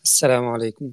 السلام عليكم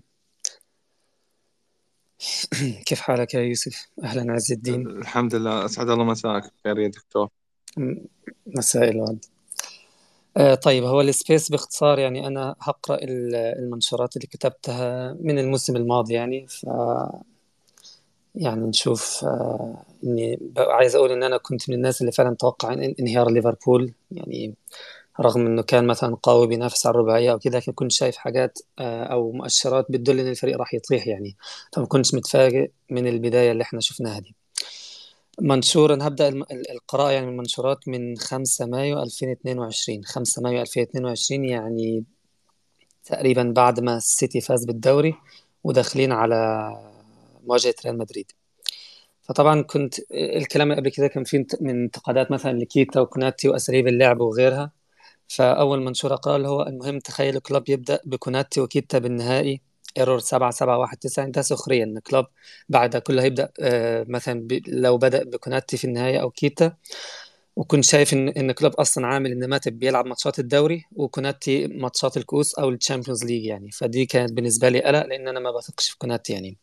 كيف حالك يا يوسف؟ أهلا عز الدين الحمد لله أسعد الله مساك خير يا دكتور م- مساء الورد آه طيب هو السبيس باختصار يعني أنا هقرأ ال- المنشورات اللي كتبتها من الموسم الماضي يعني ف يعني نشوف آه إني ب- عايز أقول إن أنا كنت من الناس اللي فعلا توقع إن- انهيار ليفربول يعني رغم إنه كان مثلا قوي بينافس على الرباعية أو كده لكن كنت شايف حاجات آه أو مؤشرات بتدل إن الفريق راح يطيح يعني فما كنتش متفاجئ من البداية اللي إحنا شفناها دي منشور أنا هبدأ الم- ال- القراءة يعني من المنشورات من 5 مايو 2022 5 مايو 2022 يعني تقريبا بعد ما السيتي فاز بالدوري وداخلين على مواجهة ريال مدريد فطبعا كنت الكلام اللي قبل كده كان فيه انت- من انتقادات مثلا لكيتا وكوناتي وأساليب اللعب وغيرها فأول منشور أقرأ اللي هو المهم تخيل كلوب يبدأ بكوناتي وكيتا بالنهائي ايرور 7 7 1 9 ده سخريا ان كلوب بعد كله هيبدأ آه، مثلا ب... لو بدأ بكوناتي في النهاية أو كيتا وكنت شايف ان ان كلوب اصلا عامل ان ماتب بيلعب ماتشات الدوري وكوناتي ماتشات الكؤوس او الشامبيونز ليج يعني فدي كانت بالنسبه لي قلق لان انا ما بثقش في كوناتي يعني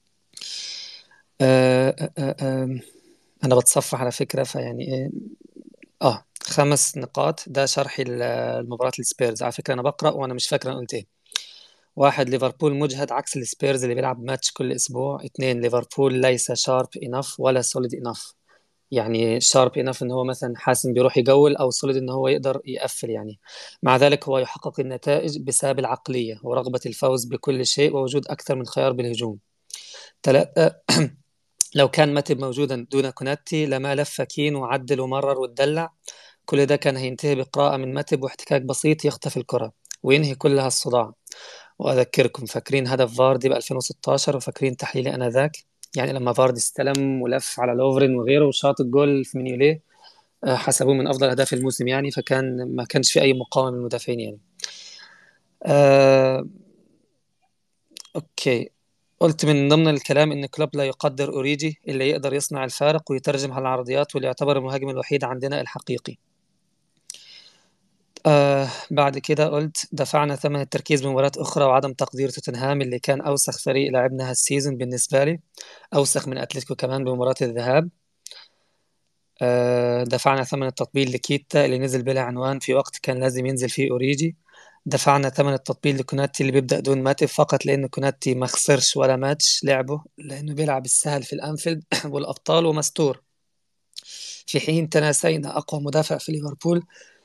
آه آه آه آه، انا بتصفح على فكره فيعني ايه اه خمس نقاط ده شرحي ل- لمباراة السبيرز على فكرة أنا بقرأ وأنا مش فاكر أنا قلت إيه واحد ليفربول مجهد عكس السبيرز اللي بيلعب ماتش كل أسبوع اتنين ليفربول ليس شارب إنف ولا سوليد إنف يعني شارب إنف إن هو مثلا حاسم بيروح يجول أو سوليد إن هو يقدر يقفل يعني مع ذلك هو يحقق النتائج بسبب العقلية ورغبة الفوز بكل شيء ووجود أكثر من خيار بالهجوم تلاتة لو كان ماتب موجودا دون كوناتي لما لف كين وعدل ومرر واتدلع كل ده كان هينتهي بقراءة من ماتب واحتكاك بسيط يخطف الكرة وينهي كل هالصداع وأذكركم فاكرين هدف فاردي ب 2016 وفاكرين تحليلي أنا ذاك يعني لما فاردي استلم ولف على لوفرين وغيره وشاط الجول في مينيوليه آه، حسبوه من أفضل أهداف الموسم يعني فكان ما كانش في أي مقاومة من المدافعين يعني آه، أوكي قلت من ضمن الكلام إن كلوب لا يقدر أوريجي اللي يقدر يصنع الفارق ويترجم على العرضيات واللي يعتبر المهاجم الوحيد عندنا الحقيقي آه بعد كده قلت دفعنا ثمن التركيز بمباريات أخرى وعدم تقدير توتنهام اللي كان أوسخ فريق لعبنا هالسيزون بالنسبة لي أوسخ من أتلتيكو كمان بمباراة الذهاب آه دفعنا ثمن التطبيل لكيتا اللي نزل بلا عنوان في وقت كان لازم ينزل فيه أوريجي دفعنا ثمن التطبيل لكوناتي اللي بيبدأ دون ماتب فقط لأن كوناتي ما خسرش ولا ماتش لعبه لأنه بيلعب السهل في الأنفيلد والأبطال ومستور في حين تناسينا أقوى مدافع في ليفربول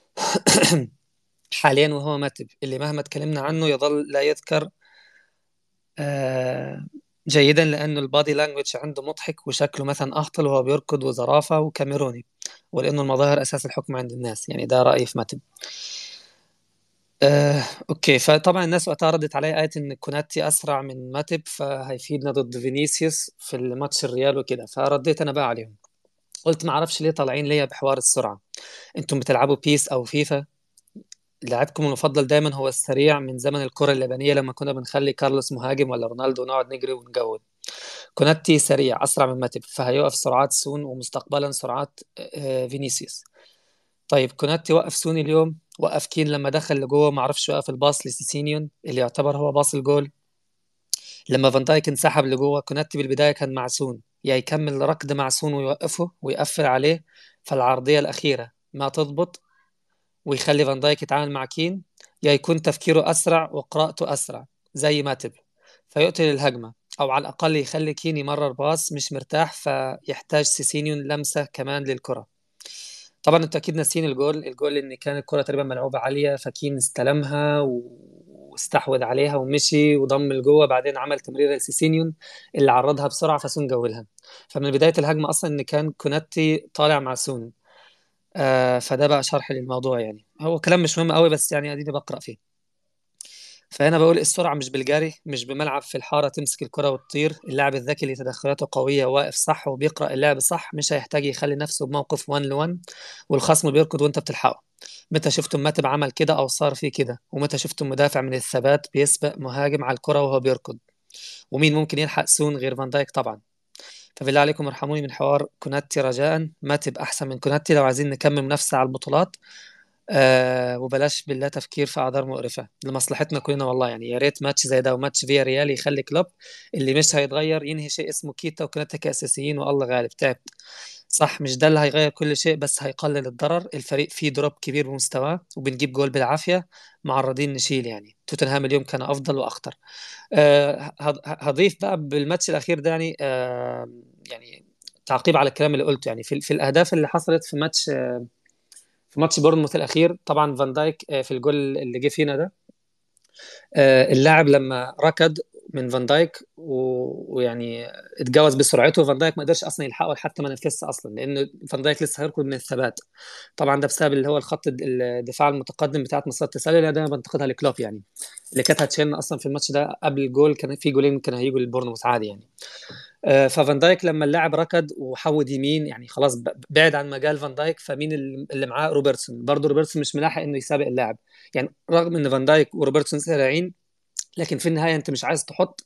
حاليا وهو ماتب اللي مهما اتكلمنا عنه يظل لا يذكر آه، جيدا لأنه البادي لانجوج عنده مضحك وشكله مثلا أهطل وهو بيركض وزرافة وكاميروني ولأنه المظاهر أساس الحكم عند الناس يعني ده رأيي في ماتب آه، أوكي فطبعا الناس وقتها ردت علي قالت إن كوناتي أسرع من ماتب فهيفيدنا ضد فينيسيوس في الماتش الريال وكده فرديت أنا بقى عليهم قلت ما أعرفش ليه طالعين ليا بحوار السرعة أنتم بتلعبوا بيس أو فيفا لاعبكم المفضل دايما هو السريع من زمن الكرة اليابانية لما كنا بنخلي كارلوس مهاجم ولا رونالدو ونقعد نجري ونجود كوناتي سريع أسرع من ماتب فهيوقف سرعات سون ومستقبلا سرعات آه، فينيسيوس طيب كوناتي وقف سون اليوم وقف كين لما دخل لجوه ما عرفش يوقف الباص لسيسينيون اللي يعتبر هو باص الجول لما فان دايك انسحب لجوه كوناتي بالبداية كان مع سون يا يكمل ركض مع سون ويوقفه ويقفل عليه فالعرضية الأخيرة ما تضبط ويخلي فان دايك يتعامل مع كين يا يكون تفكيره أسرع وقراءته أسرع زي ماتب فيقتل الهجمة أو على الأقل يخلي كين يمرر باص مش مرتاح فيحتاج سيسينيون لمسة كمان للكرة طبعا انتوا اكيد ناسيين الجول الجول ان كان الكرة تقريبا ملعوبة عالية فكين استلمها و- واستحوذ عليها ومشي وضم لجوه بعدين عمل تمريرة لسيسينيون اللي عرضها بسرعة فسون جولها فمن بداية الهجمة أصلا إن كان كوناتي طالع مع سون آه فده بقى شرح للموضوع يعني هو كلام مش مهم قوي بس يعني اديني بقرأ فيه فهنا بقول السرعة مش بالجري مش بملعب في الحارة تمسك الكرة وتطير اللاعب الذكي اللي تدخلاته قوية واقف صح وبيقرأ اللعب صح مش هيحتاج يخلي نفسه بموقف 1 ل 1 والخصم بيركض وانت بتلحقه متى شفتم ماتب عمل كده او صار فيه كده ومتى شفتم مدافع من الثبات بيسبق مهاجم على الكرة وهو بيركض ومين ممكن يلحق سون غير فان دايك طبعا فبالله عليكم ارحموني من حوار كوناتي رجاء ماتب احسن من كوناتي لو عايزين نكمل منافسة على البطولات آه وبلاش بالله تفكير في اعذار مقرفه لمصلحتنا كلنا والله يعني يا ريت ماتش زي ده وماتش فيا ريال يخلي كلوب اللي مش هيتغير ينهي شيء اسمه كيتا وكوناتي كاساسيين والله غالب تعبت صح مش ده اللي هيغير كل شيء بس هيقلل الضرر الفريق فيه دروب كبير بمستواه وبنجيب جول بالعافيه معرضين نشيل يعني توتنهام اليوم كان افضل واخطر أه هض- هضيف بقى بالماتش الاخير ده يعني أه يعني تعقيب على الكلام اللي قلته يعني في, في الاهداف اللي حصلت في ماتش آه، في ماتش بورنموث الاخير طبعا فان دايك آه، في الجول اللي جه فينا ده آه، اللاعب لما ركض من فان دايك و- ويعني اتجاوز بسرعته فان دايك ما قدرش اصلا يلحقه حتى ما نفذش اصلا لان فان دايك لسه هيركض من الثبات طبعا ده بسبب اللي هو الخط الد- الدفاع المتقدم بتاعت مصيدة التسلل اللي انا بنتقدها لكلوب يعني اللي كانت هتشيلنا اصلا في الماتش ده قبل الجول كان في جولين كانوا هيجوا للبورنموث عادي يعني آه، ففان دايك لما اللاعب ركض وحود يمين يعني خلاص ب- بعد عن مجال فان دايك فمين اللي اللي معاه روبرتسون برضه روبرتسون مش ملاحق انه يسابق اللاعب يعني رغم ان فان دايك وروبرتسون سريعين لكن في النهايه انت مش عايز تحط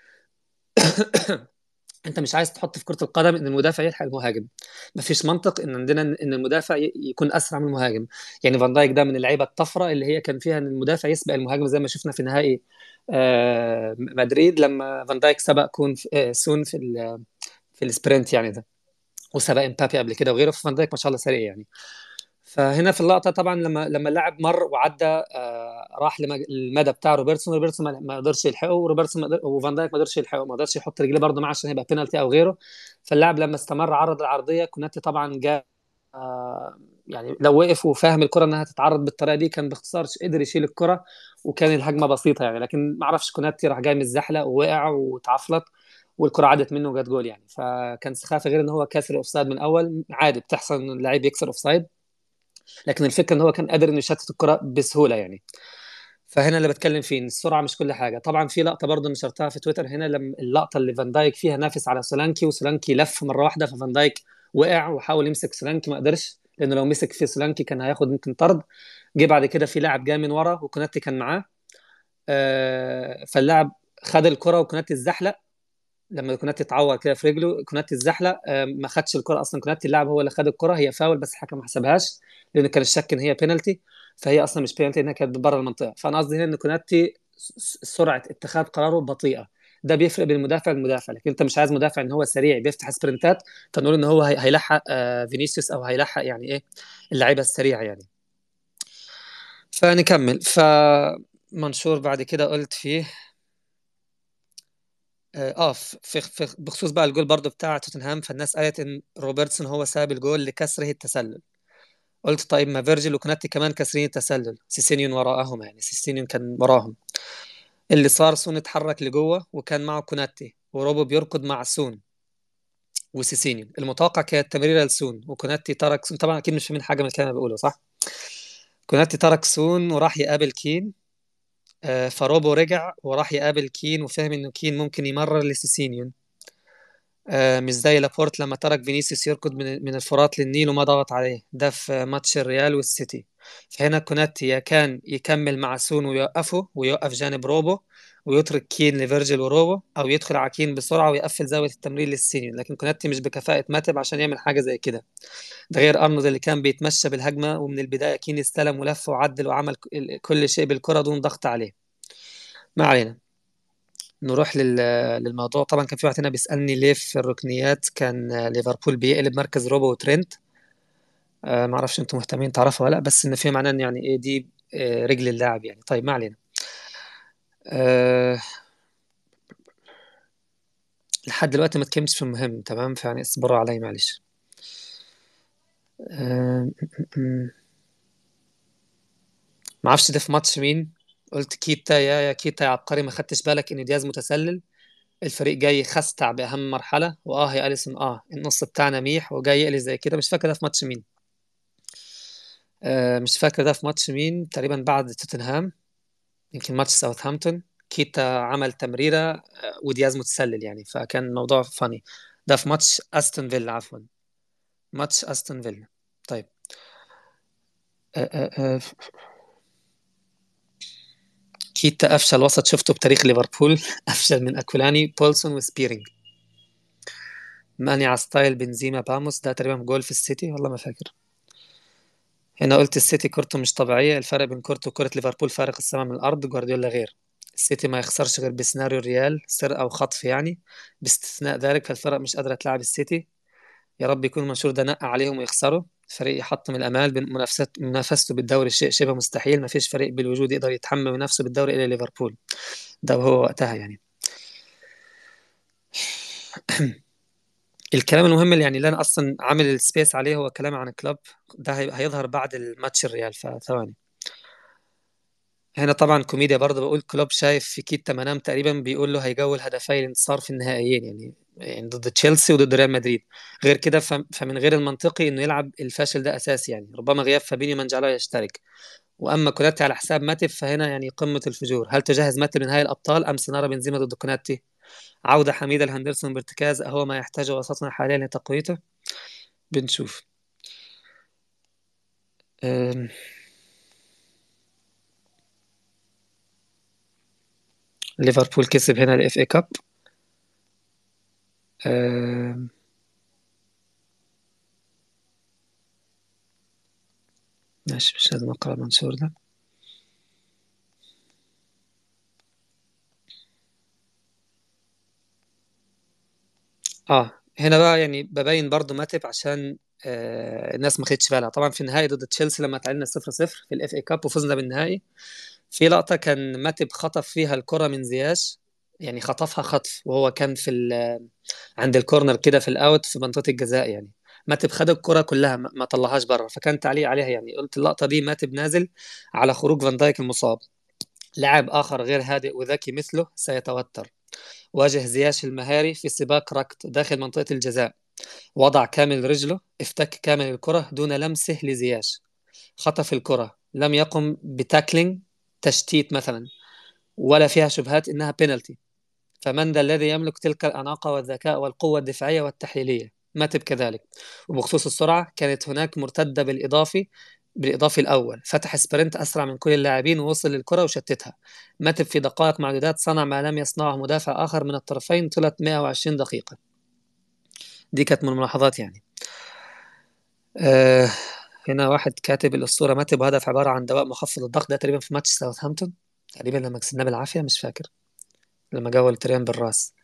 انت مش عايز تحط في كرة القدم ان المدافع يلحق المهاجم مفيش منطق ان عندنا ان المدافع ي- يكون اسرع من المهاجم يعني فان دايك ده من اللعيبه الطفره اللي هي كان فيها ان المدافع يسبق المهاجم زي ما شفنا في نهائي آه، مدريد لما فان دايك سبق كون في آه، سون في ال- في السبرنت يعني ده وسبق امبابي قبل كده وغيره فان دايك ما شاء الله سريع يعني فهنا في اللقطه طبعا لما لما اللاعب مر وعدى آه راح للمدى بتاع روبرتسون روبرتسون ما ما قدرش يلحقه وروبرتسون ما قدر- وفان دايك ما قدرش يلحقه ما قدرش يحط رجليه برضه معاه عشان يبقى بينالتي او غيره فاللاعب لما استمر عرض العرضيه كوناتي طبعا جاء آه يعني لو وقف وفاهم الكره انها تتعرض بالطريقه دي كان باختصار قدر يشيل الكره وكان الهجمه بسيطه يعني لكن ما اعرفش كوناتي راح جاي من الزحلق ووقع واتعفلت والكره عدت منه وجت جول يعني فكان سخافه غير ان هو كاسر اوفسايد من اول عادي بتحصل ان اللعيب يكسر اوفسايد لكن الفكره ان هو كان قادر انه يشتت الكره بسهوله يعني فهنا اللي بتكلم فيه إن السرعه مش كل حاجه طبعا في لقطه برضه نشرتها في تويتر هنا لما اللقطه اللي فان دايك فيها نافس على سولانكي وسولانكي لف مره واحده ففان دايك وقع وحاول يمسك سولانكي ما قدرش لانه لو مسك في سولانكي كان هياخد يمكن طرد جه بعد كده في لاعب جاي من ورا وكوناتي كان معاه آه، فاللاعب خد الكره وكوناتي اتزحلق لما كوناتي اتعور كده في رجله كوناتي اتزحلق آه، ما خدش الكره اصلا كوناتي اللاعب هو اللي خد الكره هي فاول بس الحكم ما حسبهاش لان كان الشك ان هي بينالتي فهي اصلا مش بينالتي انها كانت بره المنطقه فانا قصدي هنا ان كوناتي س- سرعه اتخاذ قراره بطيئه ده بيفرق بين المدافع والمدافع لكن انت مش عايز مدافع ان هو سريع بيفتح سبرنتات فنقول ان هو هي- هيلحق آه، فينيسيوس او هيلحق يعني ايه اللعيبه السريعه يعني فنكمل فمنشور بعد كده قلت فيه اه في في بخصوص بقى الجول برضو بتاع توتنهام فالناس قالت ان روبرتسون هو سبب الجول لكسره التسلل قلت طيب ما فيرجيل وكوناتي كمان كاسرين التسلل سيسينيون وراءهم يعني سيسينيون كان وراهم اللي صار سون اتحرك لجوه وكان معه كوناتي وروبو بيركض مع سون وسيسينيون المتوقع كانت تمريره لسون وكوناتي ترك سون طبعا اكيد مش فاهمين حاجه من الكلام اللي بقوله صح كوناتي ترك سون وراح يقابل كين آه، فروبو رجع وراح يقابل كين وفهم انه كين ممكن يمرر لسيسينيون آه، مش زي لابورت لما ترك فينيسيوس يركض من من الفرات للنيل وما ضغط عليه ده في ماتش الريال والسيتي فهنا كوناتي يا كان يكمل مع سون ويوقفه ويوقف جانب روبو ويترك كين لفيرجيل وروبو او يدخل على كين بسرعه ويقفل زاويه التمرير للسينيور لكن كوناتي مش بكفاءه ماتب عشان يعمل حاجه زي كده ده غير ارنولد اللي كان بيتمشى بالهجمه ومن البدايه كين استلم ولف وعدل وعمل ك- كل شيء بالكره دون ضغط عليه ما علينا نروح لل... للموضوع طبعا كان في واحد هنا بيسألني ليه في الركنيات كان ليفربول بيقلب مركز روبو وترينت آه ما اعرفش انتم مهتمين تعرفوا ولا لا بس ان في معناه ان يعني ايه دي آه رجل اللاعب يعني طيب ما علينا آه لحد دلوقتي ما اتكلمتش في المهم تمام فيعني اصبروا علي معلش آه ما اعرفش ده في ماتش مين قلت كيتا يا يا كيتا يا عبقري ما خدتش بالك ان دياز متسلل الفريق جاي يخستع باهم مرحله واه يا اليسون اه النص بتاعنا ميح وجاي يقلي زي كده مش فاكر ده في ماتش مين آه مش فاكر ده في ماتش مين تقريبا بعد توتنهام يمكن ماتش ساوثهامبتون كيتا عمل تمريره آه ودياز متسلل يعني فكان الموضوع فاني ده في ماتش استون فيلا عفوا ماتش استون فيلا طيب آه آه آه. كيتا افشل وسط شفته بتاريخ ليفربول افشل من اكولاني بولسون وسبيرينج ماني على ستايل بنزيما باموس ده تقريبا جول في السيتي والله ما فاكر هنا قلت السيتي كورته مش طبيعية الفرق بين كورته وكرة ليفربول فارق السماء من الأرض جوارديولا غير السيتي ما يخسرش غير بسيناريو الريال سرقة أو خطف يعني باستثناء ذلك فالفرق مش قادرة تلعب السيتي يا رب يكون المنشور ده نقع عليهم ويخسروا الفريق يحطم الامال منافسته منافسته بالدوري شيء شبه مستحيل ما فيش فريق بالوجود يقدر يتحمل نفسه بالدوري الا ليفربول ده هو وقتها يعني الكلام المهم اللي يعني اللي انا اصلا عامل السبيس عليه هو كلام عن كلوب ده هيظهر بعد الماتش الريال فثواني هنا طبعا كوميديا برضه بقول كلوب شايف في كيت تمانام تقريبا بيقول له هيجول هدفي الانتصار في النهائيين يعني يعني ضد تشيلسي وضد ريال مدريد غير كده فمن غير المنطقي انه يلعب الفاشل ده اساسي يعني ربما غياب فابينيو من جعله يشترك واما كوناتي على حساب ماتب فهنا يعني قمه الفجور هل تجهز ماتب لنهائي الابطال ام سنرى بنزيما ضد كوناتي عوده حميده لهندرسون بارتكاز اهو ما يحتاجه وسطنا حاليا لتقويته بنشوف ليفربول كسب هنا الاف اي كاب ماشي مش لازم اقرا المنشور ده اه هنا بقى يعني ببين برضو ماتب عشان آه الناس ما خدتش بالها طبعا في النهائي ضد تشيلسي لما تعادلنا 0 0 في الاف اي كاب وفزنا بالنهائي في لقطة كان ماتب خطف فيها الكرة من زياش يعني خطفها خطف وهو كان في عند الكورنر كده في الاوت في منطقة الجزاء يعني ماتب خد الكرة كلها ما طلعهاش بره فكان تعليق عليها يعني قلت اللقطة دي ماتب نازل على خروج فان دايك المصاب لاعب آخر غير هادئ وذكي مثله سيتوتر واجه زياش المهاري في سباق ركض داخل منطقة الجزاء وضع كامل رجله افتك كامل الكرة دون لمسه لزياش خطف الكرة لم يقم بتاكلينج تشتيت مثلا ولا فيها شبهات انها بينالتي فمن ذا الذي يملك تلك الاناقه والذكاء والقوه الدفاعيه والتحليليه ماتب كذلك وبخصوص السرعه كانت هناك مرتده بالاضافي بالاضافي الاول فتح سبرنت اسرع من كل اللاعبين ووصل للكره وشتتها ماتب في دقائق معدودات صنع ما لم يصنعه مدافع اخر من الطرفين طيله 120 دقيقه دي كانت من الملاحظات يعني آه هنا واحد كاتب الاسطوره ماتب وهدف عباره عن دواء مخفض الضغط ده تقريبا في ماتش ساوثهامبتون تقريبا لما كسبناه بالعافيه مش فاكر لما جاوا التريان بالراس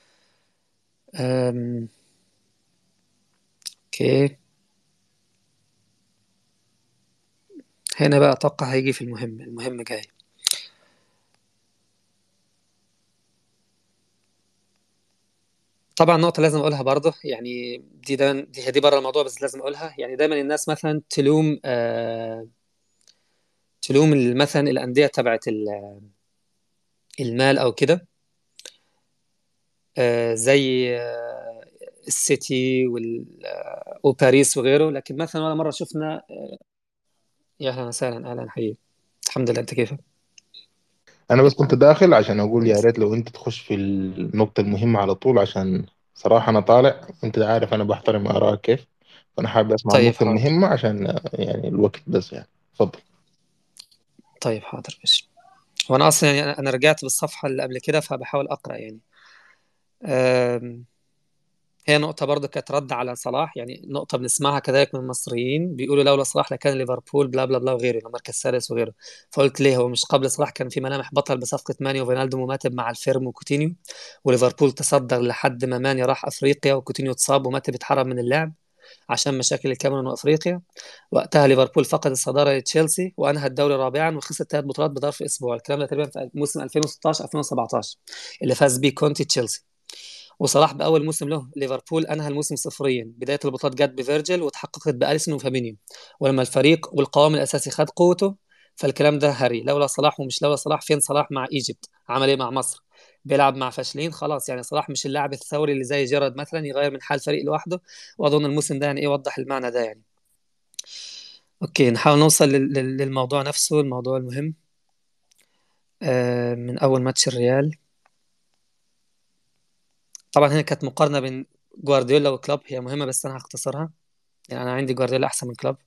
أم... اوكي هنا بقى اتوقع هيجي في المهم المهم جاي طبعا نقطة لازم أقولها برضه يعني دي دايما دي دي بره الموضوع بس لازم أقولها يعني دايما الناس مثلا تلوم آه تلوم مثلا الأندية تبعت المال أو كده آه زي آه السيتي آه، وباريس وغيره لكن مثلا ولا مرة شفنا آه، يا أهلا وسهلا أهلا حبيبي الحمد لله أنت كيفك؟ انا بس كنت داخل عشان اقول يا ريت لو انت تخش في النقطة المهمة على طول عشان صراحة انا طالع انت عارف انا بحترم ارائك كيف فانا حابب اسمع طيب النقطة حاضر المهمة عشان يعني الوقت بس يعني تفضل طيب حاضر ماشي وأنا أصلا يعني أنا رجعت بالصفحة اللي قبل كده فبحاول أقرأ يعني آم، هي نقطة برضه كانت رد على صلاح يعني نقطة بنسمعها كذلك من المصريين بيقولوا لولا صلاح لكان ليفربول بلا بلا بلا وغيره المركز السادس وغيره فقلت ليه هو مش قبل صلاح كان في ملامح بطل بصفقة ماني وفينالدو وماتب مع الفيرم وكوتينيو وليفربول تصدر لحد ما ماني راح افريقيا وكوتينيو اتصاب وماتب اتحرم من اللعب عشان مشاكل الكاميرون وافريقيا وقتها ليفربول فقد الصداره لتشيلسي وانهى الدوري رابعا وخسر ثلاث بطولات بظرف اسبوع الكلام ده تقريبا في موسم 2016 2017 اللي فاز بيه كونتي تشيلسي وصلاح باول موسم له ليفربول انهى الموسم صفريا بدايه البطولات جت بفيرجل وتحققت باليسون وفابينيو ولما الفريق والقوام الاساسي خد قوته فالكلام ده هري لولا صلاح ومش لولا صلاح فين صلاح مع ايجيبت عمل ايه مع مصر بيلعب مع فاشلين خلاص يعني صلاح مش اللاعب الثوري اللي زي جيرارد مثلا يغير من حال فريق لوحده واظن الموسم ده يعني ايه وضح المعنى ده يعني اوكي نحاول نوصل للموضوع نفسه الموضوع المهم آه، من اول ماتش الريال طبعا هنا كانت مقارنة بين جوارديولا وكلوب هي مهمة بس أنا هختصرها يعني أنا عندي جوارديولا أحسن من كلوب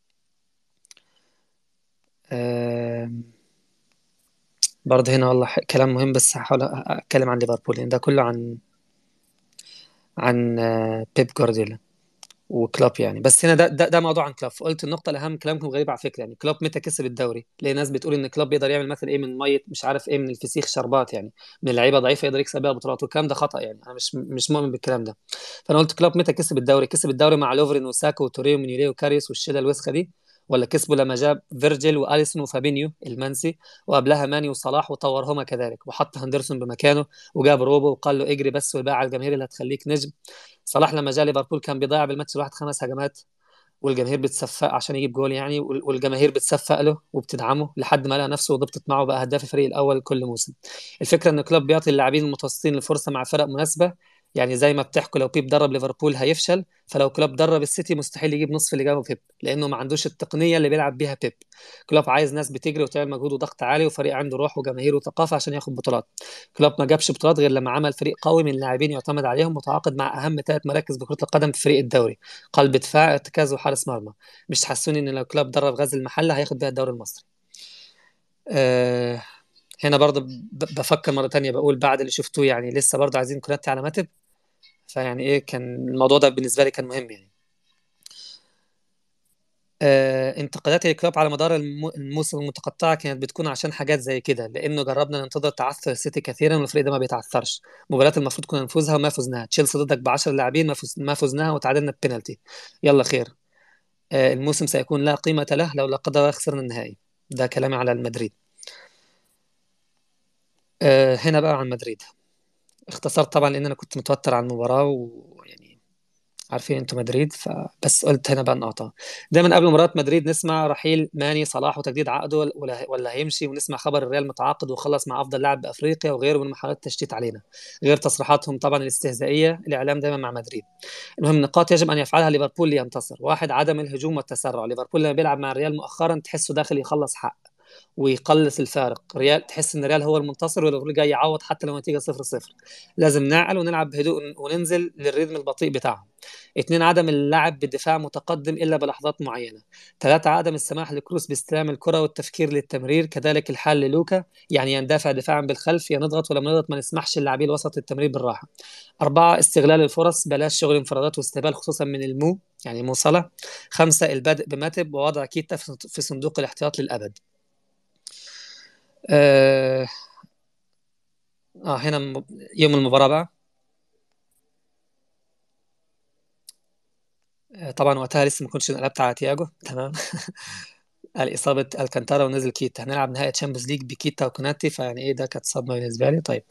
برضه هنا والله كلام مهم بس هحاول أتكلم عن ليفربول لأن ده كله عن عن آه، بيب جوارديولا وكلوب يعني بس هنا ده ده, ده موضوع عن كلوب قلت النقطه الاهم كلامكم غريب على فكره يعني كلوب متى كسب الدوري ليه ناس بتقول ان كلوب يقدر يعمل مثلا ايه من ميه مش عارف ايه من الفسيخ شربات يعني من اللعيبه ضعيفه يقدر يكسب بيها بطولات والكلام ده خطا يعني انا مش مش مؤمن بالكلام ده فانا قلت كلوب متى كسب الدوري كسب الدوري مع لوفرين وساكو وتوريو ومينيولي وكاريوس والشله الوسخه دي ولا كسبه لما جاب فيرجيل واليسون وفابينيو المنسي وقبلها ماني وصلاح وطورهما كذلك وحط هندرسون بمكانه وجاب روبو وقال له اجري بس والباقي على الجماهير اللي هتخليك نجم صلاح لما جاء ليفربول كان بيضيع بالماتش الواحد خمس هجمات والجماهير بتصفق عشان يجيب جول يعني والجماهير بتصفق له وبتدعمه لحد ما لقى نفسه وضبطت معه بقى هداف الفريق الاول كل موسم الفكره ان كلوب بيعطي اللاعبين المتوسطين الفرصه مع فرق مناسبه يعني زي ما بتحكوا لو بيب درب ليفربول هيفشل فلو كلوب درب السيتي مستحيل يجيب نصف اللي جابه بيب لانه ما عندوش التقنيه اللي بيلعب بيها بيب كلوب عايز ناس بتجري وتعمل مجهود وضغط عالي وفريق عنده روح وجماهير وثقافه عشان ياخد بطولات كلوب ما جابش بطولات غير لما عمل فريق قوي من لاعبين يعتمد عليهم متعاقد مع اهم ثلاث مراكز بكره القدم في فريق الدوري قلب دفاع ارتكاز وحارس مرمى مش تحسوني ان لو كلوب درب غزل المحله هياخد بيها الدوري المصري أه هنا برضه بفكر مره تانية بقول بعد اللي شفتوه يعني لسه برضه عايزين كوناتي على ماتب فيعني ايه كان الموضوع ده بالنسبه لي كان مهم يعني آه انتقاداتي لكلوب على مدار الموسم المتقطعه كانت بتكون عشان حاجات زي كده لانه جربنا ننتظر تعثر السيتي كثيرا والفريق ده ما بيتعثرش مباريات المفروض كنا نفوزها وما فزناها تشيلسي ضدك ب 10 لاعبين ما, فز... ما فزناها وتعادلنا ببنالتي يلا خير آه الموسم سيكون لا قيمه له لو لا قدر الله خسرنا النهائي ده كلامي على المدريد آه هنا بقى عن مدريد اختصرت طبعا لان انا كنت متوتر على المباراه ويعني عارفين انتوا مدريد فبس قلت هنا بقى نقطه دايما قبل مباراه مدريد نسمع رحيل ماني صلاح وتجديد عقده ولا ولا هيمشي ونسمع خبر الريال متعاقد وخلص مع افضل لاعب بافريقيا وغيره من محاولات التشتيت علينا غير تصريحاتهم طبعا الاستهزائيه الاعلام دايما مع مدريد المهم نقاط يجب ان يفعلها ليفربول لينتصر واحد عدم الهجوم والتسرع ليفربول لما بيلعب مع الريال مؤخرا تحسه داخل يخلص حق ويقلص الفارق ريال تحس ان ريال هو المنتصر وليفربول جاي يعوض حتى لو النتيجه 0 0 لازم نعقل ونلعب بهدوء وننزل للريتم البطيء بتاعهم اثنين عدم اللعب بدفاع متقدم الا بلحظات معينه ثلاثه عدم السماح لكروس باستلام الكره والتفكير للتمرير كذلك الحال للوكا يعني يندفع دفاعا بالخلف يا نضغط ولما نضغط ما نسمحش للاعبين الوسط التمرير بالراحه اربعه استغلال الفرص بلاش شغل انفرادات واستقبال خصوصا من المو يعني مو صلاح خمسه البدء بماتب ووضع كيتا في صندوق الاحتياط للابد آه, اه هنا يوم المباراة بقى آه طبعا وقتها لسه ما كنتش قلبت على تياجو تمام الإصابة الكانتارا ونزل كيتا هنلعب نهائي تشامبيونز ليج بكيتا وكوناتي فيعني ايه ده كانت صدمة بالنسبة لي طيب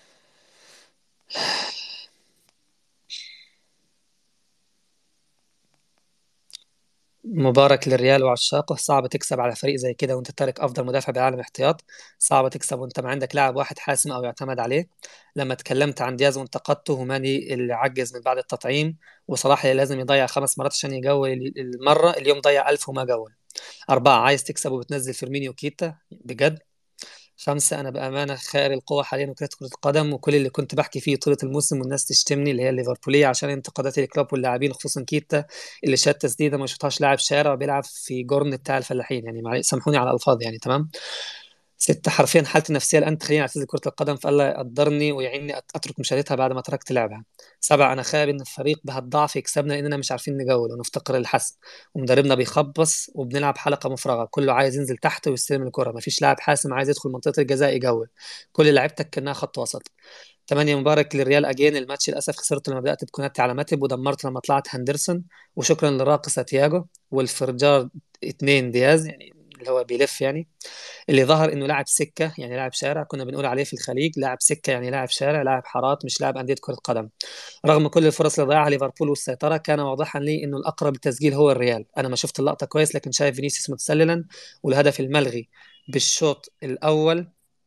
مبارك للريال وعشاقه صعب تكسب على فريق زي كده وانت تارك افضل مدافع بالعالم احتياط صعب تكسب وانت ما عندك لاعب واحد حاسم او يعتمد عليه لما تكلمت عن دياز وانتقدته وماني اللي عجز من بعد التطعيم وصلاح اللي لازم يضيع خمس مرات عشان يجول المره اليوم ضيع ألف وما جول أربعة عايز تكسب وبتنزل فيرمينيو كيتا بجد خمسة أنا بأمانة خير القوة حاليا وكرة كرة القدم وكل اللي كنت بحكي فيه طولة الموسم والناس تشتمني اللي هي الليفربولية عشان انتقاداتي للكلوب واللاعبين خصوصا كيتا اللي شات تسديدة ما شفتهاش لاعب شارع وبيلعب في جورن بتاع الفلاحين يعني معلش سامحوني على الألفاظ يعني تمام ستة حرفيا حالتي النفسية الآن تخليني أعتزل كرة القدم فالله يقدرني ويعيني أترك مشاهدتها بعد ما تركت لعبها سبعة أنا خايف إن الفريق بهالضعف يكسبنا لأننا مش عارفين نجول ونفتقر الحسم ومدربنا بيخبص وبنلعب حلقة مفرغة كله عايز ينزل تحت ويستلم الكرة مفيش لاعب حاسم عايز يدخل منطقة الجزاء يجول كل لعيبتك كأنها خط وسط تمانية مبارك للريال أجين الماتش للأسف خسرته لما بدأت بكوناتي على ماتب ودمرت لما طلعت هندرسون وشكرا للراقصة تياجو والفرجار اتنين دياز يعني اللي هو بيلف يعني اللي ظهر انه لاعب سكه يعني لاعب شارع كنا بنقول عليه في الخليج لاعب سكه يعني لاعب شارع لاعب حارات مش لاعب انديه كره قدم رغم كل الفرص اللي ضيعها ليفربول والسيطره كان واضحا لي انه الاقرب للتسجيل هو الريال انا ما شفت اللقطه كويس لكن شايف فينيسيوس متسللا والهدف الملغي بالشوط الاول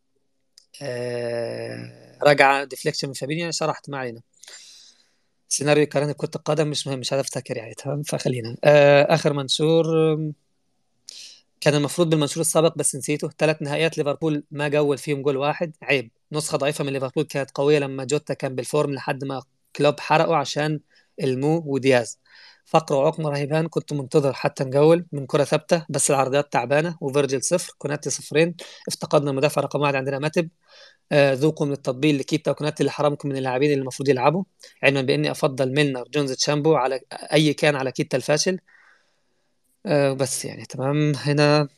آه رجع ديفليكشن من فابينيو شرحت ما علينا سيناريو يقارن كرة القدم مش مهم مش عارف افتكر يعني تمام فخلينا آه اخر منشور كان المفروض بالمنشور السابق بس نسيته ثلاث نهائيات ليفربول ما جول فيهم جول واحد عيب نسخة ضعيفة من ليفربول كانت قوية لما جوتا كان بالفورم لحد ما كلوب حرقه عشان المو ودياز فقر وعقم رهيبان كنت منتظر حتى نجول من كرة ثابتة بس العرضيات تعبانة وفيرجيل صفر كوناتي صفرين افتقدنا المدافع رقم واحد عندنا ماتب آه، ذوقوا من التطبيل لكيتا وكوناتي اللي حرمكم من اللاعبين اللي المفروض يلعبوا علما باني افضل ميلنر جونز تشامبو على اي كان على كيتا الفاشل آه، بس يعني تمام هنا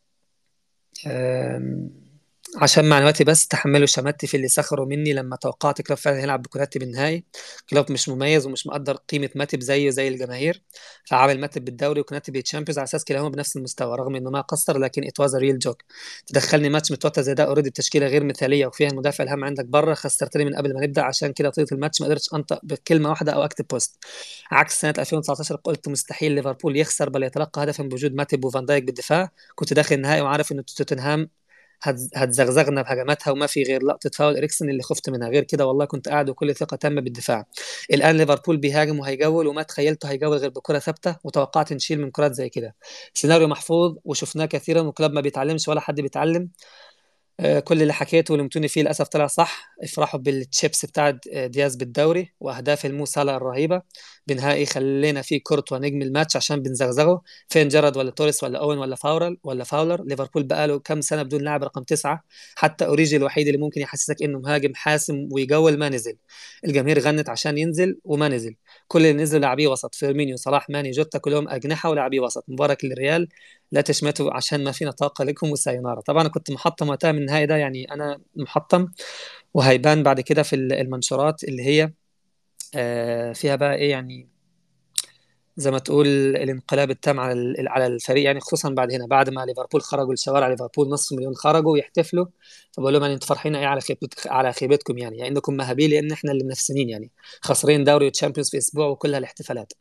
آم، عشان معلوماتي بس تحملوا شماتي في اللي سخروا مني لما توقعت كلوب فعلا هيلعب بكوناتي بالنهائي كلوب مش مميز ومش مقدر قيمة ماتب زيه زي الجماهير فعامل ماتب بالدوري وكوناتي بالتشامبيونز على اساس كلاهما بنفس المستوى رغم انه ما قصر لكن ات واز ريل جوك تدخلني ماتش متوتر زي ده اوريدي بتشكيله غير مثاليه وفيها المدافع الهام عندك بره خسرتني من قبل ما نبدا عشان كده طيله الماتش ما قدرتش انطق بكلمه واحده او اكتب بوست عكس سنه 2019 قلت مستحيل ليفربول يخسر بل يتلقى هدفا بوجود ماتب وفان دايك بالدفاع كنت داخل النهائي وعارف ان توتنهام هتز- هتزغزغنا بهجماتها وما في غير لقطه فاول اريكسن اللي خفت منها غير كده والله كنت قاعد وكل ثقه تامه بالدفاع الان ليفربول بيهاجم وهيجول وما تخيلته هيجول غير بكره ثابته وتوقعت نشيل من كرات زي كده سيناريو محفوظ وشفناه كثيرا وكلاب ما بيتعلمش ولا حد بيتعلم آه، كل اللي حكيته ولمتوني فيه للاسف طلع صح افرحوا بالتشيبس بتاع آه، دياز بالدوري واهداف المو صلاح الرهيبه بنهائي خلينا فيه كورتوا نجم الماتش عشان بنزغزغه فين جرد ولا توريس ولا اوين ولا فاولر ولا فاولر ليفربول بقاله كام سنه بدون لاعب رقم تسعة حتى اوريجي الوحيد اللي ممكن يحسسك انه مهاجم حاسم ويجول ما نزل الجماهير غنت عشان ينزل وما نزل كل اللي نزلوا لاعبيه وسط فيرمينيو صلاح ماني جوتا كلهم اجنحه ولاعبيه وسط مبارك للريال لا تشمتوا عشان ما فينا طاقة لكم وسايونارا طبعا أنا كنت محطم وقتها من النهائي ده يعني أنا محطم وهيبان بعد كده في المنشورات اللي هي آه، فيها بقى إيه يعني زي ما تقول الانقلاب التام على ال- على الفريق يعني خصوصا بعد هنا بعد ما ليفربول خرجوا لشوارع ليفربول نصف مليون خرجوا يحتفلوا فبقول لهم يعني انتوا فرحين ايه على خيبت على خيبتكم يعني يعني انكم مهابيل لان احنا اللي منافسين يعني خسرين دوري وتشامبيونز في اسبوع وكلها الاحتفالات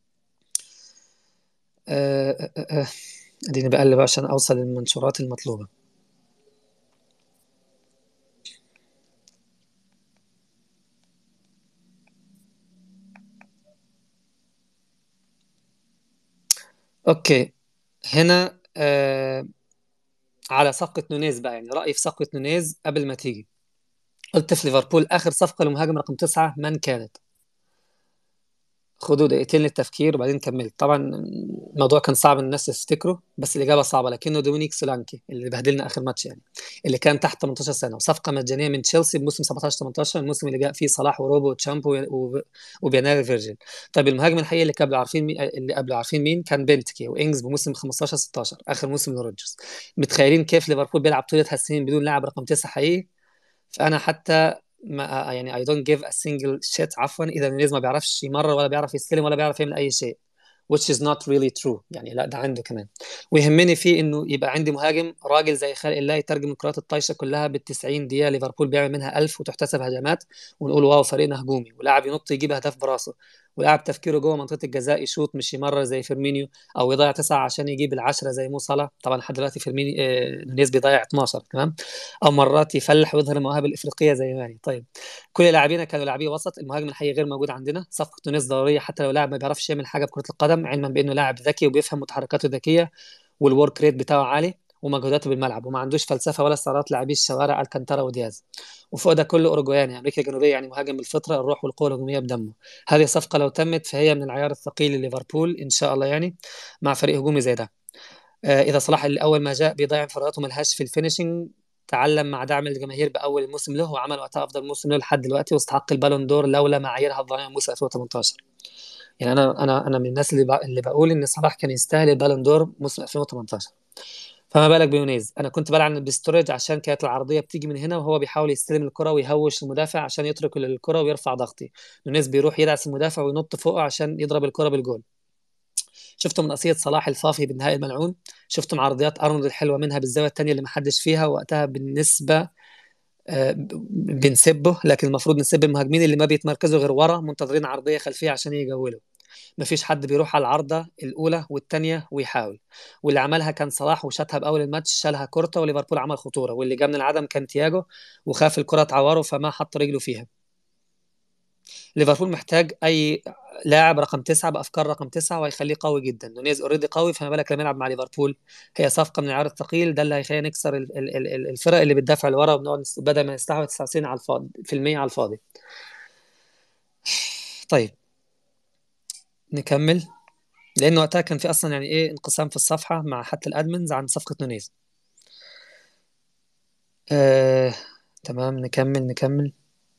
آه، آه، آه، آه. اديني بقلب عشان اوصل للمنشورات المطلوبة اوكي هنا آه على صفقة نونيز بقى يعني رأيي في صفقة نونيز قبل ما تيجي قلت في ليفربول آخر صفقة لمهاجم رقم تسعة من كانت خدوا دقيقتين للتفكير وبعدين كملت طبعا الموضوع كان صعب الناس تفتكره بس الإجابة صعبة لكنه دومينيك سولانكي اللي بهدلنا آخر ماتش يعني اللي كان تحت 18 سنة وصفقة مجانية من تشيلسي بموسم 17 18 الموسم اللي جاء فيه صلاح وروبو وتشامبو و- وبياناري فيرجيل طيب المهاجم الحقيقي اللي قبل عارفين مين اللي قبل عارفين مين كان بنتكي وإنجز بموسم 15 16 آخر موسم لروجرز متخيلين كيف ليفربول بيلعب طول هالسنين بدون لاعب رقم تسعة حقيقي فانا حتى ما يعني I don't give a single shit عفوا اذا نونيز ما بيعرفش يمرر ولا بيعرف يستلم ولا بيعرف يعمل اي شيء which is not really true يعني لا ده عنده كمان ويهمني فيه انه يبقى عندي مهاجم راجل زي خالق الله يترجم الكرات الطايشه كلها بال 90 دقيقه ليفربول بيعمل منها 1000 وتحتسب هجمات ونقول واو فريقنا هجومي ولاعب ينط يجيب اهداف براسه ولاعب تفكيره جوه منطقه الجزاء يشوط مش يمرر زي فيرمينيو او يضيع تسعه عشان يجيب العشره زي مو صلاح طبعا لحد دلوقتي فيرمينيو آه، نونيز بيضيع 12 تمام او مرات يفلح ويظهر المواهب الافريقيه زي ماني طيب كل لاعبينا كانوا لاعبي وسط المهاجم الحقيقي غير موجود عندنا صفقه تونس ضروريه حتى لو لاعب ما بيعرفش يعمل حاجه بكره القدم علما بانه لاعب ذكي وبيفهم متحركاته ذكيه والورك ريت بتاعه عالي ومجهوداته بالملعب وما عندوش فلسفه ولا استعراضات لاعبي الشوارع الكانتارا ودياز وفوق ده كله اوروجواني امريكا الجنوبيه يعني مهاجم بالفطره الروح والقوه الهجوميه بدمه هذه الصفقه لو تمت فهي من العيار الثقيل لليفربول ان شاء الله يعني مع فريق هجومي زي ده آه، اذا صلاح اللي اول ما جاء بيضيع انفراداته ملهاش في الفينشنج تعلم مع دعم الجماهير باول موسم له وعمل وقتها افضل موسم له لحد دلوقتي واستحق البالون دور لولا معاييرها الظالمه موسم 2018 يعني انا انا انا من الناس اللي بق- اللي بقول ان صلاح كان يستاهل البالون دور موسم 2018 فما بالك بيونيز انا كنت بلعن بستورج عشان كانت العرضيه بتيجي من هنا وهو بيحاول يستلم الكره ويهوش المدافع عشان يترك الكره ويرفع ضغطي يونيز بيروح يدعس المدافع وينط فوقه عشان يضرب الكره بالجول شفتوا من قصية صلاح الفافي بالنهائي الملعون شفتوا عرضيات ارنولد الحلوه منها بالزاويه الثانيه اللي ما حدش فيها وقتها بالنسبه آه، ب- بنسبه لكن المفروض نسب المهاجمين اللي ما بيتمركزوا غير ورا منتظرين عرضيه خلفيه عشان يجولوا مفيش حد بيروح على العارضه الاولى والثانيه ويحاول واللي عملها كان صلاح وشاتها باول الماتش شالها كورتا وليفربول عمل خطوره واللي جاب من العدم كان تياجو وخاف الكره تعوره فما حط رجله فيها ليفربول محتاج اي لاعب رقم تسعة بافكار رقم تسعة وهيخليه قوي جدا نونيز اوريدي قوي فما بالك لما يلعب مع ليفربول هي صفقه من العيار الثقيل ده اللي هيخلينا نكسر ال- ال- ال- ال- الفرق اللي بتدافع لورا وبنقعد نس- بدل ما نستحوذ 99 على الفاضي في المية على الفاضي طيب نكمل لان وقتها كان في اصلا يعني ايه انقسام في الصفحه مع حتى الادمنز عن صفقه نونيز آه تمام نكمل نكمل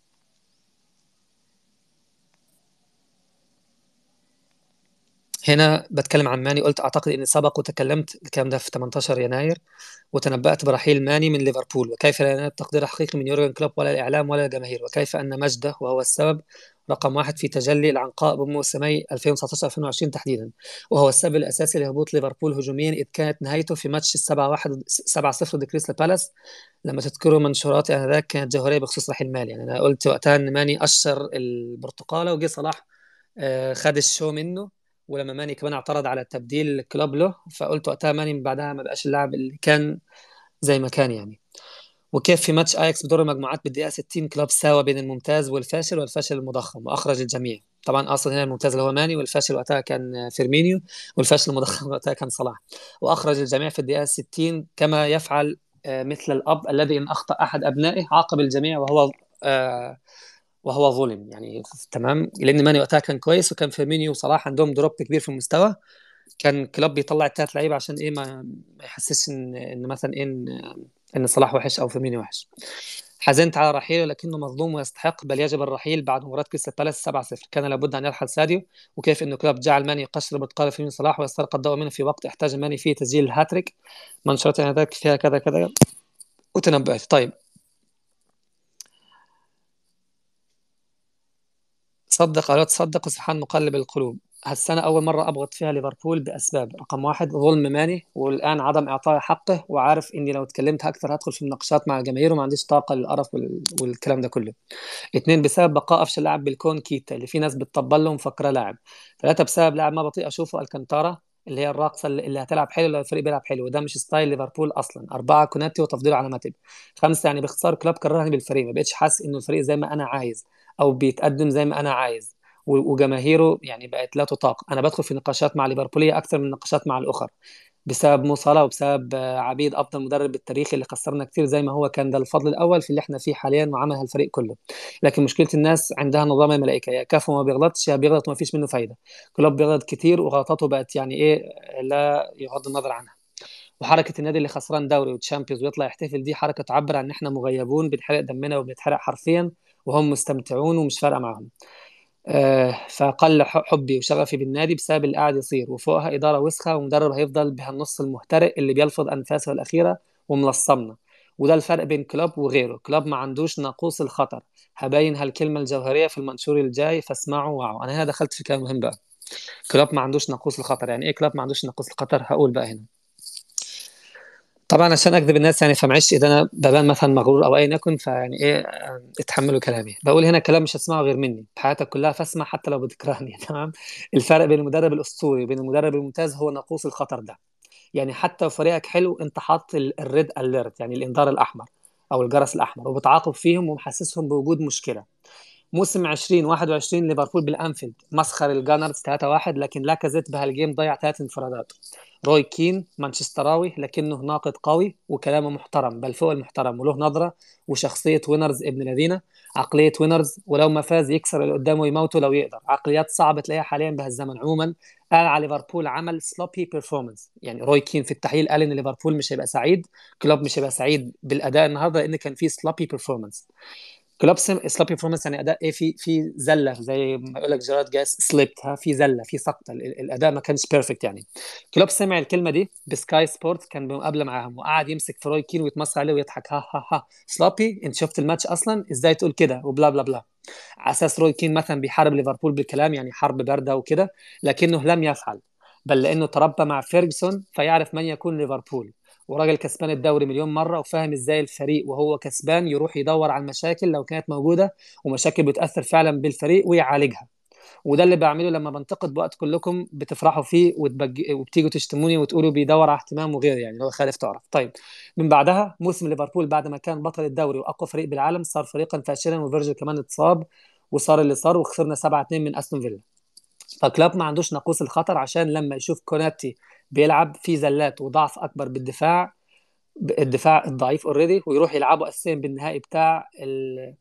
هنا بتكلم عن ماني قلت اعتقد اني سبق وتكلمت الكلام ده في 18 يناير وتنبأت برحيل ماني من ليفربول وكيف لا ينال تقدير حقيقي من يورجن كلوب ولا الإعلام ولا الجماهير وكيف أن مجده وهو السبب رقم واحد في تجلي العنقاء بموسمي 2019-2020 تحديدا وهو السبب الأساسي لهبوط ليفربول هجوميا إذ كانت نهايته في ماتش 7-1 7-0 ضد كريستال بالاس لما تذكروا منشوراتي آنذاك كانت جوهرية بخصوص رحيل مالي يعني أنا قلت وقتها إن ماني أشر البرتقالة وجي صلاح آه، خد الشو منه ولما ماني كمان اعترض على تبديل كلوب له فقلت وقتها ماني من بعدها ما بقاش اللاعب اللي كان زي ما كان يعني وكيف في ماتش اياكس بدور المجموعات بالدقيقه 60 كلوب ساوى بين الممتاز والفاشل والفاشل المضخم واخرج الجميع طبعا اصلا هنا الممتاز اللي هو ماني والفاشل وقتها كان فيرمينيو والفاشل المضخم وقتها كان صلاح واخرج الجميع في الدقيقه 60 كما يفعل آه، مثل الاب الذي ان اخطا احد ابنائه عاقب الجميع وهو آه، وهو ظلم يعني تمام لان ماني وقتها كان كويس وكان فيرمينيو وصلاح عندهم دروب كبير في المستوى كان كلوب بيطلع الثلاث لعيبه عشان ايه ما, ما يحسسش ان ان مثلا إيه ان ان صلاح وحش او فيرمينيو وحش حزنت على رحيله لكنه مظلوم ويستحق بل يجب الرحيل بعد مباراة كريستال بالاس 7-0 كان لابد ان يرحل ساديو وكيف انه كلوب جعل ماني يقشر برتقال فيرمينيو صلاح ويسترق الضوء منه في وقت احتاج ماني فيه تسجيل الهاتريك منشورات هذاك فيها كذا كذا وتنبأت طيب صدق أو تصدق سبحان مقلب القلوب هالسنة أول مرة أبغض فيها ليفربول بأسباب رقم واحد ظلم ماني والآن عدم إعطائه حقه وعارف إني لو تكلمت أكثر هدخل في مناقشات مع الجماهير وما عنديش طاقة للقرف والكلام ده كله اثنين بسبب بقاء أفشل لاعب بالكون كيتا اللي في ناس بتطبل له مفكرة لاعب ثلاثة بسبب لاعب ما بطيء أشوفه الكانتارا اللي هي الراقصه اللي هتلعب حلو لو الفريق بيلعب حلو وده مش ستايل ليفربول اصلا اربعه كوناتي وتفضيله على ماتب خمسه يعني باختصار كلوب كرهني بالفريق ما بقتش حاسس انه الفريق زي ما انا عايز او بيتقدم زي ما انا عايز وجماهيره يعني بقت لا تطاق انا بدخل في نقاشات مع ليفربوليه اكثر من نقاشات مع الاخر بسبب مو صلاح وبسبب عبيد افضل مدرب بالتاريخ اللي خسرنا كثير زي ما هو كان ده الفضل الاول في اللي احنا فيه حاليا وعمل هالفريق كله لكن مشكله الناس عندها نظام الملائكه يا كفو ما بيغلطش يا بيغلط وما فيش منه فايده كلوب بيغلط كثير وغلطاته بقت يعني ايه لا يغض النظر عنها وحركه النادي اللي خسران دوري وتشامبيونز ويطلع يحتفل دي حركه تعبر عن ان احنا مغيبون بنحرق دمنا وبنتحرق حرفيا وهم مستمتعون ومش فارقه معاهم آه، فقل حبي وشغفي بالنادي بسبب اللي قاعد يصير وفوقها إدارة وسخة ومدرب هيفضل بهالنص المهترئ اللي بيلفظ أنفاسه الأخيرة وملصمنا وده الفرق بين كلوب وغيره كلوب ما عندوش ناقوس الخطر هبين هالكلمة الجوهرية في المنشور الجاي فاسمعوا واعوا أنا هنا دخلت في كلام مهم بقى كلوب ما عندوش ناقوس الخطر يعني إيه كلوب ما عندوش ناقوس الخطر هقول بقى هنا طبعا عشان اكذب الناس يعني فمعلش اذا انا ببان مثلا مغرور او ايا يكن فيعني ايه اتحملوا كلامي بقول هنا كلام مش هتسمعه غير مني بحياتك كلها فاسمع حتى لو بتكرهني تمام الفرق بين المدرب الاسطوري وبين المدرب الممتاز هو ناقوس الخطر ده يعني حتى لو فريقك حلو انت حاط الريد اليرت يعني الانذار الاحمر او الجرس الاحمر وبتعاقب فيهم ومحسسهم بوجود مشكله موسم 2021 ليفربول بالانفيلد مسخر الجانرز 3-1 لكن لاكازيت بهالجيم ضيع ثلاث انفرادات روي كين مانشستراوي لكنه ناقد قوي وكلامه محترم بل فوق المحترم وله نظره وشخصيه وينرز ابن الذين عقليه وينرز ولو ما فاز يكسر اللي قدامه ويموته لو يقدر عقليات صعبه تلاقيها حاليا بهالزمن عموما قال على ليفربول عمل سلوبي بيرفورمانس يعني روي كين في التحليل قال ان ليفربول مش هيبقى سعيد كلوب مش هيبقى سعيد بالاداء النهارده لان كان في سلوبي بيرفورمانس كلوب سلوبي بيرفورمانس يعني اداء ايه في في زله زي ما يقول لك جيرارد جاس سليبت ها في زله في سقطه الاداء ما كانش بيرفكت يعني كلوب سمع الكلمه دي بسكاي سبورت كان بمقابله معاهم وقعد يمسك في روي كين ويتمسح عليه ويضحك ها ها ها سلوبي انت شفت الماتش اصلا ازاي تقول كده وبلا بلا بلا على اساس روي كين مثلا بيحارب ليفربول بالكلام يعني حرب بارده وكده لكنه لم يفعل بل لانه تربى مع فيرجسون فيعرف من يكون ليفربول وراجل كسبان الدوري مليون مره وفاهم ازاي الفريق وهو كسبان يروح يدور على المشاكل لو كانت موجوده ومشاكل بتاثر فعلا بالفريق ويعالجها وده اللي بعمله لما بنتقد بوقت كلكم بتفرحوا فيه وتبج... وبتيجوا تشتموني وتقولوا بيدور على اهتمام وغير يعني اللي هو خالف تعرف طيب من بعدها موسم ليفربول بعد ما كان بطل الدوري واقوى فريق بالعالم صار فريقا فاشلا وفيرجل كمان اتصاب وصار اللي صار وخسرنا 7 2 من استون فيلا فكلاب ما عندوش ناقوس الخطر عشان لما يشوف كوناتي بيلعب في زلات وضعف اكبر بالدفاع الدفاع الضعيف اوريدي ويروح يلعبوا اساسيا بالنهائي بتاع ال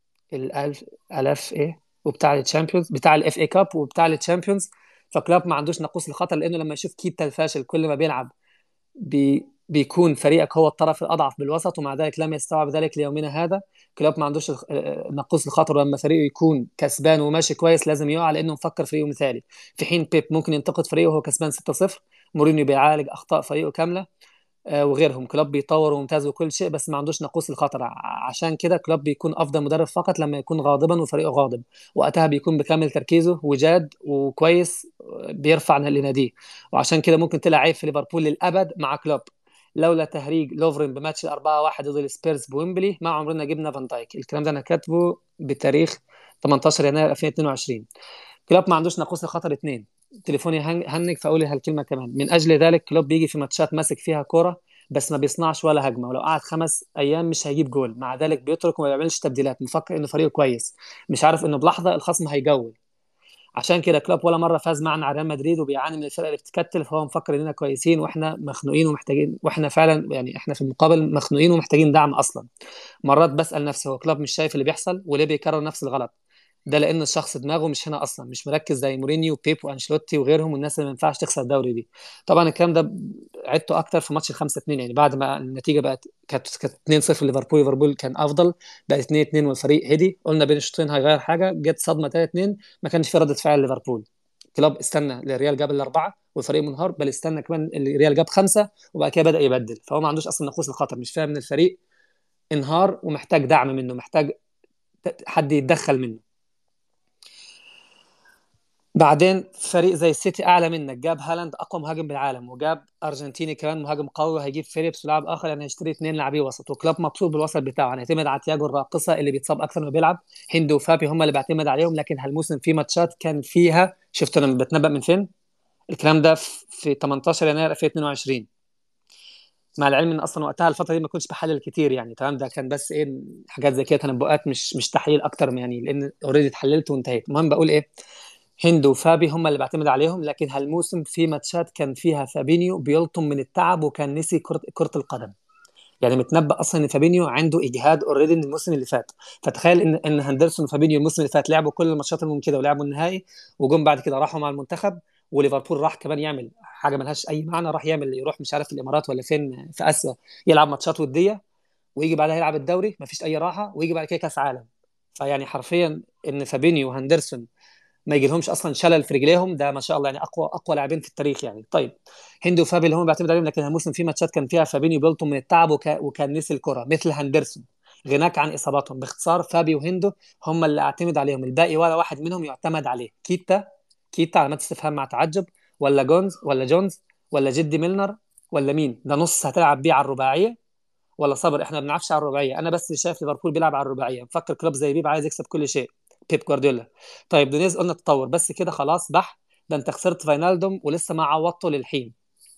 الالف الاف ايه وبتاع الشامبيونز بتاع الاف اي كاب وبتاع الشامبيونز فكلاب ما عندوش ناقوس الخطر لانه لما يشوف كيتا الفاشل كل ما بيلعب بي بيكون فريقك هو الطرف الاضعف بالوسط ومع ذلك لم يستوعب ذلك ليومنا هذا كلوب ما عندوش الخ- آه، نقوص الخطر لما فريقه يكون كسبان وماشي كويس لازم يقع لانه مفكر فريقه مثالي في حين بيب ممكن ينتقد فريقه وهو كسبان 6-0 مورينيو بيعالج اخطاء فريقه كامله آه، وغيرهم كلوب بيطور وممتاز وكل شيء بس ما عندوش نقوص الخطر ع- عشان كده كلوب بيكون افضل مدرب فقط لما يكون غاضبا وفريقه غاضب وقتها بيكون بكامل تركيزه وجاد وكويس آه، بيرفع لناديه وعشان كده ممكن تلاقي عيب في ليفربول للابد مع كلوب لولا تهريج لوفرين بماتش ال 4-1 ضد السبيرز بويمبلي ما عمرنا جبنا فان دايك الكلام ده انا كاتبه بتاريخ 18 يناير 2022 كلوب ما عندوش ناقوس الخطر اثنين تليفوني هن- هنج فاقول هالكلمه كمان من اجل ذلك كلوب بيجي في ماتشات ماسك فيها كوره بس ما بيصنعش ولا هجمه ولو قعد خمس ايام مش هيجيب جول مع ذلك بيترك وما بيعملش تبديلات مفكر انه فريقه كويس مش عارف انه بلحظه الخصم هيجول عشان كده كلوب ولا مره فاز معنا على ريال مدريد وبيعاني من الفرق اللي بتتكتل فهو مفكر اننا كويسين واحنا مخنوقين ومحتاجين واحنا فعلا يعني احنا في المقابل مخنوقين ومحتاجين دعم اصلا مرات بسال نفسي هو كلوب مش شايف اللي بيحصل وليه بيكرر نفس الغلط ده لان الشخص دماغه مش هنا اصلا مش مركز زي مورينيو وبيب وانشيلوتي وغيرهم والناس اللي ما ينفعش تخسر الدوري دي طبعا الكلام ده عدته اكتر في ماتش ال 5 2 يعني بعد ما النتيجه بقت كانت كانت 2 0 ليفربول ليفربول كان افضل بقت 2 2 والفريق هدي قلنا بين الشوطين هيغير حاجه جت صدمه 3 2 ما كانش في رده فعل ليفربول كلوب استنى الريال جاب الاربعه والفريق منهار بل استنى كمان الريال جاب خمسه وبعد كده بدا يبدل فهو ما عندوش اصلا نقوص الخطر مش فاهم ان الفريق انهار ومحتاج دعم منه محتاج حد يتدخل منه بعدين فريق زي السيتي اعلى منك جاب هالاند اقوى مهاجم بالعالم وجاب ارجنتيني كمان مهاجم قوي وهيجيب فيليبس ولاعب اخر يعني هيشتري اثنين لاعبي وسط وكلوب مبسوط بالوسط بتاعه هنعتمد على تياجو الراقصه اللي بيتصاب اكثر ما بيلعب هندي وفابي هم اللي بعتمد عليهم لكن هالموسم في ماتشات كان فيها شفت انا بتنبأ من فين؟ الكلام ده في 18 يناير 2022 مع العلم ان اصلا وقتها الفتره دي ما كنتش بحلل كتير يعني تمام ده كان بس ايه حاجات زي كده تنبؤات مش مش تحليل اكتر من يعني لان اوريدي اتحللت وانتهيت المهم بقول ايه هند وفابي هم اللي بعتمد عليهم لكن هالموسم في ماتشات كان فيها فابينيو بيلطم من التعب وكان نسي كرة, كرة القدم يعني متنبأ اصلا ان فابينيو عنده اجهاد اوريدي من الموسم اللي فات فتخيل ان ان هندرسون وفابينيو الموسم اللي فات لعبوا كل الماتشات الممكنه ولعبوا النهائي وجم بعد كده راحوا مع المنتخب وليفربول راح كمان يعمل حاجه ملهاش اي معنى راح يعمل يروح مش عارف في الامارات ولا فين في اسيا يلعب ماتشات وديه ويجي بعدها يلعب الدوري مفيش اي راحه ويجي بعد كده كاس عالم فيعني حرفيا ان فابينيو وهندرسون ما يجي لهمش اصلا شلل في رجليهم ده ما شاء الله يعني اقوى اقوى لاعبين في التاريخ يعني طيب هندي وفابي اللي هم بيعتمد عليهم لكن الموسم في ماتشات كان فيها فابينيو بيلطم من التعب وكا وكان نسي الكره مثل هندرسون غناك عن اصاباتهم باختصار فابي وهندو هم اللي اعتمد عليهم الباقي ولا واحد منهم يعتمد عليه كيتا كيتا علامات استفهام مع تعجب ولا جونز ولا جونز ولا جدي ميلنر ولا مين ده نص هتلعب بيه على الرباعيه ولا صبر احنا ما بنلعبش على الرباعيه انا بس شايف ليفربول بيلعب على الرباعيه مفكر كلوب زي بيب عايز يكسب كل شيء بيب جوارديولا طيب دونيز قلنا تطور بس كده خلاص بح ده انت خسرت فاينالدوم ولسه ما عوضته للحين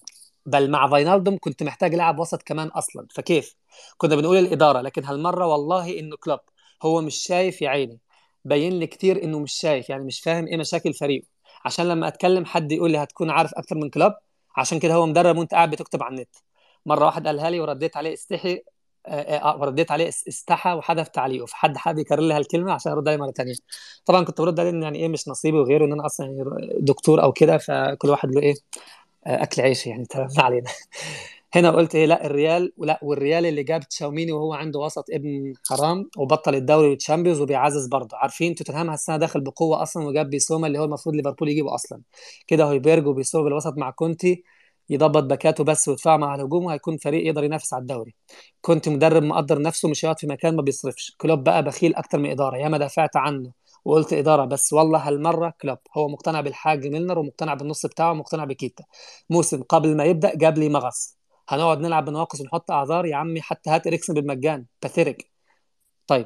بل مع فاينالدوم كنت محتاج لاعب وسط كمان اصلا فكيف كنا بنقول الاداره لكن هالمره والله انه كلوب هو مش شايف يا عيني باين لي كتير انه مش شايف يعني مش فاهم ايه مشاكل فريقه عشان لما اتكلم حد يقول لي هتكون عارف اكتر من كلوب عشان كده هو مدرب وانت قاعد بتكتب على النت مره واحد قالها لي ورديت عليه استحي آه ورديت عليه استحى وحذف تعليقه فحد حابب يكرر لي هالكلمه عشان ارد عليه مره ثانيه طبعا كنت برد عليه ان يعني ايه مش نصيبي وغيره ان انا اصلا يعني دكتور او كده فكل واحد له ايه آه اكل عيش يعني تمام ما علينا هنا قلت ايه لا الريال ولا والريال اللي جاب تشاوميني وهو عنده وسط ابن حرام وبطل الدوري والتشامبيونز وبيعزز برضه عارفين توتنهام هالسنه داخل بقوه اصلا وجاب بيسوما اللي هو المفروض ليفربول يجيبه اصلا كده هويبرج وبيسوما بالوسط مع كونتي يضبط باكاته بس ويدفع مع الهجوم وهيكون فريق يقدر ينافس على الدوري كنت مدرب مقدر نفسه مش هيقعد في مكان ما بيصرفش كلوب بقى بخيل اكتر من اداره ياما دافعت عنه وقلت اداره بس والله هالمره كلوب هو مقتنع بالحاج ميلنر ومقتنع بالنص بتاعه ومقتنع بكيتا موسم قبل ما يبدا جاب لي مغص هنقعد نلعب بنواقص ونحط اعذار يا عمي حتى هات اريكسن بالمجان باثيريك طيب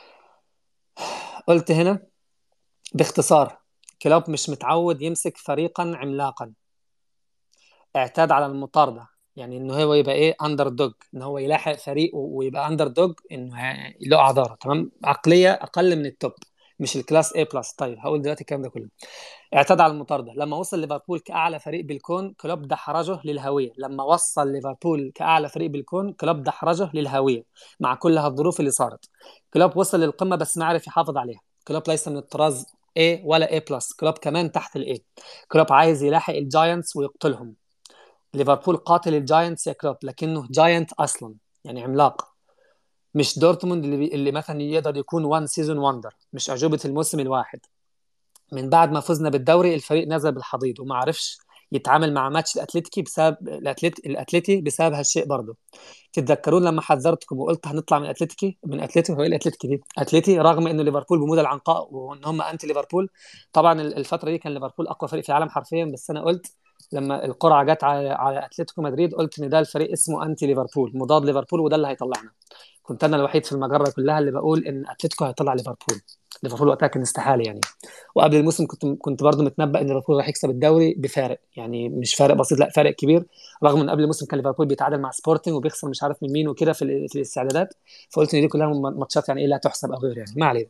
قلت هنا باختصار كلوب مش متعود يمسك فريقا عملاقا اعتاد على المطارده يعني انه هو يبقى ايه اندر دوج ان هو يلاحق فريق ويبقى اندر دوج انه له اعذاره تمام عقليه اقل من التوب مش الكلاس A بلس طيب هقول دلوقتي الكلام ده كله اعتاد على المطارده لما وصل ليفربول كاعلى فريق بالكون كلوب دحرجه للهويه لما وصل ليفربول كاعلى فريق بالكون كلوب دحرجه للهويه مع كل هالظروف اللي صارت كلوب وصل للقمه بس ما عرف يحافظ عليها كلوب ليس من الطراز A ولا A بلس كلوب كمان تحت ال A كلوب عايز يلاحق الجاينتس ويقتلهم ليفربول قاتل الجاينتس يا كلوب لكنه جاينت اصلا يعني عملاق مش دورتموند اللي, بي... اللي مثلا يقدر يكون وان سيزون وندر مش اعجوبه الموسم الواحد من بعد ما فزنا بالدوري الفريق نزل بالحضيض وما عرفش يتعامل مع ماتش الاتليتيكي بسبب الاتليت الاتليتي بسبب هالشيء برضه تتذكرون لما حذرتكم وقلت هنطلع من الاتليتيكي من اتليتي هو ايه الاتليتيكي دي اتليتي رغم انه ليفربول بموت العنقاء وان هم انتي ليفربول طبعا الفتره دي كان ليفربول اقوى فريق في العالم حرفيا بس انا قلت لما القرعه جت على على اتلتيكو مدريد قلت ان ده الفريق اسمه انتي ليفربول مضاد ليفربول وده اللي هيطلعنا كنت انا الوحيد في المجره كلها اللي بقول ان اتلتيكو هيطلع ليفربول ليفربول وقتها كان استحاله يعني وقبل الموسم كنت كنت برضه متنبأ ان ليفربول راح يكسب الدوري بفارق يعني مش فارق بسيط لا فارق كبير رغم ان قبل الموسم كان ليفربول بيتعادل مع سبورتنج وبيخسر مش عارف من مين وكده في, في الاستعدادات فقلت ان دي كلها ماتشات يعني ايه لا تحسب او غير يعني ما علينا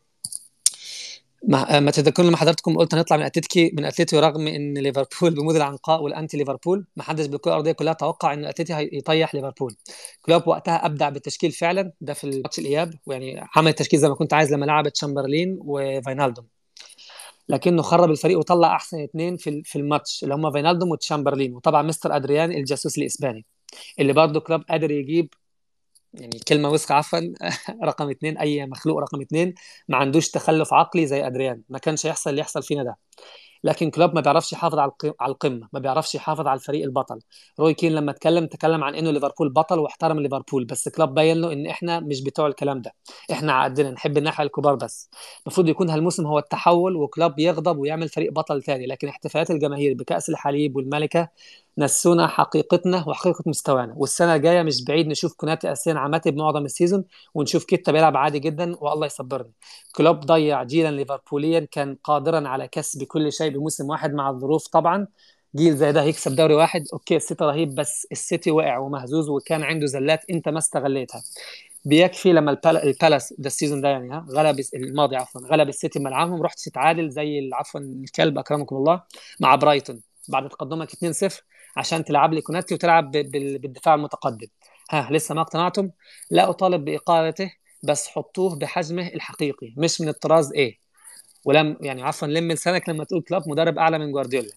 ما, ما تذكرون لما حضرتكم قلت هنطلع من اتلتيكي من اتلتيكو رغم ان ليفربول بمود العنقاء والانتي ليفربول ما حدش بالكره الارضيه كلها توقع ان اتلتيكي هيطيح ليفربول كلوب وقتها ابدع بالتشكيل فعلا ده في الماتش الاياب ويعني عمل التشكيل زي ما كنت عايز لما لعب تشامبرلين وفاينالدوم لكنه خرب الفريق وطلع احسن اثنين في في الماتش اللي هم فاينالدوم وتشامبرلين وطبعا مستر ادريان الجاسوس الاسباني اللي برضه كلوب قادر يجيب يعني كلمه وسخه عفوا رقم اثنين اي مخلوق رقم اثنين ما عندوش تخلف عقلي زي ادريان ما كانش هيحصل اللي يحصل فينا ده لكن كلوب ما بيعرفش يحافظ على على القمه ما بيعرفش يحافظ على الفريق البطل روي كين لما اتكلم تكلم عن انه ليفربول بطل واحترم ليفربول بس كلوب بين له ان احنا مش بتوع الكلام ده احنا عقدنا نحب الناحيه الكبار بس المفروض يكون هالموسم هو التحول وكلوب يغضب ويعمل فريق بطل ثاني لكن احتفالات الجماهير بكاس الحليب والملكه نسونا حقيقتنا وحقيقه مستوانا والسنه الجايه مش بعيد نشوف كوناتي اساسيا عماتي بمعظم السيزون ونشوف كيتا بيلعب عادي جدا والله يصبرني كلوب ضيع جيلا ليفربوليا كان قادرا على كسب كل شيء بموسم واحد مع الظروف طبعا جيل زي ده هيكسب دوري واحد اوكي السيتي رهيب بس السيتي وقع ومهزوز وكان عنده زلات انت ما استغليتها بيكفي لما البالاس ده السيزون ده يعني ها غلب الماضي عفوا غلب السيتي ملعبهم رحت تتعادل زي عفوا الكلب اكرمكم الله مع برايتون بعد تقدمك 2-0 عشان تلعب لي كوناتي وتلعب بالدفاع المتقدم ها لسه ما اقتنعتم لا اطالب باقالته بس حطوه بحجمه الحقيقي مش من الطراز ايه ولم يعني عفوا لم لسانك لما تقول كلوب مدرب اعلى من جوارديولا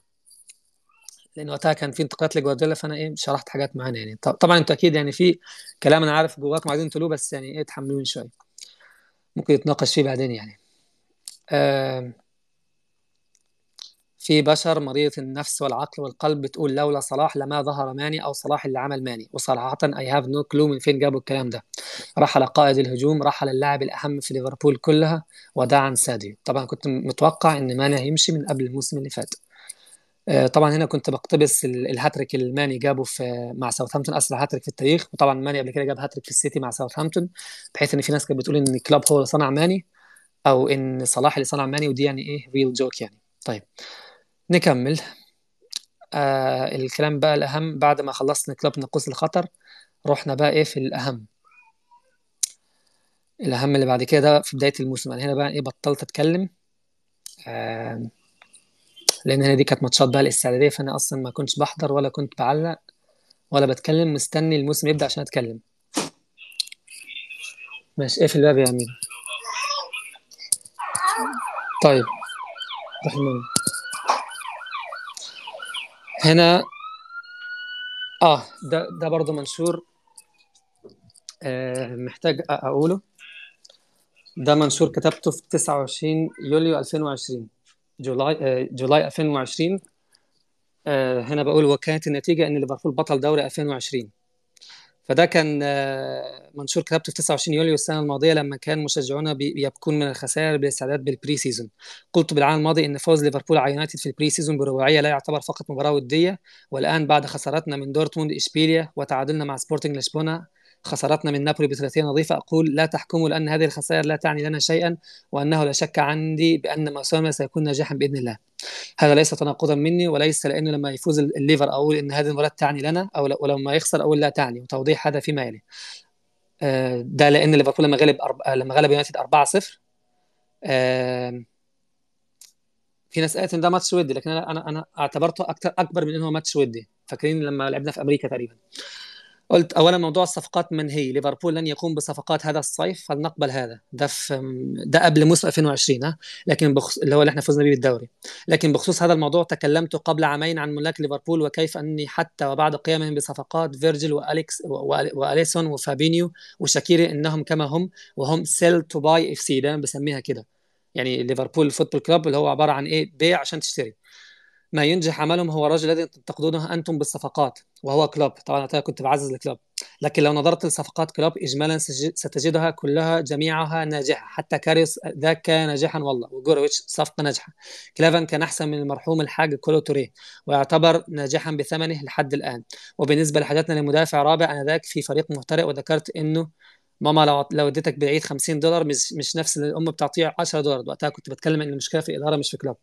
لان وقتها كان في انتقادات لجوارديولا فانا ايه شرحت حاجات معانا يعني طبعا انتوا اكيد يعني في كلام انا عارف جواكم عايزين تقولوه بس يعني ايه تحملوني شويه ممكن يتناقش فيه بعدين يعني آه في بشر مريضة النفس والعقل والقلب بتقول لولا صلاح لما ظهر ماني أو صلاح اللي عمل ماني وصراحة أي هاف نو كلو من فين جابوا الكلام ده رحل قائد الهجوم رحل اللاعب الأهم في ليفربول كلها وداعا ساديو طبعا كنت متوقع إن ماني هيمشي من قبل الموسم اللي فات طبعا هنا كنت بقتبس الهاتريك اللي ماني جابه في مع ساوثهامبتون اسرع هاتريك في التاريخ وطبعا ماني قبل كده جاب هاتريك في السيتي مع ساوثهامبتون بحيث ان في ناس كانت بتقول ان كلوب هو اللي صنع ماني او ان صلاح اللي صنع ماني ودي يعني ايه ريل جوك يعني طيب نكمل آه الكلام بقى الأهم بعد ما خلصنا كلوب نقوص الخطر رحنا بقى إيه في الأهم الأهم اللي بعد كده في بداية الموسم أنا هنا بقى إيه بطلت أتكلم آه لأن هنا دي كانت ماتشات بقى الاستعدادية فأنا أصلا ما كنتش بحضر ولا كنت بعلق ولا بتكلم مستني الموسم يبدأ عشان أتكلم ماشي إيه في الباب يا أمين طيب روح المهم هنا اه ده ده برضه منشور آه محتاج اقوله ده منشور كتبته في 29 يوليو 2020 جولاي آه جولاي 2020 آه هنا بقول وكانت النتيجة ان ليفربول بطل دوري 2020 فده كان منشور كتبته في 29 يوليو السنه الماضيه لما كان مشجعونا يبكون من الخسائر بالاستعداد بالبري سيزون قلت بالعام الماضي ان فوز ليفربول على يونايتد في البري سيزون برباعيه لا يعتبر فقط مباراه وديه والان بعد خسارتنا من دورتموند اشبيليا وتعادلنا مع سبورتنج لشبونه خسارتنا من نابولي بثلاثيه نظيفه اقول لا تحكموا لان هذه الخسائر لا تعني لنا شيئا وانه لا شك عندي بان موسمنا سيكون ناجحا باذن الله هذا ليس تناقضا مني وليس لانه لما يفوز الليفر اقول ان هذه المباراه تعني لنا او ولما يخسر اقول لا تعني وتوضيح هذا فيما يلي ده لان ليفربول لما غلب أرب... لما غلب يونايتد 4-0 في ناس قالت ان ده ماتش ودي لكن انا انا انا اعتبرته اكتر اكبر من انه ماتش ودي فاكرين لما لعبنا في امريكا تقريبا قلت اولا موضوع الصفقات منهي ليفربول لن يقوم بصفقات هذا الصيف فلنقبل هذا ده في ده قبل موسم 2020 ها لكن بخص... اللي هو اللي احنا فزنا بيه بالدوري لكن بخصوص هذا الموضوع تكلمت قبل عامين عن ملاك ليفربول وكيف اني حتى وبعد قيامهم بصفقات فيرجيل واليكس واليسون وفابينيو وشاكيري انهم كما هم وهم سيل تو باي اف سي دايما بسميها كده يعني ليفربول فوتبول كلوب اللي هو عباره عن ايه بيع عشان تشتري ما ينجح عملهم هو الرجل الذي تنتقدونه انتم بالصفقات وهو كلوب طبعا انا كنت بعزز الكلوب لكن لو نظرت لصفقات كلوب اجمالا ستجدها كلها جميعها ناجحه حتى كاريوس ذاك كان ناجحا والله وجورويتش صفقه ناجحه كلافن كان احسن من المرحوم الحاج كولو توري ويعتبر ناجحا بثمنه لحد الان وبالنسبه لحاجتنا لمدافع رابع انا ذاك في فريق مهترئ وذكرت انه ماما لو لو اديتك بالعيد 50 دولار مش مش نفس اللي الام بتعطيه 10 دولار وقتها كنت بتكلم ان المشكله في الاداره مش في كلوب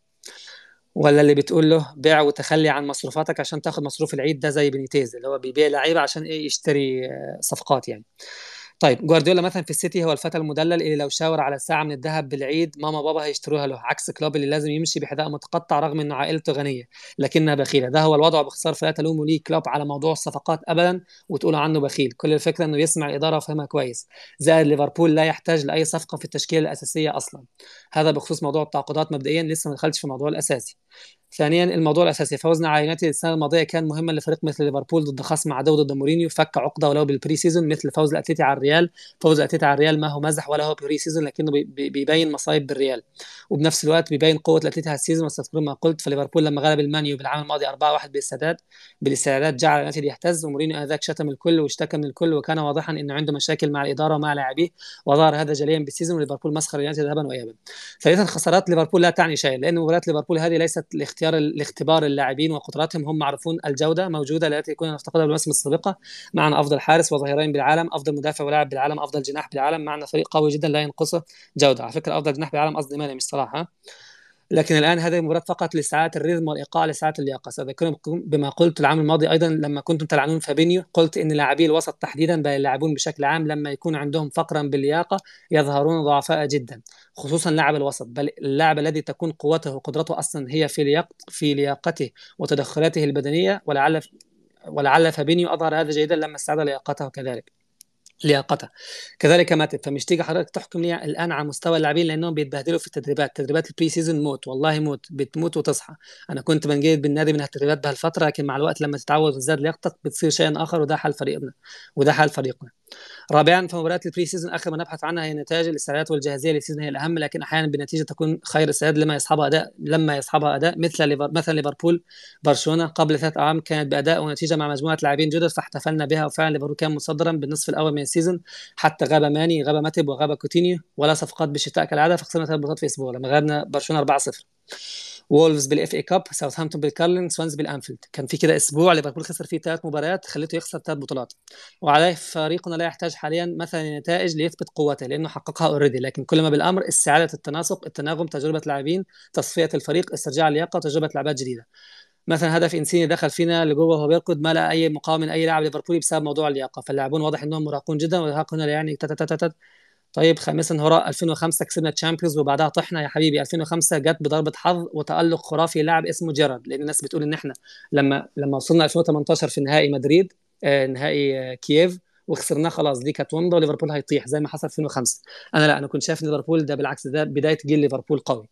ولا اللي بتقول له بيع وتخلي عن مصروفاتك عشان تاخد مصروف العيد ده زي بنيتيز اللي هو بيبيع لعيبه عشان ايه يشتري صفقات يعني طيب جوارديولا مثلا في السيتي هو الفتى المدلل اللي لو شاور على ساعه من الذهب بالعيد ماما بابا هيشتروها له عكس كلوب اللي لازم يمشي بحذاء متقطع رغم انه عائلته غنيه لكنها بخيله ده هو الوضع باختصار فلا تلوموا لي كلوب على موضوع الصفقات ابدا وتقولوا عنه بخيل كل الفكره انه يسمع الاداره ويفهمها كويس زائد ليفربول لا يحتاج لاي صفقه في التشكيله الاساسيه اصلا هذا بخصوص موضوع التعاقدات مبدئيا لسه ما دخلتش في الموضوع الاساسي ثانيا الموضوع الاساسي فوزنا على يونايتد السنه الماضيه كان مهما لفريق مثل ليفربول ضد خصم عدو ضد مورينيو فك عقده ولو بالبري سيزون مثل فوز الاتليتي على الريال فوز الاتليتي على الريال ما هو مزح ولا هو بري سيزون لكنه بيبين مصايب بالريال وبنفس الوقت بيبين قوه الاتليتي على السيزون واستذكرون ما قلت فليفربول لما غلب المانيو بالعام الماضي 4-1 بالاستعداد بالاستعداد جعل يونايتد يهتز ومورينيو انذاك شتم الكل واشتكى من الكل وكان واضحا انه عنده مشاكل مع الاداره ومع لاعبيه وظهر هذا جليا بالسيزون وليفربول مسخر يونايتد ذهبا وايابا ثالثا خسارات ليفربول لا تعني شيء لان مباريات ليفربول هذه ليست لاختيار الاختبار اللاعبين وقدراتهم هم معروفون الجوده موجوده التي كنا نفتقدها بالمواسم السابقه معنا افضل حارس وظهيرين بالعالم افضل مدافع ولاعب بالعالم افضل جناح بالعالم معنا فريق قوي جدا لا ينقصه جوده على فكره افضل جناح بالعالم قصدي ماني مش صلاح لكن الان هذه المباراه فقط لاستعاده الريتم والايقاع لاستعاده اللياقه ساذكركم بما قلت العام الماضي ايضا لما كنتم تلعنون فابينيو قلت ان لاعبي الوسط تحديدا بل اللاعبون بشكل عام لما يكون عندهم فقرا باللياقه يظهرون ضعفاء جدا خصوصا لاعب الوسط بل اللاعب الذي تكون قوته وقدرته اصلا هي في لياق في لياقته وتدخلاته البدنيه ولعل ولعل فابينيو اظهر هذا جيدا لما استعاد لياقته كذلك لياقته كذلك ماتب فمش تيجي حضرتك تحكم لي الان على مستوى اللاعبين لانهم بيتبهدلوا في التدريبات تدريبات البري سيزون موت والله موت بتموت وتصحى انا كنت بنجيد بالنادي من التدريبات بهالفتره لكن مع الوقت لما تتعود وتزداد لياقتك بتصير شيء اخر وده حال فريقنا وده حال فريقنا رابعا في مباريات البري سيزون اخر ما نبحث عنها هي نتائج الاستعدادات والجاهزيه للسيزون هي الاهم لكن احيانا بالنتيجه تكون خير استعداد لما يصحبها اداء لما يصحبها اداء مثل ليفر مثلا ليفربول برشلونه قبل ثلاث اعوام كانت باداء ونتيجه مع مجموعه لاعبين جدد فاحتفلنا بها وفعلا ليفربول كان مصدرا بالنصف الاول من السيزون حتى غاب ماني غاب ماتب وغاب كوتينيو ولا صفقات بالشتاء كالعاده فخسرنا ثلاث بطولات في اسبوع لما غابنا برشلونه 4-0 وولفز بالاف اي كاب ساوثهامبتون بالكارلين سوانز بالانفيلد كان في كده اسبوع ليفربول خسر فيه ثلاث مباريات خليته يخسر ثلاث بطولات وعليه فريقنا لا يحتاج حاليا مثلا نتائج ليثبت قوته لانه حققها اوريدي لكن كل ما بالامر استعاده التناسق التناغم تجربه لاعبين تصفيه الفريق استرجاع اللياقه وتجربه لاعبات جديده مثلا هدف انسيني دخل فينا لجوه وهو بيركض ما لقى اي مقاومه من اي لاعب ليفربولي بسبب موضوع اللياقه فاللاعبون واضح انهم مراهقون جدا والارهاق هنا يعني تتتتت طيب خامسا هراء 2005 كسبنا تشامبيونز وبعدها طحنا يا حبيبي 2005 جت بضربه حظ وتالق خرافي لاعب اسمه جيرارد لان الناس بتقول ان احنا لما لما وصلنا 2018 في نهائي مدريد آه نهائي آه كييف وخسرناه خلاص دي كانت ومضه وليفربول هيطيح زي ما حصل 2005 انا لا انا كنت شايف ان ليفربول ده بالعكس ده بدايه جيل ليفربول قوي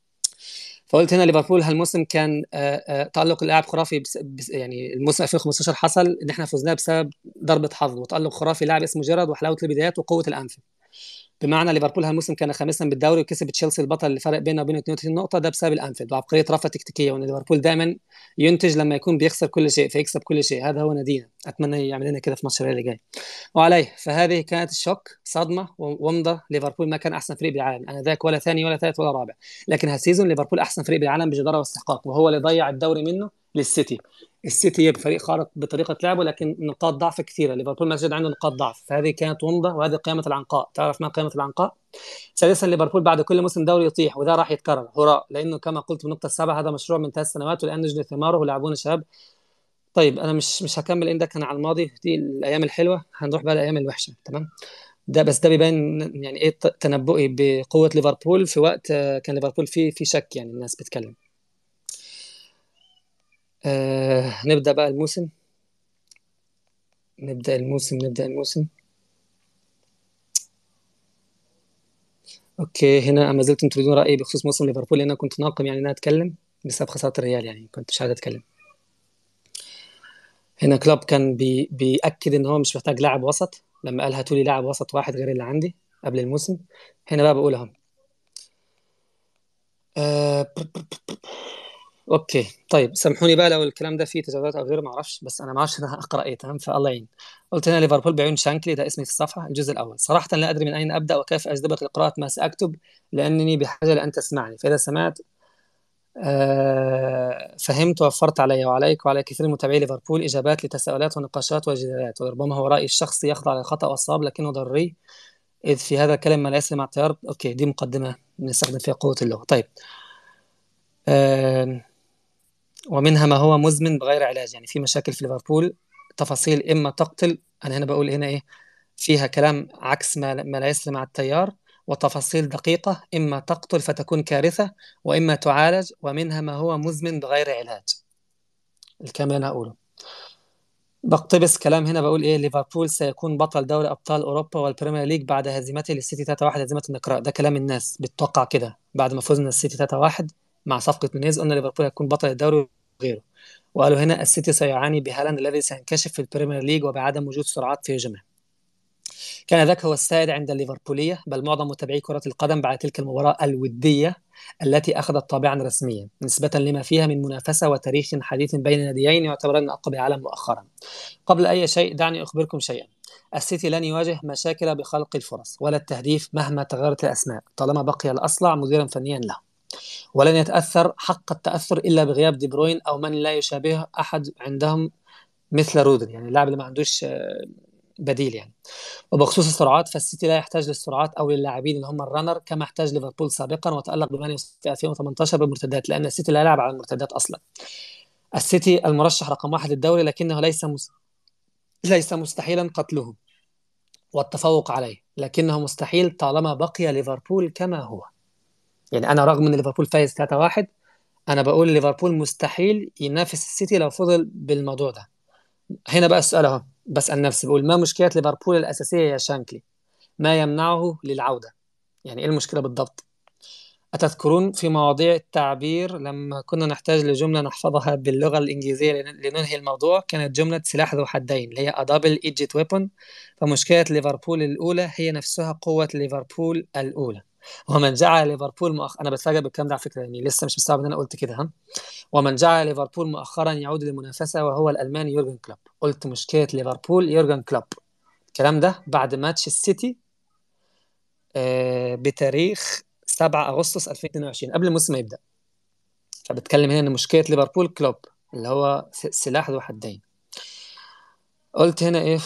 فقلت هنا ليفربول هالموسم كان تألق اللاعب خرافي بس بس يعني الموسم 2015 حصل ان احنا فزناه بسبب ضربه حظ وتألق خرافي لاعب اسمه جيرارد وحلاوه البدايات وقوه الانفيلد بمعنى ليفربول هالموسم كان خامسا بالدوري وكسب تشيلسي البطل اللي فرق بينه وبينه 32 نقطه ده بسبب الانفيلد وعبقريه رفع تكتيكيه وان ليفربول دائما ينتج لما يكون بيخسر كل شيء فيكسب كل شيء هذا هو نادينا اتمنى يعمل لنا كده في ماتش اللي جاي وعليه فهذه كانت الشوك صدمه ومضه ليفربول ما كان احسن فريق بالعالم انا ذاك ولا ثاني ولا ثالث ولا رابع لكن هالسيزون ليفربول احسن فريق بالعالم بجداره واستحقاق وهو اللي ضيع الدوري منه للسيتي السيتي فريق خارق بطريقه لعبه لكن نقاط ضعف كثيره ليفربول ما زال عنده نقاط ضعف فهذه كانت ومضه وهذه قيمه العنقاء تعرف ما قيمه العنقاء سادسا ليفربول بعد كل موسم دوري يطيح وده راح يتكرر هراء لانه كما قلت بالنقطه السابعه هذا مشروع من ثلاث سنوات والان نجني ثماره ولاعبون الشباب طيب انا مش مش هكمل ان ده كان على الماضي دي الايام الحلوه هنروح بقى الايام الوحشه تمام ده بس ده بيبين يعني ايه تنبؤي بقوه ليفربول في وقت كان ليفربول فيه في شك يعني الناس بتتكلم آه نبدا بقى الموسم نبدأ الموسم نبدأ الموسم اوكي هنا ما زلتم تريدون رأيي بخصوص موسم ليفربول لأن كنت ناقم يعني أنا أتكلم بسبب خسارة الريال يعني كنت مش عايز أتكلم هنا كلوب كان بي بيأكد إن هو مش محتاج لاعب وسط لما قال هاتوا لي لاعب وسط واحد غير اللي عندي قبل الموسم هنا بقى بقول اهو آه، اوكي طيب سامحوني بقى لو الكلام ده فيه تجاوزات او غيره ما اعرفش بس انا ما اعرفش انا اقرا ايه تمام فالله يعين قلت هنا ليفربول بعيون شانكلي ده اسمي في الصفحه الجزء الاول صراحه لا ادري من اين ابدا وكيف اجذبك لقراءه ما ساكتب لانني بحاجه لان تسمعني فاذا سمعت آه، فهمت ووفرت علي وعليك وعلى كثير من متابعي ليفربول اجابات لتساؤلات ونقاشات وجدالات وربما هو رايي الشخصي يخضع للخطا والصواب لكنه ضروري اذ في هذا الكلام ما ليس مع التيار اوكي دي مقدمه بنستخدم فيها قوه اللغه طيب آه، ومنها ما هو مزمن بغير علاج يعني في مشاكل في ليفربول تفاصيل اما تقتل انا هنا بقول هنا ايه فيها كلام عكس ما, ما لا يسري مع التيار وتفاصيل دقيقة إما تقتل فتكون كارثة وإما تعالج ومنها ما هو مزمن بغير علاج الكلام اللي أنا أقوله بقتبس كلام هنا بقول إيه ليفربول سيكون بطل دوري أبطال أوروبا والبريمير ليج بعد هزيمته للسيتي 3-1 هزيمة النقراء ده كلام الناس بتتوقع كده بعد ما فزنا السيتي 3-1 مع صفقة نونيز قلنا ليفربول هيكون بطل الدوري وغيره وقالوا هنا السيتي سيعاني بهالاند الذي سينكشف في البريمير ليج وبعدم وجود سرعات في هجومه كان ذاك هو السائد عند الليفربولية بل معظم متابعي كرة القدم بعد تلك المباراة الودية التي أخذت طابعا رسميا نسبة لما فيها من منافسة وتاريخ حديث بين ناديين يعتبران أقوى العالم مؤخرا قبل أي شيء دعني أخبركم شيئا السيتي لن يواجه مشاكل بخلق الفرص ولا التهديف مهما تغيرت الأسماء طالما بقي الأصلع مديرا فنيا له ولن يتأثر حق التأثر إلا بغياب دي بروين أو من لا يشابهه أحد عندهم مثل رودري يعني اللاعب اللي ما عندوش آه، بديل يعني وبخصوص السرعات فالسيتي لا يحتاج للسرعات او للاعبين اللي هم الرنر كما احتاج ليفربول سابقا وتالق بمان في 2018 بالمرتدات لان السيتي لا يلعب على المرتدات اصلا السيتي المرشح رقم واحد للدوري لكنه ليس مس... ليس مستحيلا قتله والتفوق عليه لكنه مستحيل طالما بقي ليفربول كما هو يعني انا رغم ان ليفربول فايز 3-1 انا بقول ليفربول مستحيل ينافس السيتي لو فضل بالموضوع ده هنا بقى السؤال اهو بسأل نفسي بقول ما مشكلة ليفربول الأساسية يا شانكلي ما يمنعه للعودة يعني إيه المشكلة بالضبط أتذكرون في مواضيع التعبير لما كنا نحتاج لجملة نحفظها باللغة الإنجليزية لننهي الموضوع كانت جملة سلاح ذو حدين اللي هي a double edged weapon فمشكلة ليفربول الأولى هي نفسها قوة ليفربول الأولى ومن جعل ليفربول مؤخ... انا بتفاجئ بالكلام ده على فكره يعني لسه مش مستوعب ان انا قلت كده ها ومن جعل ليفربول مؤخرا يعود للمنافسه وهو الالماني يورجن كلوب قلت مشكله ليفربول يورجن كلوب الكلام ده بعد ماتش السيتي آه بتاريخ 7 اغسطس 2022 قبل الموسم ما يبدا فبتكلم هنا ان مشكله ليفربول كلوب اللي هو سلاح ذو حدين قلت هنا ايه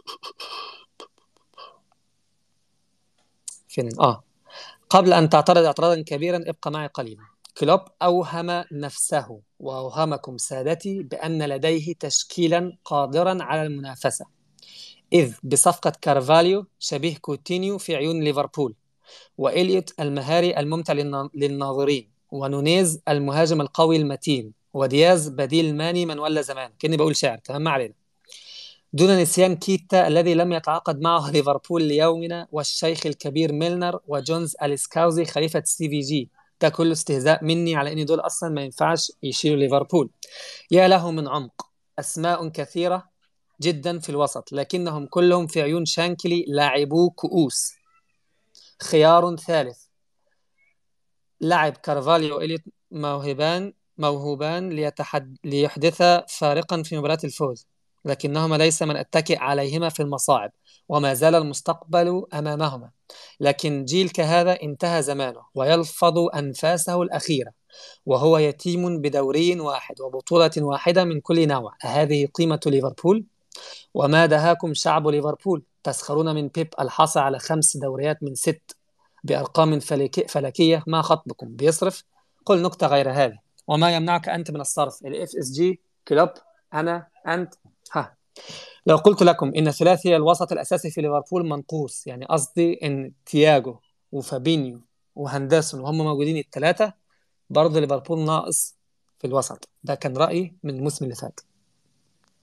فين اه قبل أن تعترض اعتراضا كبيرا ابقى معي قليلا كلوب أوهم نفسه وأوهمكم سادتي بأن لديه تشكيلا قادرا على المنافسة إذ بصفقة كارفاليو شبيه كوتينيو في عيون ليفربول وإليوت المهاري الممتع للناظرين ونونيز المهاجم القوي المتين ودياز بديل ماني من ولا زمان كأني بقول شعر تمام ما علينا دون نسيان كيتا الذي لم يتعاقد معه ليفربول ليومنا والشيخ الكبير ميلنر وجونز اليسكاوزي خليفة ستيفي جي ده كله استهزاء مني على ان دول اصلا ما ينفعش يشيلوا ليفربول يا له من عمق اسماء كثيرة جدا في الوسط لكنهم كلهم في عيون شانكلي لاعبو كؤوس خيار ثالث لعب كارفاليو إليت موهبان موهوبان ليتحد ليحدثا فارقا في مباراة الفوز لكنهما ليس من أتكئ عليهما في المصاعب وما زال المستقبل أمامهما لكن جيل كهذا انتهى زمانه ويلفظ أنفاسه الأخيرة وهو يتيم بدوري واحد وبطولة واحدة من كل نوع هذه قيمة ليفربول وما دهاكم شعب ليفربول تسخرون من بيب الحاصل على خمس دوريات من ست بأرقام فلكية ما خطبكم بيصرف قل نكتة غير هذه وما يمنعك أنت من الصرف الاف اس جي كلوب أنا أنت ها لو قلت لكم ان ثلاثي الوسط الاساسي في ليفربول منقوص يعني قصدي ان تياجو وفابينيو وهندرسون وهم موجودين الثلاثه برضه ليفربول ناقص في الوسط ده كان رايي من الموسم اللي فات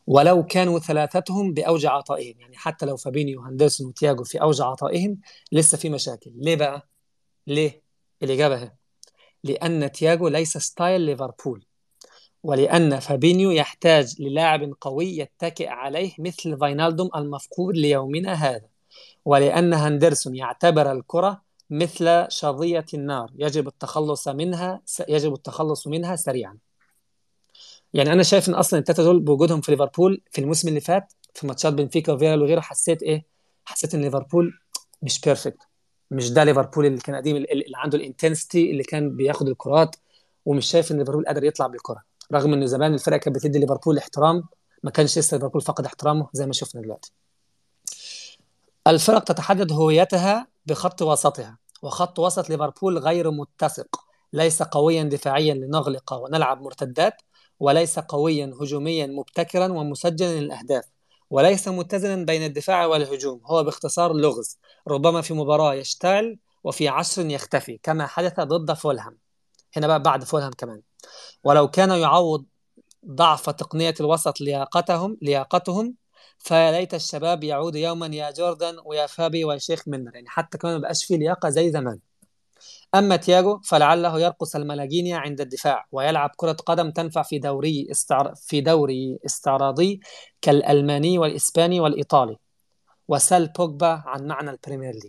ولو كانوا ثلاثتهم باوج عطائهم يعني حتى لو فابينيو وهندرسون وتياجو في اوج عطائهم لسه في مشاكل ليه بقى ليه الاجابه هي لان تياجو ليس ستايل ليفربول ولأن فابينيو يحتاج للاعب قوي يتكئ عليه مثل فاينالدوم المفقود ليومنا هذا ولأن هندرسون يعتبر الكرة مثل شظية النار يجب التخلص منها يجب التخلص منها سريعا يعني انا شايف ان اصلا التلاته دول بوجودهم في ليفربول في الموسم اللي فات في ماتشات بنفيكا وفيرال وغيره حسيت ايه حسيت ان ليفربول مش بيرفكت مش ده ليفربول اللي كان قديم اللي عنده الانتنسيتي اللي كان بياخد الكرات ومش شايف ان ليفربول قادر يطلع بالكره رغم ان زمان الفرقه كانت بتدي ليفربول احترام ما كانش لسه ليفربول فقد احترامه زي ما شفنا دلوقتي الفرق تتحدد هويتها بخط وسطها وخط وسط ليفربول غير متسق ليس قويا دفاعيا لنغلق ونلعب مرتدات وليس قويا هجوميا مبتكرا ومسجلا للأهداف وليس متزنا بين الدفاع والهجوم هو باختصار لغز ربما في مباراة يشتعل وفي عشر يختفي كما حدث ضد فولهام هنا بقى بعد فولهام كمان ولو كان يعوض ضعف تقنية الوسط لياقتهم لياقتهم فيا ليت الشباب يعود يوما يا جوردن ويا فابي وشيخ منر يعني حتى كمان ما بقاش فيه لياقة زي زمان أما تياجو فلعله يرقص الملاجينيا عند الدفاع ويلعب كرة قدم تنفع في دوري استعر... في دوري استعراضي كالألماني والإسباني والإيطالي وسال بوجبا عن معنى البريمير ليج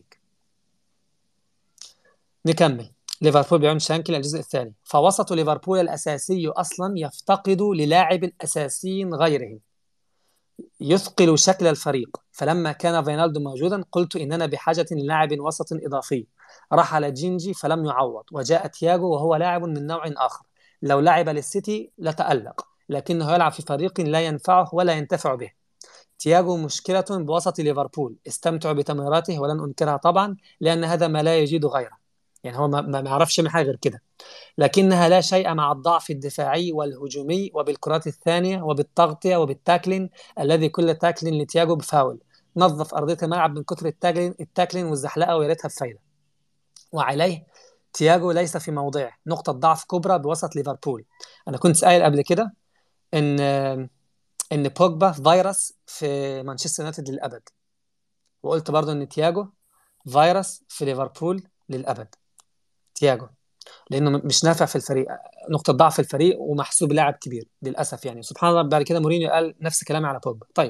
نكمل ليفربول بيعون شانكل الجزء الثاني فوسط ليفربول الأساسي أصلا يفتقد للاعب أساسي غيرهم يثقل شكل الفريق فلما كان فينالدو موجودا قلت إننا بحاجة للاعب وسط إضافي رحل جينجي فلم يعوض وجاء تياغو وهو لاعب من نوع آخر لو لعب للسيتي لتألق لكنه يلعب في فريق لا ينفعه ولا ينتفع به تياغو مشكلة بوسط ليفربول استمتع بتمريراته ولن أنكرها طبعا لأن هذا ما لا يجيد غيره يعني هو ما يعرفش من حاجة غير كده لكنها لا شيء مع الضعف الدفاعي والهجومي وبالكرات الثانية وبالتغطية وبالتاكلين الذي كل تاكلين لتياغو بفاول نظف أرضية الملعب من كثر التاكلين التاكلين والزحلقة ويا ريتها بفايدة وعليه تياجو ليس في موضعه نقطة ضعف كبرى بوسط ليفربول أنا كنت قايل قبل كده إن إن بوجبا فيروس في مانشستر يونايتد للأبد وقلت برضو إن تياجو فيروس في ليفربول للأبد تياجو لأنه مش نافع في الفريق نقطة ضعف في الفريق ومحسوب لاعب كبير للأسف يعني سبحان الله بعد كده مورينيو قال نفس كلامي على بوجبا طيب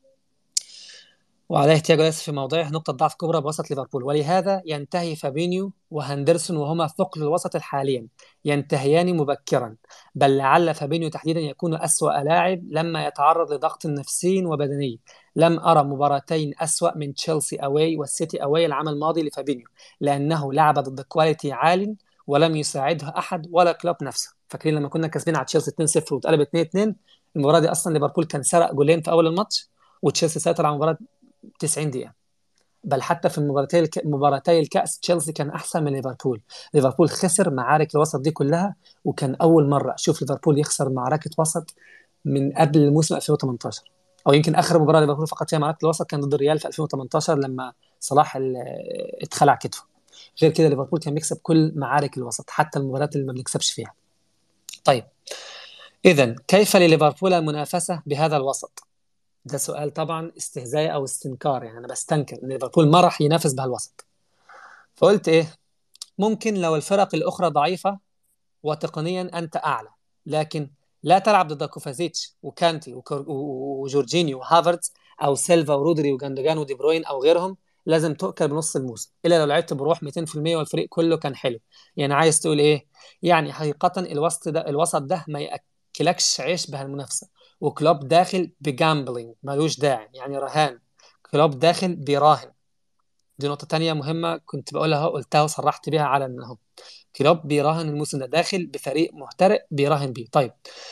وعليه تياجو ليس في موضعه نقطة ضعف كبرى بوسط ليفربول ولهذا ينتهي فابينيو وهندرسون وهما ثقل الوسط حاليا ينتهيان مبكرا بل لعل فابينيو تحديدا يكون أسوأ لاعب لما يتعرض لضغط نفسي وبدني لم أرى مباراتين أسوأ من تشيلسي أواي والسيتي أواي العام الماضي لفابينيو لأنه لعب ضد كواليتي عال ولم يساعده أحد ولا كلوب نفسه فاكرين لما كنا كاسبين على تشيلسي 2-0 واتقلب 2-2 المباراة دي أصلا ليفربول كان سرق جولين في أول الماتش وتشيلسي سيطر على المباراة 90 دقيقه بل حتى في مباراتي الك... مباراتي الكاس تشيلسي كان احسن من ليفربول ليفربول خسر معارك الوسط دي كلها وكان اول مره اشوف ليفربول يخسر معركه وسط من قبل الموسم 2018 او يمكن اخر مباراه ليفربول فقط فيها معركه الوسط كان ضد الريال في 2018 لما صلاح اتخلع كتفه غير كده ليفربول كان بيكسب كل معارك الوسط حتى المباريات اللي ما بنكسبش فيها طيب اذا كيف لليفربول المنافسه بهذا الوسط ده سؤال طبعا استهزاء او استنكار يعني انا بستنكر ان ليفربول ما راح ينافس بهالوسط فقلت ايه ممكن لو الفرق الاخرى ضعيفه وتقنيا انت اعلى لكن لا تلعب ضد كوفازيتش وكانتي وجورجينيو وهافرتز او سيلفا ورودري وجاندوجان ودي بروين او غيرهم لازم تؤكل بنص الموسم الا لو لعبت بروح 200% والفريق كله كان حلو يعني عايز تقول ايه يعني حقيقه الوسط ده الوسط ده ما ياكلكش عيش بهالمنافسه وكلوب داخل بجامبلينج ملوش داعي يعني رهان كلوب داخل بيراهن دي نقطة تانية مهمة كنت بقولها قلتها وصرحت بيها على انه كلوب بيراهن الموسم ده داخل بفريق محترق بيراهن بيه طيب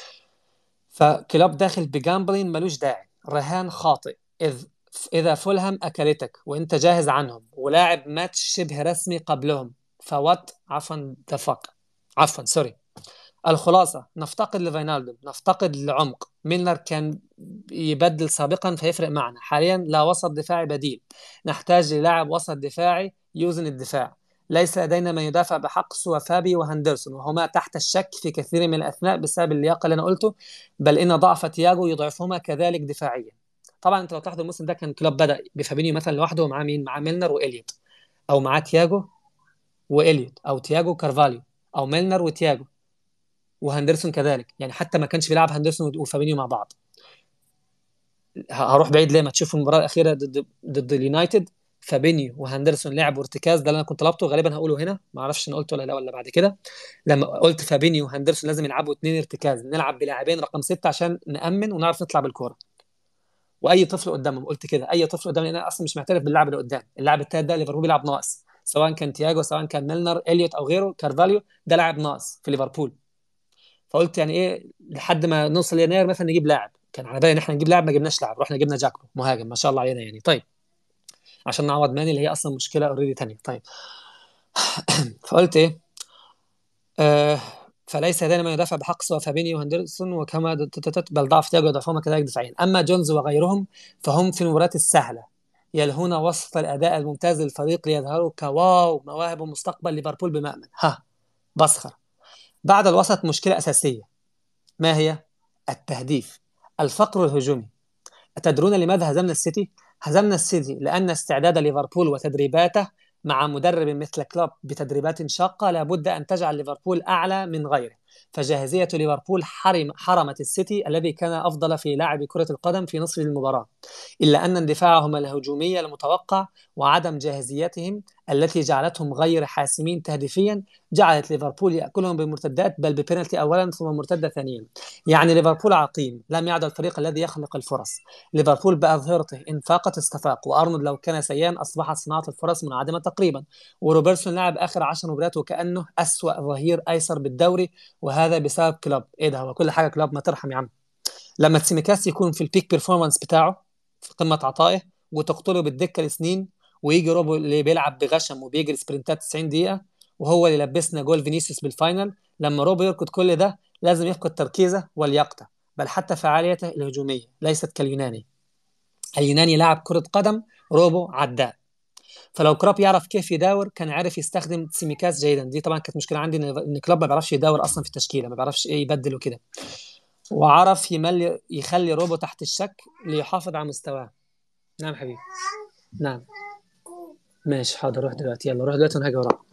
فكلوب داخل بجامبلين ملوش داعي رهان خاطئ إذ إذا فولهام أكلتك وأنت جاهز عنهم ولاعب ماتش شبه رسمي قبلهم فوات عفوا دفق عفوا سوري الخلاصة نفتقد لفينالدو نفتقد لعمق ميلنر كان يبدل سابقا فيفرق معنا حاليا لا وسط دفاعي بديل نحتاج للاعب وسط دفاعي يوزن الدفاع ليس لدينا من يدافع بحق سوى فابي وهندرسون وهما تحت الشك في كثير من الاثناء بسبب اللياقه اللي انا قلته بل ان ضعف تياجو يضعفهما كذلك دفاعيا طبعا انت لو تلاحظ الموسم ده كان كلوب بدا بفابينيو مثلا لوحده ومعاه مين معاه ميلنر واليوت او معاه تياجو واليوت او تياجو كارفاليو او ميلنر وتياجو وهندرسون كذلك يعني حتى ما كانش بيلعب هندرسون وفابينيو مع بعض هروح بعيد ليه ما تشوفوا المباراه الاخيره ضد ضد اليونايتد فابينيو وهندرسون لعبوا ارتكاز ده اللي انا كنت طلبته غالبا هقوله هنا ما اعرفش انا قلته ولا لا ولا بعد كده لما قلت فابينيو وهندرسون لازم يلعبوا اثنين ارتكاز نلعب بلاعبين رقم ستة عشان نامن ونعرف نطلع بالكوره واي طفل قدامهم قلت كده اي طفل قدامي انا اصلا مش معترف باللاعب اللي قدام اللاعب الثالث ده ليفربول بيلعب ناقص سواء كان تياجو سواء كان ميلنر اليوت او غيره كارفاليو ده لاعب ناقص في ليفربول فقلت يعني ايه لحد ما نوصل يناير مثلا نجيب لاعب كان على بالي ان احنا نجيب لاعب ما جبناش لاعب رحنا جبنا جاكبو مهاجم ما شاء الله علينا يعني طيب عشان نعوض ماني اللي هي اصلا مشكله اوريدي ثانيه طيب فقلت ايه آه فليس لدينا من يدافع بحق سوى فابينيو وهندرسون وكما بل ضعف تياجو ضعفهما كذلك دفاعيا اما جونز وغيرهم فهم في المباريات السهله يلهون وسط الاداء الممتاز للفريق ليظهروا كواو مواهب مستقبل ليفربول بمأمن ها بسخر بعد الوسط مشكله اساسيه ما هي التهديف الفقر الهجومي أتدرون لماذا هزمنا السيتي؟ هزمنا السيتي لأن استعداد ليفربول وتدريباته مع مدرب مثل كلوب بتدريبات شاقة لابد أن تجعل ليفربول أعلى من غيره فجاهزية ليفربول حرم حرمت السيتي الذي كان أفضل في لعب كرة القدم في نصف المباراة إلا أن اندفاعهم الهجومي المتوقع وعدم جاهزيتهم التي جعلتهم غير حاسمين تهديفيا جعلت ليفربول يأكلهم بالمرتدات بل ببنالتي أولا ثم مرتدة ثانيا يعني ليفربول عقيم لم يعد الفريق الذي يخلق الفرص ليفربول بأظهرته إن فاقت استفاق وأرنولد لو كان سيئا أصبحت صناعة الفرص منعدمة تقريبا وروبرتسون لعب آخر عشر مباريات وكأنه أسوأ ظهير أيسر بالدوري وهذا بسبب كلوب إيه ده هو كل حاجة كلوب ما ترحم يا عم لما تسيميكاس يكون في البيك بيرفورمانس بتاعه في قمة عطائه وتقتله بالدكة لسنين ويجي روبو اللي بيلعب بغشم وبيجري سبرنتات 90 دقيقة وهو اللي لبسنا جول فينيسيوس بالفاينل لما روبو يركض كل ده لازم يفقد تركيزه ولياقته بل حتى فعاليته الهجومية ليست كاليوناني اليوناني لاعب كرة قدم روبو عداء فلو كلوب يعرف كيف يداور كان عارف يستخدم سيميكاس جيدا دي طبعا كانت مشكله عندي ان كلوب ما بيعرفش يداور اصلا في التشكيله ما بيعرفش ايه يبدل وكده وعرف يملي يخلي روبو تحت الشك ليحافظ على مستواه نعم حبيبي نعم ماشي حاضر روح دلوقتي يلا روح دلوقتي وانا هاجي وراك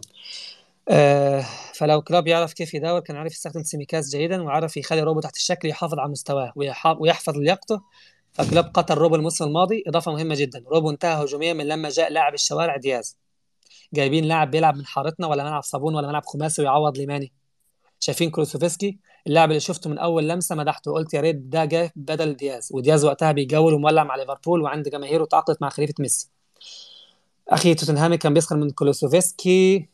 آه فلو كلوب يعرف كيف يداور كان عارف يستخدم سيميكاس جيدا وعرف يخلي روبو تحت الشك ليحافظ على مستواه ويحفظ لياقته فكلوب قتل روبو الموسم الماضي اضافه مهمه جدا روبو انتهى هجوميا من لما جاء لاعب الشوارع دياز جايبين لاعب بيلعب من حارتنا ولا ملعب صابون ولا ملعب خماسي ويعوض ليماني شايفين كروسوفسكي اللاعب اللي شفته من اول لمسه مدحته وقلت يا ريت ده جه بدل دياز ودياز وقتها بيجول ومولع مع ليفربول وعند جماهيره تعاقدت مع خليفه ميسي اخي توتنهامي كان بيسخر من كولوسوفسكي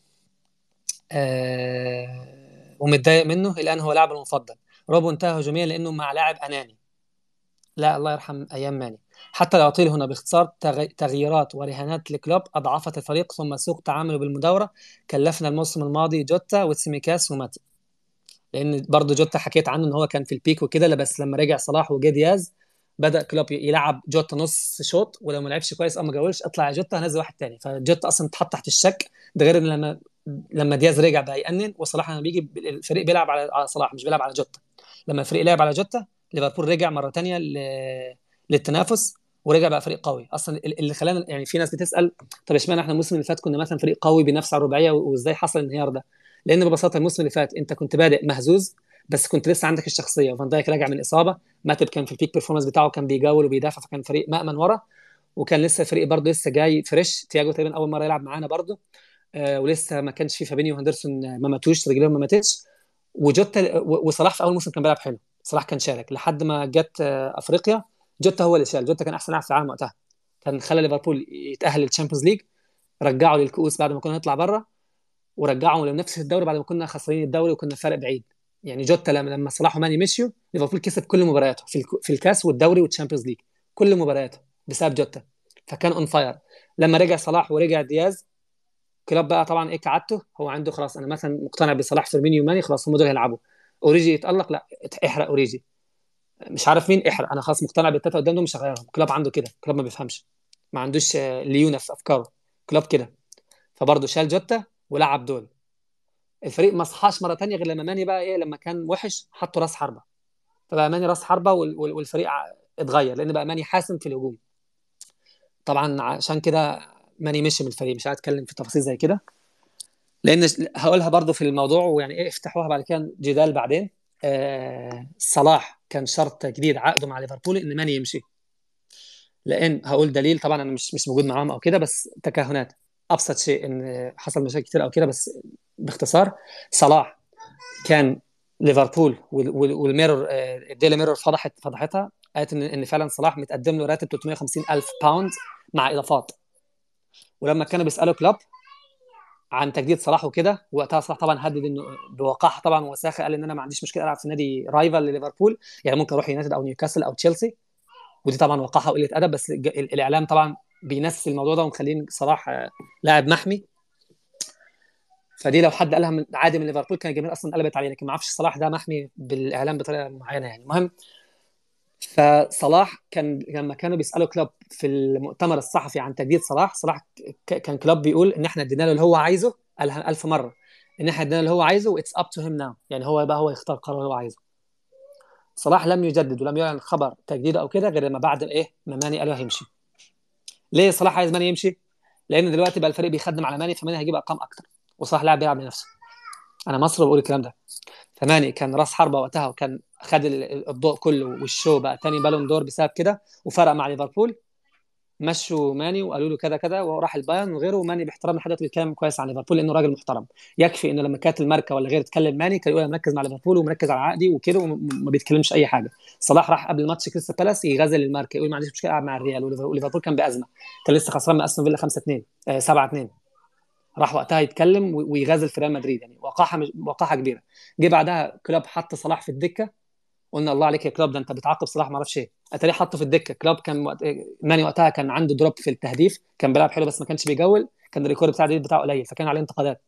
آه ومتضايق منه الان هو لاعبه المفضل روبو انتهى هجوميا لانه مع لاعب اناني لا الله يرحم ايام ماني حتى لا اطيل هنا باختصار تغييرات ورهانات لكلوب اضعفت الفريق ثم سوء تعامله بالمداوره كلفنا الموسم الماضي جوتا وتسيميكاس وماتي لان برضه جوتا حكيت عنه ان هو كان في البيك وكده بس لما رجع صلاح وجا دياز بدا كلوب يلعب جوتا نص شوط ولو ما لعبش كويس او ما جاولش اطلع يا جوتا هنزل واحد تاني فجوتا اصلا اتحط تحت الشك ده غير ان لما لما دياز رجع بقى يأنن وصلاح لما بيجي الفريق بيلعب على صلاح مش بيلعب على جوتا لما الفريق لعب على جوتا ليفربول رجع مره تانية للتنافس ورجع بقى فريق قوي اصلا اللي خلانا يعني في ناس بتسال طب اشمعنى احنا الموسم اللي فات كنا مثلا فريق قوي بينافس على الرباعيه وازاي حصل الانهيار ده لان ببساطه الموسم اللي فات انت كنت بادئ مهزوز بس كنت لسه عندك الشخصيه فان دايك راجع من الاصابه ماتب كان في البيك بيرفورمانس بتاعه كان بيجاول وبيدافع فكان فريق مأمن ورا وكان لسه الفريق برضه لسه جاي فريش تياجو تقريبا اول مره يلعب معانا برضه آه ولسه ما كانش في فابينيو وهندرسون ما ماتوش رجليهم ما ماتتش وجوتا وصلاح في اول موسم كان بيلعب حلو صلاح كان شارك لحد ما جت آه افريقيا جوتا هو اللي شال جوتا كان احسن لاعب في العالم وقتها كان خلى ليفربول يتاهل للتشامبيونز ليج رجعه للكؤوس بعد ما كنا نطلع بره ورجعهم لنفس الدوري بعد ما كنا خسرانين الدوري وكنا فارق بعيد يعني جوتا لما لما صلاح وماني مشيوا ليفربول كسب كل مبارياته في في الكاس والدوري والتشامبيونز ليج كل مبارياته بسبب جوتا فكان اون فاير لما رجع صلاح ورجع دياز كلوب بقى طبعا ايه كعادته هو عنده خلاص انا مثلا مقتنع بصلاح فيرمينيو وماني خلاص هم دول هيلعبوا اوريجي يتالق لا احرق اوريجي مش عارف مين احرق انا خلاص مقتنع بالتلاته قدام دول مش هغيرهم كلوب عنده كده كلوب ما بيفهمش ما عندوش ليونه في افكاره كلوب كده فبرضه شال جوتا ولعب دول الفريق ما صحاش مره ثانيه غير لما ماني بقى ايه لما كان وحش حطوا راس حربه فبقى ماني راس حربه والفريق اتغير لان بقى ماني حاسم في الهجوم طبعا عشان كده ماني مشي من الفريق مش عايز اتكلم في تفاصيل زي كده لان هقولها برضو في الموضوع ويعني ايه افتحوها بعد كده جدال بعدين آه صلاح كان شرط جديد عقده مع ليفربول ان ماني يمشي لان هقول دليل طبعا انا مش مش موجود معاهم او كده بس تكهنات ابسط شيء ان حصل مشاكل كتير او كده بس باختصار صلاح كان ليفربول والميرور الديلي ميرور فضحت فضحتها قالت ان ان فعلا صلاح متقدم له راتب 350 الف باوند مع اضافات ولما كانوا بيسالوا كلوب عن تجديد صلاح وكده وقتها صلاح طبعا هدد انه بوقاحه طبعا وساخه قال ان انا ما عنديش مشكله العب في نادي رايفل لليفربول يعني ممكن اروح يونايتد او نيوكاسل او تشيلسي ودي طبعا وقاحه وقله ادب بس الاعلام طبعا بينسي الموضوع ده ومخلين صلاح لاعب محمي فدي لو حد قالها من عادي من ليفربول كان الجماهير اصلا قلبت عليه لكن ما اعرفش صلاح ده محمي بالاعلام بطريقه معينه يعني المهم فصلاح كان لما كانوا بيسالوا كلوب في المؤتمر الصحفي عن تجديد صلاح صلاح كان كلوب بيقول ان احنا ادينا له اللي هو عايزه قالها ألف مره ان احنا ادينا اللي هو عايزه واتس اب تو هيم ناو يعني هو بقى هو يختار القرار اللي هو عايزه صلاح لم يجدد ولم يعلن خبر تجديده او كده غير لما بعد ايه ما ماني قالوا هيمشي ليه صلاح عايز ماني يمشي لان دلوقتي بقى الفريق بيخدم على ماني فماني هيجيب ارقام اكتر وصلاح لاعب بيلعب لنفسه انا مصري بقول الكلام ده فماني كان راس حربه وقتها وكان خد الضوء كله والشو بقى تاني بالون دور بسبب كده وفرق مع ليفربول مشوا ماني وقالوا له كذا كذا وراح البايرن وغيره وماني باحترام لحد دلوقتي بيتكلم كويس عن ليفربول لانه راجل محترم يكفي انه لما كانت الماركه ولا غيره تكلم ماني كان يقول انا مركز مع ليفربول ومركز على عقدي وكده وما بيتكلمش اي حاجه صلاح راح قبل ماتش كريستال بالاس يغزل الماركه يقول ما عنديش مشكله العب مع الريال وليفربول كان بازمه كان لسه خسران من استون فيلا 5 2 7 2 راح وقتها يتكلم ويغازل في ريال مدريد يعني وقاحه وقاحه كبيره جه بعدها كلوب حط صلاح في الدكه قلنا الله عليك يا كلوب ده انت بتعاقب صلاح ما اعرفش ايه اتاري حطه في الدكه كلوب كان وقت... ماني وقتها كان عنده دروب في التهديف كان بيلعب حلو بس ما كانش بيجول كان الريكورد بتاع بتاعه قليل فكان عليه انتقادات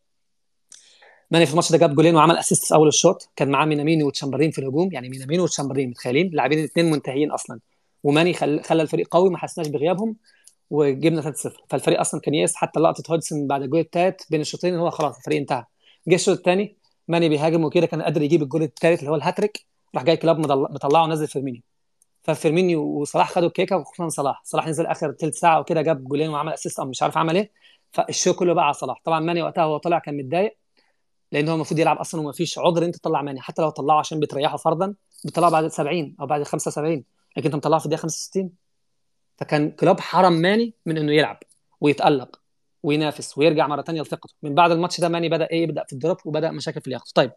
ماني في الماتش ده جاب جولين وعمل اسيست في اول الشوط كان معاه مينامينو وتشامبرين في الهجوم يعني مينامينو وتشامبرين متخيلين لاعبين الاثنين منتهيين اصلا وماني خل... خلى الفريق قوي ما حسناش بغيابهم وجبنا 3-0 فالفريق اصلا كان يئس حتى لقطه هودسون بعد الجول الثالث بين الشوطين هو خلاص الفريق انتهى جه الشوط الثاني ماني بيهاجم وكده كان قادر يجيب الجول الثالث اللي هو الهاتريك راح جاي كلاب مطلعه ونزل فيرمينيو ففيرمينيو وصلاح خدوا الكيكه وخصوصا صلاح صلاح نزل اخر ثلث ساعه وكده جاب جولين وعمل اسيست او مش عارف عمل ايه فالشو كله بقى على صلاح طبعا ماني وقتها هو طلع كان متضايق لان هو المفروض يلعب اصلا وما فيش عذر انت تطلع ماني حتى لو طلعه عشان بتريحه فرضا بتطلعه بعد 70 او بعد 75 لكن انت مطلعه في الدقيقه 65 فكان كلوب حرم ماني من انه يلعب ويتالق وينافس ويرجع مره ثانيه لثقته من بعد الماتش ده ماني بدا ايه يبدا في الدروب وبدا مشاكل في اللياقه طيب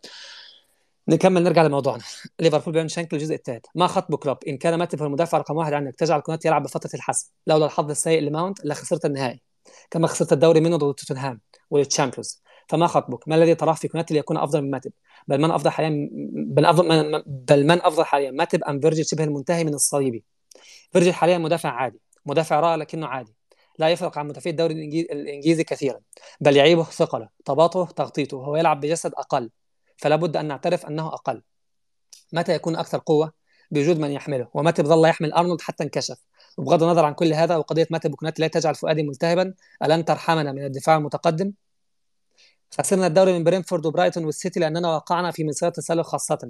نكمل نرجع لموضوعنا ليفربول بيعمل شانكل الجزء الثالث ما خطب كلوب ان كان ماتب هو المدافع رقم واحد عنك تجعل كوناتي يلعب بفتره الحسم لولا الحظ السيء لماونت لخسرت النهائي كما خسرت الدوري منه ضد توتنهام والتشامبيونز فما خطبك ما الذي تراه في كوناتي ليكون افضل من ماتب بل من افضل حاليا بل افضل من بل من افضل حاليا ماتب ام فيرجيل شبه المنتهي من الصليبي فيرجيل حاليا مدافع عادي مدافع رائع لكنه عادي لا يفرق عن مدافعي الدوري الانجليزي كثيرا بل يعيبه ثقله طباطه تغطيته وهو يلعب بجسد اقل فلا بد ان نعترف انه اقل متى يكون اكثر قوه بوجود من يحمله ومتى ظل يحمل ارنولد حتى انكشف وبغض النظر عن كل هذا وقضيه متى بكونات لا تجعل فؤادي ملتهبا الن ترحمنا من الدفاع المتقدم خسرنا الدوري من برينفورد وبرايتون والسيتي لاننا وقعنا في مسيره التسلل خاصتنا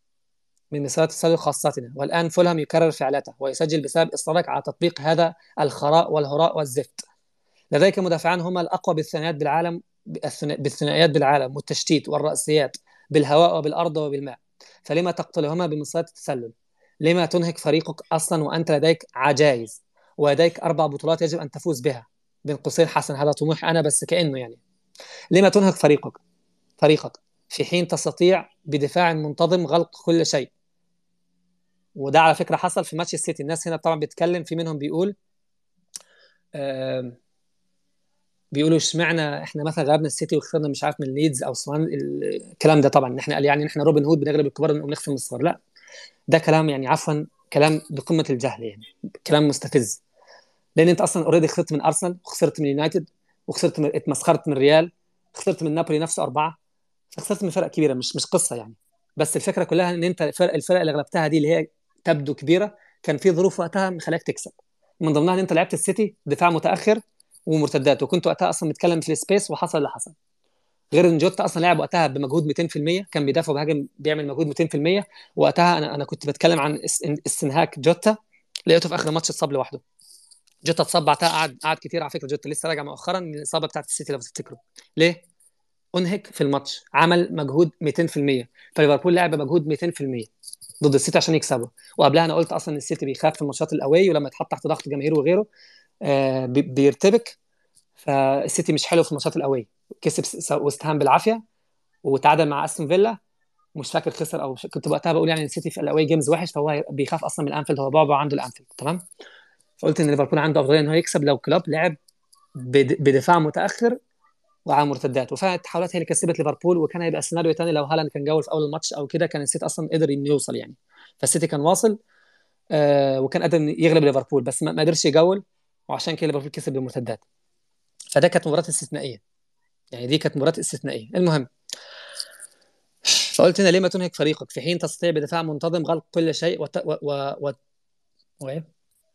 من مسيرة التسلل خاصتنا والآن فولهام يكرر فعلته ويسجل بسبب إصرارك على تطبيق هذا الخراء والهراء والزفت لديك مدافعان هما الأقوى بالثنائيات بالعالم بالثنائيات بالعالم والتشتيت والرأسيات بالهواء وبالأرض وبالماء فلما تقتلهما بمصيدة التسلل لما تنهك فريقك أصلا وأنت لديك عجائز ولديك أربع بطولات يجب أن تفوز بها بين قوسين حسن هذا طموح أنا بس كأنه يعني لما تنهك فريقك فريقك في حين تستطيع بدفاع منتظم غلق كل شيء وده على فكره حصل في ماتش السيتي الناس هنا طبعا بيتكلم في منهم بيقول آه بيقولوا اشمعنى احنا مثلا غلبنا السيتي وخسرنا مش عارف من ليدز او سوان الكلام ده طبعا احنا قال يعني احنا روبن هود بنغلب الكبار ونخسر من الصغار لا ده كلام يعني عفوا كلام بقمه الجهل يعني كلام مستفز لان انت اصلا اوريدي خسرت من ارسنال وخسرت من يونايتد وخسرت من اتمسخرت من ريال خسرت من نابولي نفسه اربعه فخسرت من فرق كبيره مش مش قصه يعني بس الفكره كلها ان انت الفرق الفرق اللي غلبتها دي اللي هي تبدو كبيره كان في ظروف وقتها مخليك تكسب من ضمنها ان انت لعبت السيتي دفاع متاخر ومرتدات وكنت وقتها اصلا متكلم في السبيس وحصل اللي حصل غير ان جوتا اصلا لعب وقتها بمجهود 200% كان بيدافع وبيهاجم بيعمل مجهود 200% وقتها انا انا كنت بتكلم عن استنهاك جوتا لقيته في اخر الماتش اتصاب لوحده جوتا اتصاب بعدها قعد قعد كتير على فكره جوتا لسه راجع مؤخرا من الاصابه بتاعت السيتي لو تفتكروا ليه؟ انهك في الماتش عمل مجهود 200% فليفربول لعب بمجهود 200% ضد السيتي عشان يكسبه وقبلها انا قلت اصلا السيتي بيخاف في الماتشات الاواي ولما يتحط تحت ضغط جماهير وغيره آه بيرتبك فالسيتي مش حلو في الماتشات الاواي كسب ويست هام بالعافيه وتعادل مع استون فيلا مش فاكر خسر او كنت وقتها بقول يعني السيتي في الاواي جيمز وحش فهو بيخاف اصلا من الانفيلد هو بعبع عنده الانفيلد تمام فقلت ان ليفربول عنده افضليه ان هو يكسب لو كلوب لعب بدفاع متاخر وعلى مرتدات وفعلا التحولات هي اللي كسبت ليفربول وكان هيبقى سيناريو ثاني لو هالاند كان جول في اول الماتش او كده كان السيتي اصلا قدر انه يوصل يعني فالسيتي كان واصل آه وكان قادر يغلب ليفربول بس ما قدرش يجول وعشان كده ليفربول كسب بالمرتدات فده كانت مباراه استثنائيه يعني دي كانت مباراه استثنائيه المهم فقلت هنا ليه ما تنهك فريقك في حين تستطيع بدفاع منتظم غلق كل شيء وت... و... و... و... وإيه؟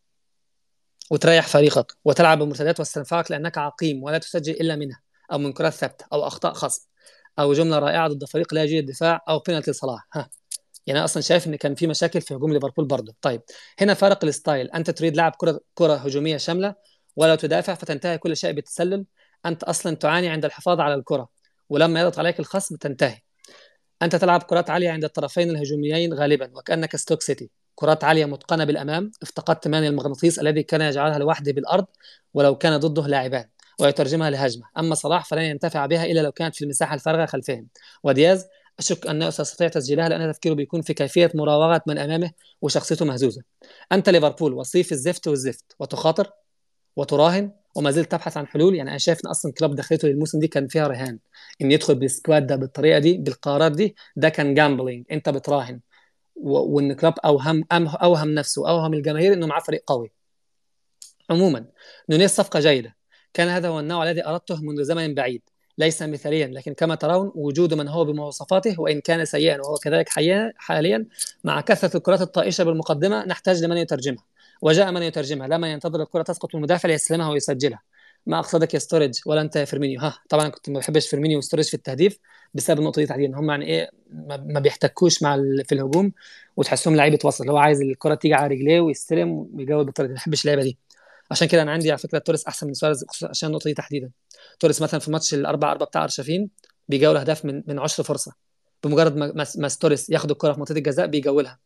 وتريح فريقك وتلعب بمرتدات واستنفاعك لانك عقيم ولا تسجل الا منها او من كرات ثابته او اخطاء خصم او جمله رائعه ضد فريق لا يجيد الدفاع او بينالتي صلاح ها يعني انا اصلا شايف ان كان في مشاكل في هجوم ليفربول برضه طيب هنا فارق الستايل انت تريد لعب كره كره هجوميه شامله ولا تدافع فتنتهي كل شيء بالتسلل انت اصلا تعاني عند الحفاظ على الكره ولما يضغط عليك الخصم تنتهي انت تلعب كرات عاليه عند الطرفين الهجوميين غالبا وكانك ستوك سيتي كرات عاليه متقنه بالامام افتقدت ماني المغناطيس الذي كان يجعلها لوحده بالارض ولو كان ضده لاعبان ويترجمها لهجمه اما صلاح فلن ينتفع بها الا لو كانت في المساحه الفارغه خلفهم ودياز اشك انه سيستطيع تسجيلها لان تفكيره بيكون في كيفيه مراوغه من امامه وشخصيته مهزوزه انت ليفربول وصيف الزفت والزفت وتخاطر وتراهن وما زلت تبحث عن حلول يعني انا شايف ان اصلا كلوب دخلته للموسم دي كان فيها رهان ان يدخل بالسكواد ده بالطريقه دي بالقرارات دي ده كان جامبلينج انت بتراهن وان كلوب اوهم اوهم نفسه اوهم الجماهير انه معاه فريق قوي عموما نونيز صفقه جيده كان هذا هو النوع الذي اردته منذ زمن بعيد ليس مثاليا لكن كما ترون وجود من هو بمواصفاته وان كان سيئا وهو كذلك حاليا مع كثره الكرات الطائشه بالمقدمه نحتاج لمن يترجمها وجاء من يترجمها لما ينتظر الكره تسقط من المدافع ليستلمها ويسجلها ما اقصدك يا ستورج ولا انت يا فيرمينيو ها طبعا كنت ما بحبش فيرمينيو وستورج في التهديف بسبب النقطه دي تحديدا هم يعني ايه ما بيحتكوش مع في الهجوم وتحسهم لعيبه وسط هو عايز الكره تيجي على رجليه ويستلم ويجاوب بالطريقه دي ما بحبش اللعبه دي عشان كده انا عندي على فكره توريس احسن من سواريز عشان النقطه دي تحديدا توريس مثلا في ماتش الاربع اربعه بتاع ارشفين بيجاول اهداف من من 10 فرصه بمجرد ما ما ستوريس ياخد الكره في منطقه الجزاء بيجاولها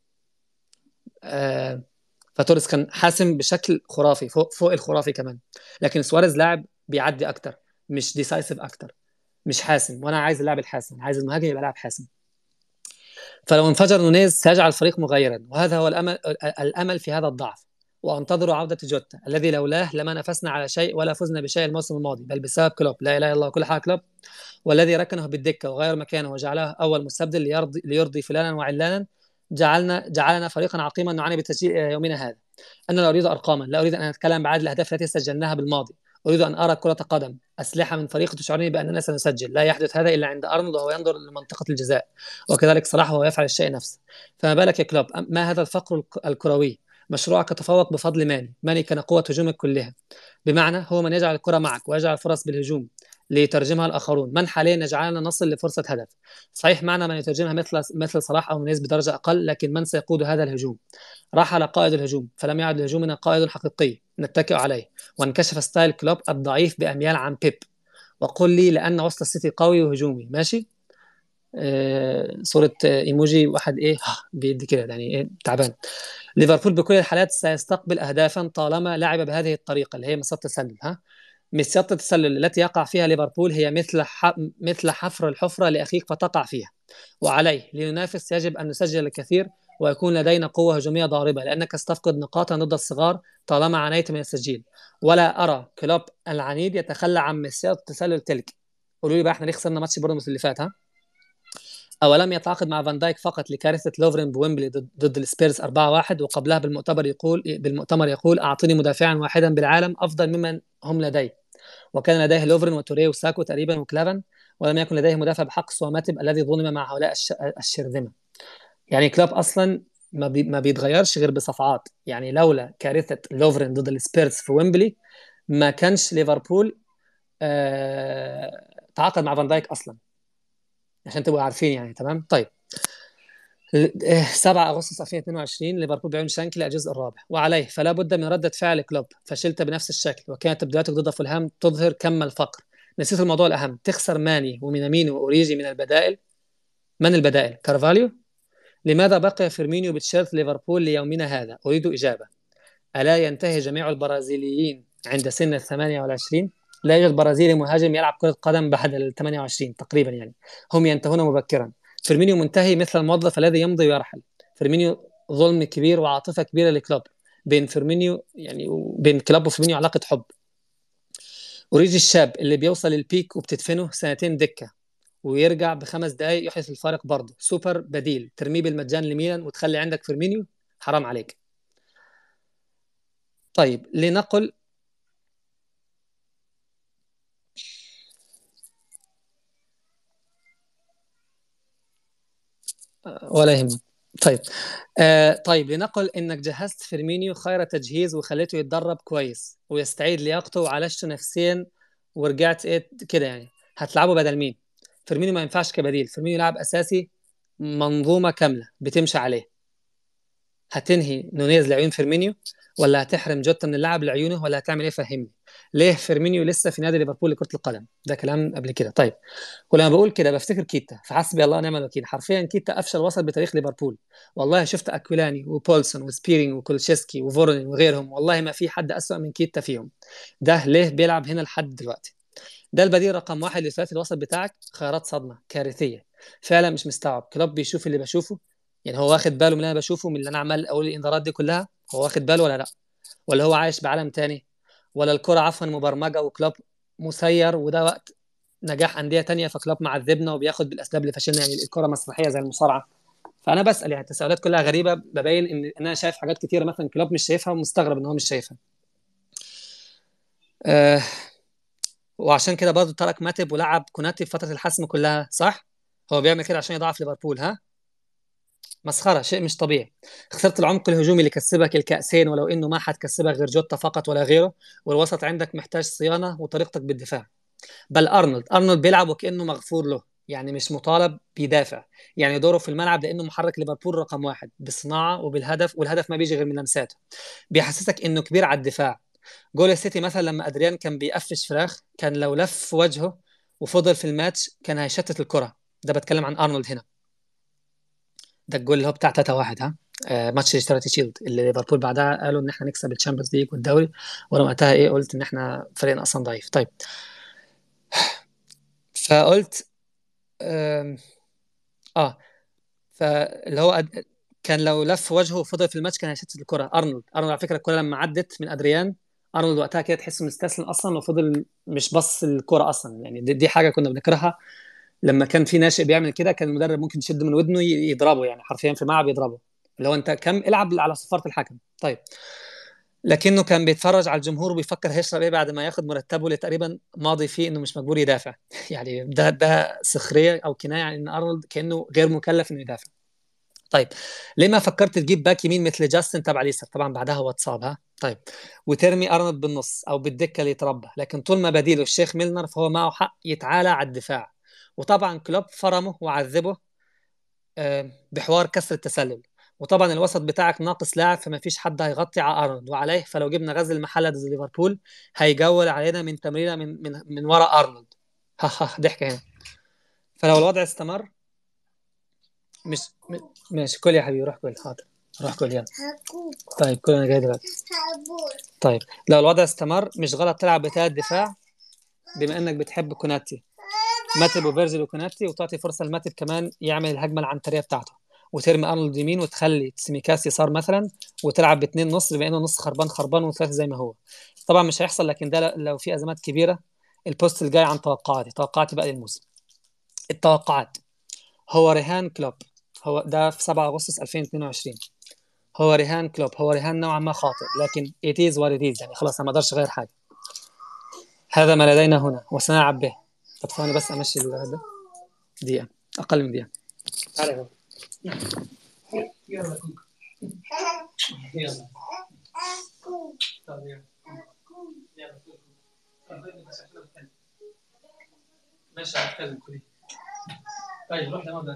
آه فتوريس كان حاسم بشكل خرافي فوق فوق الخرافي كمان لكن سواريز لاعب بيعدي اكتر مش ديسايسيف اكتر مش حاسم وانا عايز اللاعب الحاسم عايز المهاجم يبقى لاعب حاسم فلو انفجر نونيز سيجعل الفريق مغيرا وهذا هو الامل الامل في هذا الضعف وانتظر عوده جوتا الذي لولاه لما نفسنا على شيء ولا فزنا بشيء الموسم الماضي بل بسبب كلوب لا اله الا الله كل حاجه كلوب والذي ركنه بالدكه وغير مكانه وجعله اول مستبدل ليرضي, ليرضي فلانا وعلانا جعلنا جعلنا فريقا عقيما نعاني بالتسجيل الى يومنا هذا انا لا اريد ارقاما لا اريد ان اتكلم بعدد الاهداف التي سجلناها بالماضي اريد ان ارى كره قدم اسلحه من فريق تشعرني باننا سنسجل لا يحدث هذا الا عند ارنولد وهو ينظر لمنطقه الجزاء وكذلك صلاح وهو يفعل الشيء نفسه فما بالك يا كلوب ما هذا الفقر الكروي مشروعك تفوق بفضل ماني ماني كان قوة هجومك كلها بمعنى هو من يجعل الكرة معك ويجعل فرص بالهجوم ليترجمها الاخرون من حاليا يجعلنا نصل لفرصه هدف صحيح معنا من يترجمها مثل مثل صلاح او نونيز بدرجه اقل لكن من سيقود هذا الهجوم رحل قائد الهجوم فلم يعد لهجومنا قائد حقيقي نتكئ عليه وانكشف ستايل كلوب الضعيف باميال عن بيب وقل لي لان وسط السيتي قوي وهجومي ماشي آه صورة ايموجي واحد ايه بيدي كده يعني ايه تعبان ليفربول بكل الحالات سيستقبل اهدافا طالما لعب بهذه الطريقه اللي هي مسات التسلل ها مسيرة التسلل التي يقع فيها ليفربول هي مثل مثل حفر الحفرة لأخيك فتقع فيها وعليه لننافس يجب أن نسجل الكثير ويكون لدينا قوة هجومية ضاربة لأنك ستفقد نقاطا ضد الصغار طالما عانيت من التسجيل ولا أرى كلوب العنيد يتخلى عن مسيرة التسلل تلك قولوا لي بقى احنا ليه خسرنا ماتش بورنموث اللي فات ها أولم يتعاقد مع فان دايك فقط لكارثة لوفرين بويمبلي ضد, ضد السبيرز 4-1 وقبلها بالمؤتمر يقول بالمؤتمر يقول أعطني مدافعا واحدا بالعالم أفضل ممن هم لدي وكان لديه لوفرن وتوريه وساكو تقريبا وكلافن ولم يكن لديه مدافع بحق سوى ماتب الذي ظلم مع هؤلاء الشرذمه يعني كلوب اصلا ما, بي ما بيتغيرش غير بصفعات يعني لولا كارثه لوفرن ضد السبيرز في ويمبلي ما كانش ليفربول آه تعاقد مع فان دايك اصلا عشان تبقوا عارفين يعني تمام طيب 7 اغسطس 2022 ليفربول بعين شانكلي الجزء الرابع وعليه فلا بد من رده فعل كلوب فشلت بنفس الشكل وكانت تبدياتك ضد فولهام تظهر كم الفقر نسيت الموضوع الاهم تخسر ماني ومينامينو واوريجي من البدائل من البدائل كارفاليو لماذا بقي فيرمينيو بتشيرت ليفربول ليومنا هذا اريد اجابه الا ينتهي جميع البرازيليين عند سن ال 28 لا يوجد برازيلي مهاجم يلعب كره قدم بعد ال 28 تقريبا يعني هم ينتهون مبكرا فيرمينيو منتهي مثل الموظف الذي يمضي ويرحل فيرمينيو ظلم كبير وعاطفه كبيره لكلوب بين فيرمينيو يعني بين كلوب وفيرمينيو علاقه حب اوريجي الشاب اللي بيوصل البيك وبتدفنه سنتين دكه ويرجع بخمس دقائق يحدث الفارق برضه سوبر بديل ترميه بالمجان لميلان وتخلي عندك فيرمينيو حرام عليك طيب لنقل ولا يهمك طيب آه طيب لنقل انك جهزت فيرمينيو خير تجهيز وخليته يتدرب كويس ويستعيد لياقته وعالجته نفسيا ورجعت ايه كده يعني هتلعبه بدل مين؟ فيرمينيو ما ينفعش كبديل فيرمينيو لاعب اساسي منظومه كامله بتمشي عليه هتنهي نونيز لعيون فيرمينيو ولا هتحرم جوتا من اللعب لعيونه ولا هتعمل ايه فهمني ليه فيرمينيو لسه في نادي ليفربول لكره القدم ده كلام قبل كده طيب ولما بقول كده بفتكر كيتا فحسبي الله ونعم الوكيل حرفيا كيتا افشل وسط بتاريخ ليفربول والله شفت اكولاني وبولسون وسبيرينج وكولشيسكي وفورنين وغيرهم والله ما في حد اسوأ من كيتا فيهم ده ليه بيلعب هنا لحد دلوقتي ده البديل رقم واحد لثلاثي الوسط بتاعك خيارات صدمه كارثيه فعلا مش مستوعب كلوب بيشوف اللي بشوفه يعني هو واخد باله من اللي انا بشوفه من اللي انا عمال اقول الانذارات دي كلها هو واخد باله ولا لا ولا هو عايش بعالم تاني ولا الكرة عفوا مبرمجة وكلوب مسير وده وقت نجاح أندية تانية فكلوب معذبنا وبياخد بالأسباب اللي فشلنا يعني الكرة مسرحية زي المصارعة فأنا بسأل يعني التساؤلات كلها غريبة ببين إن إن أنا شايف حاجات كتيرة مثلا كلوب مش شايفها ومستغرب إن هو مش شايفها آه وعشان كده برضه ترك ماتب ولعب كوناتي في فترة الحسم كلها صح؟ هو بيعمل كده عشان يضعف ليفربول ها؟ مسخره شيء مش طبيعي خسرت العمق الهجومي اللي كسبك الكأسين ولو انه ما حتكسبك غير جوتا فقط ولا غيره والوسط عندك محتاج صيانه وطريقتك بالدفاع بل ارنولد ارنولد بيلعب وكانه مغفور له يعني مش مطالب بيدافع يعني دوره في الملعب لانه محرك ليفربول رقم واحد بالصناعه وبالهدف والهدف ما بيجي غير من لمساته بيحسسك انه كبير على الدفاع جول السيتي مثلا لما ادريان كان بيقفش فراخ كان لو لف وجهه وفضل في الماتش كان هيشتت الكره ده بتكلم عن ارنولد هنا ده الجول اللي هو بتاع 3 1 ها آه ماتش اشترتي شيلد اللي ليفربول بعدها قالوا ان احنا نكسب الشامبيونز ليج والدوري وانا وقتها ايه قلت ان احنا فريقنا اصلا ضعيف طيب فقلت آم، اه فاللي هو أد... كان لو لف وجهه وفضل في الماتش كان هيشتت الكره ارنولد ارنولد على فكره الكره لما عدت من ادريان ارنولد وقتها كده تحسه مستسلم اصلا وفضل مش بص الكره اصلا يعني دي, دي حاجه كنا بنكرهها لما كان في ناشئ بيعمل كده كان المدرب ممكن يشد من ودنه ي- يضربه يعني حرفيا في الملعب يضربه اللي هو انت كم العب على صفاره الحكم طيب لكنه كان بيتفرج على الجمهور وبيفكر هيشرب ايه بعد ما ياخد مرتبه اللي تقريبا ماضي فيه انه مش مجبور يدافع يعني ده ده سخريه او كنايه عن ان ارنولد كانه غير مكلف انه يدافع طيب ليه ما فكرت تجيب باك يمين مثل جاستن تبع اليسار طبعا بعدها هو اتصاب ها طيب وترمي ارنولد بالنص او بالدكه اللي يتربى لكن طول ما بديله الشيخ ميلنر فهو معه حق يتعالى على الدفاع وطبعا كلوب فرمه وعذبه آه، بحوار كسر التسلل وطبعا الوسط بتاعك ناقص لاعب فما فيش حد هيغطي على ارنولد وعليه فلو جبنا غزل المحله ضد ليفربول هيجول علينا من تمريره من من من ورا ارنولد ها ها ضحك هنا فلو الوضع استمر مش م- ماشي كل يا حبيبي روح كل حاضر روح كل يلا هاكل طيب كل انا جاي دلوقتي هاكل طيب لو الوضع استمر مش غلط تلعب بثلاث دفاع بما انك بتحب كوناتي ماتب وفيرجل وكوناتي وتعطي فرصه لماتب كمان يعمل الهجمه العنتريه بتاعته وترمي ارنولد يمين وتخلي تسيميكاس يسار مثلا وتلعب باثنين نص بما انه نص خربان خربان وثلاثه زي ما هو طبعا مش هيحصل لكن ده ل- لو في ازمات كبيره البوست الجاي عن توقعاتي توقعاتي بقى للموسم التوقعات هو رهان كلوب هو ده في 7 اغسطس 2022 هو رهان كلوب هو رهان نوعا ما خاطئ لكن it is what it is يعني خلاص انا ما اقدرش اغير حاجه هذا ما لدينا هنا وسنلعب به طب ثواني بس امشي هذا دقيقه اقل من دقيقه تعالى هو. يلا كوكو يلا هاكل طب يلا يلا كوكو اتكلم طيب روح لماذا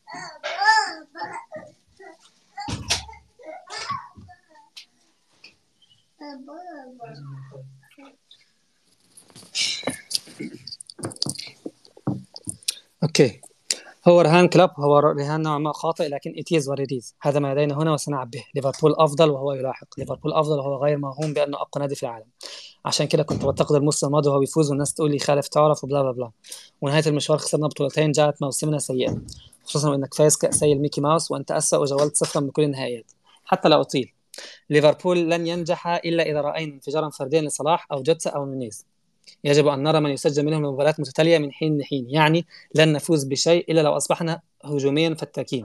اوكي هو رهان كلوب هو رهان نوعا ما خاطئ لكن اتيز وريديز هذا ما لدينا هنا وسنعب به ليفربول افضل وهو يلاحق ليفربول افضل وهو غير موهوم بانه اقوى نادي في العالم عشان كده كنت بنتقد الموسم الماضي وهو بيفوز والناس تقول لي خالف تعرف وبلا بلا بلا ونهايه المشوار خسرنا بطولتين جاءت موسمنا سيئه خصوصا وانك فايز كاسي الميكي ماوس وانت اسوا وجولت صفرا بكل النهائيات حتى لا اطيل ليفربول لن ينجح الا اذا راينا انفجارا فرديا لصلاح او جوتسا او نونيز يجب أن نرى من يسجل منهم مباريات متتالية من حين لحين يعني لن نفوز بشيء إلا لو أصبحنا هجوميا فتاكين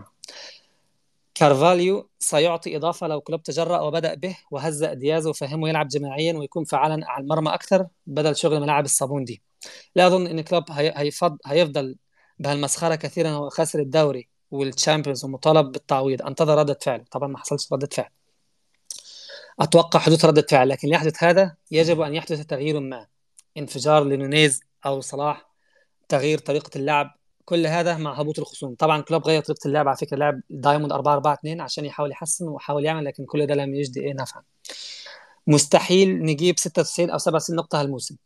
كارفاليو سيعطي إضافة لو كلوب تجرأ وبدأ به وهزأ دياز وفهمه يلعب جماعيا ويكون فعالا على المرمى أكثر بدل شغل ملاعب الصابون دي لا أظن أن كلوب هيفضل, هيفضل بهالمسخرة كثيرا هو خاسر الدوري والتشامبيونز ومطالب بالتعويض انتظر ردة فعل طبعا ما حصلش ردة فعل أتوقع حدوث ردة فعل لكن ليحدث هذا يجب أن يحدث تغيير ما انفجار لنونيز او صلاح تغيير طريقه اللعب كل هذا مع هبوط الخصوم طبعا كلوب غير طريقه اللعب على فكره لعب دايموند 4 4 2 عشان يحاول يحسن وحاول يعمل لكن كل ده لم يجدي ايه نفعا مستحيل نجيب 96 او 97 نقطه هالموسم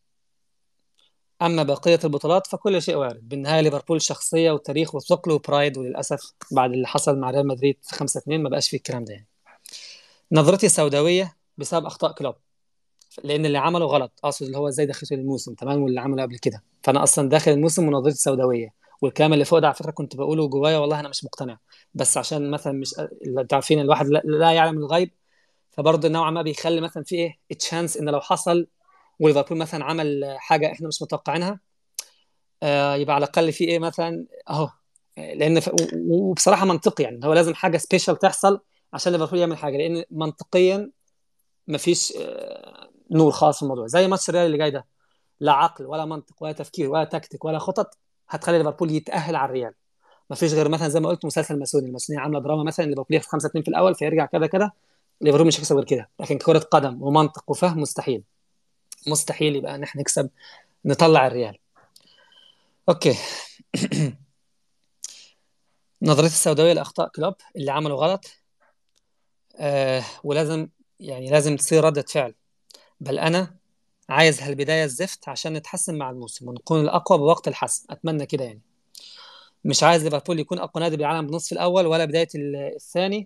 اما بقيه البطولات فكل شيء وارد بالنهايه ليفربول شخصيه وتاريخ وثقل وبرايد وللاسف بعد اللي حصل مع ريال مدريد في 5 2 ما بقاش فيه الكلام ده يعني نظرتي سوداويه بسبب اخطاء كلوب لان اللي عمله غلط اقصد اللي هو ازاي دخلته الموسم تمام واللي عمله قبل كده فانا اصلا داخل الموسم ونظرتي سوداويه والكلام اللي فوق ده على فكره كنت بقوله جوايا والله انا مش مقتنع بس عشان مثلا مش انتوا عارفين الواحد لا يعلم الغيب فبرضه نوعا ما بيخلي مثلا في ايه تشانس ان لو حصل وليفربول مثلا عمل حاجه احنا مش متوقعينها آه يبقى على الاقل في ايه مثلا اهو لان ف... وبصراحه منطقي يعني هو لازم حاجه سبيشال تحصل عشان ليفربول يعمل حاجه لان منطقيا مفيش آه نور خالص في الموضوع زي ماتش الريال اللي جاي ده لا عقل ولا منطق ولا تفكير ولا تكتيك ولا خطط هتخلي ليفربول يتاهل على الريال ما فيش غير مثلا زي ما قلت مسلسل ماسوني الماسونيه عامله دراما مثلا ليفربول يخسر 5 2 في الاول فيرجع كذا كذا ليفربول مش هيكسب غير كده لكن كره قدم ومنطق وفهم مستحيل مستحيل يبقى ان احنا نكسب نطلع الريال اوكي نظريه السوداويه لاخطاء كلوب اللي عمله غلط آه ولازم يعني لازم تصير ردة فعل بل أنا عايز هالبداية الزفت عشان نتحسن مع الموسم ونكون الأقوى بوقت الحسم أتمنى كده يعني مش عايز ليفربول يكون أقوى نادي بالعالم بنصف الأول ولا بداية الثاني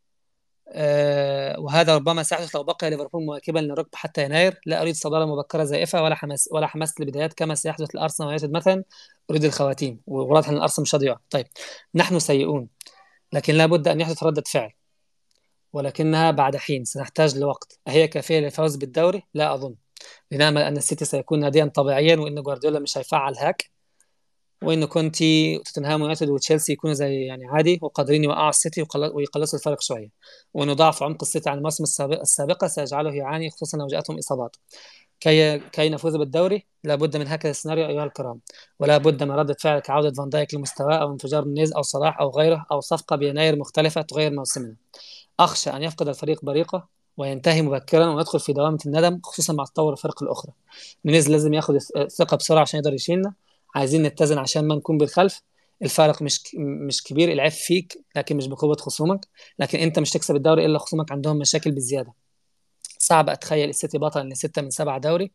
أه وهذا ربما سيحدث لو بقي ليفربول مواكبا للركب حتى يناير لا أريد صدارة مبكرة زائفة ولا حماس ولا حماس البدايات كما سيحدث لأرسنال ويونايتد مثلا أريد الخواتيم وواضح أن الأرسنال مش هضيع طيب نحن سيئون لكن لابد أن يحدث ردة فعل ولكنها بعد حين سنحتاج لوقت أهي كافية للفوز بالدوري؟ لا أظن لنأمل أن السيتي سيكون ناديا طبيعيا وأن جوارديولا مش هيفعل هاك وأن كونتي وتوتنهام ويونايتد وتشيلسي يكونوا زي يعني عادي وقادرين يوقعوا السيتي ويقلصوا الفرق شوية وأنه ضعف عمق السيتي عن المواسم السابقة سيجعله يعاني خصوصا لو جاءتهم إصابات كي كي نفوز بالدوري لابد من هكذا السيناريو ايها الكرام ولا بد من ردة فعل كعودة فان دايك لمستواه او انفجار نيز او صلاح او غيره او صفقة بيناير مختلفة تغير موسمنا أخشى أن يفقد الفريق بريقة وينتهي مبكرا ويدخل في دوامة الندم خصوصا مع تطور الفرق الأخرى نونيز لازم ياخد الثقة بسرعة عشان يقدر يشيلنا عايزين نتزن عشان ما نكون بالخلف الفارق مش مش كبير العيب فيك لكن مش بقوة خصومك لكن أنت مش تكسب الدوري إلا خصومك عندهم مشاكل بالزيادة صعب أتخيل السيتي بطل لستة من سبعة دوري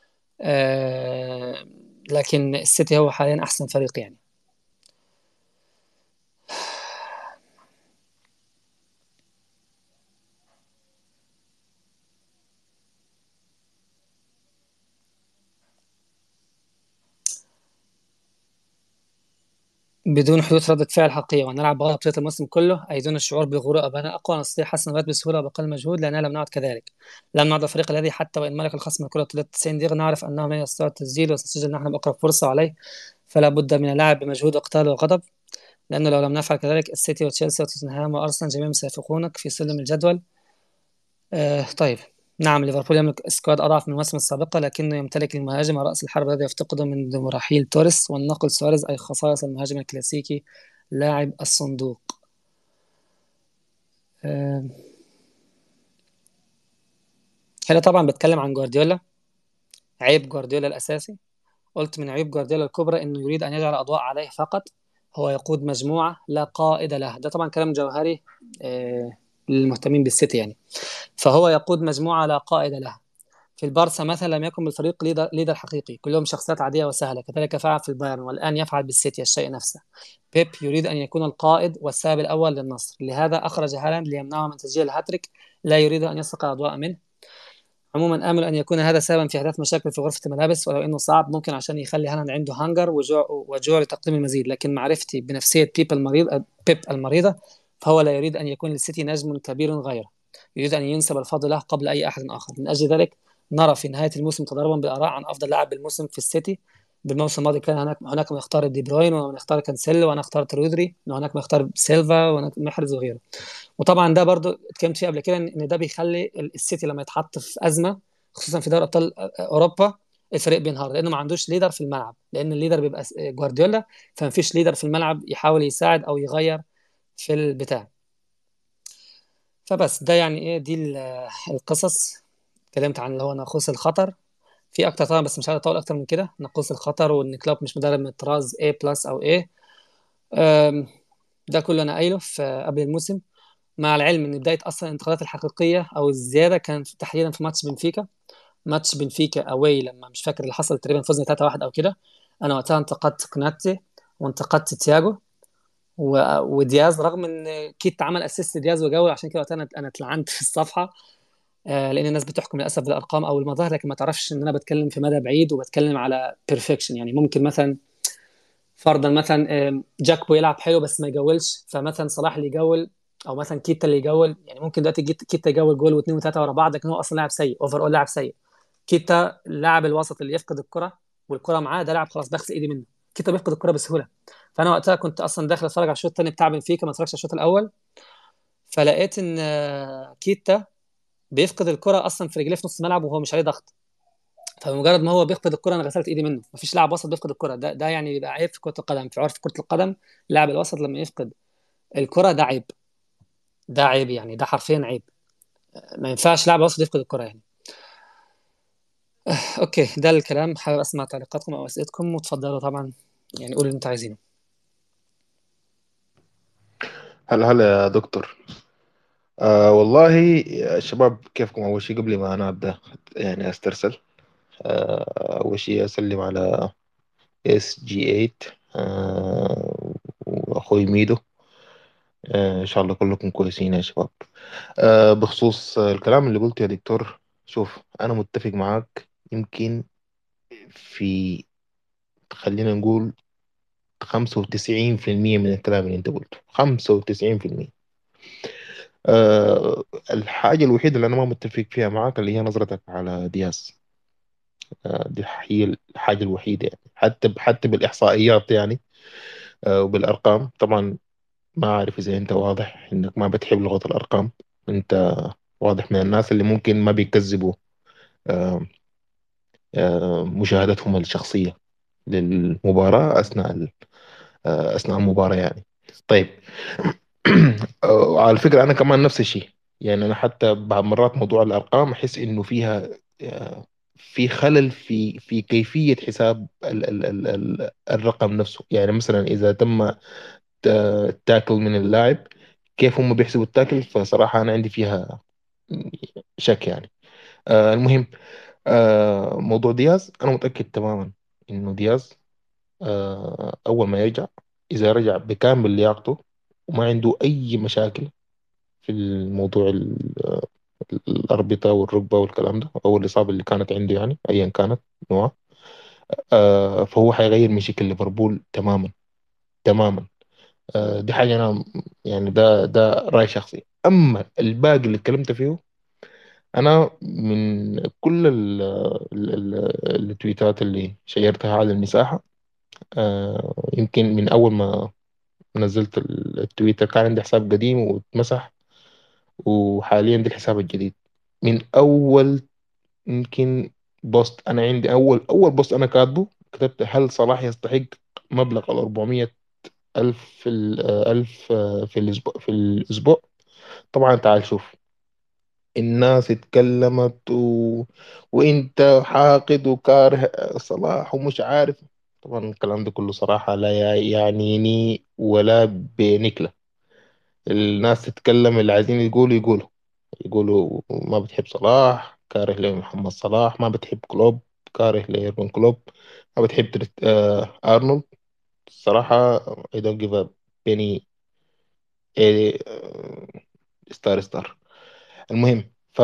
آه لكن السيتي هو حاليا أحسن فريق يعني بدون حدوث ردة فعل حقيقية ونلعب بغض بطولة الموسم كله أي دون الشعور بالغرور أبانا أقوى نستطيع حسن الوقت بسهولة وبأقل مجهود لأننا لم نعد كذلك لم نعد الفريق الذي حتى وإن ملك الخصم الكرة طيلة 90 دقيقة نعرف أنهم لن يستطيعوا التسجيل وسنسجل نحن بأقرب فرصة عليه فلا بد من اللعب بمجهود وقتال وغضب لأنه لو لم نفعل كذلك السيتي وتشيلسي وتوتنهام وأرسنال جميعهم سيفوقونك في سلم الجدول آه طيب نعم ليفربول يملك سكواد أضعف من المواسم السابقة لكنه يمتلك المهاجم رأس الحرب الذي يفتقده منذ رحيل توريس والنقل سواريز أي خصائص المهاجم الكلاسيكي لاعب الصندوق هنا طبعا بتكلم عن جوارديولا عيب جوارديولا الأساسي قلت من عيوب جوارديولا الكبرى انه يريد ان يجعل اضواء عليه فقط هو يقود مجموعه لا قائد لها ده طبعا كلام جوهري آه، للمهتمين بالسيتي يعني فهو يقود مجموعه لا قائد لها في البارسا مثلا لم يكن بالفريق ليدر, ليدر حقيقي كلهم شخصيات عادية وسهلة كذلك فعل في البايرن والآن يفعل بالسيتي الشيء نفسه بيب يريد أن يكون القائد والسبب الأول للنصر لهذا أخرج هالاند ليمنعه من تسجيل الهاتريك لا يريد أن يسرق الأضواء منه عموما آمل أن يكون هذا سببا في إحداث مشاكل في غرفة الملابس ولو إنه صعب ممكن عشان يخلي هالاند عنده هانجر وجوع وجوع لتقديم المزيد لكن معرفتي بنفسية بيب المريض بيب المريضة فهو لا يريد أن يكون للسيتي نجم كبير غيره يريد أن ينسب الفضل له قبل أي أحد آخر من أجل ذلك نرى في نهاية الموسم تضاربا بالآراء عن أفضل لاعب بالموسم في السيتي بالموسم الماضي كان هناك هناك من يختار دي بروين ومن يختار كانسيلو وانا اخترت رودري وهناك من يختار سيلفا وهناك محرز وغيره وطبعا ده برضو اتكلمت فيه قبل كده ان ده بيخلي السيتي لما يتحط في ازمه خصوصا في دوري ابطال اوروبا الفريق بينهار لانه ما عندوش ليدر في الملعب لان الليدر بيبقى جوارديولا فما فيش ليدر في الملعب يحاول يساعد او يغير في البتاع فبس ده يعني ايه دي القصص اتكلمت عن اللي هو ناقوس الخطر في اكتر طبعا بس مش عايز اطول اكتر من كده ناقوس الخطر وان كلوب مش مدرب من الطراز A بلس او A ده كله انا قايله في قبل الموسم مع العلم ان بدايه اصلا الانتقادات الحقيقيه او الزياده كانت تحديدا في ماتش بنفيكا ماتش بنفيكا اوي لما مش فاكر اللي حصل تقريبا فزنا 3-1 او كده انا وقتها انتقدت كوناتي وانتقدت تياجو و... ودياز رغم ان كيت عمل اسيست دياز وجول عشان كده وقتها انا انا اتلعنت في الصفحه آه لان الناس بتحكم للاسف بالارقام او المظاهر لكن ما تعرفش ان انا بتكلم في مدى بعيد وبتكلم على بيرفكشن يعني ممكن مثلا فرضا مثلا جاكبو يلعب حلو بس ما يجولش فمثلا صلاح اللي يجول او مثلا كيتا اللي يجول يعني ممكن دلوقتي كيتا يجول جول واثنين وثلاثه ورا بعض لكن هو اصلا لاعب سيء اوفر اول لاعب سيء كيتا اللاعب الوسط اللي يفقد الكره والكره معاه ده لاعب خلاص بغسل ايدي منه كيتا بيفقد الكره بسهوله فانا وقتها كنت اصلا داخل اتفرج على الشوط الثاني بتاع بنفيكا ما اتفرجش على الشوط الاول فلقيت ان كيتا بيفقد الكره اصلا في رجليه في نص الملعب وهو مش عليه ضغط فبمجرد ما هو بيفقد الكره انا غسلت ايدي منه مفيش لاعب وسط بيفقد الكره ده ده يعني بيبقى عيب في كره القدم في عرف كره القدم اللاعب الوسط لما يفقد الكره ده عيب ده عيب يعني ده حرفيا عيب ما ينفعش لاعب وسط يفقد الكره يعني اوكي ده الكلام حابب اسمع تعليقاتكم او اسئلتكم وتفضلوا طبعا يعني قولوا اللي انتوا عايزينه هلا هلا يا دكتور آه والله يا شباب كيفكم أول شيء قبل ما أنا أبدأ يعني أسترسل آه أول شيء أسلم على اس جي 8 آه وأخوي ميدو آه إن شاء الله كلكم كويسين يا شباب آه بخصوص الكلام اللي قلته يا دكتور شوف أنا متفق معاك يمكن في خلينا نقول خمسة وتسعين في المية من الكلام اللي أنت قلته خمسة وتسعين في المية أه الحاجة الوحيدة اللي أنا ما متفق فيها معاك اللي هي نظرتك على دياز أه دي هي الحاجة الوحيدة يعني حتى حتى بالإحصائيات يعني أه وبالأرقام طبعا ما أعرف إذا أنت واضح إنك ما بتحب لغة الأرقام أنت واضح من الناس اللي ممكن ما بيكذبوا أه أه مشاهدتهم الشخصية للمباراة أثناء أثناء المباراة يعني طيب على فكرة أنا كمان نفس الشيء يعني أنا حتى بعض مرات موضوع الأرقام أحس إنه فيها في خلل في في كيفية حساب ال ال ال ال الرقم نفسه يعني مثلا إذا تم التاكل من اللاعب كيف هم بيحسبوا التاكل فصراحة أنا عندي فيها شك يعني آه المهم آه موضوع دياز أنا متأكد تماما إنه دياز آه أول ما يرجع إذا رجع بكامل لياقته وما عنده أي مشاكل في الموضوع الأربطة والركبة والكلام ده أو الإصابة اللي كانت عنده يعني أيا كانت نوعها آه فهو حيغير من شكل ليفربول تماما تماما آه دي حاجة أنا يعني ده ده رأي شخصي أما الباقي اللي اتكلمت فيه أنا من كل ال ال التويتات اللي شيرتها على المساحة آه يمكن من أول ما نزلت التويتر كان عندي حساب قديم واتمسح وحاليا ده الحساب الجديد من أول يمكن بوست أنا عندي أول أول بوست أنا كاتبه كتبت هل صلاح يستحق مبلغ ال 400 ألف في ألف في الأسبوع في الأسبوع طبعا تعال شوف الناس اتكلمت و... وانت حاقد وكاره صلاح ومش عارف طبعا الكلام ده كله صراحة لا يع- يعنيني ولا بنكلة الناس تتكلم اللي عايزين يقولوا يقولوا يقولوا ما بتحب صلاح كاره لمحمد صلاح ما بتحب كلوب كاره ليورجن كلوب ما بتحب تريت- آه أرنولد الصراحة I don't give a penny a ستار ستار المهم ف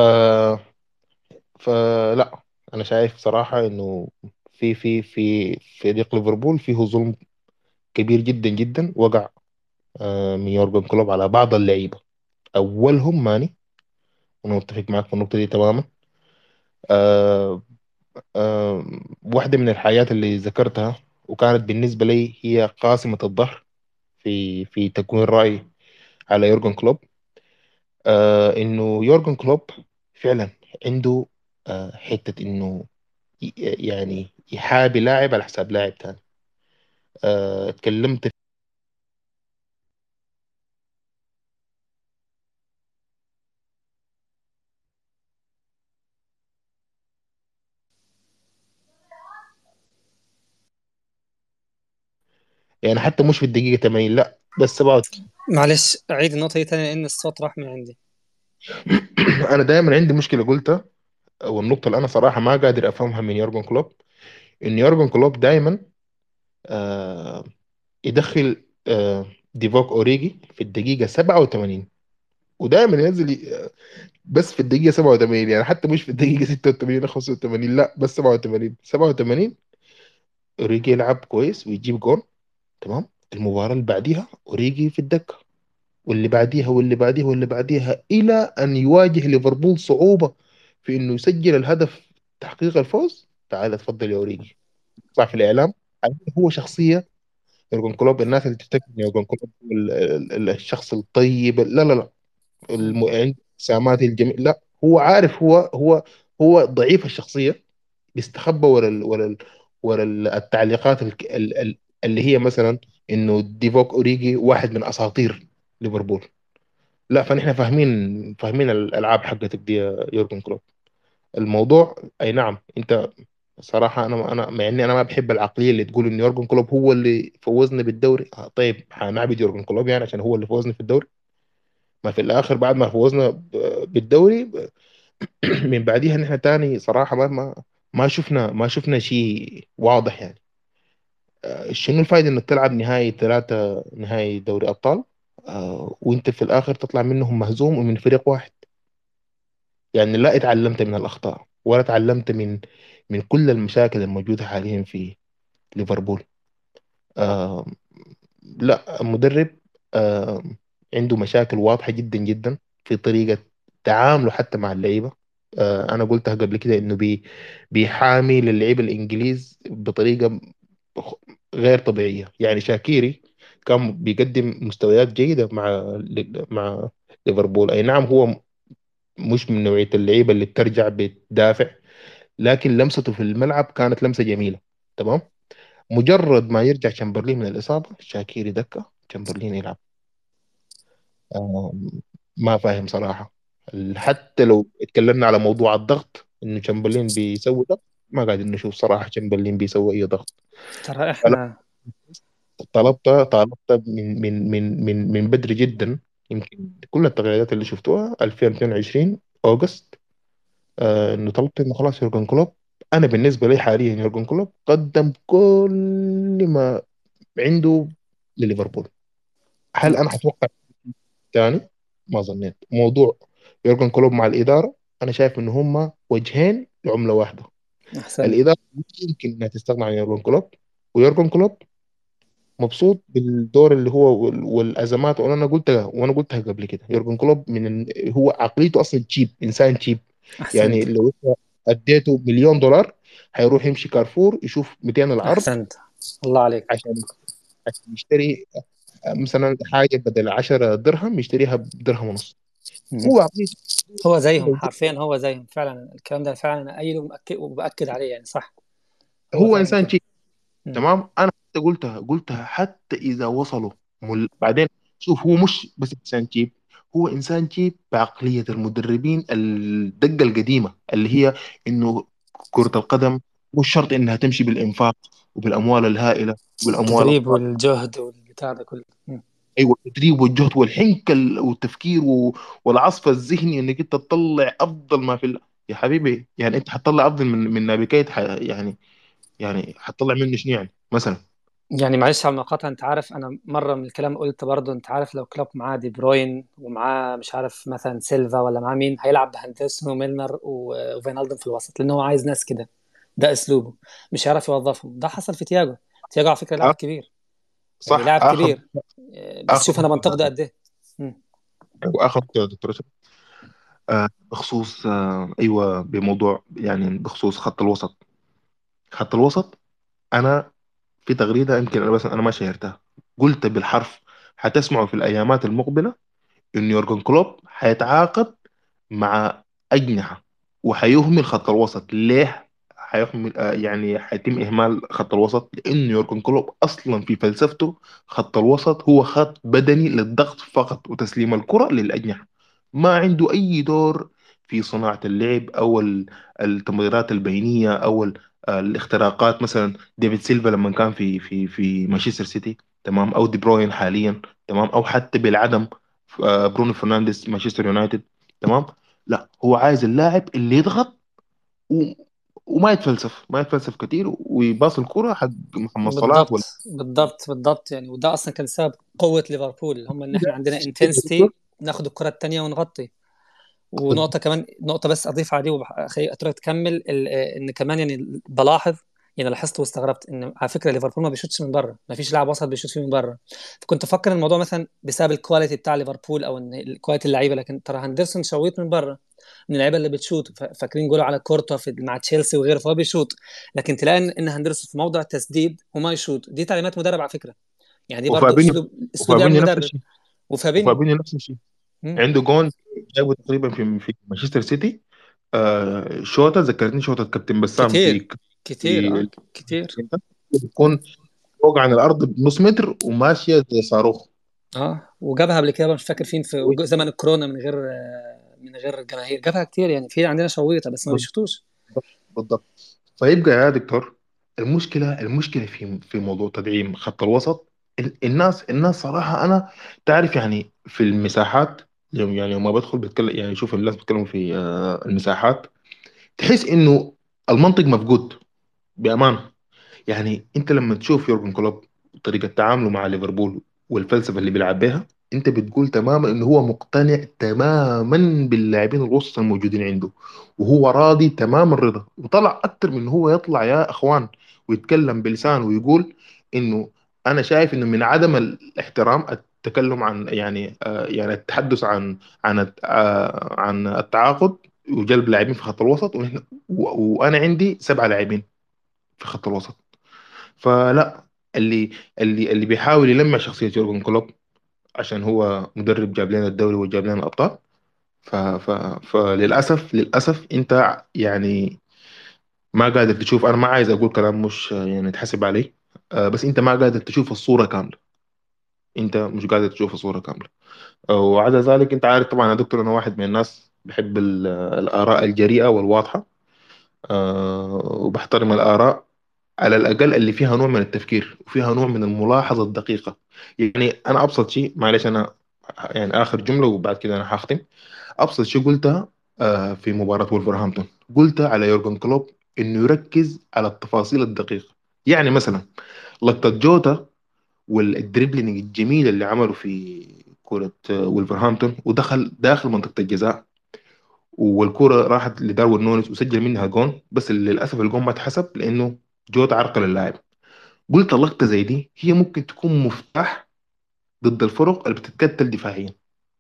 فلا انا شايف صراحة انه في في في فريق ليفربول فيه ظلم كبير جدا جدا وقع آه، من يورجن كلوب على بعض اللعيبة اولهم ماني وانا متفق معك في النقطة دي تماما آه، آه، واحدة من الحاجات اللي ذكرتها وكانت بالنسبة لي هي قاسمة الظهر في في تكوين رأيي على يورجن كلوب آه انه يورجن كلوب فعلا عنده آه حته انه ي- يعني يحابي لاعب على حساب لاعب تاني آه اتكلمت يعني حتى مش في الدقيقه 80 لا بس 87 معلش عيد النقطة دي تاني لأن الصوت راح من عندي انا دايما عندي مشكله قلتها والنقطه اللي انا صراحه ما قادر افهمها من يورجن كلوب ان يورجن كلوب دايما آه يدخل آه ديفوك اوريجي في الدقيقه 87 ودايما ينزل آه، بس في الدقيقه 87 يعني حتى مش في الدقيقه 86 او 85 لا بس 87 87 اوريجي يلعب كويس ويجيب جون تمام المباراة اللي بعديها اوريجي في الدكة واللي بعديها واللي بعديها واللي بعديها إلى أن يواجه ليفربول صعوبة في إنه يسجل الهدف تحقيق الفوز تعال اتفضل يا اوريجي طلع في الإعلام هو شخصية يورجن كلوب الناس اللي تفتكر إن يورجن كلوب هو ال- ال- الشخص الطيب لا لا لا الم... عنده سامات الجميل لا هو عارف هو هو هو ضعيف الشخصية بيستخبى ورا ال ورا ال ورا ال- التعليقات ال- ال- ال- اللي هي مثلا انه ديفوك اوريجي واحد من اساطير ليفربول لا فنحن فاهمين فاهمين الالعاب حقتك دي يا يورجن كلوب الموضوع اي نعم انت صراحة انا انا مع اني انا ما بحب العقلية اللي تقول ان يورجن كلوب هو اللي فوزنا بالدوري آه طيب هنعبد يورجن كلوب يعني عشان هو اللي فوزنا في الدوري ما في الاخر بعد ما فوزنا ب- بالدوري من بعديها نحن تاني صراحة ما ما ما شفنا ما شفنا شيء واضح يعني شنو الفايدة انك تلعب نهائي ثلاثة نهائي دوري ابطال آه، وانت في الاخر تطلع منهم مهزوم ومن فريق واحد يعني لا اتعلمت من الاخطاء ولا تعلمت من من كل المشاكل الموجودة حاليا في ليفربول آه، لا المدرب آه، عنده مشاكل واضحة جدا جدا في طريقة تعامله حتى مع اللعيبة آه، أنا قلتها قبل كده إنه بي بيحامي للعيبة الإنجليز بطريقة غير طبيعية يعني شاكيري كان بيقدم مستويات جيدة مع مع ليفربول أي نعم هو مش من نوعية اللعيبة اللي بترجع بتدافع لكن لمسته في الملعب كانت لمسة جميلة تمام مجرد ما يرجع شامبرلين من الإصابة شاكيري دكة شامبرلين يلعب آه، ما فاهم صراحة حتى لو اتكلمنا على موضوع الضغط إنه تشامبرلين بيسوي ضغط ما قاعدين نشوف صراحة تشامبرلين بيسوي أي ضغط ترى فأنا إحنا طلبت طلبت من من من من من بدري جدا يمكن كل التغييرات اللي شفتوها 2022 أوغست آه إنه طلبت إنه خلاص يورجن كلوب أنا بالنسبة لي حاليا يورجن كلوب قدم كل ما عنده لليفربول هل أنا حتوقع تاني ما ظنيت موضوع يورجن كلوب مع الإدارة أنا شايف إن هما وجهين لعملة واحدة أحسنت الإدارة يمكن إنها تستغنى عن يورجن كلوب ويورجن كلوب مبسوط بالدور اللي هو وال- والأزمات وأنا قلتها وأنا قلتها قبل كده يورجن كلوب من ال- هو عقليته أصلا تشيب إنسان تشيب يعني أحسنت لو أنت اديته مليون دولار هيروح يمشي كارفور يشوف 200 العرض أحسنت الله عليك عشان عشان يشتري مثلا حاجة بدل 10 درهم يشتريها بدرهم ونص مم. هو عقليته هو زيهم موجود حرفيا هو زيهم فعلا الكلام ده فعلا أنا أيده ومأكد وبأكد عليه يعني صح هو هو فعلا انسان كده شيء مم. تمام انا حتى قلتها قلتها حتى اذا وصلوا مل... بعدين شوف هو مش بس انسان شيب هو انسان جيب بعقليه المدربين الدقه القديمه اللي هي انه كره القدم مش شرط انها تمشي بالانفاق وبالاموال الهائله وبالاموال التدريب الطائلة. والجهد والبتاع ده كله مم. ايوه التدريب والجهد والحنكه ال- والتفكير و- والعصف الذهني انك انت تطلع افضل ما في ال... يا حبيبي يعني انت حتطلع افضل من من نابي كيت ح... يعني يعني حتطلع منه شنو يعني مثلا يعني معلش على المقاطعة انت عارف انا مرة من الكلام قلت برضو انت عارف لو كلوب معاه دي بروين ومعاه مش عارف مثلا سيلفا ولا معاه مين هيلعب بهندرسون وميلنر و- وفينالدوم في الوسط لان هو عايز ناس كده ده اسلوبه مش هيعرف يوظفهم ده حصل في تياجو تياجو على فكرة لاعب آه، كبير يعني صح لاعب اخر كبير آه، بس اخر شوف انا بنتقده قد ايه مم. واخر يا دكتور أسامة، آه بخصوص آه ايوه بموضوع يعني بخصوص خط الوسط خط الوسط انا في تغريده يمكن انا بس انا ما شيرتها قلت بالحرف حتسمعوا في الايامات المقبله ان يورجن كلوب حيتعاقد مع أجنحة وحيهمل خط الوسط ليه حيهمل آه، يعني حيتم إهمال خط الوسط لأن يورجن كلوب أصلا في فلسفته خط الوسط هو خط بدني للضغط فقط وتسليم الكرة للأجنحة ما عنده أي دور في صناعة اللعب أو ال- التمريرات البينية أو ال- آه، الاختراقات مثلا ديفيد سيلفا لما كان في في في مانشستر سيتي تمام أو دي بروين حاليا تمام أو حتى بالعدم آه، برونو فرنانديز مانشستر يونايتد تمام لا هو عايز اللاعب اللي يضغط و... وما يتفلسف ما يتفلسف كتير ويباص الكرة حق محمد صلاح ولا بالضبط بالضبط بالضبط يعني وده اصلا كان سبب قوة ليفربول هم ان احنا عندنا انتنسيتي ناخد الكرة التانية ونغطي ونقطة كمان نقطة بس أضيف عليه وأخي أترك تكمل ال- آه، إن كمان يعني بلاحظ يعني لاحظت واستغربت إن على فكرة ليفربول ما بيشوتش من بره ما فيش لاعب وسط بيشوت فيه من بره فكنت أفكر الموضوع مثلا بسبب الكواليتي بتاع ليفربول أو إن كواليتي اللعيبة لكن ترى هندرسون شويت من بره من اللعيبة اللي بتشوت ف- فاكرين جوله على كورتوا في مع تشيلسي وغيره فهو بيشوت لكن تلاقي إن إن هندرسون في موضع تسديد وما يشوت دي تعليمات مدرب على فكرة يعني دي برضو وفابينيو أسلوب أسلوب لعب وفابينيو نفس مدرب الشيء وفابينيو وفابينيو نفس الشيء مم. عنده جون جابه تقريبا في في مانشستر سيتي آه شوطة ذكرتني شوطة كابتن بسام في كتير كتير اه في كتير بتكون فوق عن الأرض بنص متر وماشية زي صاروخ اه وجابها قبل كده مش فاكر فين في زمن الكورونا من غير آه، من غير جماهير جابها كتير يعني في عندنا شويطه بس ما بيشوطوش بالضبط فيبقى يا دكتور المشكله المشكله في في موضوع تدعيم خط الوسط ال- الناس الناس صراحه انا تعرف يعني في المساحات يوم يعني يوم ما بدخل بتكلم يعني شوف الناس بيتكلموا في آه، المساحات تحس انه المنطق مفقود بامانه يعني انت لما تشوف يورجن كلوب طريقة تعامله مع ليفربول والفلسفة اللي بيلعب بيها انت بتقول تماما انه هو مقتنع تماما باللاعبين الوسط الموجودين عنده وهو راضي تمام الرضا وطلع اكتر من إنه هو يطلع يا اخوان ويتكلم بلسانه ويقول انه انا شايف انه من عدم الاحترام التكلم عن يعني آه يعني التحدث عن عن الت- آه عن التعاقد وجلب لاعبين في خط الوسط ونحن- و- وانا عندي سبعة لاعبين في خط الوسط فلا اللي اللي اللي بيحاول يلمع شخصية يورجن كلوب عشان هو مدرب جاب لنا الدوري وجاب لنا الأبطال ف ف فللأسف للأسف أنت يعني ما قادر تشوف أنا ما عايز أقول كلام مش يعني يتحسب عليه آه، بس أنت ما قادر تشوف الصورة كاملة أنت مش قادر تشوف الصورة كاملة آه، وعدا ذلك أنت عارف طبعا يا دكتور أنا واحد من الناس بحب ال- الآراء الجريئة والواضحة آه، وبحترم الآراء على الأقل اللي فيها نوع من التفكير وفيها نوع من الملاحظة الدقيقة يعني أنا أبسط شيء معلش أنا يعني آخر جملة وبعد كده أنا هختم أبسط شيء قلتها آه، في مباراة وولفرهامبتون قلتها على يورجن كلوب إنه يركز على التفاصيل الدقيقة يعني مثلا لقطة جوتا والدريبلينج الجميل اللي عمله في كرة آه، وولفرهامبتون ودخل داخل منطقة الجزاء والكرة راحت لداروين نونيز وسجل منها جون بس للأسف الجون ما اتحسب لأنه جوتا عرقل اللاعب قلت لقطة زي دي هي ممكن تكون مفتاح ضد الفرق اللي بتتكتل دفاعيا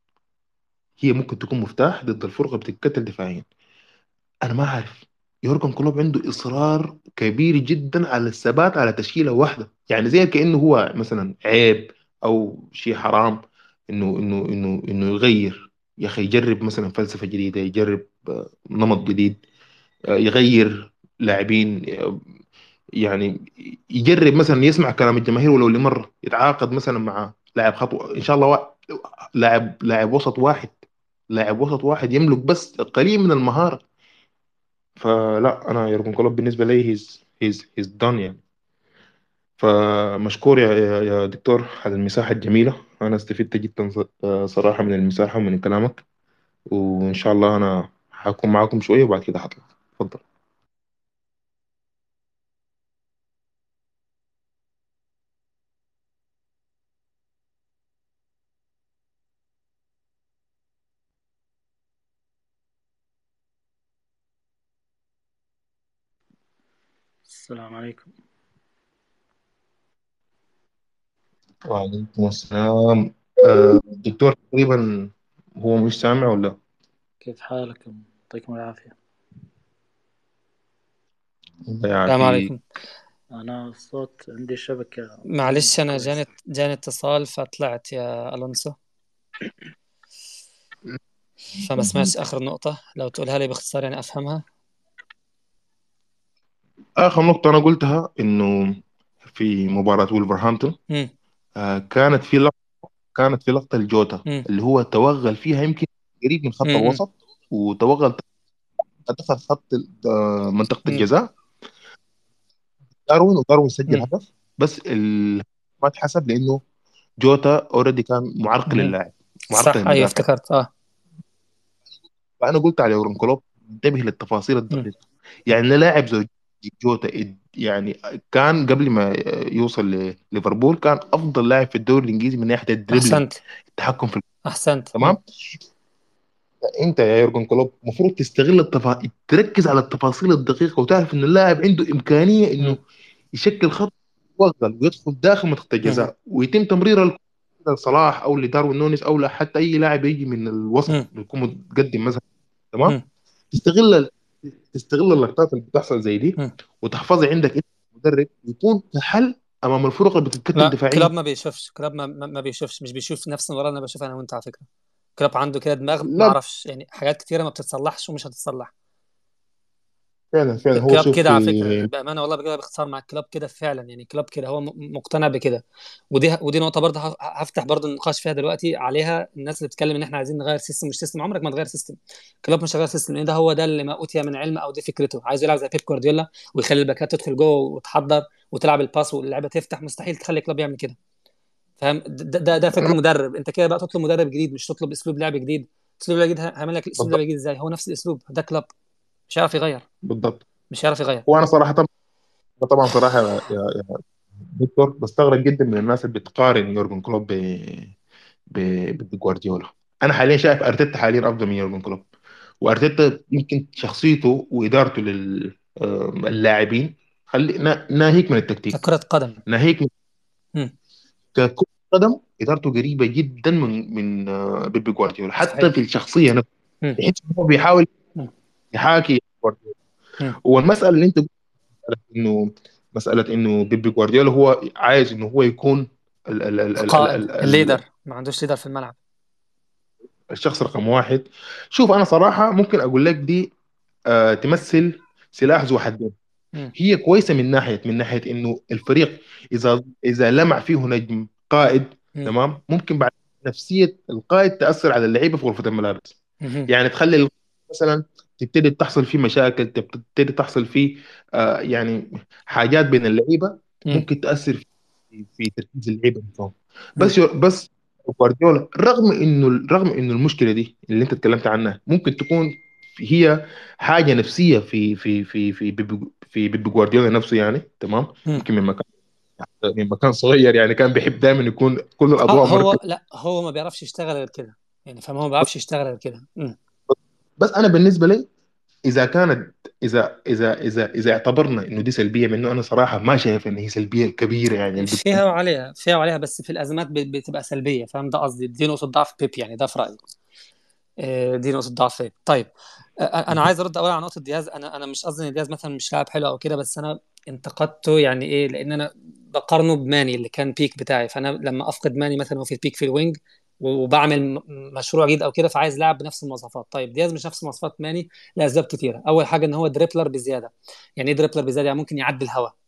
هي ممكن تكون مفتاح ضد الفرق اللي بتتكتل دفاعيا انا ما عارف يورجن كلوب عنده اصرار كبير جدا على الثبات على تشكيله واحده يعني زي كانه هو مثلا عيب او شيء حرام انه انه انه انه يغير يا اخي يجرب مثلا فلسفه جديده يجرب آه، نمط جديد آه، يغير لاعبين آه، يعني يجرب مثلا يسمع كلام الجماهير ولو لمره يتعاقد مثلا مع لاعب خطوه ان شاء الله وا- لاعب لاعب وسط واحد لاعب وسط واحد يملك بس قليل من المهارة فلا انا يورجن كلوب بالنسبة لي هيز هيز هيز دون يعني فمشكور يا يا يا دكتور على المساحة الجميلة أنا استفدت جدا ص- صراحة من المساحة ومن كلامك وإن شاء الله أنا هكون معاكم شوية وبعد كده هطلع اتفضل السلام عليكم وعليكم السلام آه، الدكتور تقريبا هو مش سامع ولا كيف حالكم يعطيكم العافية الله السلام يعافيك عليكم أنا الصوت عندي شبكة معلش مش أنا جاني كويسة جاني اتصال فطلعت يا ألونسو فما سمعتش آخر نقطة لو تقولها لي باختصار يعني أفهمها آخر نقطة أنا قلتها إنه في مباراة ولفرهامبتون مم. آه، كانت في لقطة كانت في لقطة الجوتا مم. اللي هو توغل فيها يمكن قريب من خط مم. مم. الوسط وتوغل دخل خط ال- آه، منطقة مم. الجزاء داروين وداروين سجل مم. هدف بس ال... ما اتحسب لأنه جوتا اوريدي كان معرقل مم. للاعب معرقل صح أيوه للمدافع افتكرت أه فأنا قلت على يورجن كلوب انتبه للتفاصيل مم. الدقيقة يعني لاعب زي جوتا اد- يعني كان قبل ما يوصل لليفربول كان افضل لاعب في الدوري الانجليزي من ناحيه الدريبلينج أحسنت التحكم في أحسنت مم. تمام انت يا يورجن كلوب المفروض تستغل التفا... تركز على التفاصيل الدقيقه وتعرف ان اللاعب عنده امكانيه انه مم. يشكل خط يوغل ويدخل داخل منطقه مم. الجزاء ويتم تمرير الكرة لصلاح او لداروين نونيز او لحتى اي لاعب يجي من الوسط مم. يكون متقدم مثلا تمام مم. تستغل تستغل اللقطات اللي بتحصل زي دي مم. وتحفظها عندك انت مدرب يكون كحل امام الفرق اللي بتتكتل لا كلاب دفاعيا ما بيشوفش كلاب ما, ما ما بيشوفش مش بيشوف نفس المباراة اللي انا بشوفها انا وانت على فكرة كلاب عنده كده دماغ ما لا اعرفش يعني حاجات كتيرة ما بتتصلحش ومش هتتصلح فعلا فعلا هو كلاب شوف كده على في فكرة بأمانة والله بجيبها باختصار مع الكلاب كده فعلا يعني كلاب كده هو م- مقتنع بكده ودي ودي نقطة برضه ه- هفتح برضه النقاش فيها دلوقتي عليها الناس اللي بتتكلم ان احنا عايزين نغير سيستم مش سيستم عمرك ما تغير سيستم كلاب مش هيغير سيستم لان ده هو ده اللي ما اوتي من علم او دي فكرته عايز يلعب زي بيب جوارديولا ويخلي الباكات تدخل جوه وتحضر وتلعب الباس واللعبة تفتح مستحيل تخلي كلاب يعمل كده فاهم ده ده, ده فكر انا مدرب انت كده بقى تطلب مدرب جديد مش تطلب اسلوب لعب جديد اسلوب لعب جديد هيعمل لك اسلوب لعب بالضبط جديد ازاي هو نفس الاسلوب ده كلاب مش هيعرف يغير بالضبط مش هيعرف يغير وانا صراحه طبعا صراحه يا يا يا دكتور بستغرب جدا من الناس اللي بتقارن يورجن كلوب ب ب بجوارديولا انا حاليا شايف ارتيتا حاليا افضل من يورجن كلوب وارتيتا يمكن شخصيته وادارته للاعبين خلي نا- ناهيك من ده التكتيك كرة قدم ناهيك من مم. ككرة قدم ادارته قريبه جدا من من آه، بيب جوارديولا حتى صحيح في الشخصيه نفسها مم. تحس انه هو بيحاول مم. يحاكي جوارديولا مم. والمساله اللي انت قلت انه مساله انه بيب جوارديولا هو عايز انه هو يكون ال ال ال ال ال القائد ال ال الليدر ما عندوش ليدر في الملعب الشخص رقم واحد شوف انا صراحه ممكن اقول لك دي آه تمثل سلاح ذو حدين مم. هي كويسه من ناحيه من ناحيه انه الفريق اذا اذا لمع فيه نجم قائد مم. تمام ممكن بعد نفسيه القائد تاثر على اللعيبه في غرفه الملابس مم. يعني تخلي ال- مثلا تبتدي تحصل فيه مشاكل تبتدي تحصل فيه آه يعني حاجات بين اللعيبه مم. ممكن تاثر في في تركيز اللعيبه نفسهم مم. بس بس جوارديولا رغم انه رغم انه المشكله دي اللي انت اتكلمت عنها ممكن تكون هي حاجه نفسيه في في في في بيب في بيب جوارديولا نفسه يعني تمام مم. يمكن من مكان من مكان صغير يعني كان بيحب دايما يكون كل اه الاضواء مركزه هو لا هو ما بيعرفش يشتغل غير كده يعني فاهم هو ما بيعرفش يشتغل غير كده مم. بس انا بالنسبه لي اذا كانت اذا اذا اذا اذا اعتبرنا انه دي سلبيه منه انا صراحه ما شايف ان هي سلبيه كبيره يعني اللي بتكون فيها وعليها فيها وعليها بس في الازمات ب- بتبقى سلبيه فاهم ده قصدي دي نقطه ضعف بيب يعني ده في رايي آه، دي نقطه ضعف بيب طيب آه، انا عايز ارد اول على نقطه دياز انا انا مش قصدي ان دياز مثلا مش لاعب حلو او كده بس انا انتقدته يعني ايه لان انا بقارنه بماني اللي كان بيك بتاعي فانا لما افقد ماني مثلا هو في البيك في الوينج وبعمل م- مشروع جديد او كده فعايز لاعب بنفس المواصفات طيب دياز مش نفس مواصفات ماني لاسباب كتيره اول حاجه ان هو دريبلر بزياده يعني ايه دريبلر بزياده يعني ممكن يعدي الهواء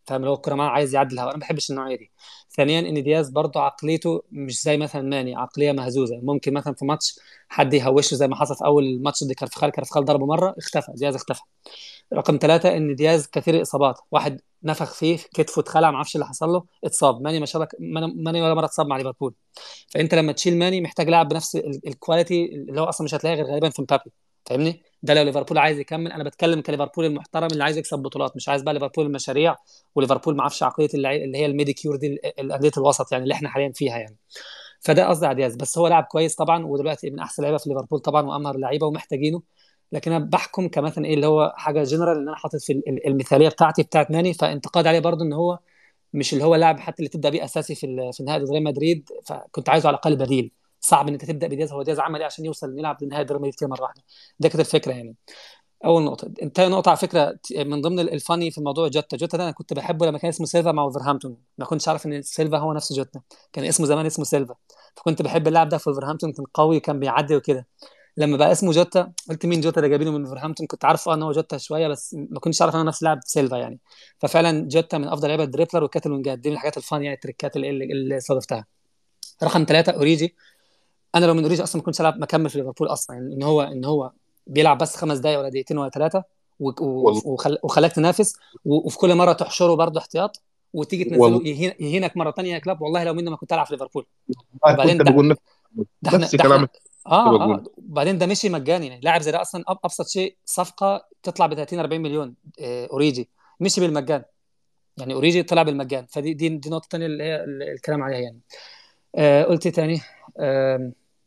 فاهم اللي هو الكره معاه عايز يعدي الهواء انا ما بحبش النوعيه دي ثانيا ان دياز برضه عقليته مش زي مثلا ماني عقليه مهزوزه ممكن مثلا في ماتش حد يهوشه زي ما حصل في اول ماتش دي كارفخال كارفخال ضربه مره اختفى دياز اختفى رقم ثلاثة ان دياز كثير الاصابات واحد نفخ فيه كتفه اتخلع ما اعرفش اللي حصل له اتصاب ماني ما شاء الله ماني ولا مره اتصاب مع ليفربول فانت لما تشيل ماني محتاج لاعب بنفس الكواليتي اللي هو اصلا مش هتلاقيه غير غالبا في مبابي فاهمني ده لو ليفربول عايز يكمل انا بتكلم كليفربول المحترم اللي عايز يكسب بطولات مش عايز بقى ليفربول المشاريع وليفربول ما اعرفش عقليه اللي هي الميديكيور دي الانديه الوسط يعني اللي احنا حاليا فيها يعني فده قصدي على دياز بس هو لاعب كويس طبعا ودلوقتي من احسن لعيبه في ليفربول طبعا وامهر لعيبه ومحتاجينه لكن انا بحكم كمثلا ايه اللي هو حاجه جنرال ان انا حاطط في المثاليه بتاعتي بتاعت ماني فانتقاد عليه برضه ان هو مش اللي هو لاعب حتى اللي تبدا بيه اساسي في في نهائي ريال مدريد فكنت عايزه على الاقل بديل صعب ان انت تبدا بدياز هو دياز عمل ايه عشان يوصل يلعب لنهائي ريال مدريد مره واحده ده كانت الفكره يعني اول نقطه تاني نقطه على فكره من ضمن الفاني في الموضوع جوتا جوتا ده انا كنت بحبه لما كان اسمه سيلفا مع ولفرهامبتون ما كنتش عارف ان سيلفا هو نفس جوتا كان اسمه زمان اسمه سيلفا فكنت بحب اللاعب ده في ولفرهامبتون كان قوي كان بيعدي وكده لما بقى اسمه جوتا قلت مين جوتا ده جايبينه من ولفرهامبتون كنت عارف اه ان هو جوتا شويه بس ما كنتش عارف انه نفس لاعب سيلفا يعني ففعلا جوتا من افضل لعيبه الدريبلر وكات الوينجات دي من الحاجات الفان يعني التريكات اللي, اللي صادفتها رقم ثلاثه اوريجي انا لو من اوريجي اصلا ما كنتش العب مكمل في ليفربول اصلا يعني ان هو ان هو بيلعب بس خمس دقائق ولا دقيقتين ولا ثلاثه وخل... وخلاك تنافس وفي كل مره تحشره برضه احتياط وتيجي تنزله يهين... يهينك مره ثانيه يا كلاب والله لو منه ما كنت العب في ليفربول وبعدين ده, بقول ده احنا ده احنا اه اه وبعدين ده مشي مجاني يعني لاعب زي ده اصلا ابسط شيء صفقه تطلع ب 30 40 مليون آه اوريجي مشي بالمجان يعني اوريجي طلع بالمجان فدي دي, دي نقطه ثانيه اللي هي الكلام عليها يعني آه قلت ثاني آه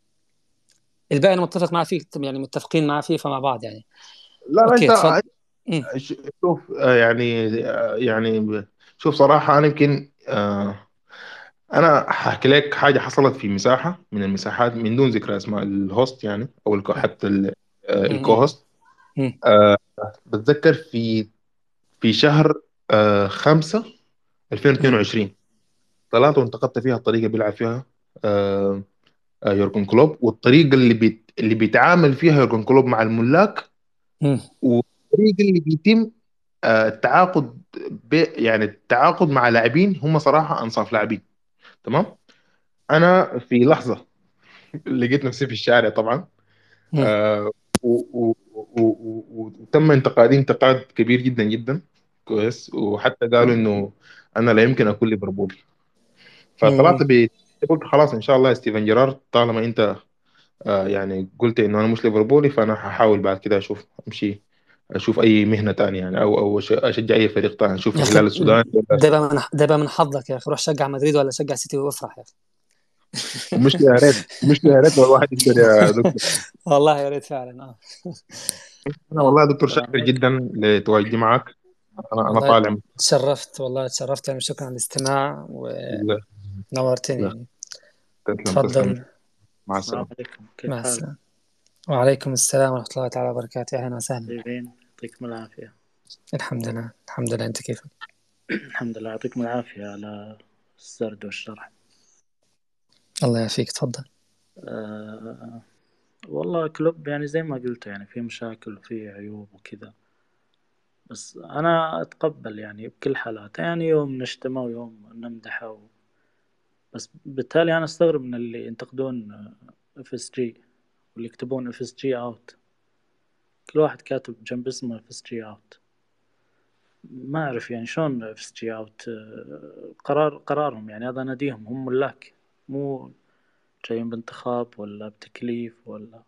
الباقي انا متفق معاه فيه يعني متفقين معاه فيه فمع بعض يعني لا لا انت فضل... شوف يعني يعني شوف صراحه انا يمكن انا هحكي لك حاجه حصلت في مساحه من المساحات من دون ذكر اسماء الهوست يعني او حتى الكوهوست أه بتذكر في في شهر أه خمسة 2022 طلعت وانتقدت فيها الطريقه اللي بيلعب فيها أه يورجن كلوب والطريقه اللي بيت اللي بيتعامل فيها يورجن كلوب مع الملاك والطريقه اللي بيتم التعاقد يعني التعاقد مع لاعبين هم صراحه انصاف لاعبين تمام انا في لحظه لقيت نفسي في الشارع طبعا آه وتم انتقادي انتقاد كبير جدا جدا كويس وحتى قالوا انه انا لا يمكن اكون ليفربولي فطلعت ب قلت خلاص ان شاء الله ستيفن جيرارد طالما انت آه يعني قلت انه انا مش ليفربولي فانا هحاول بعد كده اشوف امشي اشوف اي مهنه ثانيه يعني او او اشجع اي فريق ثاني اشوف الهلال السوداني ده بقى من ده بقى من حظك يا اخي روح شجع مدريد ولا شجع سيتي وافرح يا اخي مش يا ريت مش يا ريت الواحد يقدر يا دكتور والله يا ريت فعلا اه انا والله يا دكتور شاكر جدا لتواجدي معك انا انا طالع تشرفت والله تشرفت يعني شكرا على الاستماع ونورتني يعني تفضل مع السلامه مع السلامه وعليكم السلام ورحمة الله تعالى وبركاته أهلا وسهلا طيبين يعطيكم العافية الحمد لله الحمد لله أنت كيفك؟ الحمد لله يعطيكم العافية على السرد والشرح الله يعافيك تفضل أه والله كلوب يعني زي ما قلت يعني في مشاكل وفي عيوب وكذا بس أنا أتقبل يعني بكل حالاته يعني يوم نشتمه ويوم نمدحه و... بس بالتالي أنا أستغرب من اللي ينتقدون اف اس جي واللي يكتبون اف اس جي اوت كل واحد كاتب جنب اسمه اف اس جي اوت ما اعرف يعني شلون اف اس جي اوت قرار قرارهم يعني هذا ناديهم هم ملاك مو جايين بانتخاب ولا بتكليف ولا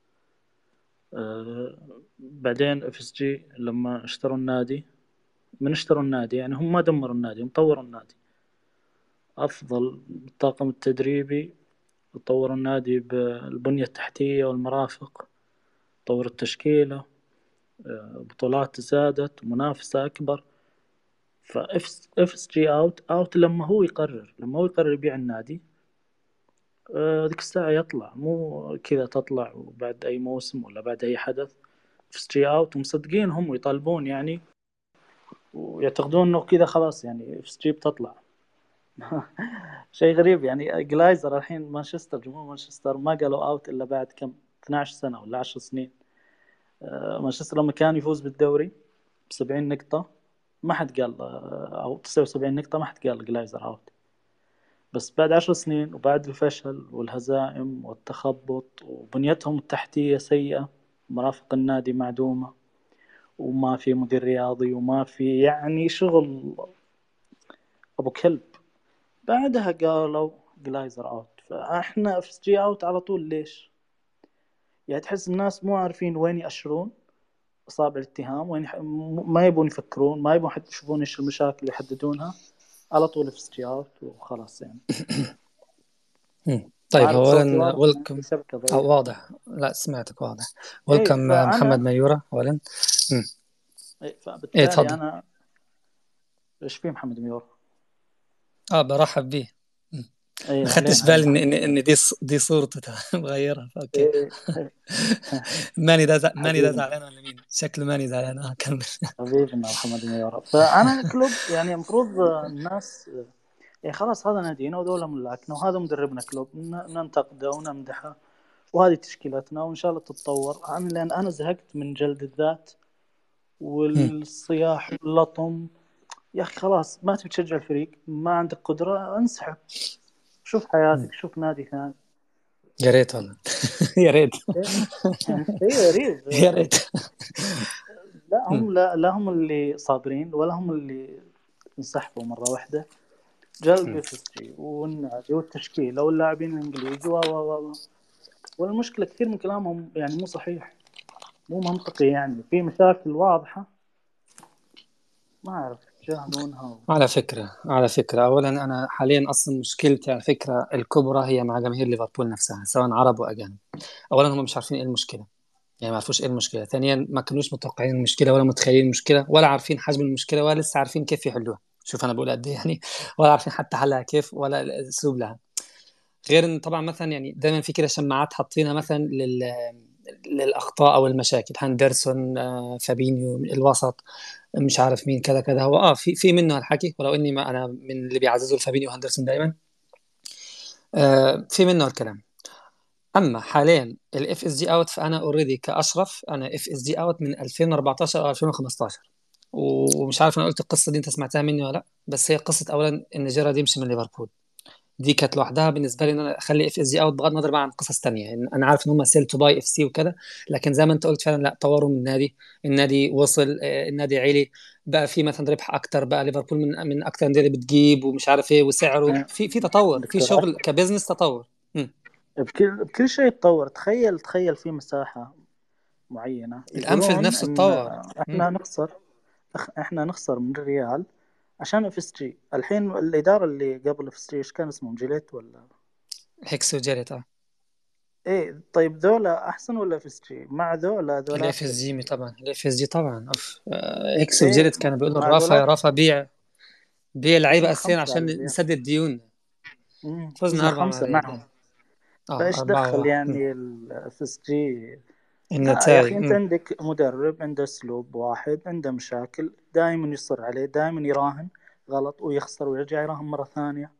أه بعدين اف اس جي لما اشتروا النادي من اشتروا النادي يعني هم ما دمروا النادي هم طوروا النادي افضل الطاقم التدريبي طوروا النادي بالبنية التحتية والمرافق طور التشكيلة بطولات زادت ومنافسة أكبر فاف اس جي اوت اوت لما هو يقرر لما هو يقرر يبيع النادي ذيك الساعة يطلع مو كذا تطلع وبعد أي موسم ولا بعد أي حدث اف اس جي اوت ومصدقين هم ويطالبون يعني ويعتقدون انه كذا خلاص يعني اف اس جي بتطلع شيء غريب يعني جلايزر الحين مانشستر جمهور مانشستر ما قالوا اوت الا بعد كم 12 سنه ولا 10 سنين مانشستر لما كان يفوز بالدوري ب 70 نقطه ما حد قال آه، او 79 نقطه ما حد قال جلايزر اوت بس بعد عشر سنين وبعد الفشل والهزائم والتخبط وبنيتهم التحتيه سيئه مرافق النادي معدومه وما في مدير رياضي وما في يعني شغل ابو كلب بعدها قالوا جلايزر اوت فاحنا في جي اوت على طول ليش يعني تحس الناس مو عارفين وين يأشرون اصابع الاتهام وين يح... ما يبون يفكرون ما يبون حتى يشوفون ايش المشاكل يحددونها على طول في جي اوت وخلاص يعني طيب عارف صوتي اولا واضح؟ ويلكم شبكة ضعيفة. أو واضح لا سمعتك واضح ويلكم فأنا- محمد ميورة اولا إيه، فبالتالي إيه، تفضل. انا ايش في محمد ميور؟ اه برحب به إيه، ما خدتش علينا. بالي ان ان إن دي ص- دي صورته مغيرها اوكي إيه، إيه. ماني ده زع- ماني ده حبيبي. زعلان ولا مين شكله ماني زعلان اه كمل حبيبنا محمد ميورا فانا كلوب يعني المفروض الناس يعني خلاص هذا نادينا وذولا ملاكنا وهذا مدربنا كلوب ن- ننتقده ونمدحه وهذه تشكيلتنا وان شاء الله تتطور انا لان انا زهقت من جلد الذات والصياح واللطم يا اخي خلاص ما تبي تشجع الفريق ما عندك قدره انسحب شوف حياتك شوف نادي ثاني يا ريت والله يا ريت اي غريب يا ريت لا هم لا, لا هم اللي صابرين ولا هم اللي انسحبوا مره واحده جلب اف اس جي والنادي والتشكيله واللاعبين الانجليز و و و والمشكله كثير من كلامهم يعني مو صحيح مو منطقي يعني في مشاكل واضحه ما اعرف يتجاهلونها على فكرة على فكرة أولا أنا حاليا أصلا مشكلتي على فكرة الكبرى هي مع جماهير ليفربول نفسها سواء عرب وأجانب أولا هم مش عارفين إيه المشكلة يعني ما عرفوش إيه المشكلة ثانيا ما كانوش متوقعين المشكلة ولا متخيلين المشكلة ولا عارفين حجم المشكلة ولا لسه عارفين كيف يحلوها شوف أنا بقول قد إيه يعني ولا عارفين حتى حلها كيف ولا الأسلوب لها غير إن طبعا مثلا يعني دايما في كده شماعات حاطينها مثلا لل للأخطاء أو المشاكل هاندرسون آه، فابينيو الوسط مش عارف مين كذا كذا هو اه في في منه هالحكي ولو اني ما انا من اللي بيعززوا الفابينيو وهندرسون دائما آه في منه الكلام اما حاليا الاف اس جي اوت فانا اوريدي كاشرف انا اف اس جي اوت من 2014 او 2015 ومش عارف انا قلت القصه دي انت سمعتها مني ولا لا بس هي قصه اولا ان جيرارد يمشي من ليفربول دي كانت لوحدها بالنسبه لي ان انا اخلي اف اس جي اوت بغض النظر بقى عن قصص تانية يعني انا عارف ان هم سيل تو باي اف سي وكده لكن زي ما انت قلت فعلا لا طوروا من النادي النادي وصل آه، النادي عالي بقى في مثلا ربح اكتر بقى ليفربول من من اكتر الانديه اللي بتجيب ومش عارف ايه وسعره في في تطور في دكتور شغل كبزنس تطور مم. بكل بكل شيء يتطور تخيل تخيل في مساحه معينه الانفيلد يقولون نفسه ان اتطور احنا مم. نخسر أخ- احنا نخسر من الريال عشان اف اس جي الحين الاداره اللي قبل اف اس جي ايش كان اسمهم جيليت ولا هيكس وجيريت اه ايه طيب ذولا احسن ولا اف اس جي مع ذولا ذولا الاف اس جي طبعا الاف اس جي طبعا اوف آه، هيكس ايه وجيريت كانوا بيقولوا مع لرافا يا ذولا رافا بيع بيع لعيبه فزنا اساسيين خمسة عشان على الريال نسدد ديون مم، فزنا فزنا أربعة مع خمسة الريال معهم اه فايش أربعة دخل واحد مم. يعني الاف اس جي لا يا النتائج اخي انت مم. عندك مدرب عنده اسلوب واحد عنده مشاكل دائما يصر عليه دائما يراهن غلط ويخسر ويرجع يراهن مرة ثانية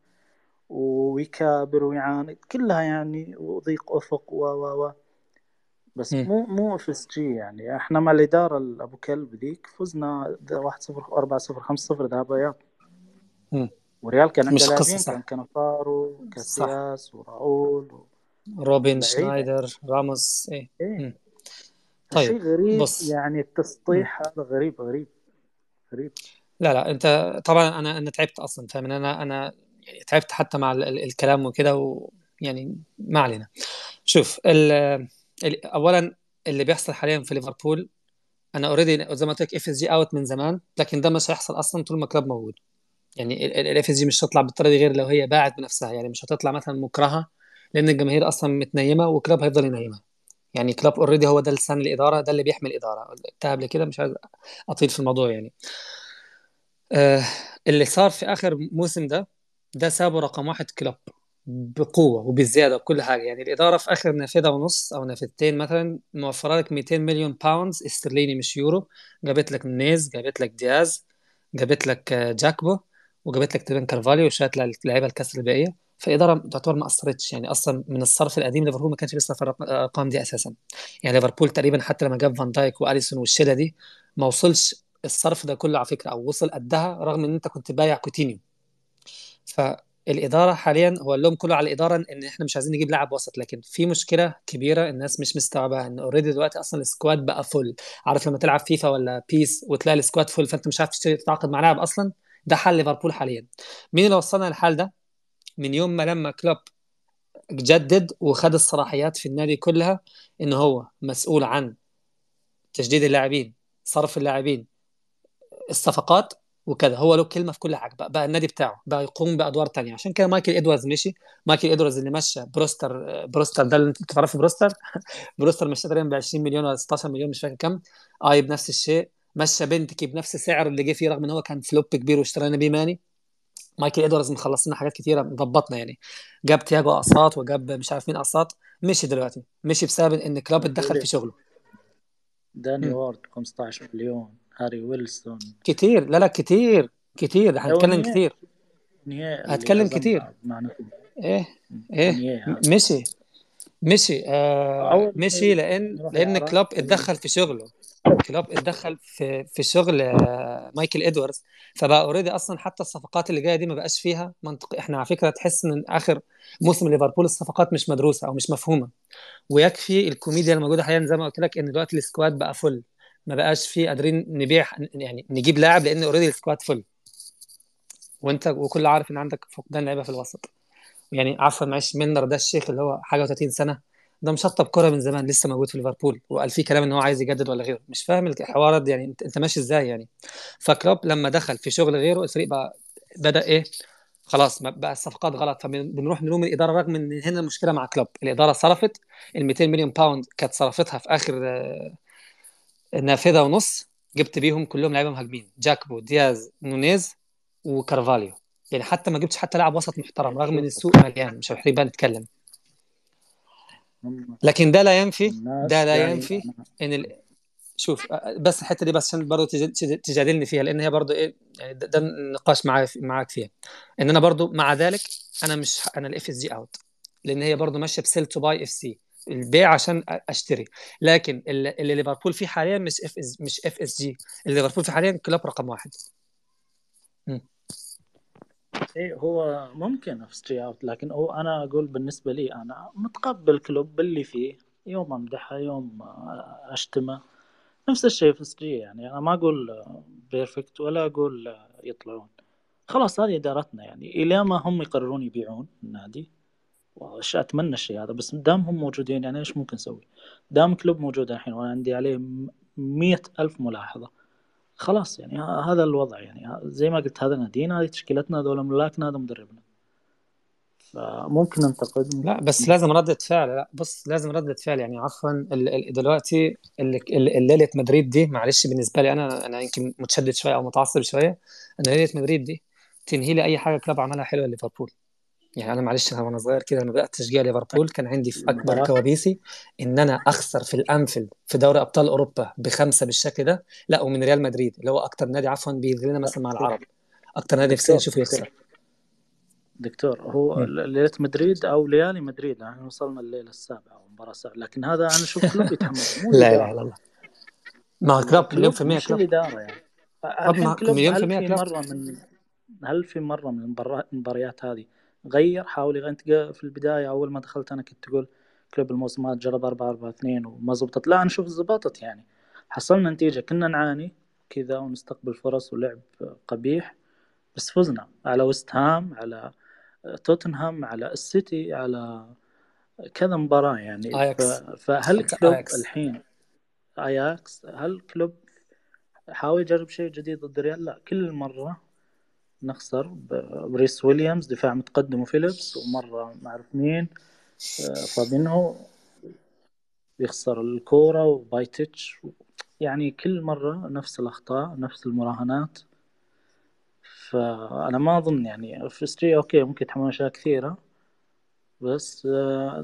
ويكابر ويعاند كلها يعني وضيق افق و و و بس مم. مو مو اف اس جي يعني احنا مع الاداره ابو كلب ذيك فزنا 1 0 4 0 5 0 ذهاب اياب مم. وريال كان عنده مش قصة لاعبين صح كان كانافارو صح وكاسياس وراؤول و- روبن لعيبه شنايدر راموس ايه ايه مم. فشيء طيب غريب بص يعني مم. التسطيح هذا غريب غريب غريب لا لا انت طبعا انا انا تعبت اصلا فاهم إن انا انا يعني تعبت حتى مع ال ال الكلام وكده ويعني ما علينا شوف ال ال اولا اللي بيحصل حاليا في ليفربول انا اوريدي زي ما قلت لك اف اس جي اوت من زمان لكن ده مش هيحصل اصلا طول ما كلوب موجود يعني الاف اس جي مش هتطلع بالطريقه دي غير لو هي باعت بنفسها يعني مش هتطلع مثلا مكرهه لان الجماهير اصلا متنيمه وكلوب هيفضل ينيمها يعني كلوب اوريدي هو ده لسان الاداره ده اللي بيحمي الاداره قلتها قبل كده مش عايز اطيل في الموضوع يعني آه اللي صار في اخر موسم ده ده سابه رقم واحد كلوب بقوه وبزياده وكل حاجه يعني الاداره في اخر نافذه ونص او نافذتين مثلا موفره لك 200 مليون باوند استرليني مش يورو جابت لك نيز جابت لك دياز جابت لك آه، جاكبو وجابت لك تقريبا كارفاليو وشويه لعيبه الكسر الباقيه فالاداره تعتبر ما اثرتش يعني اصلا من الصرف القديم ليفربول ما كانش بيصرف الرق- الارقام دي اساسا يعني ليفربول تقريبا حتى لما جاب فان دايك واليسون والشله دي ما وصلش الصرف ده كله على فكره او وصل قدها رغم ان انت كنت بايع كوتينيو فالاداره حاليا هو اللوم كله على الاداره ان احنا مش عايزين نجيب لاعب وسط لكن في مشكله كبيره الناس مش مستوعباها ان اوريدي دلوقتي اصلا السكواد بقى فل عارف لما تلعب فيفا ولا بيس وتلاقي السكواد فل فانت مش عارف تشتري- تتعاقد مع لاعب اصلا ده حل ليفربول حاليا مين اللي وصلنا للحال ده من يوم ما لما كلوب جدد وخد الصلاحيات في النادي كلها ان هو مسؤول عن تجديد اللاعبين صرف اللاعبين الصفقات وكذا هو له كلمه في كل حاجه بقى, بقى النادي بتاعه بقى يقوم بادوار تانية عشان كده مايكل ادواردز مشي مايكل ادواردز اللي مشى بروستر بروستر ده اللي انت بتعرفه بروستر بروستر مشى تقريبا ب 20 مليون ولا 16 مليون مش فاكر كام اي بنفس الشيء مشى بنتكي بنفس السعر اللي جه فيه رغم ان هو كان فلوب كبير واشترينا بيه ماني مايكل ادواردز مخلص لنا حاجات كتيره مظبطنا يعني جاب تياجو اقساط وجاب مش عارف مين اقساط مشي دلوقتي مشي بسبب ان كلوب اتدخل في شغله داني مم. وارد 15 مليون هاري ويلسون كتير لا لا كتير كتير ده هنتكلم ونييه كتير نييه اللي هتكلم عزمنا كتير مع نفسه ايه ايه نييه م- هذا مشي مشي آه اول مشي شيء لان نروح لان اعاره كلوب اتدخل في شغله كلوب اتدخل في في شغل آه مايكل ادواردز فبقى اوريدي اصلا حتى الصفقات اللي جايه دي ما بقاش فيها منطق احنا على فكره تحس ان اخر موسم ليفربول الصفقات مش مدروسه او مش مفهومه ويكفي الكوميديا الموجوده حاليا زي ما قلت لك ان دلوقتي السكواد بقى فل ما بقاش فيه قادرين نبيع يعني نجيب لاعب لان اوريدي السكواد فل وانت وكل عارف ان عندك فقدان لعيبه في الوسط يعني عفوا معلش ميلنر ده الشيخ اللي هو حاجه و30 سنه ده مشطب كرة من زمان لسه موجود في ليفربول وقال فيه كلام ان هو عايز يجدد ولا غيره مش فاهم الحوارات دي يعني انت, انت ماشي ازاي يعني فكلوب لما دخل في شغل غيره الفريق بقى بدا ايه خلاص ما بقى الصفقات غلط فبنروح نلوم الاداره رغم ان هنا المشكله مع كلوب الاداره صرفت ال 200 مليون باوند كانت صرفتها في اخر آه، نافذه ونص جبت بيهم كلهم لعيبه مهاجمين جاكبو دياز نونيز وكارفاليو يعني حتى ما جبتش حتى لاعب وسط محترم رغم ان السوق مليان مش محتاج بقى نتكلم هم لكن ده لا ينفي الناس ده لا يعني ينفي أنا ان ال... شوف أ- بس الحته دي بس عشان برضه تج- تج- تجادلني فيها لان هي برضه ايه يعني ده, ده النقاش معاك معاك فيها ان انا برضه مع ذلك انا مش انا الاف اس جي اوت لان هي برضه ماشيه بسيل تو باي اف سي البيع عشان أ- اشتري لكن اللي, اللي ليفربول فيه حاليا مش اف اس مش اف اس جي اللي ليفربول فيه حاليا كلوب رقم واحد م. ايه هو ممكن اف جي اوت لكن هو انا اقول بالنسبه لي انا متقبل كلوب باللي فيه يوم امدحه يوم اشتمه نفس الشيء في اس جي يعني انا ما اقول بيرفكت ولا اقول يطلعون خلاص هذه ادارتنا يعني الى ما هم يقررون يبيعون النادي وش اتمنى الشيء هذا بس دام هم موجودين يعني ايش ممكن نسوي دام كلوب موجود الحين وانا عندي عليه مية ألف ملاحظة خلاص يعني ه- هذا الوضع يعني ه- زي ما قلت هذا نادينا هذه تشكيلتنا هذول ملاكنا هذا مدربنا فممكن ننتقد ممكن لا بس لازم ردة فعل لا بص لازم ردة فعل يعني عفوا ال- ال- دلوقتي ال- ال- الليلة مدريد دي معلش بالنسبة لي أنا أنا يمكن متشدد شوية أو متعصب شوية أنا ليلة مدريد دي تنهي لي أي حاجة كلوب عملها حلوة ليفربول يعني أنا معلش أنا وأنا صغير كده لما بدأت تشجيع ليفربول كان عندي في أكبر المباراة كوابيسي إن أنا أخسر في الأنفيلد في دوري أبطال أوروبا بخمسة بالشكل ده لا ومن ريال مدريد اللي هو أكتر نادي عفوا بيذلنا مثلا مع العرب أكتر نادي نفسنا دكتور نشوفه دكتور يخسر دكتور هو مم. ليلة مدريد أو ليالي مدريد يعني وصلنا الليلة السابعة أو المباراة السابعة لكن هذا أنا أشوف كلوب يتحمله مو لا إله الإدارة إلا الله ما هو كلوب مليون كلوب في المية مش كلوب الإدارة يعني طب الحين ما كلوب مليون في هل المية في كلوب مرة من هل في مرة من المبارا- المباريات هذه غير حاول يغير أنت قا- في البداية أول ما دخلت أنا كنت تقول كلوب الموسم هذا جرب 4 4 2 وما زبطت لا أنا أشوف زبطت يعني حصلنا نتيجة كنا نعاني كذا ونستقبل فرص ولعب قبيح بس فزنا على وست هام على توتنهام على السيتي على كذا مباراة يعني ف... اياكس فهل حتى كلوب اياكس الحين اياكس هل كلوب حاول يجرب شيء جديد ضد الريال لا كل مرة نخسر ب- بريس ويليامز دفاع متقدم وفيليبس ومرة ما أعرف مين آه، فابينهو يخسر الكورة وبايتش يعني كل مرة نفس الأخطاء نفس المراهنات فأنا ما أظن يعني في اس جي أوكي ممكن يتحمل أشياء كثيرة بس آه،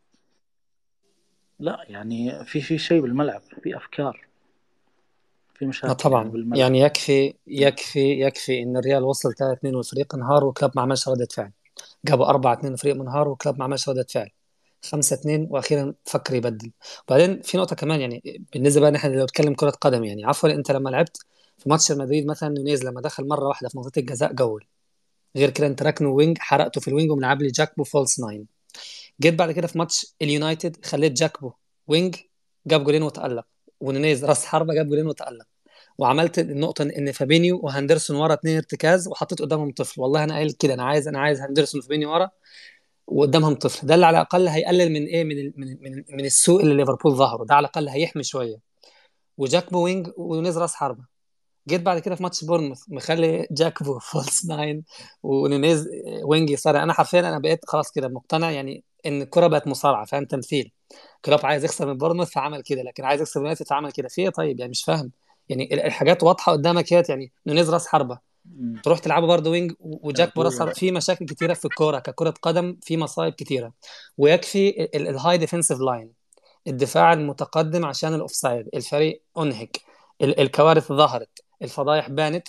لا يعني في في شيء بالملعب في أفكار في ما مشاكل يعني طبعا بالملعب يعني يكفي يكفي يكفي ان الريال وصل 3 2 والفريق انهار وكلوب ما عملش ردة فعل جابوا 4 2 الفريق منهار وكلوب ما عملش ردة فعل 5 2 واخيرا فكر يبدل وبعدين في نقطة كمان يعني بالنسبة بقى نحن لو نتكلم كرة قدم يعني عفوا انت لما لعبت في ماتش مدريد مثلا نونيز لما دخل مره واحده في منطقه الجزاء جول غير كده انت راكنه وينج حرقته في الوينج وملعب لي جاكبو فولس ناين جيت بعد كده في ماتش اليونايتد خليت جاكبو وينج جاب جولين وتألق ونونيز راس حربه جاب جولين وتألق وعملت النقطه ان فابينيو وهندرسون ورا اتنين ارتكاز وحطيت قدامهم طفل والله انا قايل كده انا عايز انا عايز هندرسون وفابينيو ورا وقدامهم طفل ده اللي على الاقل هيقلل من ايه من ال- من من, من السوء اللي ليفربول ظهره ده على الاقل هيحمي شويه وجاكبو وينج ونونيز راس حربه جيت بعد كده في ماتش بورنموث مخلي جاكبو فولس ناين ونونيز وينج يصارع انا حرفيا انا بقيت خلاص كده مقتنع يعني ان الكره بقت مصارعه فاهم تمثيل كلوب عايز يخسر من بورنموث فعمل كده لكن عايز يكسب يونايتد فعمل كده في ايه طيب يعني مش فاهم يعني ال- الحاجات واضحه قدامك هي يعني نونيز راس حربه مم. تروح تلعبه برضه وينج و- وجاكبو راس هو حربه في مشاكل كتيره في الكوره ككره قدم في مصايب كتيره ويكفي الهاي ديفنسيف لاين الدفاع المتقدم عشان الاوفسايد الفريق انهك ال- الكوارث ظهرت الفضايح بانت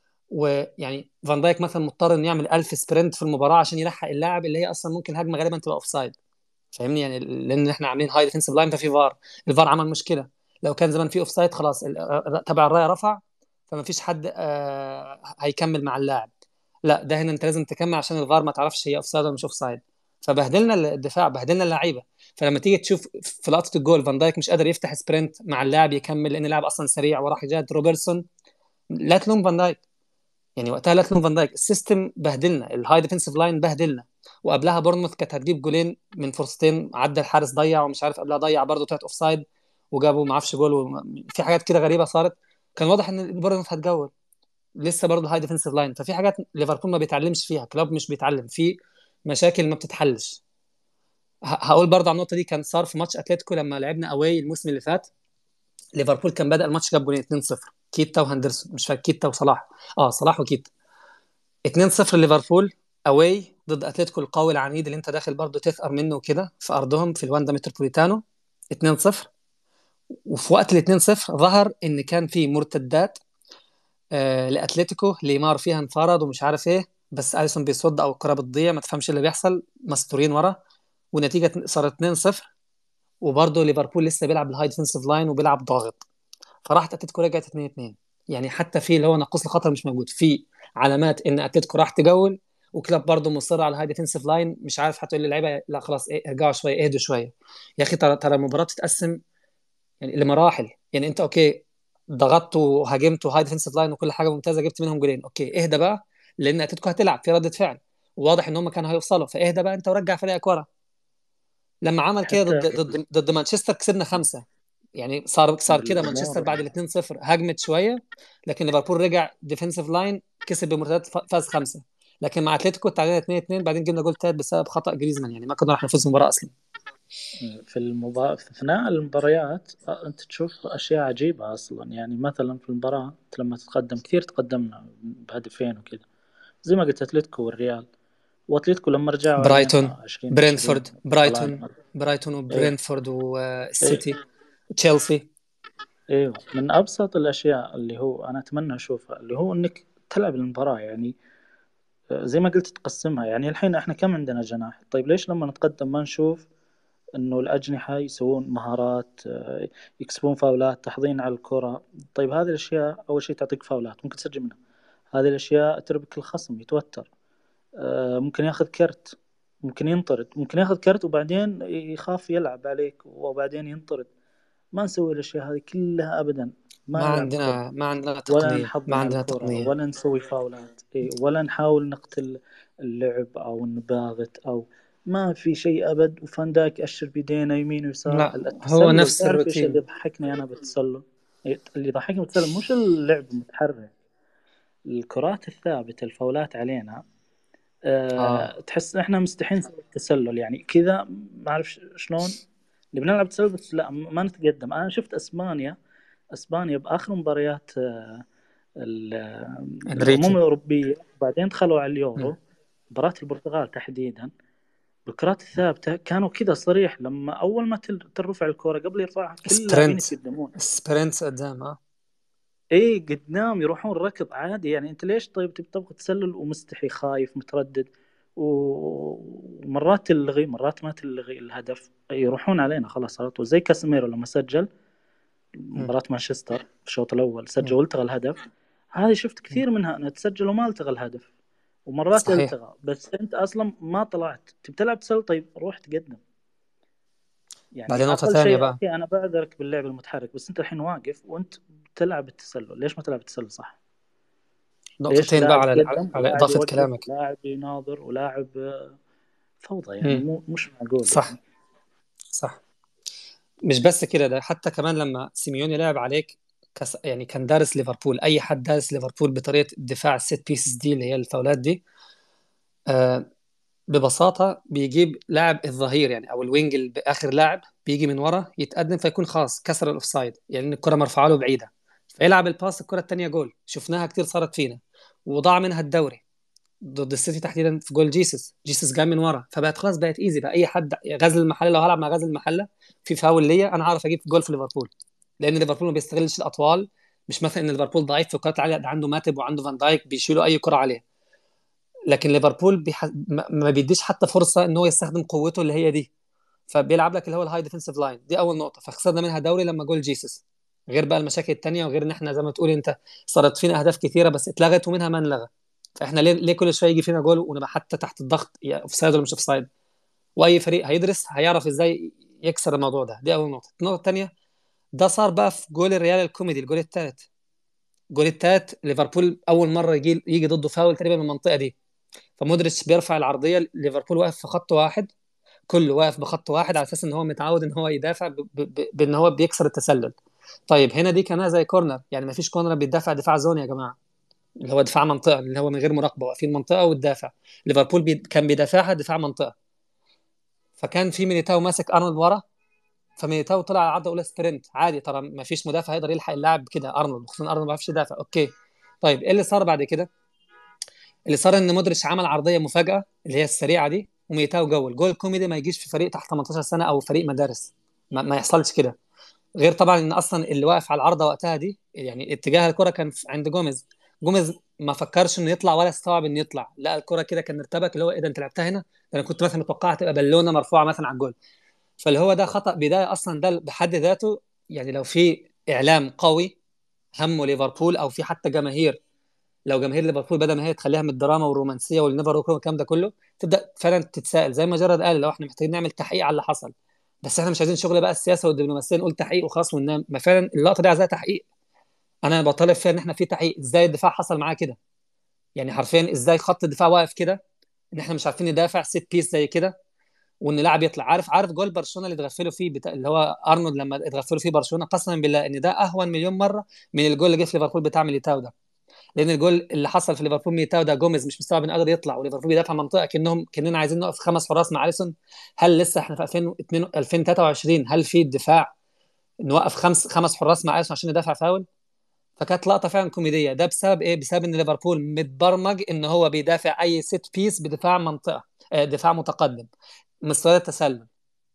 ويعني فان دايك مثلا مضطر انه يعمل 1000 سبرنت في المباراه عشان يلحق اللاعب اللي هي اصلا ممكن هجمه غالبا تبقى اوفسايد فاهمني يعني لان احنا عاملين هاي ديفنسيف لاين ففي فار الفار عمل مشكله لو كان زمان في اوفسايد خلاص ال- تبع الرايه رفع فما فيش حد آه، هيكمل مع اللاعب لا ده هنا انت لازم تكمل عشان الفار ما تعرفش هي اوفسايد ولا مش اوفسايد فبهدلنا الدفاع بهدلنا اللعيبه فلما تيجي تشوف في لقطه الجول فان دايك مش قادر يفتح سبرنت مع اللاعب يكمل لان اللاعب اصلا سريع وراح جاد روبرتسون لا تلوم فان دايك يعني وقتها لا تلوم فان دايك السيستم بهدلنا الهاي ديفنسيف لاين بهدلنا وقبلها بورنموث كانت هتجيب جولين من فرصتين عدى الحارس ضيع ومش عارف قبلها ضيع برضه طلعت اوف سايد وجابوا ما اعرفش جول وم- في حاجات كده غريبه صارت كان واضح ان بورنموث هتجول لسه برضه هاي ديفنسيف لاين ففي حاجات ليفربول ما بيتعلمش فيها كلوب مش بيتعلم في مشاكل ما بتتحلش ه- هقول برضه على النقطه دي كان صار في ماتش اتلتيكو لما لعبنا اواي الموسم اللي فات ليفربول كان بدأ الماتش جاب جولين 2-0 كيتا وهندرسون مش فاكر كيتا وصلاح اه صلاح وكيتا 2-0 ليفربول اواي ضد اتلتيكو القوي العنيد اللي انت داخل برضه تثأر منه وكده في ارضهم في الواندا متروبوليتانو 2-0 وفي وقت ال 2-0 ظهر ان كان في مرتدات آه لاتلتيكو ليمار فيها انفرد ومش عارف ايه بس اليسون بيصد او الكره بتضيع ما تفهمش اللي بيحصل مستورين ورا ونتيجه صارت 2-0 وبرضه ليفربول لسه بيلعب الهاي ديفنسيف لاين وبيلعب ضاغط فراحت اتلتيكو رجعت 2 2 يعني حتى في اللي هو ناقوس الخطر مش موجود في علامات ان اتلتيكو راح تجول وكلاب برضه مصر على الهاي ديفنسيف لاين مش عارف هتقول للعيبه لا خلاص إيه ارجعوا شويه اهدوا شويه يا اخي ترى ترى المباراه بتتقسم يعني لمراحل يعني انت اوكي ضغطت وهاجمت وهاي ديفنسيف لاين وكل حاجه ممتازه جبت منهم جولين اوكي اهدى بقى لان اتلتيكو هتلعب في رده فعل وواضح ان هم كانوا هيوصلوا فاهدى بقى انت ورجع فريقك ورا لما عمل كده ضد حتى ضد ضد مانشستر كسبنا خمسه يعني صار صار كده مانشستر بالامور بعد ال 2-0 هاجمت شويه لكن ليفربول رجع ديفنسيف لاين كسب بمرتدات ف- فاز خمسه لكن مع اتلتيكو تعادلنا 2 2 بعدين جبنا جول تالت بسبب خطا جريزمان يعني ما كنا راح نفوز المباراه اصلا في المبا... في اثناء المباريات آه، انت تشوف اشياء عجيبه اصلا يعني مثلا في المباراه انت لما تتقدم كثير تقدمنا بهدفين وكذا زي ما قلت اتلتيكو والريال واتلتيكو لما رجعوا برايتون علينا 20 برينفورد 20 برايتون طلعنا برايتون ايه وبرينفورد ايه والسيتي تشيلسي ايوه من ابسط الاشياء اللي هو انا اتمنى اشوفها اللي هو انك تلعب المباراه يعني آه، زي ما قلت تقسمها يعني الحين احنا كم عندنا جناح طيب ليش لما نتقدم ما نشوف انه الاجنحه يسوون مهارات آه، يكسبون فاولات تحضين على الكره طيب هذه الاشياء اول شيء تعطيك فاولات ممكن تسجل منها هذه الاشياء تربك الخصم يتوتر آه، ممكن ياخذ كرت ممكن ينطرد ممكن ياخذ كرت وبعدين يخاف يلعب عليك وبعدين ينطرد ما نسوي الاشياء هذه كلها ابدا ما ما نلعب كره عندنا ما عندنا ولا تقنيه نحضن ما على عندنا الكرة تقنيه ولا نسوي فاولات إيه ولا نحاول نقتل اللعب أو نباغت أو ما في شيء أبد وفان دايك أشر بيدينا يمين ويسار لا هو التسلل نفس تعرف إيش اللي الروتين يضحكني أنا بالتسلل إيه، اللي يضحكني بالتسلل مش اللعب المتحرك الكرات الثابتة الفاولات علينا اه أه تحس إحنا مستحيل نسوي التسلل يعني كذا ما أعرف ش- شلون اللي بنلعب تسلل بس لا ما نتقدم أنا شفت أسبانيا اسبانيا باخر مباريات آه، ال- الامم انريكي الاوروبيه بعدين دخلوا على مم. اليورو مباراه البرتغال تحديدا بالكرات الثابته كانوا كذا صريح لما اول ما تل- ترفع الكره قبل يرفعها كل اللاعبين سبرنت يتقدمون سبرنت قدام اه اي قدام يروحون ركض عادي يعني انت ليش طيب تبي تبغى تسلل ومستحي خايف متردد و- ومرات تلغي مرات ما تلغي الهدف يروحون علينا خلاص على طول زي كاسيميرو لما سجل مم. مباراة مانشستر في الشوط الأول سجل مم. والتغى الهدف هذه شفت كثير منها انها تسجل وما التغى الهدف ومرات صحيح التغى بس انت اصلا ما طلعت تبي تلعب تسلل طيب روح تقدم يعني بعدين نقطة اقل ثانية شيء بقى اوكي انا بعذرك باللعب المتحرك بس انت الحين واقف وانت تلعب التسلل ليش ما تلعب التسلل صح؟ ليش نقطتين بقى لاعب على يقدم على ولاعب إضافة يوقف كلامك ولاعب يناظر ولاعب آه، فوضى يعني امم مو مش معقول صح يعني صح مش بس كده ده حتى كمان لما سيميوني لعب عليك كس يعني كان دارس ليفربول اي حد دارس ليفربول بطريقه الدفاع الست بيسز دي اللي هي الفاولات دي آه ببساطه بيجيب لاعب الظهير يعني او الوينج اللي باخر لاعب بيجي من ورا يتقدم فيكون خلاص كسر الاوفسايد يعني الكره مرفوعه له بعيده فيلعب الباس الكره الثانيه جول شفناها كتير صارت فينا وضاع منها الدوري ضد السيتي تحديدا في جول جيسس جيسس جاي من ورا فبقت خلاص بقت ايزي بقى اي حد غزل المحله لو هلعب مع غزل المحله في فاول ليا انا هعرف اجيب جول في ليفربول لان ليفربول ما بيستغلش الاطوال مش مثلا ان ليفربول ضعيف في الكرات العاليه ده عنده ماتب وعنده فان دايك بيشيلوا اي كره عليه لكن ليفربول بيح... ما ما بيديش حتى فرصه ان هو يستخدم قوته اللي هي دي فبيلعب لك اللي هو الهاي ديفنسيف لاين دي اول نقطه فخسرنا منها دوري لما جول جيسس غير بقى المشاكل التانية وغير ان احنا زي ما تقول انت صارت فينا اهداف كتيره بس اتلغت ومنها ما انلغى فاحنا ليه ليه كل شويه يجي فينا جول ونبقى حتى تحت الضغط يا اوف سايد ولا مش اوف سايد واي فريق هيدرس هيعرف ازاي يكسر الموضوع ده دي اول نقطه النقطه الثانيه ده صار بقى في جول الريال الكوميدي الجول الثالث الجول الثالث ليفربول اول مره يجي يجي ضده فاول تقريبا من المنطقه دي فمودريتش بيرفع العرضيه ليفربول واقف في خط واحد كله واقف بخط واحد على اساس ان هو متعود ان هو يدافع ب- ب- ب- بان هو بيكسر التسلل طيب هنا دي كمان زي كورنر يعني ما فيش كورنر بيدافع دفاع زون يا جماعه اللي هو دفاع منطقه اللي هو من غير مراقبه واقفين منطقه وتدافع ليفربول بي... كان بيدافعها دفاع منطقه فكان في ميليتاو ماسك ارنولد ورا فميليتاو طلع على العرضه اولى سبرنت عادي ترى ما فيش مدافع يقدر يلحق اللاعب كده ارنولد خصوصا ارنولد ما بيعرفش يدافع اوكي طيب ايه اللي صار بعد كده اللي صار ان مودريتش عمل عرضيه مفاجاه اللي هي السريعه دي وميليتاو جول جول كوميدي ما يجيش في فريق تحت 18 سنه او فريق مدارس ما, ما يحصلش كده غير طبعا ان اصلا اللي واقف على العارضه وقتها دي يعني اتجاه الكره كان في- عند جوميز جوميز ما فكرش انه يطلع ولا استوعب انه يطلع لا الكره كده كان ارتبك اللي هو ايه ده انت لعبتها هنا ده انا كنت مثلا متوقعها تبقى بالونه مرفوعه مثلا على الجول فاللي هو ده خطأ بدايه اصلا ده بحد ذاته يعني لو في اعلام قوي همه ليفربول او في حتى جماهير لو جماهير ليفربول بدل ما هي تخليها من الدراما والرومانسيه والنيفر والكلام ده كله تبدا فعلا تتساءل زي ما جرد قال لو احنا محتاجين نعمل تحقيق على اللي حصل بس احنا مش عايزين شغل بقى السياسه والدبلوماسيه نقول تحقيق وخلاص وننام ما فعلا اللقطه دي عايزاها تحقيق انا بطالب فيها ان احنا في تحقيق ازاي الدفاع حصل معاه كده يعني حرفيا ازاي خط الدفاع واقف كده ان احنا مش عارفين ندافع ست بيس زي كده وان لاعب يطلع عارف عارف جول برشلونه اللي اتغفلوا فيه بتا... اللي هو ارنولد لما اتغفلوا فيه برشلونه قسما بالله ان ده اهون مليون مره من الجول اللي جه في ليفربول بتاع ميليتاو ده لان الجول اللي حصل في ليفربول ميليتاو ده جوميز مش مستوعب انه قادر يطلع وليفربول بيدافع منطقه كانهم كاننا عايزين نقف خمس حراس مع اليسون هل لسه احنا في 2002 2023 هل في الدفاع نوقف خمس خمس حراس مع اليسون عشان ندافع فاول فكانت لقطه فعلا كوميديه ده بسبب ايه بسبب ان ليفربول متبرمج ان هو بيدافع اي ست بيس بدفاع منطقه آه، دفاع متقدم مستوى التسلل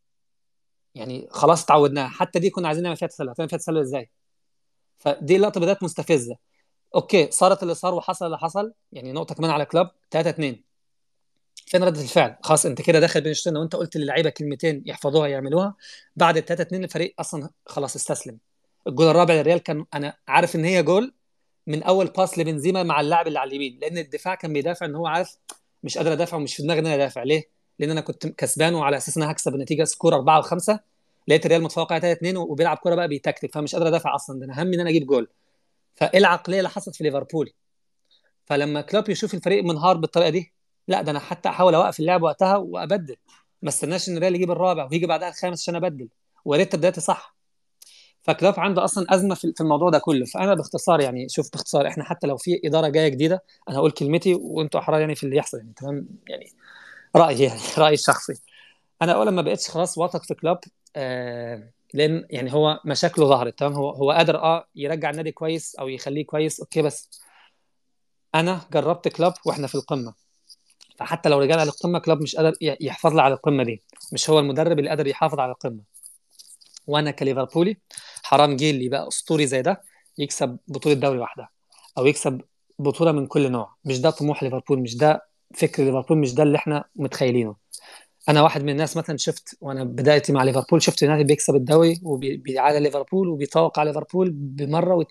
يعني خلاص اتعودناها حتى دي كنا عايزين نعمل فيها تسلل هتعمل فيها تسلل ازاي فدي اللقطه بدات مستفزه اوكي صارت اللي صار وحصل اللي حصل يعني نقطه كمان على كلوب 3 2 فين رده الفعل خلاص انت كده داخل بين الشوطين وانت قلت للعيبه كلمتين يحفظوها يعملوها بعد ال 3 2 الفريق اصلا خلاص استسلم الجول الرابع للريال كان انا عارف ان هي جول من اول باس لبنزيما مع اللاعب اللي على اليمين لان الدفاع كان بيدافع ان هو عارف مش قادر ادافع ومش في دماغي ان انا ادافع ليه؟ لان انا كنت كسبان وعلى اساس ان انا هكسب النتيجه سكور 4 و5 لقيت الريال متفوق على 3 2 وبيلعب كوره بقى بيتكتك فمش قادر ادافع اصلا ده انا همي ان انا اجيب جول فايه العقليه اللي حصلت في ليفربول فلما كلوب يشوف الفريق منهار بالطريقه دي لا ده انا حتى احاول اوقف اللعب وقتها وابدل ما استناش ان الريال يجيب الرابع ويجي بعدها الخامس عشان ابدل ويا ريت بدايتي صح فكلوب عنده اصلا ازمه في في الموضوع ده كله فانا باختصار يعني شوف باختصار احنا حتى لو في اداره جايه جديده انا هقول كلمتي وانتوا احرار يعني في اللي يحصل يعني تمام يعني رايي يعني رايي الشخصي انا اول ما بقتش خلاص واثق في كلوب آه لان يعني هو مشاكله ظهرت تمام هو هو قادر اه يرجع النادي كويس او يخليه كويس اوكي بس انا جربت كلوب واحنا في القمه فحتى لو رجعنا للقمه كلوب مش قادر ي- يحافظ لي على القمه دي مش هو المدرب اللي قادر يحافظ على القمه وانا كليفربولي حرام جيل اللي بقى اسطوري زي ده يكسب بطوله دوري واحده او يكسب بطوله من كل نوع مش ده طموح ليفربول مش ده فكر ليفربول مش ده اللي احنا متخيلينه انا واحد من الناس مثلا شفت وانا بدايتي مع ليفربول شفت يونايتد بيكسب الدوري وبيعادل ليفربول وبيتفوق على ليفربول بمره واثنين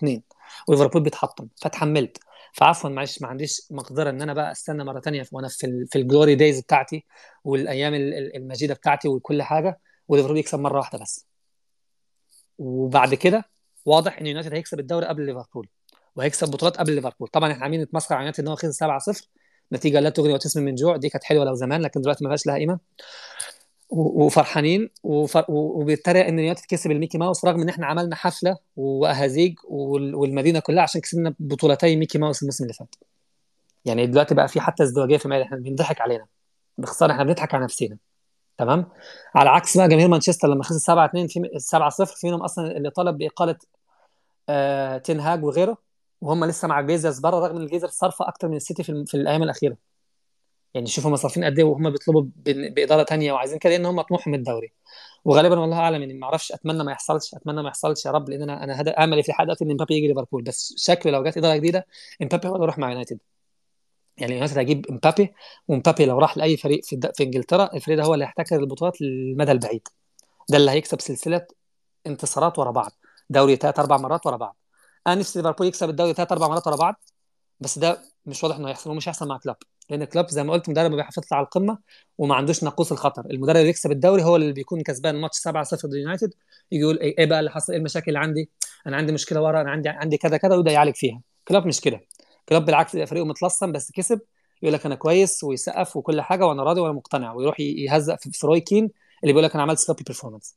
وليفربول بيتحطم فتحملت فعفوا معلش ما عنديش مقدره ان انا بقى استنى مره تانية وانا في ال في الجلوري دايز بتاعتي والايام ال- ال- المجيده بتاعتي وكل حاجه وليفربول يكسب مره واحده بس وبعد كده واضح ان يونايتد هيكسب الدوري قبل ليفربول وهيكسب بطولات قبل ليفربول طبعا احنا عاملين نتمسخر على يونايتد ان هو خسر 7-0 نتيجه لا تغني وتسمن من جوع دي كانت حلوه لو زمان لكن دلوقتي ما بقاش لها قيمه و- وفرحانين وفر... و- وبيتريق ان يونايتد كسب الميكي ماوس رغم ان احنا عملنا حفله واهازيج وال... والمدينه كلها عشان كسبنا بطولتي ميكي ماوس الموسم اللي فات يعني دلوقتي بقى في حتى ازدواجيه في المال احنا بنضحك علينا باختصار احنا بنضحك على نفسنا تمام على عكس بقى جماهير مانشستر لما خسر 7 2 في 7 0 في منهم اصلا اللي طلب باقاله آه تين هاج وغيره وهم لسه مع جيزرز بره رغم ان الجيزرز صارفه اكتر من السيتي في, في الايام الاخيره يعني شوفوا مصارفين قد ايه وهم بيطلبوا ب- باداره تانية وعايزين كده ان هم طموحهم الدوري وغالبا والله اعلم يعني ما اعرفش اتمنى ما يحصلش اتمنى ما يحصلش يا رب لان انا انا هذا املي في حد ان امبابي يجي ليفربول بس شكله لو جت اداره جديده امبابي هو اللي يروح مع يونايتد يعني يونايتد هيجيب امبابي وامبابي لو راح لاي فريق في, الد... في انجلترا الفريق ده هو اللي هيحتكر البطولات للمدى البعيد ده اللي هيكسب سلسله انتصارات ورا بعض دوري ثلاث اربع مرات ورا بعض انا نفسي ليفربول يكسب الدوري ثلاث اربع مرات ورا بعض بس ده مش واضح انه هيحصل ومش هيحصل مع كلوب لان كلوب زي ما قلت مدرب ما بيحافظش على القمه وما عندوش ناقوس الخطر المدرب اللي يكسب الدوري هو اللي بيكون كسبان ماتش 7 0 ضد يونايتد يجي يقول ايه إيه بقى اللي حصل ايه المشاكل اللي عندي انا عندي مشكله ورا انا عندي عندي كذا كذا ويبدا يعالج فيها كلوب مش كده كلوب بالعكس يبقى فريقه متلصم بس كسب يقول لك انا كويس ويسقف وكل حاجه وانا راضي وانا مقتنع ويروح يهزق في في روي كين اللي بيقول لك انا عملت سلوبي بيرفورمانس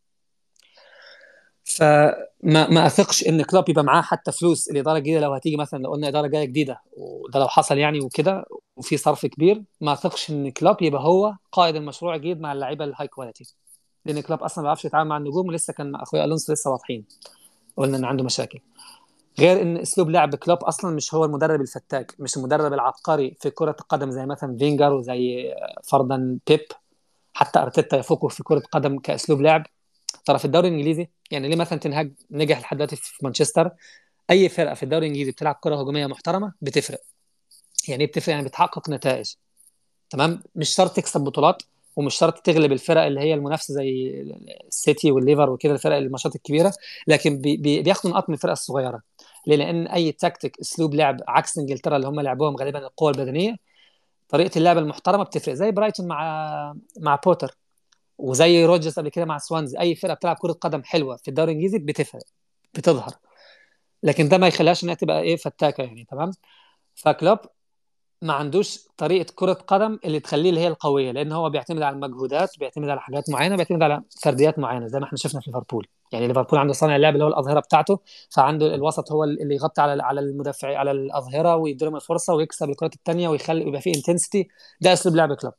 فما ما اثقش ان كلوب يبقى معاه حتى فلوس الاداره الجديده لو هتيجي مثلا لو قلنا اداره جايه جديده وده لو حصل يعني وكده وفي صرف كبير ما اثقش ان كلوب يبقى هو قائد المشروع الجديد مع اللعيبه الهاي كواليتي لان كلوب اصلا ما بيعرفش يتعامل مع النجوم ولسه كان مع اخويا الونسو لسه واضحين قلنا ان عنده مشاكل غير ان اسلوب لعب كلوب اصلا مش هو المدرب الفتاك مش المدرب العبقري في كره القدم زي مثلا فينجر وزي فرضا بيب حتى ارتيتا يفوقه في كره قدم كاسلوب لعب ترى في الدوري الانجليزي يعني ليه مثلا تنهاج نجح لحد دلوقتي في مانشستر اي فرقه في الدوري الانجليزي بتلعب كره هجوميه محترمه بتفرق يعني ايه بتفرق يعني بتحقق نتائج تمام مش شرط تكسب بطولات ومش شرط تغلب الفرق اللي هي المنافسه زي السيتي والليفر وكده الفرق الماتشات الكبيره لكن بي بي بياخدوا نقاط من الفرق الصغيره ليه؟ لان اي تكتيك اسلوب لعب عكس انجلترا اللي هم لعبوهم غالبا القوه البدنيه طريقه اللعب المحترمه بتفرق زي برايتون مع مع بوتر وزي روجرز قبل كده مع سوانزي اي فرقه بتلعب كره قدم حلوه في الدوري الانجليزي بتفرق بتظهر لكن ده ما يخليهاش انها تبقى ايه فتاكه يعني تمام فكلوب ما عندوش طريقه كره قدم اللي تخليه اللي هي القويه لان هو بيعتمد على المجهودات بيعتمد على حاجات معينه بيعتمد على فرديات معينه زي ما احنا شفنا في ليفربول يعني ليفربول عنده صانع اللعب اللي هو الاظهره بتاعته فعنده الوسط هو اللي يغطي على على المدافع على الاظهره ويديلهم الفرصه ويكسب الكرات الثانيه ويخلي يبقى فيه انتنسيتي ده اسلوب لعب كلوب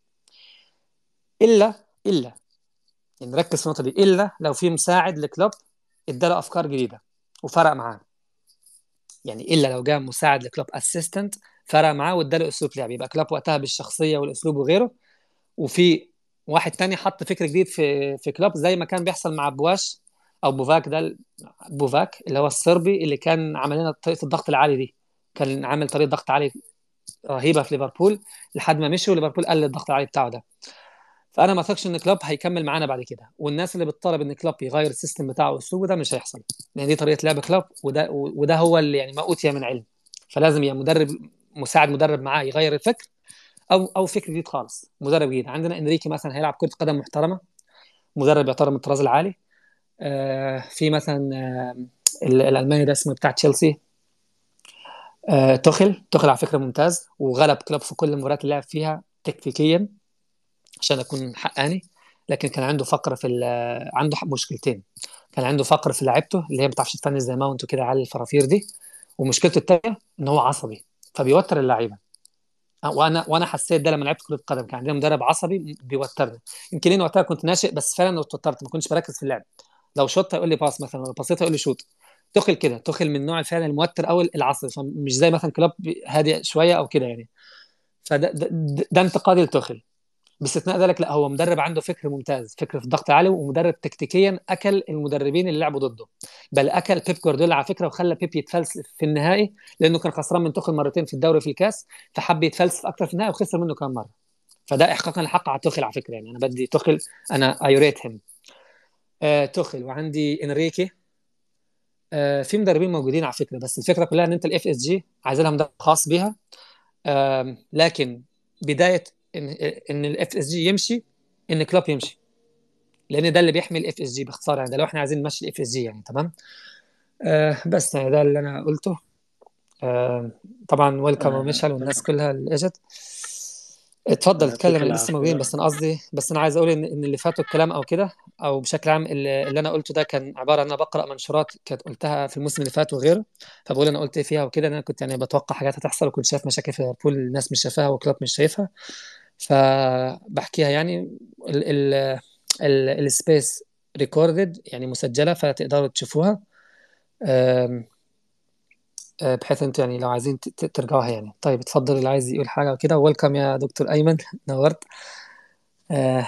الا الا يعني نركز في النقطه دي الا لو في مساعد لكلوب اداله افكار جديده وفرق معاه يعني الا لو جاء مساعد لكلوب اسيستنت فرق معاه واداله اسلوب لعب يبقى كلوب وقتها بالشخصيه والاسلوب وغيره وفي واحد تاني حط فكر جديد في في كلوب زي ما كان بيحصل مع بواش او بوفاك ده بوفاك اللي هو الصربي اللي كان عمل لنا طريقه الضغط العالي دي كان عامل طريقه ضغط عالي رهيبه في ليفربول لحد ما مشي وليفربول قلل الضغط العالي بتاعه ده فانا ما اثقش ان كلوب هيكمل معانا بعد كده والناس اللي بتطالب ان كلوب يغير السيستم بتاعه واسلوبه ده مش هيحصل لان دي طريقه لعب كلوب وده وده هو اللي يعني ما اوتي من علم فلازم يا مدرب مساعد مدرب معاه يغير الفكر او او فكر جديد خالص مدرب جديد عندنا انريكي مثلا هيلعب كره قدم محترمه مدرب يعتبر من الطراز العالي آه في مثلا آه الالماني ده اسمه بتاع تشيلسي آه توخل توخل على فكره ممتاز وغلب كلوب في كل المباريات اللي لعب فيها تكتيكيا عشان اكون حقاني لكن كان عنده فقره في عنده مشكلتين كان عنده فقره في لعيبته اللي هي ما بتعرفش تفنش زي ماونت وكده على الفرافير دي ومشكلته الثانيه ان هو عصبي فبيوتر اللعيبه وانا وانا حسيت ده لما لعبت كره قدم كان عندنا مدرب عصبي بيوترني يمكن لان وقتها كنت ناشئ بس فعلا اتوترت ما كنتش بركز في اللعب لو شوط يقول لي باس مثلا لو بصيت يقول لي شوط تخل كده تخل من نوع فعلا الموتر او العصبي مش زي مثلا كلوب هادئ شويه او كده يعني فده ده, ده, ده انتقادي لتخل باستثناء ذلك لا هو مدرب عنده فكر ممتاز فكر في الضغط العالي ومدرب تكتيكيا اكل المدربين اللي لعبوا ضده بل اكل بيب جوارديولا على فكره وخلى بيب يتفلسف في النهائي لانه كان خسران من توخل مرتين في الدوري في الكاس فحب يتفلسف اكثر في النهائي وخسر منه كم مره فده احقاقا الحق على توخل على فكره يعني انا بدي توخل انا اي ريت هيم آه توخل وعندي انريكي آه، في مدربين موجودين على فكره بس الفكره كلها ان انت الاف اس جي عايز لها مدرب خاص بيها آم، لكن بدايه ان ان الاف اس جي يمشي ان كلوب يمشي لان ده اللي بيحمي الاف اس جي باختصار يعني ده لو احنا عايزين نمشي الاف اس جي يعني تمام آه بس يعني ده اللي انا قلته آه طبعا ويلكم آه، وميشل والناس كلها اللي اجت اتفضل يعطيك اتكلم اللي لسه العافية. موجودين بس انا قصدي بس انا عايز اقول ان ان اللي فاتوا الكلام او كده او بشكل عام اللي, اللي انا قلته ده كان عباره عن انا بقرا منشورات كانت قلتها في الموسم اللي فات وغيره فبقول انا قلت ايه فيها وكده انا كنت يعني بتوقع حاجات هتحصل وكنت شايف مشاكل في ليفربول الناس مش شايفاها وكلوب مش شايفها فبحكيها يعني ال ال السبيس ريكوردد يعني مسجله فتقدروا تشوفوها آم، آه، بحيث انتوا يعني لو عايزين ت- ت- ترجعوها يعني طيب اتفضل اللي عايز يقول حاجه وكده ويلكم يا دكتور ايمن نورت آه،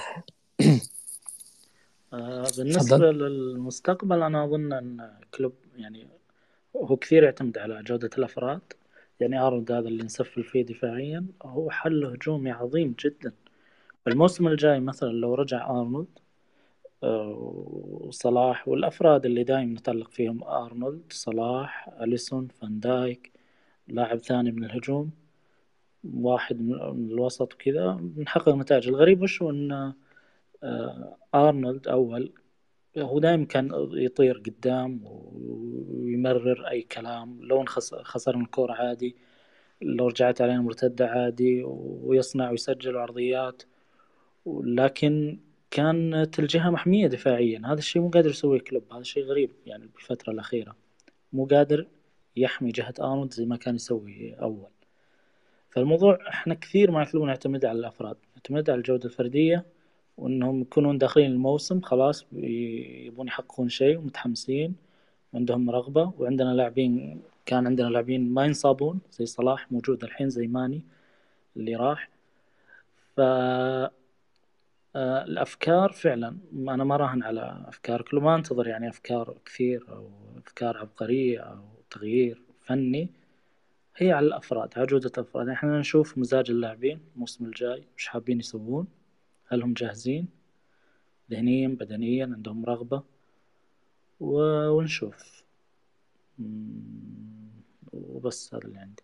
آه، بالنسبة اتفضل للمستقبل أنا أظن أن كلوب يعني هو كثير يعتمد على جودة الأفراد يعني أرنولد هذا اللي نسفل فيه دفاعيا هو حل هجومي عظيم جدا الموسم الجاي مثلا لو رجع أرنولد آه، وصلاح والأفراد اللي دايم نتألق فيهم أرنولد صلاح أليسون فان دايك لاعب ثاني من الهجوم واحد من من الوسط وكذا بنحقق نتائج الغريب وش هو أن آه، أرنولد أول هو دائما كان يطير قدام ويمرر أي كلام لو انخس- خسرنا الكورة عادي لو رجعت علينا مرتدة عادي ويصنع ويسجل عرضيات لكن كانت الجهة محمية دفاعيا هذا الشيء مو قادر يسويه كلوب هذا شيء غريب يعني بالفترة الأخيرة مو قادر يحمي جهة أرنولد زي ما كان يسوي أول فالموضوع احنا كثير مع كلوب نعتمد على الأفراد نعتمد على الجودة الفردية وانهم يكونون داخلين الموسم خلاص يبون يحققون شيء ومتحمسين وعندهم رغبة وعندنا لاعبين كان عندنا لاعبين ما ينصابون زي صلاح موجود الحين زي ماني اللي راح ف آه، الأفكار فعلا أنا ما راهن على أفكار كل ما أنتظر يعني أفكار كثير أو أفكار عبقرية أو تغيير فني هي على الأفراد على جودة الأفراد يعني احنا نشوف مزاج اللاعبين الموسم الجاي وش حابين يسوون هل هم جاهزين ذهنيا بدنيا عندهم رغبة و... ونشوف مم، وبس هذا اللي عندي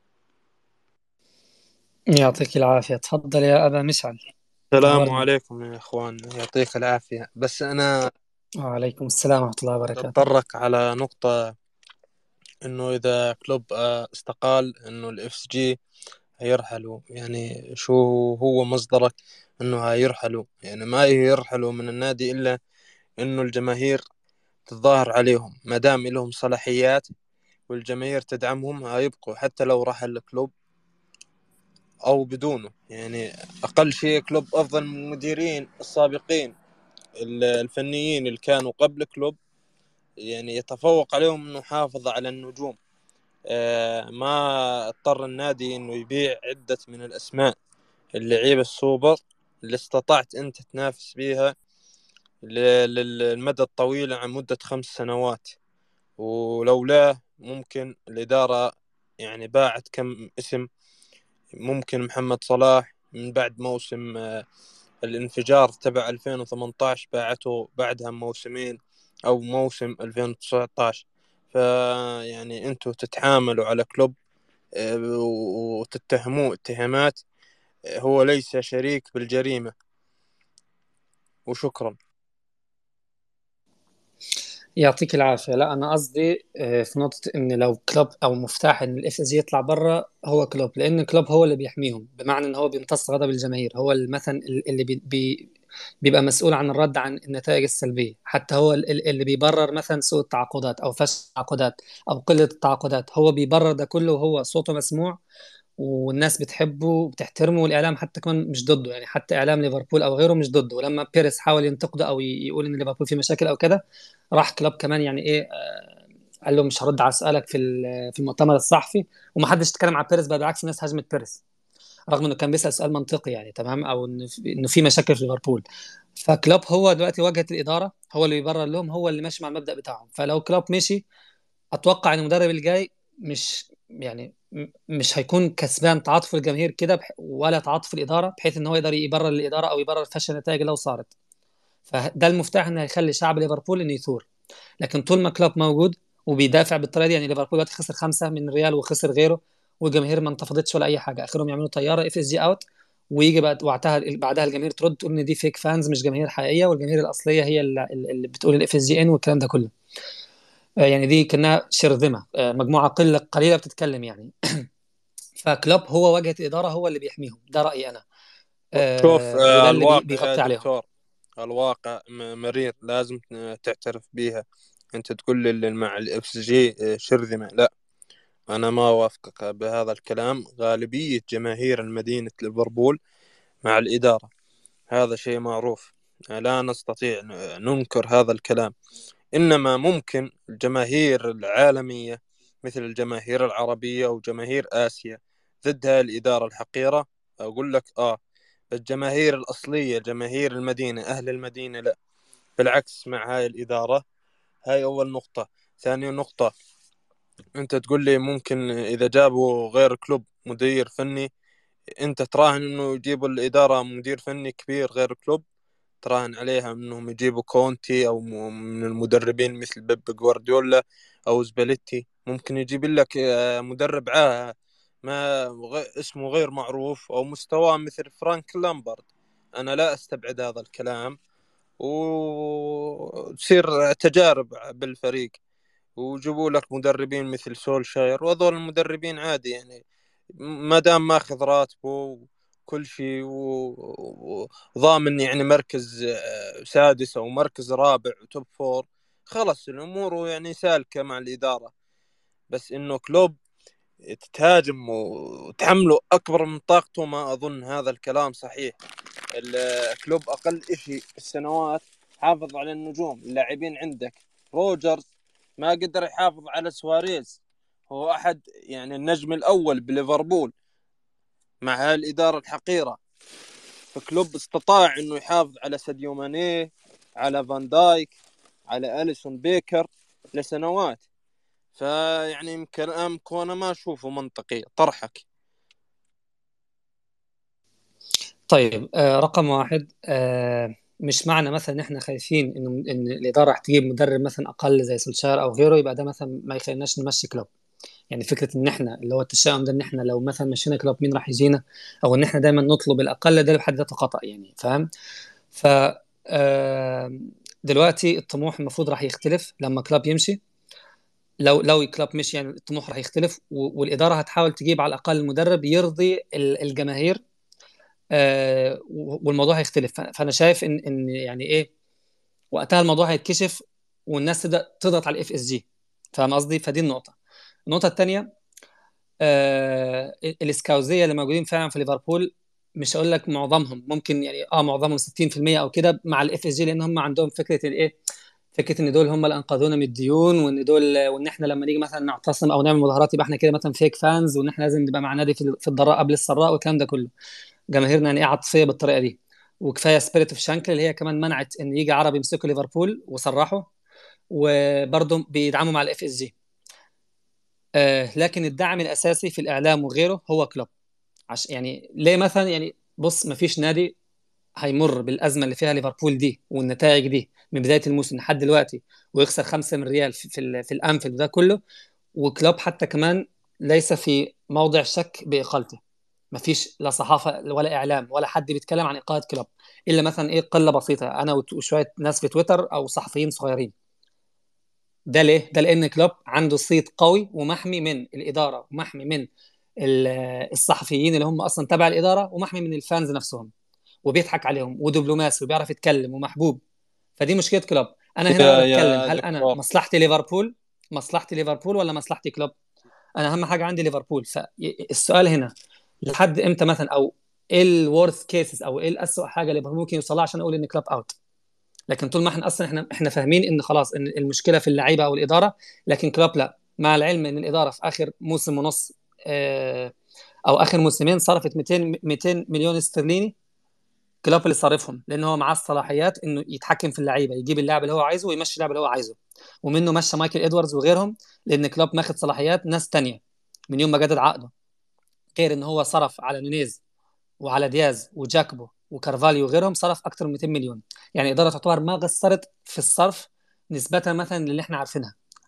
يعطيك العافيه تفضل يا ابا مشعل السلام نورنا عليكم يا اخوان يعطيك العافية بس انا وعليكم السلام ورحمه الله وبركاته اتطرق على نقطة انه اذا كلوب آه، استقال انه الاف اس جي هيرحلوا يعني شو هو مصدرك انه هيرحلوا يعني ما يرحلوا من النادي الا انه الجماهير تتظاهر عليهم ما دام لهم صلاحيات والجماهير تدعمهم هيبقوا حتى لو رحل الكلوب او بدونه يعني اقل شيء كلوب افضل من المديرين السابقين ال- الفنيين اللي كانوا قبل كلوب يعني يتفوق عليهم انه حافظ على النجوم آه، ما اضطر النادي انه يبيع عدة من الاسماء اللعيبة السوبر اللي استطعت انت تنافس بيها ل- للمدى الطويل عن مدة خمس سنوات ولولاه ممكن الإدارة يعني باعت كم اسم ممكن محمد صلاح من بعد موسم آه، الانفجار تبع 2018 باعته بعدها موسمين أو موسم 2019 فيعني أنتوا تتحاملوا على كلوب آه، وتتهموه اتهامات آه، هو ليس شريك بالجريمة وشكرا يعطيك العافيه لا انا قصدي آه، في نقطه ان لو كلوب او مفتاح ان الاف اس جي يطلع بره هو كلوب لان كلوب هو اللي بيحميهم بمعنى ان هو بيمتص غضب الجماهير هو مثلا اللي بي بي بيبقى مسؤول عن الرد عن النتائج السلبيه حتى هو ال- ال- اللي بيبرر مثلا سوء التعاقدات او فشل التعاقدات او قله التعاقدات هو بيبرر ده كله وهو صوته مسموع والناس بتحبه وبتحترمه والاعلام حتى كمان مش ضده يعني حتى اعلام ليفربول او غيره مش ضده ولما بيريس حاول ينتقده او ي- يقول ان ليفربول فيه مشاكل او كده راح كلوب كمان يعني ايه آه، قال له مش هرد على سؤالك في ال- في المؤتمر الصحفي ومحدش اتكلم على بيريس بقى بالعكس الناس هاجمت بيريس رغم انه كان بيسال سؤال منطقي يعني تمام او انه في- انه في مشاكل في ليفربول فكلوب هو دلوقتي واجهه الاداره هو اللي بيبرر لهم هو اللي ماشي مع المبدا بتاعهم فلو كلوب مشي اتوقع ان المدرب الجاي مش يعني م- مش هيكون كسبان تعاطف الجماهير كده بح- ولا تعاطف الاداره بحيث ان هو يقدر يبرر الاداره او يبرر فشل النتائج لو صارت فده المفتاح انه هيخلي شعب ليفربول انه يثور لكن طول ما كلوب موجود وبيدافع بالطريقه دي يعني ليفربول دلوقتي خسر خمسه من الريال وخسر غيره والجماهير ما انتفضتش ولا اي حاجه اخرهم يعملوا طياره اف اس جي اوت ويجي بعد وقتها بعدها الجماهير ترد تقول ان دي فيك فانز مش جماهير حقيقيه والجماهير الاصليه هي اللي, اللي بتقول الاف اس جي ان والكلام ده كله آه، يعني دي كانها شرذمه آه، مجموعه قله قليله بتتكلم يعني فكلوب هو واجهه الاداره هو اللي بيحميهم ده رايي انا شوف آه، وده آه، اللي بي- الواقع يا بيغطي عليهم دكتور الواقع م- مرير لازم تعترف بيها انت تقول لي اللي مع الاف جي شرذمه لا انا ما اوافقك بهذا الكلام غالبيه جماهير المدينه ليفربول مع الاداره هذا شيء معروف لا نستطيع ن- ننكر هذا الكلام انما ممكن الجماهير العالميه مثل الجماهير العربيه وجماهير اسيا ضد هاي الاداره الحقيره اقول لك اه الجماهير الاصليه جماهير المدينه اهل المدينه لا بالعكس مع هاي الاداره هاي اول نقطه ثاني نقطه انت تقول لي ممكن اذا جابوا غير كلوب مدير فني انت تراهن انه يجيبوا الاداره مدير فني كبير غير كلوب تراهن عليها انهم يجيبوا كونتي او م- من المدربين مثل بيب جوارديولا او زباليتي ممكن يجيب لك آه، مدرب عاه ما غ- اسمه غير معروف او مستواه مثل فرانك لامبرد انا لا استبعد هذا الكلام وتصير تجارب بالفريق وجيبوا لك مدربين مثل سولشاير وهذول المدربين عادي يعني ما دام ماخذ راتبه وكل شيء و- وضامن يعني مركز آه، سادس او مركز رابع وتوب فور خلص الامور يعني سالكه مع الاداره بس انه كلوب تهاجم وتحمله اكبر من طاقته ما اظن هذا الكلام صحيح الكلوب اقل شيء في السنوات حافظ على النجوم اللاعبين عندك روجرز ما قدر يحافظ على سواريز هو احد يعني النجم الاول بليفربول مع هاي الاداره الحقيره فكلوب استطاع انه يحافظ على ساديو ماني على فان دايك على اليسون بيكر لسنوات فيعني كلامك وانا ما اشوفه منطقي طرحك طيب آه رقم واحد آه مش معنى مثلا ان احنا خايفين ان ان الاداره هتجيب مدرب مثلا اقل زي سولشاير او غيره يبقى ده مثلا ما يخليناش نمشي كلوب يعني فكره ان احنا اللي هو التشاؤم ده ان احنا لو مثلا مشينا كلوب مين راح يجينا او ان احنا دايما نطلب الاقل ده بحد ذاته خطا يعني فاهم ف آه، دلوقتي الطموح المفروض راح يختلف لما كلوب يمشي لو لو كلوب مشي يعني الطموح راح يختلف و- والاداره هتحاول تجيب على الاقل مدرب يرضي ال- الجماهير آه، والموضوع هيختلف ف- فانا شايف ان ان يعني ايه وقتها الموضوع هيتكشف والناس تبدا تضغط على الاف اس جي فاهم قصدي فدي النقطه النقطه الثانيه آه الاسكاوزيه اللي موجودين فعلا في ليفربول مش هقول لك معظمهم ممكن يعني اه معظمهم 60% او كده مع الاف اس جي لان هم عندهم فكره الايه فكره ان دول هم اللي انقذونا من الديون وان دول وان احنا لما نيجي مثلا نعتصم او نعمل مظاهرات يبقى احنا كده مثلا فيك فانز وان احنا لازم نبقى مع نادي في في الضراء قبل السراء والكلام ده كله جماهيرنا يعني ايه عاطفيه بالطريقه دي وكفايه سبيريت اوف شانكل اللي هي كمان منعت ان يجي عربي يمسكوا ليفربول وصرحوا وبرضه بيدعموا مع الاف اس جي آه لكن الدعم الاساسي في الاعلام وغيره هو كلوب عش يعني ليه مثلا يعني بص ما فيش نادي هيمر بالازمه اللي فيها ليفربول دي والنتائج دي من بدايه الموسم لحد دلوقتي ويخسر خمسه من ريال في في, ال- في الانفيلد ده كله وكلوب حتى كمان ليس في موضع شك باقالته ما فيش لا صحافه ولا اعلام ولا حد بيتكلم عن اقاله كلوب الا مثلا ايه قله بسيطه انا وت- وشويه ناس في تويتر او صحفيين صغيرين ده ليه؟ ده لان كلوب عنده صيت قوي ومحمي من الاداره ومحمي من ال- الصحفيين اللي هم اصلا تبع الاداره ومحمي من الفانز نفسهم وبيضحك عليهم ودبلوماسي وبيعرف يتكلم ومحبوب فدي مشكله كلوب انا هنا يا بتكلم يا هل انا دكتور مصلحتي ليفربول مصلحتي ليفربول ولا مصلحتي كلوب انا اهم حاجه عندي ليفربول فالسؤال هنا لحد امتى مثلا او ايه الورث كيسز او ايه الاسوء حاجه ليفربول ممكن يوصل لها عشان اقول ان كلوب اوت لكن طول ما احنا اصلا احنا احنا فاهمين ان خلاص ان المشكله في اللعيبه او الاداره لكن كلوب لا مع العلم ان الاداره في اخر موسم ونص آه، او اخر موسمين صرفت 200 200 مليون استرليني كلوب اللي صارفهم لان هو معاه الصلاحيات انه يتحكم في اللعيبه يجيب اللاعب اللي هو عايزه ويمشي اللاعب اللي هو عايزه ومنه مشى مايكل ادواردز وغيرهم لان كلوب ماخد صلاحيات ناس تانية من يوم ما جدد عقده غير ان هو صرف على نونيز وعلى دياز وجاكبو وكارفاليو وغيرهم صرف اكتر من 200 مليون يعني الاداره تعتبر ما قصرت في الصرف نسبه مثلا للي احنا عارفينها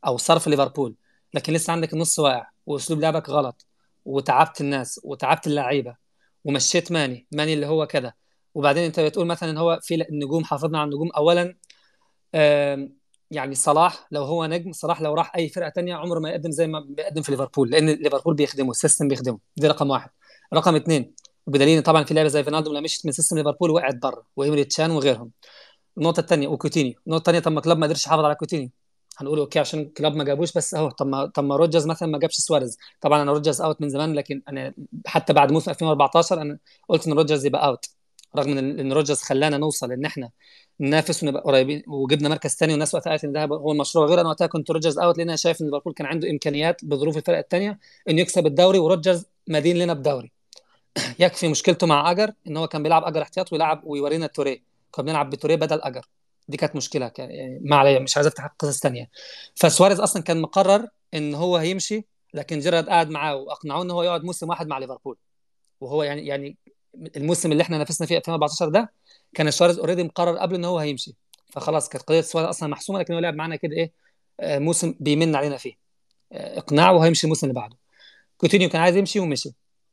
او صرف ليفربول لكن لسه عندك النص واقع واسلوب لعبك غلط وتعبت الناس وتعبت اللعيبه ومشيت ماني ماني اللي هو كده وبعدين انت بتقول مثلا ان هو في النجوم حافظنا على النجوم اولا آم، يعني صلاح لو هو نجم صلاح لو راح اي فرقه تانية عمره ما يقدم زي ما بيقدم في ليفربول لان ليفربول بيخدمه السيستم بيخدمه دي رقم واحد رقم اثنين وبدليل إن طبعا في لعبه زي فينالدو لما مشيت من سيستم ليفربول وقعت بره وإيمري تشان وغيرهم النقطه الثانيه وكوتينيو النقطه الثانيه طب ما كلوب ما قدرش يحافظ على كوتينيو هنقول اوكي عشان كلوب ما جابوش بس اهو طب ما طب ما روجرز مثلا ما جابش سواريز طبعا انا روجرز اوت من زمان لكن انا حتى بعد موسم 2014 انا قلت ان روجرز يبقى اوت رغم ان ان روجرز خلانا نوصل ان احنا ننافس ونبقى قريبين وجبنا مركز ثاني والناس وقتها قالت ان ده هو المشروع غير انا وقتها كنت روجرز اوت لان انا شايف ان ليفربول كان عنده امكانيات بظروف الفرق الثانيه انه يكسب الدوري وروجرز مدين لنا بدوري يكفي مشكلته مع اجر ان هو كان بيلعب اجر احتياط ويلعب ويورينا توريه كنا بنلعب بتوريه بدل اجر دي كانت مشكله كان يعني ما عليا مش عايز افتح قصص ثانيه فسواريز اصلا كان مقرر ان هو هيمشي لكن جيرارد قعد معاه واقنعوه ان هو يقعد موسم واحد مع ليفربول وهو يعني يعني الموسم اللي احنا نافسنا فيه 2014 ده كان سواريز اوريدي مقرر قبل ان هو هيمشي فخلاص كانت قضيه سواريز اصلا محسومه لكن هو لعب معانا كده ايه آه، موسم بيمن علينا فيه آه، اقناع وهيمشي الموسم اللي بعده كوتينيو كان عايز يمشي ومشي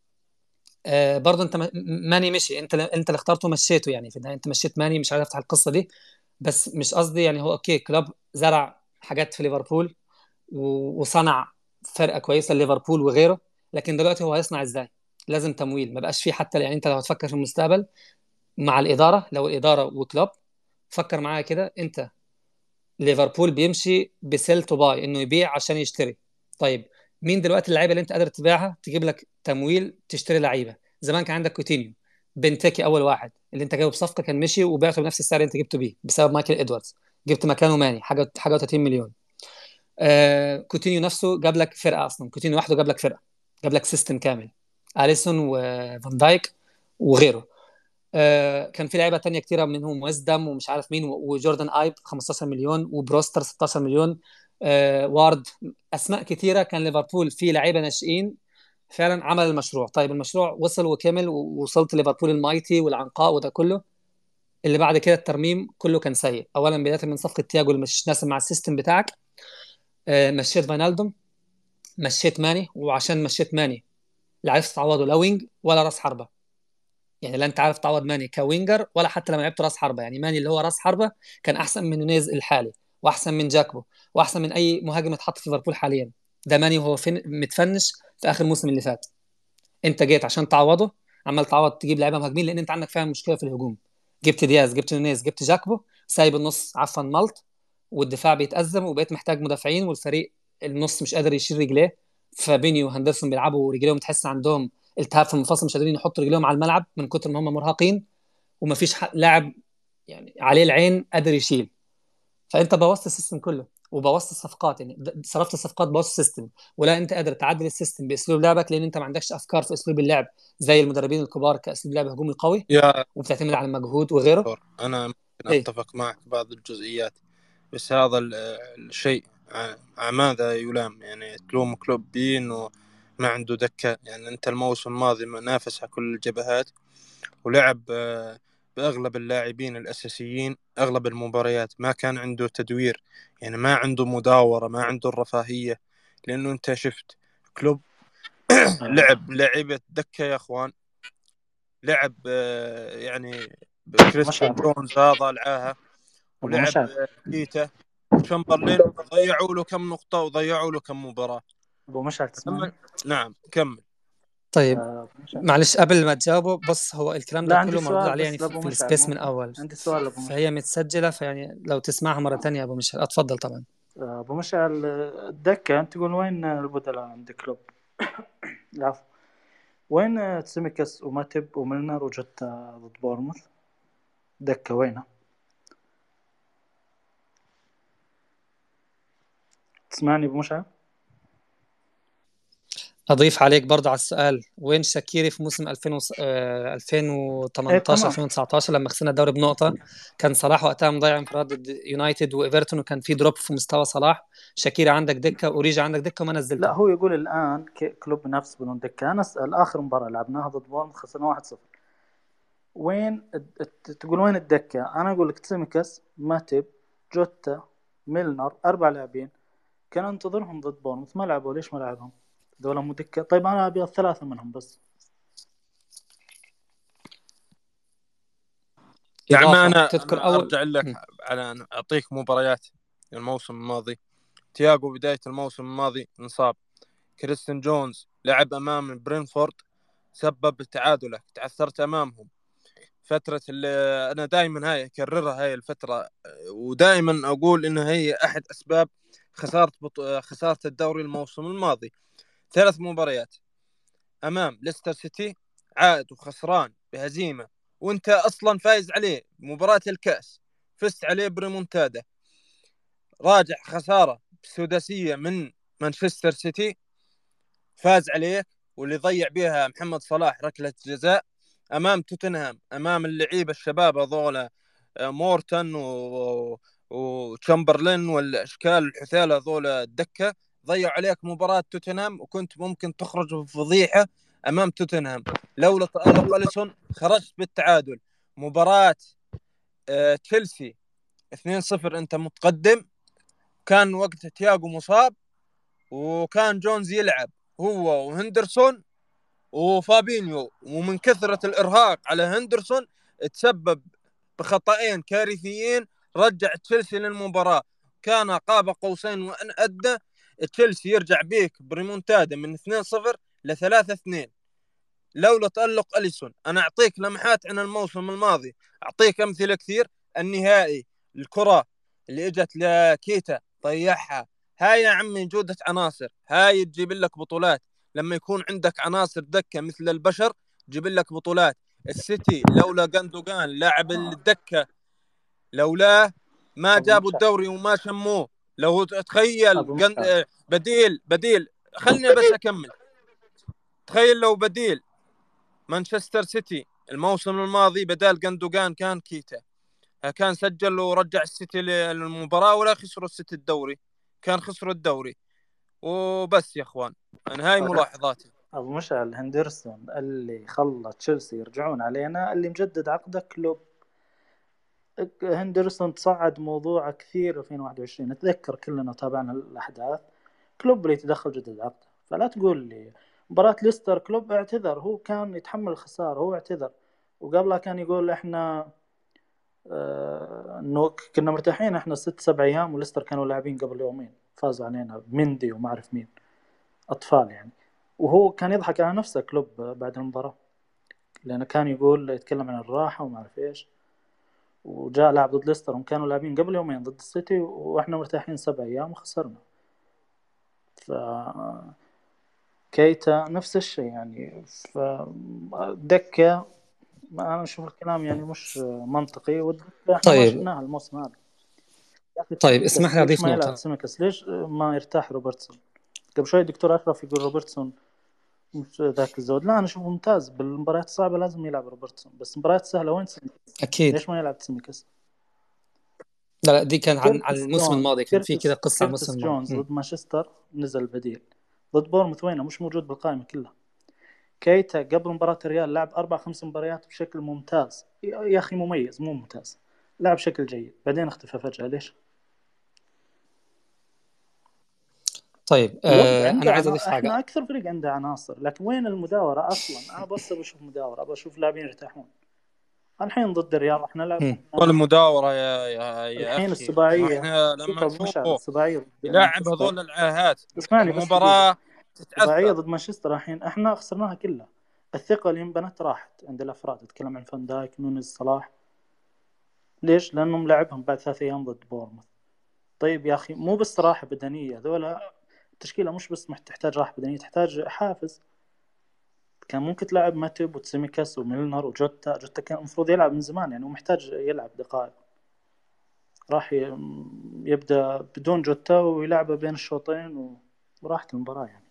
آه برضه انت م- ماني مشي انت انت اللي اخترته مشيته يعني في النهايه انت مشيت ماني مش عايز افتح القصه دي بس مش قصدي يعني هو اوكي كلوب زرع حاجات في ليفربول و- وصنع فرقه كويسه لليفربول وغيره لكن دلوقتي هو هيصنع ازاي؟ لازم تمويل ما بقاش فيه حتى يعني انت لو هتفكر في المستقبل مع الاداره لو الاداره وكلوب فكر معايا كده انت ليفربول بيمشي بسيل تو باي انه يبيع عشان يشتري طيب مين دلوقتي اللعيبه اللي انت قادر تبيعها تجيب لك تمويل تشتري لعيبه زمان كان عندك كوتينيو بنتكي اول واحد اللي انت جايبه بصفقه كان مشي وبعته بنفس السعر اللي انت جبته بيه بسبب مايكل ادواردز جبت مكانه ماني حاجه حاجه 30 مليون آه كوتينيو نفسه جاب لك فرقه اصلا كوتينيو لوحده جاب لك فرقه جاب لك سيستم كامل اليسون وفان دايك وغيره آه، كان في لعيبه تانية كتيره منهم ويزدم ومش عارف مين و- وجوردان ايب 15 مليون وبروستر 16 مليون آه، وارد اسماء كتيره كان ليفربول فيه لعيبه ناشئين فعلا عمل المشروع طيب المشروع وصل وكمل ووصلت ليفربول المايتي والعنقاء وده كله اللي بعد كده الترميم كله كان سيء اولا بدايه من صفقه تياجو اللي مش ناسب مع السيستم بتاعك آه، مشيت فاينالدوم مشيت ماني وعشان مشيت ماني لا عرفت تعوضه لا وينج ولا راس حربه يعني لا انت عارف تعوض ماني كوينجر ولا حتى لما لعبت راس حربه يعني ماني اللي هو راس حربه كان احسن من نونيز الحالي واحسن من جاكبو واحسن من اي مهاجم اتحط في ليفربول حاليا ده ماني وهو فين متفنش في اخر موسم اللي فات انت جيت عشان تعوضه عمال تعوض تجيب لعيبه مهاجمين لان انت عندك فعلا مشكله في الهجوم جبت دياز جبت نونيز جبت جاكبو سايب النص عفوا ملط والدفاع بيتأزم وبقيت محتاج مدافعين والفريق النص مش قادر يشيل رجليه فبيني وهندرسون بيلعبوا رجليهم تحس عندهم التهاب في المفاصل مش قادرين يحطوا رجليهم على الملعب من كتر ما هم مرهقين ومفيش ح- لاعب يعني عليه العين قادر يشيل فانت بوظت السيستم كله وبوظت الصفقات يعني د- صرفت الصفقات بوظت السيستم ولا انت قادر تعدل السيستم باسلوب لعبك لان انت ما عندكش افكار في اسلوب اللعب زي المدربين الكبار كاسلوب لعب هجومي قوي يا وبتعتمد على المجهود وغيره دكتور انا ممكن ايه اتفق معك بعض الجزئيات بس هذا ال- الشيء ع- على ماذا يلام يعني تلوم كلوب بيه انه ما عنده دكة يعني انت الموسم الماضي نافس على كل الجبهات ولعب آه، بأغلب اللاعبين الأساسيين أغلب المباريات ما كان عنده تدوير يعني ما عنده مداورة ما عنده الرفاهية لأنه أنت شفت كلوب لعب لعبة دكة يا أخوان لعب آه، يعني كريستيان مشعل جونز هذا لعاها ابو ولعب مشعل آه، كيتا وشمبرلين ضيعوا له كم نقطة وضيعوا له كم مباراة ابو مشعل تسمعني لما نعم كمل طيب آه، أبو مشعل معلش قبل ما تجاوبه بص هو الكلام لا ده عندي كله مردود سؤال عليه بس يعني في, لابو في مشعل السبيس من ممكن اول عندي سؤال لابو مشعل فهي متسجله فيعني لو تسمعها مره تانية يا ابو مشعل اتفضل طبعا آه، ابو مشعل آه، الدكة انت تقول وين البدلاء عند كلوب العفو وين آه، تسيميكس وماتب وميلنر وجوتا ضد بورموث دكة وينها تسمعني ابو مشعل اضيف عليك برضه على السؤال وين شاكيري في موسم 2000 وص... آه، ايه 2018 تمام 2019 لما خسرنا الدوري بنقطه كان صلاح وقتها مضيع انفراد ضد يونايتد وايفرتون وكان في دروب في مستوى صلاح شاكيري عندك دكه اوريجا عندك دكه وما لا نزلته هو يقول الان ك- كلوب نفس بدون دكة انا اسال اخر مباراة لعبناها ضد بورموث خسرنا 1-0 وين الد- الت- تقول وين الدكة انا اقول لك تسيميكس ماتب جوتا ميلنر اربع لاعبين كان انتظرهم ضد بورنموث ما لعبوا ليش ما لعبهم؟ ذولا مو دكه طيب انا ابي الثلاثه منهم بس يعني ما إضافة انا, تذكر أنا أول ارجع لك مم. على أن اعطيك مباريات الموسم الماضي تياغو بدايه الموسم الماضي انصاب كريستن جونز لعب امام برينفورد سبب تعادله تعثرت امامهم فترة اللي أنا دائما هاي أكررها هاي الفترة ودائما أقول إنها هي أحد أسباب خسارة بط... خسارة الدوري الموسم الماضي ثلاث مباريات أمام ليستر سيتي عائد وخسران بهزيمة وأنت أصلا فايز عليه مباراة الكأس فزت عليه بريمونتادا راجع خسارة سداسية من مانشستر سيتي فاز عليه واللي ضيع بها محمد صلاح ركلة جزاء امام توتنهام امام اللعيبه الشباب هذولا آه، مورتن و... وتشامبرلين والاشكال الحثاله هذول الدكه ضيعوا عليك مباراه توتنهام وكنت ممكن تخرج بفضيحه امام توتنهام لولا تالق اليسون خرجت بالتعادل مباراه آه، تشيلسي 2-0 انت متقدم كان وقت تياغو مصاب وكان جونز يلعب هو وهندرسون وفابينيو ومن كثرة الإرهاق على هندرسون تسبب بخطأين كارثيين رجع تشيلسي للمباراة كان قاب قوسين وأن أدى تشيلسي يرجع بيك بريمونتادا من 2-0 ل 3-2 لولا تألق أليسون أنا أعطيك لمحات عن الموسم الماضي أعطيك أمثلة كثير النهائي الكرة اللي اجت لكيتا ضيعها هاي يا عمي جودة عناصر هاي تجيب لك بطولات لما يكون عندك عناصر دكه مثل البشر جيب لك بطولات السيتي لولا جندوجان لاعب الدكه لولاه ما جابوا الدوري وما شموه لو تخيل جن... بديل بديل خلني بس اكمل تخيل لو بديل مانشستر سيتي الموسم الماضي بدال جندوجان كان كيتا كان سجل ورجع السيتي للمباراه ولا خسروا السيتي الدوري كان خسروا الدوري وبس يا اخوان انا هاي ملاحظاتي ابو مشعل هندرسون اللي خلى تشيلسي يرجعون علينا اللي مجدد عقده كلوب هندرسون تصعد موضوع كثير 2021 نتذكر كلنا تابعنا الاحداث كلوب اللي يتدخل جدد عقده فلا تقول لي مباراة ليستر كلوب اعتذر هو كان يتحمل الخسارة هو اعتذر وقبلها كان يقول احنا آه انه كنا مرتاحين احنا ست سبع ايام وليستر كانوا لاعبين قبل يومين فازوا علينا بمندي وما اعرف مين اطفال يعني وهو كان يضحك على نفسه كلوب بعد المباراه لانه كان يقول يتكلم عن الراحه وما اعرف ايش وجاء لاعب ضد ليستر وكانوا لاعبين قبل يومين ضد السيتي واحنا مرتاحين سبع ايام وخسرنا ف كيتا نفس الشيء يعني فدكة انا اشوف الكلام يعني مش منطقي والدكة طيب شفناها الموسم هذا طيب اسمح لي اضيف نقطة سمكس ليش ما يرتاح روبرتسون؟ قبل شوي الدكتور اشرف يقول روبرتسون مش ذاك الزود لا انا اشوفه ممتاز بالمباريات الصعبه لازم يلعب روبرتسون بس المباريات السهله وين سميكس اكيد ليش ما يلعب سميكس لا لا دي كان عن عن الموسم الماضي كان في كذا قصه عن الموسم الماضي جونز ضد مانشستر نزل بديل ضد بورموث وينه مش موجود بالقائمه كلها كيتا قبل مباراة الريال لعب أربع خمس مباريات بشكل ممتاز يا أخي مميز مو ممتاز لعب بشكل جيد بعدين اختفى فجأة ليش؟ طيب آه انا عايز اضيف حاجه احنا اكثر فريق عنده عناصر لكن وين المداوره اصلا انا بس ابغى مداوره ابغى اشوف لاعبين يرتاحون الحين ضد الرياض احنا لعبنا ولا مداوره يا يا يا الحين السباعيه احنا لما نشوفه السباعيه لاعب هذول العاهات اسمعني المباراه السباعيه ضد مانشستر الحين احنا خسرناها كلها الثقه اللي انبنت راحت عند الافراد اتكلم عن فان دايك نونيز صلاح ليش؟ لانهم لعبهم بعد ثلاث ايام ضد بورموث طيب يا اخي مو بس راحه بدنيه ذولا التشكيله مش بس تحتاج راحه بدنيه تحتاج حافز كان ممكن تلعب ماتب وتسيميكاس وميلنر وجوتا جوتا كان المفروض يلعب من زمان يعني ومحتاج يلعب دقائق راح يبدا بدون جوتا ويلعبه بين الشوطين وراحت المباراه يعني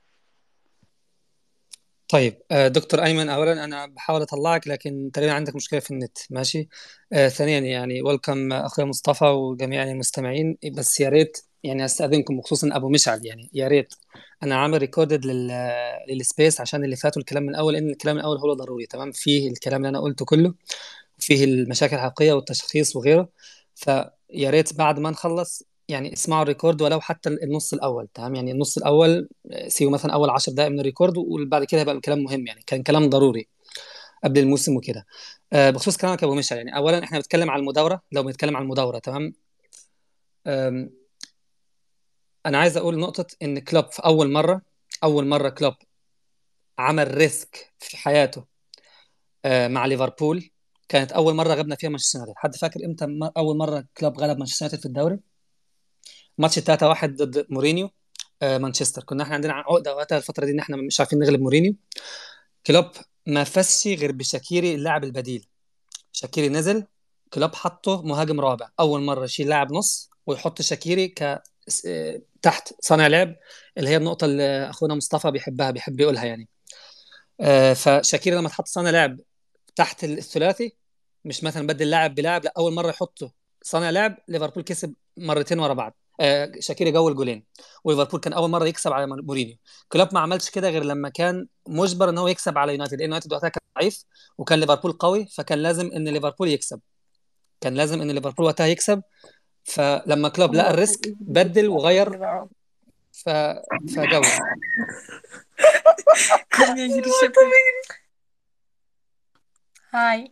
طيب آه، دكتور ايمن اولا انا بحاول اطلعك لكن تقريبا عندك مشكله في النت ماشي آه ثانيا يعني ويلكم اخويا مصطفى وجميع المستمعين بس يا ريت يعني استاذنكم وخصوصا ابو مشعل يعني يا ريت انا عامل ريكوردد لل للسبيس عشان اللي فاتوا الكلام من الاول لان الكلام من الاول هو ضروري تمام فيه الكلام اللي انا قلته كله وفيه المشاكل الحقيقيه والتشخيص وغيره فيا ريت بعد ما نخلص يعني اسمعوا الريكورد ولو حتى النص الاول تمام يعني النص الاول سيو مثلا اول 10 دقائق من الريكورد وبعد كده هيبقى الكلام مهم يعني كان كلام ضروري قبل الموسم وكده آه، بخصوص كلامك ابو مشعل يعني اولا احنا بنتكلم على المداوره لو بنتكلم على المداوره تمام آم، انا عايز اقول نقطه ان كلوب في اول مره اول مره كلوب عمل ريسك في حياته آه، مع ليفربول كانت اول مره غلبنا فيها مانشستر يونايتد حد فاكر امتى م- اول مره كلوب غلب مانشستر يونايتد في الدوري ماتش 3-1 ضد مورينيو آه، مانشستر كنا احنا عندنا عقده وقتها الفتره دي ان احنا مش عارفين نغلب مورينيو كلوب ما فازش غير بشاكيري اللاعب البديل شاكيري نزل كلوب حطه مهاجم رابع اول مره يشيل لاعب نص ويحط شاكيري ك س- آه، تحت صانع لعب اللي هي النقطه اللي اخونا مصطفى بيحبها بيحب يقولها يعني آه، فشاكيري لما تحط صانع لعب تحت الثلاثي مش مثلا بدل لاعب بلاعب لا اول مره يحطه صانع لعب ليفربول كسب مرتين ورا بعض آه شاكيري جول جولين وليفربول كان اول مره يكسب على مورينيو كلوب ما عملش كده غير لما كان مجبر ان هو يكسب على يونايتد لان يونايتد وقتها كان ضعيف وكان ليفربول قوي فكان لازم ان ليفربول يكسب كان لازم ان ليفربول وقتها يكسب فلما كلوب لقى الريسك بدل وغير ف... فجول هاي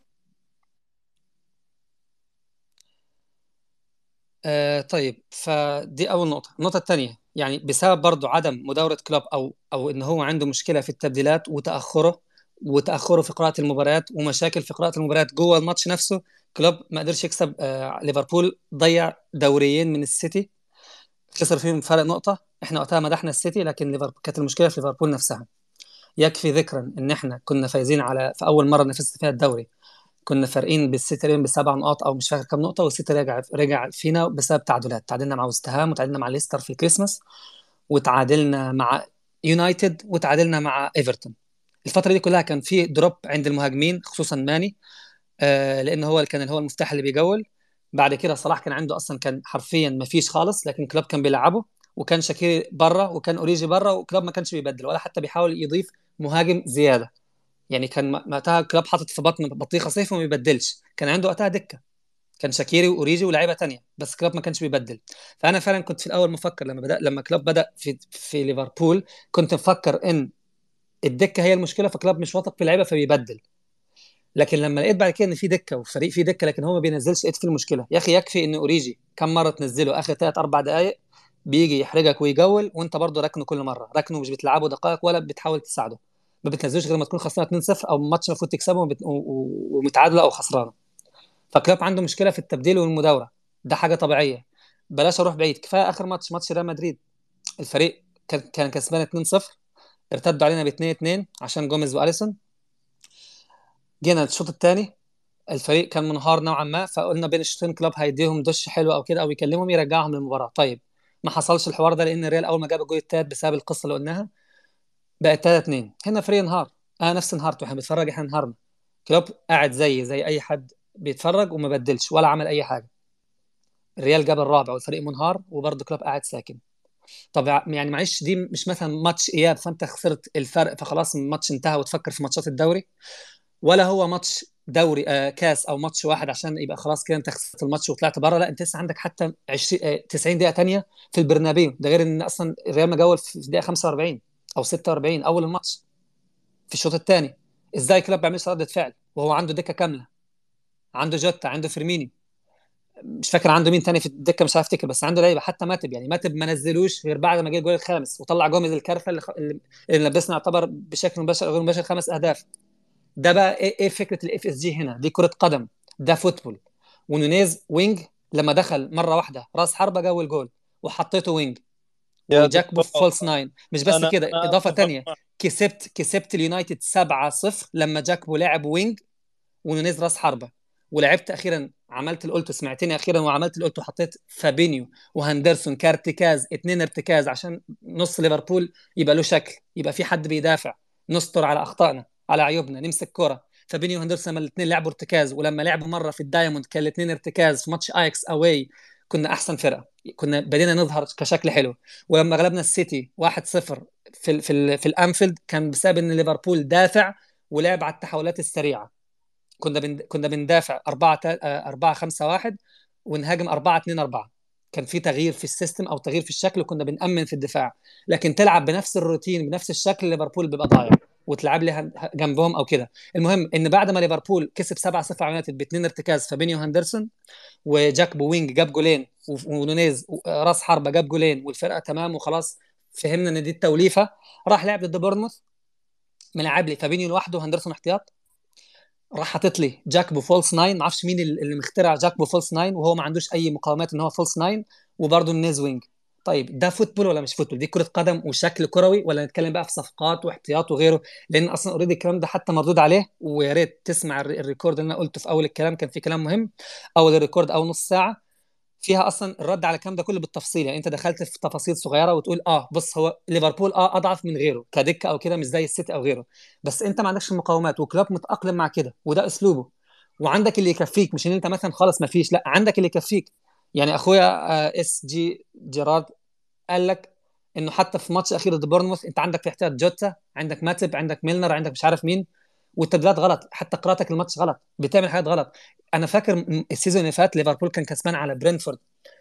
آه طيب فدي اول نقطه النقطه الثانيه يعني بسبب برضو عدم مداوره كلوب او او ان هو عنده مشكله في التبديلات وتاخره وتاخره في قراءه المباريات ومشاكل في قراءه المباريات جوه الماتش نفسه كلوب ما قدرش يكسب آه ليفربول ضيع دوريين من السيتي خسر فيهم فرق نقطه احنا وقتها مدحنا السيتي لكن ليفربول كانت المشكله في ليفربول نفسها يكفي ذكرا ان احنا كنا فايزين على في اول مره نفزت فيها الدوري كنا فارقين بالسيتي تقريبا بسبع نقاط او مش فاكر كام نقطه والسيتي رجع رجع فينا بسبب تعادلات تعادلنا مع وست هام وتعادلنا مع ليستر في الكريسماس وتعادلنا مع يونايتد وتعادلنا مع ايفرتون الفتره دي كلها كان في دروب عند المهاجمين خصوصا ماني آه لان هو كان هو المفتاح اللي بيجول بعد كده صلاح كان عنده اصلا كان حرفيا ما فيش خالص لكن كلوب كان بيلعبه وكان شاكيري بره وكان اوريجي بره وكلوب ما كانش بيبدل ولا حتى بيحاول يضيف مهاجم زياده يعني كان وقتها كلوب حاطط في بطن بطيخه صيف وما بيبدلش كان عنده وقتها دكه كان شاكيري واوريجي ولاعيبه تانية بس كلوب ما كانش بيبدل فانا فعلا كنت في الاول مفكر لما بدا لما كلوب بدا في في ليفربول كنت مفكر ان الدكه هي المشكله فكلوب مش واثق في اللعيبه فبيبدل لكن لما لقيت بعد كده ان في دكه وفريق فيه دكه لكن هو ما بينزلش لقيت في المشكله يا اخي يكفي ان اوريجي كم مره تنزله اخر ثلاث اربع دقائق بيجي يحرجك ويجول وانت برضه راكنه كل مره راكنه مش بتلعبه دقائق ولا بتحاول تساعده ما بتنزلوش غير لما تكون خسران 2-0 او ماتش المفروض تكسبه وبت... و- و- ومتعادله او خسرانه فكلوب عنده مشكله في التبديل والمداوره ده حاجه طبيعيه بلاش اروح بعيد كفايه اخر ماتش ماتش ريال مدريد الفريق كان كان كسبان 2-0 ارتدوا علينا ب 2-2 عشان جوميز واليسون جينا الشوط الثاني الفريق كان منهار نوعا ما فقلنا بين الشوطين كلوب هيديهم دش حلو او كده او يكلمهم يرجعهم للمباراه طيب ما حصلش الحوار ده لان الريال اول ما جاب الجول الثالث بسبب القصه اللي قلناها بقت 3 2 هنا فريق انهار انا نفسي انهارت واحنا بنتفرج احنا انهارنا كلوب قاعد زي زي اي حد بيتفرج وما بدلش ولا عمل اي حاجه الريال جاب الرابع والفريق منهار وبرضه كلوب قاعد ساكن طب يعني معلش دي مش مثلا ماتش اياب فانت خسرت الفرق فخلاص الماتش انتهى وتفكر في ماتشات الدوري ولا هو ماتش دوري آه كاس او ماتش واحد عشان يبقى خلاص كده انت خسرت الماتش وطلعت بره لا انت لسه عندك حتى 20 آه 90 دقيقه تانية في البرنابيو ده غير ان اصلا الريال مجول في دقيقه 45 او 46 اول الماتش في الشوط الثاني ازاي كلوب بيعمل رده فعل وهو عنده دكه كامله عنده جوتا عنده فيرمينيو مش فاكر عنده مين تاني في الدكه مش عارف افتكر بس عنده لعيبه حتى ماتب يعني ماتب ما نزلوش غير بعد ما جه الجول الخامس وطلع جوميز الكارثه اللي, خ... اللي لبسنا يعتبر بشكل مباشر او غير مباشر خمس اهداف ده بقى ايه, إيه فكره الاف اس جي هنا دي كره قدم ده فوتبول ونونيز وينج لما دخل مره واحده راس حربه جو الجول وحطيته وينج يا وجاكبو في دكتور، فولس ناين مش بس أنا- كده أنا اضافه أتفق تانية معك. كسبت كسبت اليونايتد 7-0 لما جاكبو لعب وينج ونونيز راس حربه ولعبت اخيرا عملت اللي قلته سمعتني اخيرا وعملت اللي قلته حطيت فابينيو وهندرسون كارتكاز اتنين ارتكاز عشان نص ليفربول يبقى له شكل يبقى في حد بيدافع نستر على اخطائنا على عيوبنا نمسك كرة فابينيو وهندرسون لما الاثنين لعبوا ارتكاز ولما لعبوا مره في الدايموند كان الاثنين ارتكاز في ماتش اياكس اواي كنا احسن فرقه كنا بدينا نظهر كشكل حلو ولما غلبنا السيتي 1-0 في ال في ال في الانفيلد كان بسبب ان ليفربول دافع ولعب على التحولات السريعه كنا بن... كنا بندافع 4 4 5 1 ونهاجم 4 2 4 كان في تغيير في السيستم او تغيير في الشكل وكنا بنامن في الدفاع لكن تلعب بنفس الروتين بنفس الشكل ليفربول بيبقى ضايع وتلعب لي جنبهم او كده المهم ان بعد ما ليفربول كسب 7 0 على يونايتد باثنين ارتكاز فابينيو هاندرسون وجاك بوينج جاب جولين ونونيز راس حربه جاب جولين والفرقه تمام وخلاص فهمنا ان دي التوليفه راح لعب ضد بورنموث ملعب لي فابينيو لوحده وهاندرسون احتياط راح حاطط لي جاك بفولس ناين ما اعرفش مين اللي مخترع جاك بفولس ناين وهو ما عندوش اي مقاومات ان هو فولس ناين وبرده النيز وينج طيب ده فوتبول ولا مش فوتبول دي كره قدم وشكل كروي ولا نتكلم بقى في صفقات واحتياط وغيره لان اصلا اوريدي الكلام ده حتى مردود عليه ويا ريت تسمع الريكورد اللي انا قلته في اول الكلام كان في كلام مهم اول الريكورد او نص ساعه فيها اصلا الرد على الكلام ده كله بالتفصيل يعني انت دخلت في تفاصيل صغيره وتقول اه بص هو ليفربول اه اضعف من غيره كدكه او كده مش زي السيتي او غيره بس انت ما عندكش المقاومات وكلوب متاقلم مع كده وده اسلوبه وعندك اللي يكفيك مش ان انت مثلا خلاص ما فيش لا عندك اللي يكفيك يعني اخويا آه اس جي جيرارد قال لك انه حتى في ماتش اخير ضد بورنموث انت عندك في احتياط جوتا عندك ماتب عندك ميلنر عندك مش عارف مين والتبديلات غلط حتى قراءتك للماتش غلط بتعمل حاجات غلط انا فاكر السيزون اللي فات ليفربول كان كسبان على برينفورد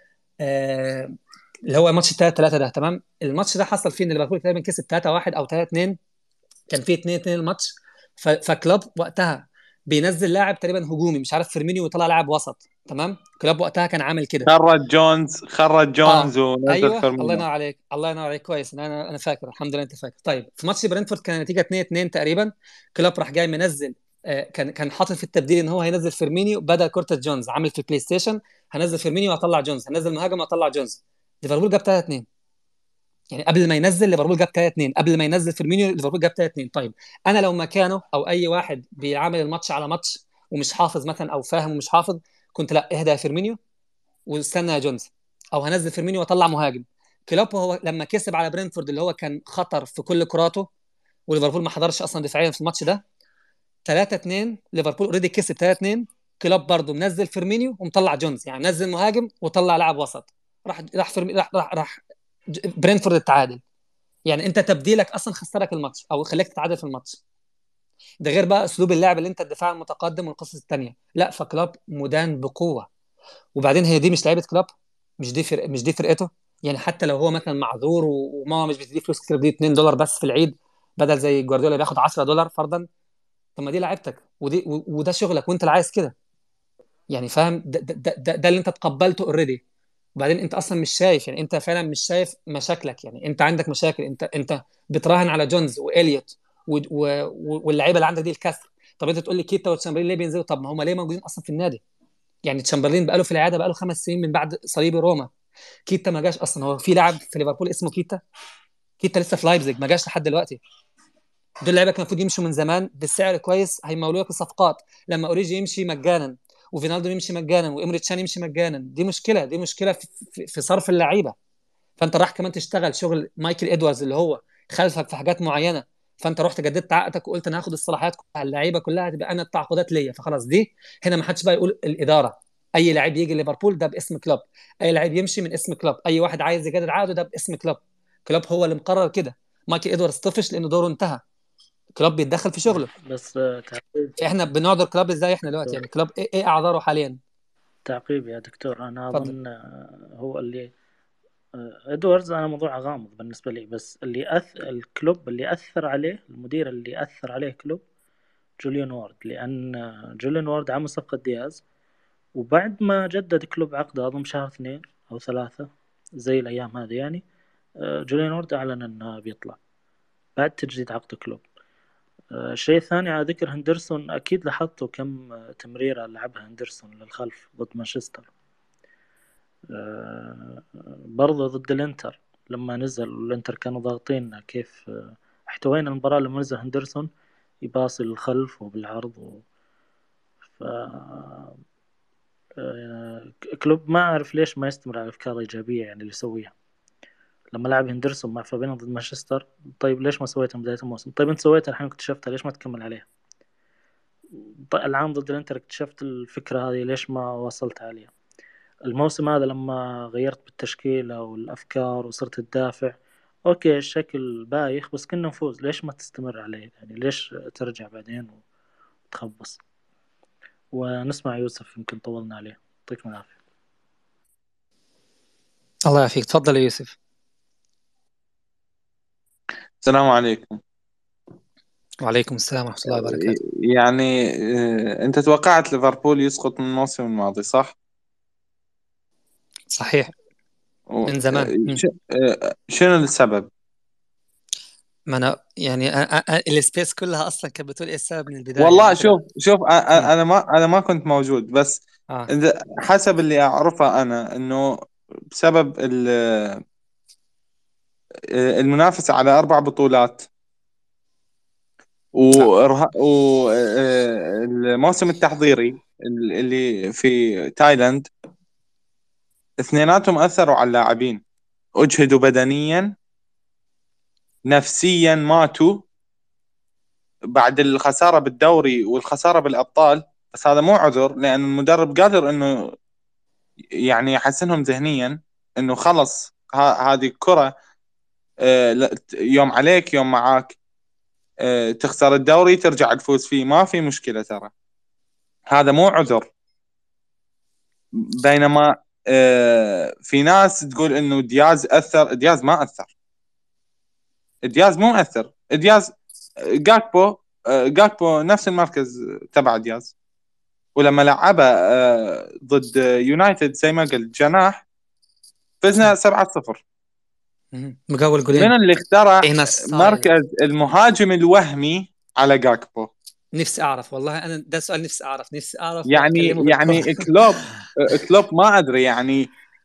آه اللي هو ماتش 3 3 ده تمام الماتش ده حصل فيه ان ليفربول تقريبا كسب 3 1 او 3 2 كان فيه 2 2 الماتش فكلوب وقتها بينزل لاعب تقريبا هجومي مش عارف فيرمينيو وطلع لاعب وسط تمام كلوب وقتها كان عامل كده خرج جونز خرج جونز آه. ونزل ايوه فيرمينيو الله ينور عليك الله ينور عليك كويس انا انا فاكر الحمد لله انت فاكر طيب في ماتش برينفورد كان النتيجه 2 2 تقريبا كلوب راح جاي منزل آه كان كان حاطط في التبديل ان هو هينزل فيرمينيو بدل كورتس جونز عامل في البلاي ستيشن هنزل فيرمينيو واطلع جونز هنزل مهاجم واطلع جونز ليفربول جاب 3 2 يعني قبل ما ينزل ليفربول جاب 3 2 قبل ما ينزل فيرمينيو ليفربول جاب 3 2 طيب انا لو مكانه او اي واحد بيعامل الماتش على ماتش ومش حافظ مثلا او فاهم ومش حافظ كنت لا اهدى يا فيرمينيو واستنى يا جونز او هنزل فيرمينيو واطلع مهاجم كلوب هو لما كسب على برينفورد اللي هو كان خطر في كل كراته وليفربول ما حضرش اصلا دفاعيا في الماتش ده 3 2 ليفربول اوريدي كسب 3 2 كلوب برضه منزل فيرمينيو ومطلع جونز يعني نزل مهاجم وطلع لاعب وسط راح راح فيرمي راح راح, راح برينفورد التعادل يعني انت تبديلك اصلا خسرك الماتش او خليك تتعادل في الماتش ده غير بقى اسلوب اللعب اللي انت الدفاع المتقدم والقصص الثانيه لا فكلوب مدان بقوه وبعدين هي دي مش لعيبه كلوب مش دي فرق مش دي فرقته يعني حتى لو هو مثلا معذور وماما مش بتديه فلوس كتير بتديه 2 دولار بس في العيد بدل زي جوارديولا بياخد 10 دولار فرضا طب ما دي لعيبتك ودي وده شغلك وانت اللي عايز كده يعني فاهم ده, ده, ده, ده اللي انت تقبلته اوريدي وبعدين انت اصلا مش شايف يعني انت فعلا مش شايف مشاكلك يعني انت عندك مشاكل انت انت بتراهن على جونز واليوت واللعيبه اللي عندك دي الكسر طب انت تقول لي كيتا وتشامبرلين ليه بينزلوا طب ما هم ليه موجودين اصلا في النادي يعني تشامبرلين بقاله في العاده بقاله خمس سنين من بعد صليب روما كيتا ما جاش اصلا هو في لاعب في ليفربول اسمه كيتا كيتا لسه في لايبزيج ما جاش لحد دلوقتي دول اللعيبه كان المفروض يمشوا من زمان بالسعر كويس هيمولوا لك الصفقات لما اوريجي يمشي مجانا وفينالدو يمشي مجانا وامري تشان يمشي مجانا دي مشكله دي مشكله في, في, في صرف اللعيبه فانت راح كمان تشتغل شغل مايكل ادواردز اللي هو خلفك في حاجات معينه فانت رحت جددت عقدك وقلت انا هاخد الصلاحيات على اللعيبه كلها هتبقى انا التعاقدات ليا فخلاص دي هنا ما حدش بقى يقول الاداره اي لعيب يجي ليفربول ده باسم كلوب اي لعيب يمشي من اسم كلوب اي واحد عايز يجدد عقده ده باسم كلوب كلوب هو اللي مقرر كده مايكل ادواردز طفش لان دوره انتهى كلوب بيتدخل في شغله بس تعقيب احنا بنعذر كلوب ازاي احنا دلوقتي يعني كلوب ايه, إيه اعذاره حاليا تعقيب يا دكتور انا اتفضل. اظن هو اللي ادواردز انا موضوع غامض بالنسبه لي بس اللي أث... الكلوب اللي اثر عليه المدير اللي اثر عليه كلوب جوليان وورد لان جوليان وورد عمل صفقه دياز وبعد ما جدد كلوب عقده اظن شهر اثنين او ثلاثه زي الايام هذه يعني جوليان وورد اعلن انه بيطلع بعد تجديد عقد كلوب الشيء الثاني على ذكر هندرسون أكيد لاحظتوا كم تمريرة لعبها هندرسون للخلف ضد مانشستر برضه ضد الانتر لما نزل والانتر كانوا ضاغطين كيف احتوينا المباراة لما نزل هندرسون يباصي للخلف وبالعرض و... ف كلوب ما أعرف ليش ما يستمر على الأفكار الإيجابية يعني اللي يسويها لما لعب هندرسون مع فابينو ضد مانشستر طيب ليش ما سويتها من بداية الموسم طيب انت سويتها الحين اكتشفتها ليش ما تكمل عليها طيب العام ضد الانتر اكتشفت الفكرة هذه ليش ما وصلت عليها الموسم هذا لما غيرت بالتشكيلة والأفكار وصرت تدافع أوكي الشكل بايخ بس كنا نفوز ليش ما تستمر عليه يعني ليش ترجع بعدين وتخبص ونسمع يوسف يمكن طولنا عليه يعطيكم العافية الله يعافيك تفضل يا يوسف السلام عليكم وعليكم السلام ورحمة الله وبركاته يعني آه، انت توقعت ليفربول يسقط من الموسم الماضي صح؟ صحيح و- من زمان آه، مم. ش- آه، شنو السبب؟ ما انا يعني أ- أ- أ- السبيس كلها اصلا كانت بتقول ايه السبب من البداية والله يعني كده شوف شوف أ- أ- مم. انا ما انا ما كنت موجود بس اه إذا- حسب اللي اعرفه انا انه بسبب ال- آه، المنافسة على اربع بطولات نعم والموسم التحضيري اللي في تايلاند اثنيناتهم اثروا على اللاعبين اجهدوا بدنيا نفسيا ماتوا بعد الخساره بالدوري والخساره بالابطال بس هذا مو عذر لان المدرب قادر انه يعني يحسنهم ذهنيا انه خلص ه- هذه الكره آه، لا- يوم عليك يوم معاك آه، تخسر الدوري ترجع تفوز فيه ما في مشكله ترى هذا مو عذر بينما آه، في ناس تقول انه دياز اثر دياز ما اثر دياز مو اثر دياز جاكبو آه، جاكبو نفس المركز تبع دياز ولما لعبه آه، ضد يونايتد زي ما قلت جناح فزنا 7-0 مم. مقاول من جولين اللي اخترع اين ستايل مركز المهاجم الوهمي على جاكبو نفسي اعرف والله انا ده سؤال نفسي اعرف نفسي اعرف يعني واكلمه يعني بالكره كلوب كلوب ما ادري يعني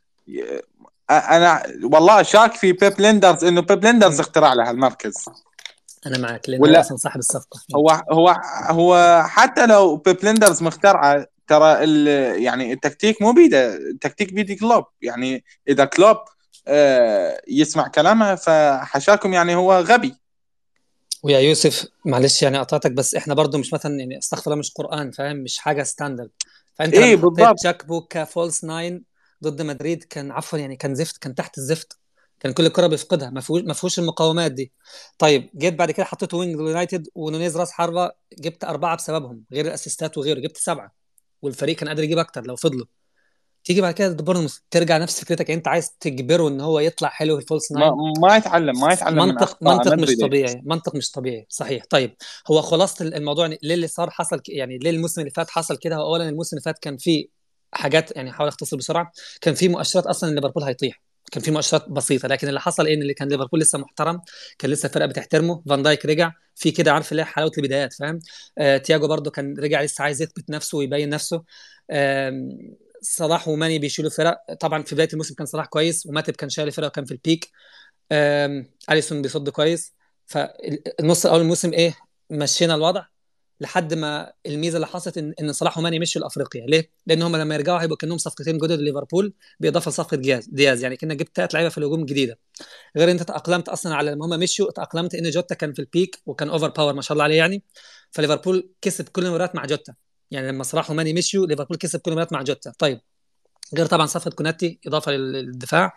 انا والله شاك في بيب ليندرز انه بيب ليندرز مم. اخترع له هالمركز انا معك لانه هو ولا اصلا صاحب الصفقه مم. هو هو هو حتى لو بيب ليندرز مخترعه ترى ال- يعني التكتيك مو بيده التكتيك بيد كلوب يعني اذا كلوب آه، يسمع كلامه فحشاكم يعني هو غبي ويا يوسف معلش يعني قطعتك بس احنا برضو مش مثلا يعني استغفر الله مش قرآن فاهم مش حاجة ستاندرد فانت ايه لما حطيت بالضبط جاكبو كفولس ناين ضد مدريد كان عفوا يعني كان زفت كان تحت الزفت كان كل الكرة بيفقدها ما فيهوش ما فيهوش المقاومات دي طيب جيت بعد كده حطيت وينج يونايتد ونونيز راس حربة جبت أربعة بسببهم غير الأسيستات وغيره جبت سبعة والفريق كان قادر يجيب أكتر لو فضلوا تيجي بعد كده ضد بورنموث ترجع نفس فكرتك يعني انت عايز تجبره ان هو يطلع حلو في الفولس ما ناين ما يتعلم ما يتعلم من منطق اخطائه منطق ما ادري مش ليش طبيعي منطق مش طبيعي صحيح طيب هو خلاصة الموضوع يعني ليه اللي صار حصل ك- يعني ليه الموسم اللي فات حصل كده هو اولا الموسم اللي فات كان فيه حاجات يعني حاول اختصر بسرعه كان في مؤشرات اصلا ان ليفربول هيطيح كان في مؤشرات بسيطه لكن اللي حصل ايه ان اللي كان ليفربول لسه محترم كان لسه الفرقه بتحترمه فان دايك رجع في كده عارف اللي هي حلاوه البدايات فاهم آه تياجو برضو كان رجع لسه عايز يثبت نفسه ويبين نفسه آم، صلاح وماني بيشيلوا فرق طبعا في بدايه الموسم كان صلاح كويس وماتب كان شايل الفرقه وكان في البيك آم، اليسون بيصد كويس فالنص الاول الموسم ايه مشينا الوضع لحد ما الميزه اللي حصلت ان ان صلاح وماني مشوا لافريقيا ليه؟ لان هم لما يرجعوا هيبقوا كانهم صفقتين جدد لليفربول بالاضافه لصفقه دياز دياز يعني كنا جبت ثلاث لعيبه في الهجوم جديده غير انت تاقلمت اصلا على لما هم مشوا تاقلمت ان جوتا كان في البيك وكان اوفر باور ما شاء الله عليه يعني فليفربول كسب كل المباريات مع جوتا يعني لما صلاح وماني مشوا ليفربول كسب كل المباريات مع جوتا طيب غير طبعا صفقه كوناتي اضافه لل- للدفاع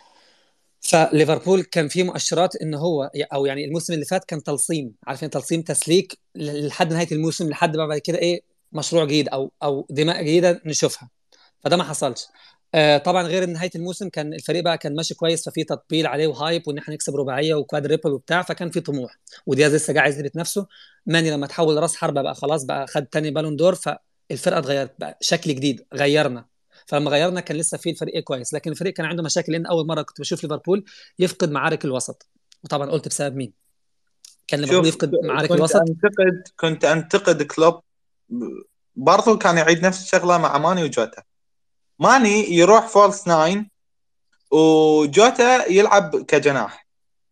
فليفربول كان فيه مؤشرات ان هو او يعني الموسم اللي فات كان تلصيم عارفين تلصيم تسليك ل- لحد نهايه الموسم لحد ما بعد كده ايه مشروع جديد او او دماء جديده نشوفها فده ما حصلش آه طبعا غير ان نهايه الموسم كان الفريق بقى كان ماشي كويس ففي تطبيل عليه وهايب وان احنا نكسب رباعيه وكوادريبل وبتاع فكان في طموح ودياز لسه جاي عايز يثبت نفسه ماني لما تحول لراس حربه بقى خلاص بقى خد تاني بالون دور فالفرقه اتغيرت بقى شكل جديد غيرنا فلما غيرنا كان لسه في الفريق كويس لكن الفريق كان عنده مشاكل لان اول مره كنت بشوف ليفربول يفقد معارك الوسط وطبعا قلت بسبب مين كان ليفربول شوف يفقد معارك كنت الوسط انتقد كنت انتقد كلوب برضو كان يعيد نفس الشغله مع ماني وجوتا ماني يروح فولس ناين وجوتا يلعب كجناح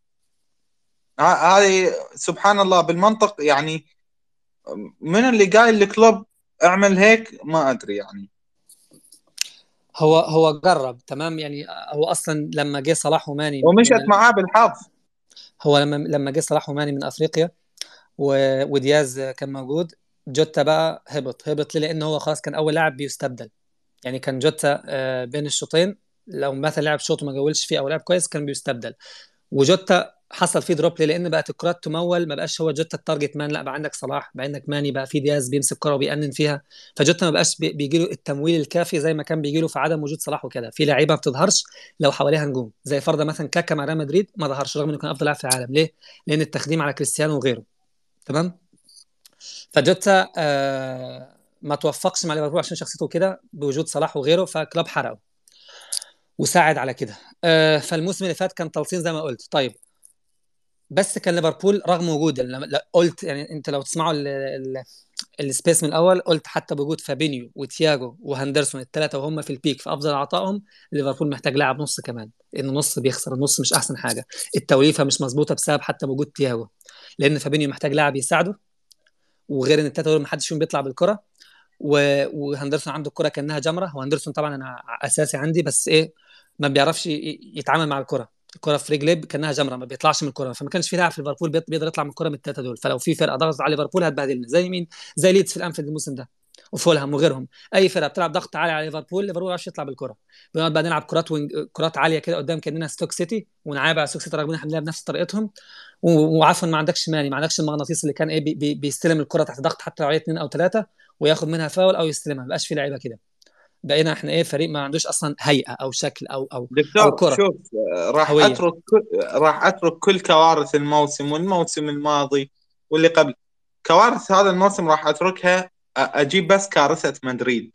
ه- هذه سبحان الله بالمنطق يعني من اللي قايل لكلوب اعمل هيك ما ادري يعني هو هو جرب تمام يعني هو اصلا لما جه صلاح وماني ومشت من ال... معاه بالحظ هو لما لما جه صلاح وماني من افريقيا و... ودياز كان موجود جوتا بقى هبط هبط ليه لان هو خلاص كان اول لاعب بيستبدل يعني كان جوتا آه، بين الشوطين لو مثلا لعب شوط وما جولش فيه او لعب كويس كان بيستبدل وجوتا حصل فيه دروب ليه؟ لان بقت الكرات تمول ما بقاش هو جوتا التارجت مان لا بقى عندك صلاح بقى عندك ماني بقى في دياز بيمسك كرة وبيأنن فيها فجوتا ما بقاش بي- بيجي له التمويل الكافي زي ما كان بيجي له في عدم وجود صلاح وكده في لعيبه ما بتظهرش لو حواليها نجوم زي فرضا مثلا كاكا مع ريال مدريد ما ظهرش رغم انه كان افضل لاعب في العالم ليه؟ لان التخديم على كريستيانو وغيره تمام فجوتا آه ما توفقش مع ليفربول عشان شخصيته كده بوجود صلاح وغيره فكلوب حرقه وساعد على كده آه فالموسم اللي فات كان تلصين زي ما قلت طيب بس كان ليفربول رغم وجود يعني لما- لا، قلت يعني انت لو تسمعوا ال- ال- السبيس من الاول قلت حتى بوجود فابينيو وتياجو وهندرسون الثلاثه وهم في البيك في افضل عطائهم ليفربول محتاج لاعب نص كمان انه نص بيخسر النص مش احسن حاجه التوليفه مش مظبوطه بسبب حتى وجود تياجو لان فابينيو محتاج لاعب يساعده وغير ان الثلاثه دول ما حدش فيهم بيطلع بالكره و... وهندرسون عنده الكره كانها جمره وهندرسون طبعا انا اساسي عندي بس ايه ما بيعرفش ي- يتعامل مع الكره الكره في رجليه كانها جمره ما بيطلعش من الكره فما كانش في لاعب في ليفربول بيط- بيقدر يطلع من الكره من الثلاثه دول فلو في فرقه ضغطت على ليفربول هتبهدلنا زي مين زي ليدز في الانفيلد الموسم ده وفولهام وغيرهم اي فرقه بتلعب ضغط عالي على ليفربول ليفربول ما بيعرفش يطلع بالكره بنقعد بقى نلعب كرات وينج... كرات عاليه كده قدام كاننا ستوك سيتي ونعايب على ستوك سيتي رغم ان احنا بنلعب نفس طريقتهم و- وعفوا ما عندكش ماني ما عندكش المغناطيس اللي كان ايه بي... بي... بيستلم الكره تحت ضغط حتى لو عليه اثنين او ثلاثه وياخد منها فاول او يستلمها ما بقاش في لعيبه كده بقينا احنا ايه فريق ما عندوش اصلا هيئه او شكل او او او دكتور كره شوف آه، راح هويه اترك كل- راح اترك كل كوارث الموسم والموسم الماضي واللي قبل كوارث هذا الموسم راح اتركها أ- اجيب بس كارثة مدريد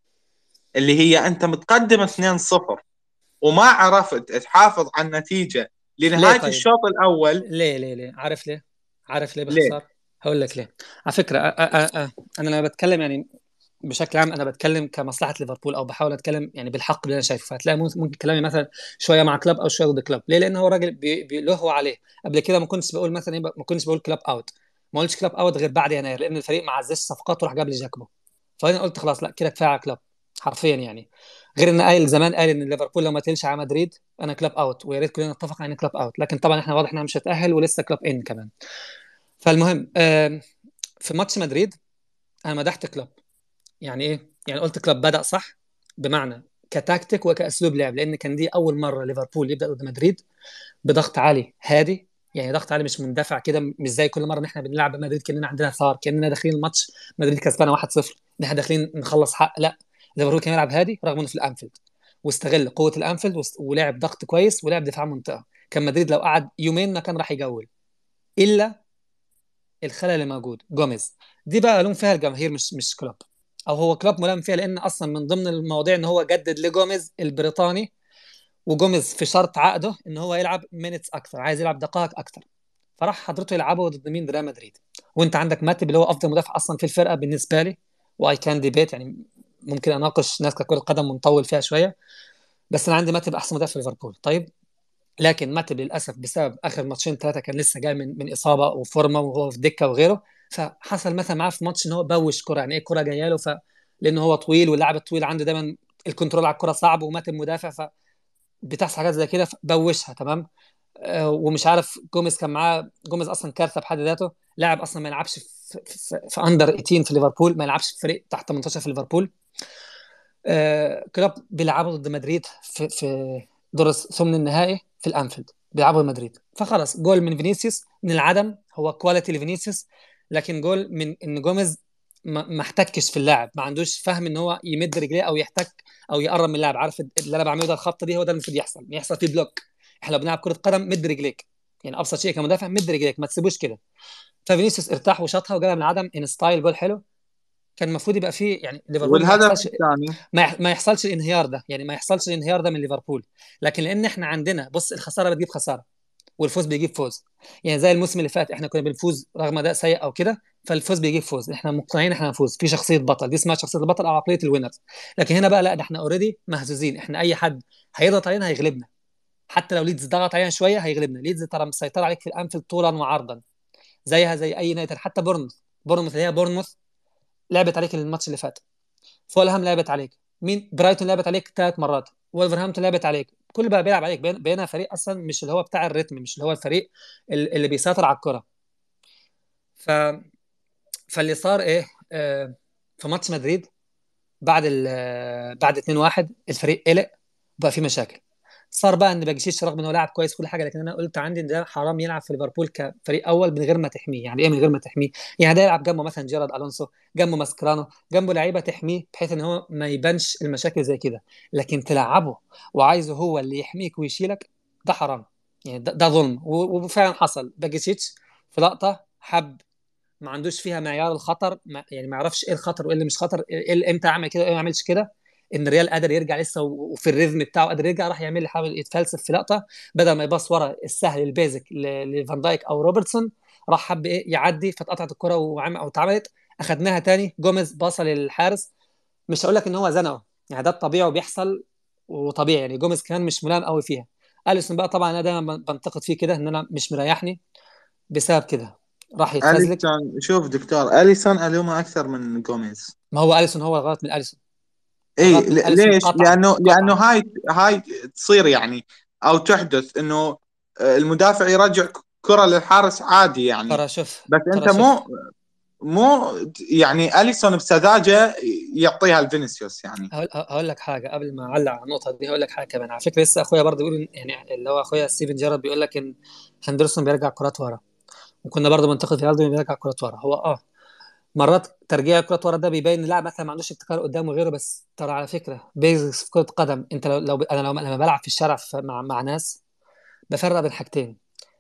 اللي هي انت متقدم 2-0 وما عرفت تحافظ على النتيجة ليه لنهاية طيب الشوط الاول ليه ليه ليه عارف ليه عارف ليه ليه؟ باختصار هقول لك ليه على فكره أ أ أ انا لما بتكلم يعني بشكل عام انا بتكلم كمصلحه ليفربول او بحاول اتكلم يعني بالحق اللي انا شايفه فهتلاقي ممكن ممكن كلامي مثلا شويه مع كلاب او شويه ضد كلاب ليه لان هو راجل بي- بي- له عليه قبل كده ما كنتش بقول مثلا ايه ما كنتش بقول كلاب اوت ما قلتش كلاب اوت غير بعد يناير لان الفريق ما عززش صفقات وراح جاب لي جاكبو فانا قلت خلاص لا كده كفايه على كلاب حرفيا يعني غير ان قايل زمان قال ان ليفربول لو ما تنش على مدريد انا كلاب اوت ويا ريت كلنا نتفق على ان كلاب اوت لكن طبعا احنا واضح انها مش هتاهل ولسه كلاب ان كمان فالمهم آم، في ماتش مدريد انا مدحت كلوب يعني ايه يعني قلت كلوب بدأ صح بمعنى كتاكتيك وكاسلوب لعب لان كان دي اول مره ليفربول يبدا ضد مدريد بضغط عالي هادي يعني ضغط عالي مش مندفع كده مش زي كل مره ان احنا بنلعب مدريد كاننا عندنا ثار كاننا داخلين الماتش مدريد كسبانه 1-0 ان احنا داخلين نخلص حق لا ليفربول كان يلعب هادي رغم انه في الانفيلد واستغل قوه الانفيلد واست- ولعب ضغط كويس ولعب دفاع منطقه كان مدريد لو قعد يومين ما كان راح يجول الا الخلل اللي موجود جوميز دي بقى لوم فيها الجماهير مش مش كلوب او هو كلوب ملام فيها لان اصلا من ضمن المواضيع ان هو جدد لجوميز البريطاني وجوميز في شرط عقده ان هو يلعب مينتس اكثر عايز يلعب دقائق اكثر فراح حضرته يلعبه ضد مين ريال مدريد وانت عندك ماتب اللي هو افضل مدافع اصلا في الفرقه بالنسبه لي واي كان ديبيت يعني ممكن اناقش ناس ككره قدم ونطول فيها شويه بس انا عندي ماتب احسن مدافع في ليفربول طيب لكن ماتب للاسف بسبب اخر ماتشين ثلاثه كان لسه جاي من من اصابه وفورمه وهو في دكه وغيره فحصل مثلا معاه في ماتش ان هو بوش كره يعني ايه كره جايه له ف لانه هو طويل واللاعب الطويل عنده دايما الكنترول على الكره صعب وماتب مدافع فبتحصل حاجات زي كده بوشها تمام آه، ومش عارف جوميز كان معاه جوميز اصلا كارثه بحد ذاته لاعب اصلا ما يلعبش في, في, في اندر 18 في ليفربول ما يلعبش في فريق تحت 18 في ليفربول آه، كلوب بيلعبوا ضد مدريد في في دور ثمن النهائي في الانفيلد بيلعبوا ضد مدريد فخلاص جول من فينيسيوس من العدم هو كواليتي لفينيسيوس لكن جول من ان جوميز ما ما احتكش في اللاعب ما عندوش فهم ان هو يمد رجليه او يحتك او يقرب من اللاعب عارف اللي انا بعمله ده الخطه دي هو ده المفروض يحصل يحصل فيه بلوك احنا لو بنلعب كره قدم مد رجليك يعني ابسط شيء كمدافع مد رجليك ما تسيبوش كده ففينيسيوس ارتاح وشاطها وجابها من العدم ان ستايل جول حلو كان المفروض يبقى فيه يعني ليفربول ما والهدف يحصلش الثاني ما يح- ما يحصلش الانهيار ده يعني ما يحصلش الانهيار ده من ليفربول لكن لان احنا عندنا بص الخساره بتجيب خساره والفوز بيجيب فوز يعني زي الموسم اللي فات احنا كنا بنفوز رغم اداء سيء او كده فالفوز بيجيب فوز احنا مقتنعين احنا هنفوز في شخصيه بطل دي اسمها شخصيه البطل او عقليه الوينرز لكن هنا بقى لا ده احنا اوريدي مهزوزين احنا اي حد هيضغط علينا هيغلبنا حتى لو ليدز ضغط علينا شويه هيغلبنا ليدز ترى مسيطر عليك في الانفيلد طولا وعرضا زيها زي اي نادي حتى بورنموث بورنموث اللي هي بورنموث لعبت عليك الماتش اللي فات فولهام لعبت عليك مين برايتون لعبت عليك ثلاث مرات وولفرهامبتون لعبت عليك كل بقى بيلعب عليك بين- بينها فريق اصلا مش اللي هو بتاع الريتم مش اللي هو الفريق ال- اللي بيسيطر على الكره ف فاللي صار ايه آه في ماتش مدريد بعد ال بعد 2-1 الفريق قلق بقى في مشاكل صار بقى ان باجيشيتش رغم ان هو لاعب كويس كل حاجه لكن انا قلت عندي ان ده حرام يلعب في ليفربول كفريق اول من غير ما تحميه يعني ايه من غير ما تحميه يعني ده يلعب جنبه مثلا جيرارد الونسو جنبه ماسكرانو جنبه لعيبه تحميه بحيث ان هو ما يبانش المشاكل زي كده لكن تلعبه وعايزه هو اللي يحميك ويشيلك ده حرام يعني ده, ده ظلم و- وفعلا حصل باجيشيتش في لقطه حب ما عندوش فيها معيار الخطر ما يعني ما يعرفش ايه الخطر وايه اللي مش خطر ايه اللي امتى اعمل كده وايه ما اعملش كده ان ريال قادر يرجع لسه و- وفي الريتم بتاعه قادر يرجع راح يعمل لي حاول يتفلسف في لقطه بدل ما يباص ورا السهل البيزك ل- لفان دايك او روبرتسون راح حب ايه يعدي فاتقطعت الكره وعم او اتعملت اخدناها تاني جوميز باصه للحارس مش هقول لك ان هو زنقه يعني ده الطبيعي وبيحصل وطبيعي يعني جوميز كان مش ملام قوي فيها اليسون بقى طبعا انا دايما بنتقد فيه كده ان انا مش مريحني بسبب كده راح يتفزلك اليسون شوف دكتور اليسون الومه اكثر من جوميز ما هو اليسون هو الغلط من اليسون اي غلط من ل- اليسون ليش؟ قطعا لانه قطعا لانه هاي هاي تصير يعني او تحدث انه المدافع يرجع كرة للحارس عادي يعني ترى شوف بس ترى انت شوف مو مو يعني اليسون بسذاجه يعطيها لفينيسيوس يعني هقول هقول لك حاجه قبل ما اعلق على النقطه دي هقول لك حاجه كمان على فكره لسه اخويا برضه بيقول إن- يعني اللي هو اخويا ستيفن جيرارد بيقول لك ان هندرسون بيرجع كرات ورا وكنا برضه بنتقد في رونالدو بيرجع كرات ورا هو اه مرات ترجيع الكرات ورا ده بيبين ان اللاعب مثلا ما عندوش ابتكار قدامه غيره بس ترى على فكره بيزكس في كره قدم انت لو, لو انا لو لما بلعب في الشارع في مع مع ناس بفرق بين حاجتين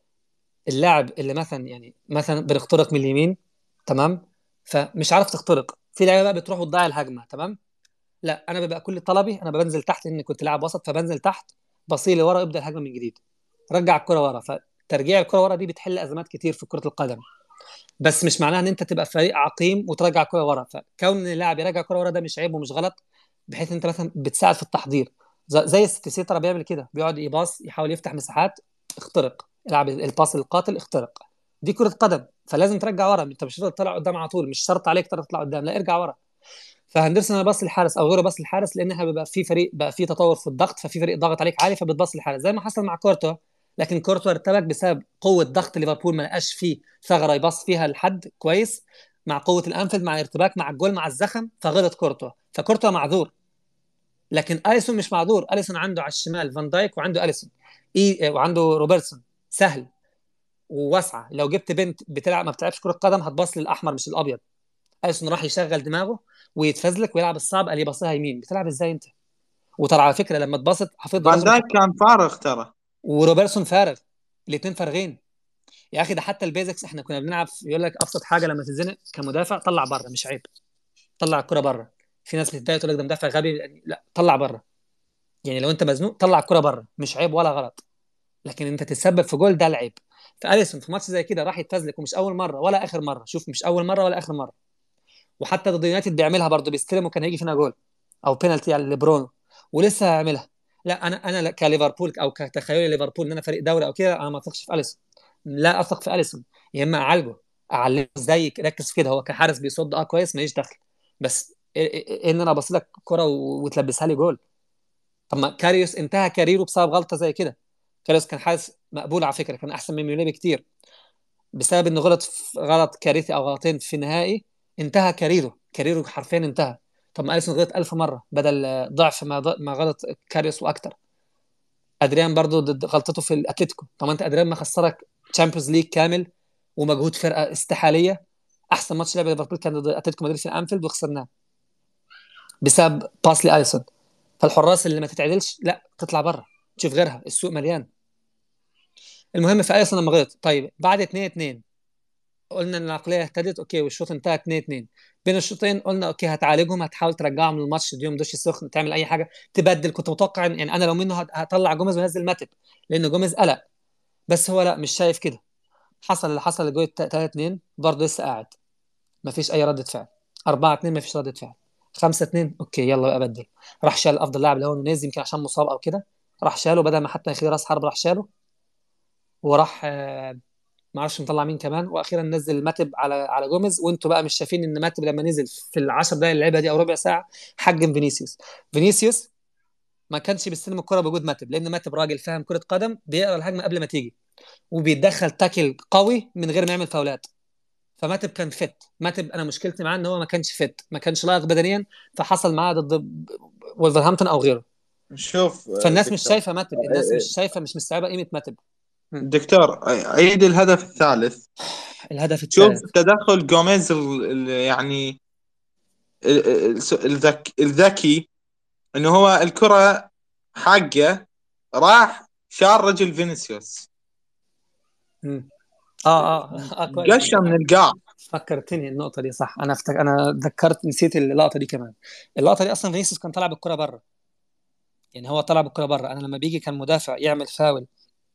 اللاعب اللي مثلا يعني مثلا بنخترق من اليمين تمام فمش عارف تخترق في لعيبه بقى بتروح وتضيع الهجمه تمام لا انا بيبقى كل طلبي انا بنزل تحت لان كنت لاعب وسط فبنزل تحت بصيل لورا وابدا الهجمه من جديد رجع الكره ورا فترجيع الكره ورا دي بتحل ازمات كتير في كره القدم بس مش معناها ان انت تبقى فريق عقيم وترجع الكره ورا فكون ان اللاعب يرجع الكره ورا ده مش عيب ومش غلط بحيث انت مثلا بتساعد في التحضير ز- زي السيتي ترى بيعمل كده بيقعد يباص يحاول يفتح مساحات اخترق العب الباص القاتل اخترق دي كره قدم فلازم ترجع ورا انت مش هتفضل تطلع قدام على طول مش شرط عليك تطلع قدام لا ارجع ورا فهندرسون باص للحارس او غيره باص للحارس لان احنا بيبقى في فريق بقى في تطور في الضغط ففي فريق ضاغط عليك عالي فبتباص للحارس زي ما حصل مع كورتوا لكن كورتوا ارتبك بسبب قوه ضغط ليفربول ما لقاش فيه ثغره يباص فيها لحد كويس مع قوه الانفيلد مع الارتباك مع الجول مع الزخم فغلط كورتوا فكورتوا معذور لكن اليسون مش معذور اليسون عنده على الشمال فان دايك وعنده اليسون اي وعنده روبرتسون سهل وواسعه لو جبت بنت بتلعب ما بتلعبش كره قدم هتباص للاحمر مش الابيض اليسون راح يشغل دماغه ويتفزلك ويلعب الصعب قال يباصيها يمين بتلعب ازاي انت وترى على فكره لما تباصت حفظ فان دايك كان فارغ ترى وروبرتسون فارغ الاثنين فارغين يا اخي ده حتى البيزكس احنا كنا بنلعب يقول لك ابسط حاجه لما تتزنق كمدافع طلع بره مش عيب طلع الكره بره في ناس بتتضايق تقول لك ده مدافع غبي لا طلع بره يعني لو انت مزنوق طلع الكره بره مش عيب ولا غلط لكن انت تتسبب في جول ده العيب فاليسون في ماتش زي كده راح يتفزلك ومش اول مره ولا اخر مره شوف مش اول مره ولا اخر مره وحتى ضد يونايتد بيعملها برضه بيستلم وكان هيجي فينا جول او بينالتي على ليبرونو ولسه هيعملها لا انا انا كليفربول او كتخيلي ليفربول ان انا فريق دوري او كده انا ما اثقش في اليسون لا اثق في اليسون يا اما اعالجه اعلمه ازاي يركز في كده هو كحارس بيصد اه كويس ماليش دخل بس إيه- إيه- إيه ان انا ابص لك كره و- وتلبسها لي جول طب ما كاريوس انتهى كاريره بسبب غلطه زي كده كاريوس كان حارس مقبول على فكره كان احسن من ميولي بكتير بسبب انه غلط في غلط كارثي او غلطين في النهائي انتهى كاريره كاريره حرفيا انتهى طب ما اليسون غلط ألف مره بدل آه، ضعف ما ض- ما غلط كاريوس واكتر ادريان برضو ضد غلطته في الاتليتيكو طب ما انت ادريان ما خسرك تشامبيونز ليج كامل ومجهود فرقه استحاليه احسن ماتش لعب ليفربول كان ضد اتلتيكو مدريد في الانفيلد وخسرناه بسبب باس لاليسون فالحراس اللي ما تتعدلش لا تطلع بره تشوف غيرها السوق مليان المهم في اليسون لما غلط طيب بعد 2 2 قلنا ان العقليه اهتدت اوكي والشوط انتهى 2 2 بين الشوطين قلنا اوكي هتعالجهم هتحاول ترجعهم للماتش تديهم دش سخن تعمل اي حاجه تبدل كنت متوقع إن- يعني انا لو منه هت- هطلع جوميز وانزل ماتب لان جوميز قلق بس هو لا مش شايف كده حصل اللي حصل الجول 3 2 برضه لسه قاعد ما فيش اي ردة فعل 4 2 ما فيش ردة فعل 5 2 اوكي يلا بقى بدل راح شال افضل لاعب اللي هو نونيز يمكن عشان مصاب او كده راح شاله بدل ما حتى يخليه راس حرب راح شاله وراح آه، ما اعرفش مطلع مين كمان واخيرا نزل ماتب على على جوميز وانتوا بقى مش شايفين ان ماتب لما نزل في العشر دقايق اللي لعبها دي او ربع ساعه حجم فينيسيوس فينيسيوس ما كانش بيستلم الكره بوجود ماتب لان ماتب راجل فاهم كره قدم بيقرا الهجمه قبل ما تيجي وبيتدخل تاكل قوي من غير ما يعمل فاولات فماتب كان فت ماتب انا مشكلتي معاه ان هو ما كانش فت ما كانش لائق بدنيا فحصل معاه ضد ولفرهامبتون او غيره شوف فالناس مش دكتور شايفه ماتب الناس مش شايفه مش مستوعبه قيمه ماتب دكتور عيد الهدف الثالث الهدف شوف الثالث تدخل جوميز ال- ال- يعني ال- ال- الذك الذكي انه هو الكرة حقه راح شار رجل فينيسيوس مم. اه اه اه كويس قشه من القاع فكرتني النقطه دي صح انا افتك... انا ذكرت نسيت اللقطه دي كمان اللقطه دي اصلا فينيسيوس كان طالع بالكره بره يعني هو طلع بالكره بره انا لما بيجي كان مدافع يعمل فاول